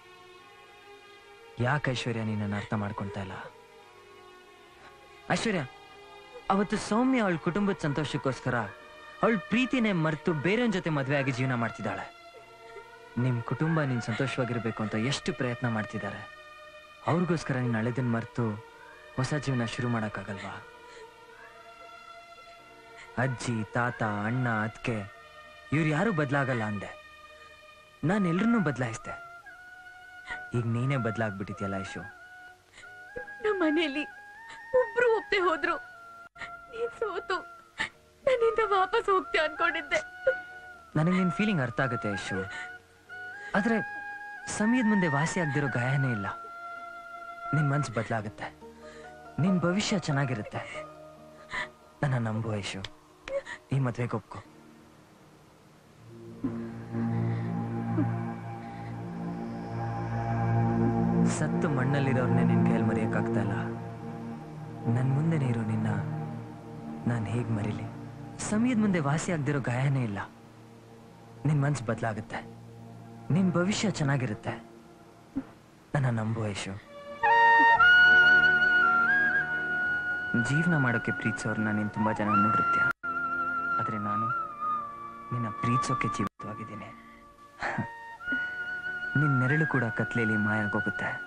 ಯಾಕೆ ಐಶ್ವರ್ಯ ನಿನ್ನ ಅರ್ಥ ಮಾಡ್ಕೊಂತಾ ಇಲ್ಲ ಐಶ್ವರ್ಯ ಅವತ್ತು ಸೌಮ್ಯ ಅವಳ ಕುಟುಂಬದ ಸಂತೋಷಕ್ಕೋಸ್ಕರ ಅವಳ ಪ್ರೀತಿನೇ ಮರೆತು ಬೇರೆಯವ್ರ ಜೊತೆ ಮದುವೆ ಆಗಿ ಜೀವನ ಮಾಡ್ತಿದ್ದಾಳೆ ನಿಮ್ ಕುಟುಂಬ ನೀನ್ ಸಂತೋಷವಾಗಿರ್ಬೇಕು ಅಂತ ಎಷ್ಟು ಪ್ರಯತ್ನ ಮಾಡ್ತಿದ್ದಾರೆ ಅವ್ರಿಗೋಸ್ಕರ ನೀನ್ ಹಳೆದನ್ ಮರೆತು ಹೊಸ ಜೀವನ ಶುರು ಮಾಡಕ್ಕಾಗಲ್ವಾ ಅಜ್ಜಿ ತಾತ ಅಣ್ಣ ಅದ್ಕೆ ಇವ್ರು ಯಾರು ಬದಲಾಗಲ್ಲ ಅಂದೆ ನಾನು ಎಲ್ರನ್ನೂ ಬದಲಾಯಿಸ್ದೆ ಈಗ ನೀನೇ ಬದಲಾಗ್ಬಿಟ್ಟಿದ್ಯಲ್ಲ ಐಶು ನಮ್ಮ ಮನೆಯಲ್ಲಿ ಒಬ್ರು ಒಪ್ಪದೆ ಹೋದ್ರು ನೀನ್ ಸೋತು ನನ್ನಿಂದ ವಾಪಸ್ ಹೋಗ್ತೀಯ ಅನ್ಕೊಂಡಿದ್ದೆ ನನಗೆ ನಿನ್ ಫೀಲಿಂಗ್ ಅರ್ಥ ಆಗುತ್ತೆ ಐಶು ಆದ್ರೆ ಸಮಯದ ಮುಂದೆ ವಾಸಿ ಆಗ್ದಿರೋ ಗಾಯನೇ ಇಲ್ಲ ನಿನ್ ಮನ್ಸು ಬದಲಾಗುತ್ತೆ ನಿನ್ ಭವಿಷ್ಯ ಚೆನ್ನಾಗಿರುತ್ತೆ ನನ್ನ ನಂಬು ಐಶು ಈ ಮದ್ವೆಗೆ ಒಪ್ಕೊ ಸತ್ತು ಮಣ್ಣಲ್ಲಿರೋರ್ನೇ ನಿನ್ ಕೈಯಲ್ಲಿ ಮರೆಯಕ್ಕಾಗ್ತಾ ಇಲ್ಲ ನನ್ ಮುಂದೆನೇ ಇರೋ ನಿನ್ನ ನಾನು ಹೇಗ್ ಮರಿಲಿ ಸಮಯದ ಮುಂದೆ ವಾಸಿ ಆಗ್ದಿರೋ ಗಾಯನೇ ಇಲ್ಲ ನಿನ್ ಮನ್ಸು ಬದಲಾಗುತ್ತೆ ನಿನ್ ಭವಿಷ್ಯ ಚೆನ್ನಾಗಿರುತ್ತೆ ನನ್ನ ನಂಬು ಐಶು ಜೀವನ ಮಾಡೋಕೆ ಪ್ರೀತಿಸೋರ್ನ ನೀನು ತುಂಬಾ ಜನ ನೋಡಿರ್ತೀಯ ಆದ್ರೆ ನಾನು ನಿನ್ನ ಪ್ರೀತಿಸೋಕೆ ಜೀವಿತವಾಗಿದ್ದೀನಿ ನಿನ್ ನೆರಳು ಕೂಡ ಕತ್ಲೆಯಲ್ಲಿ ಮಾಯ ಆಗೋಗುತ್ತೆ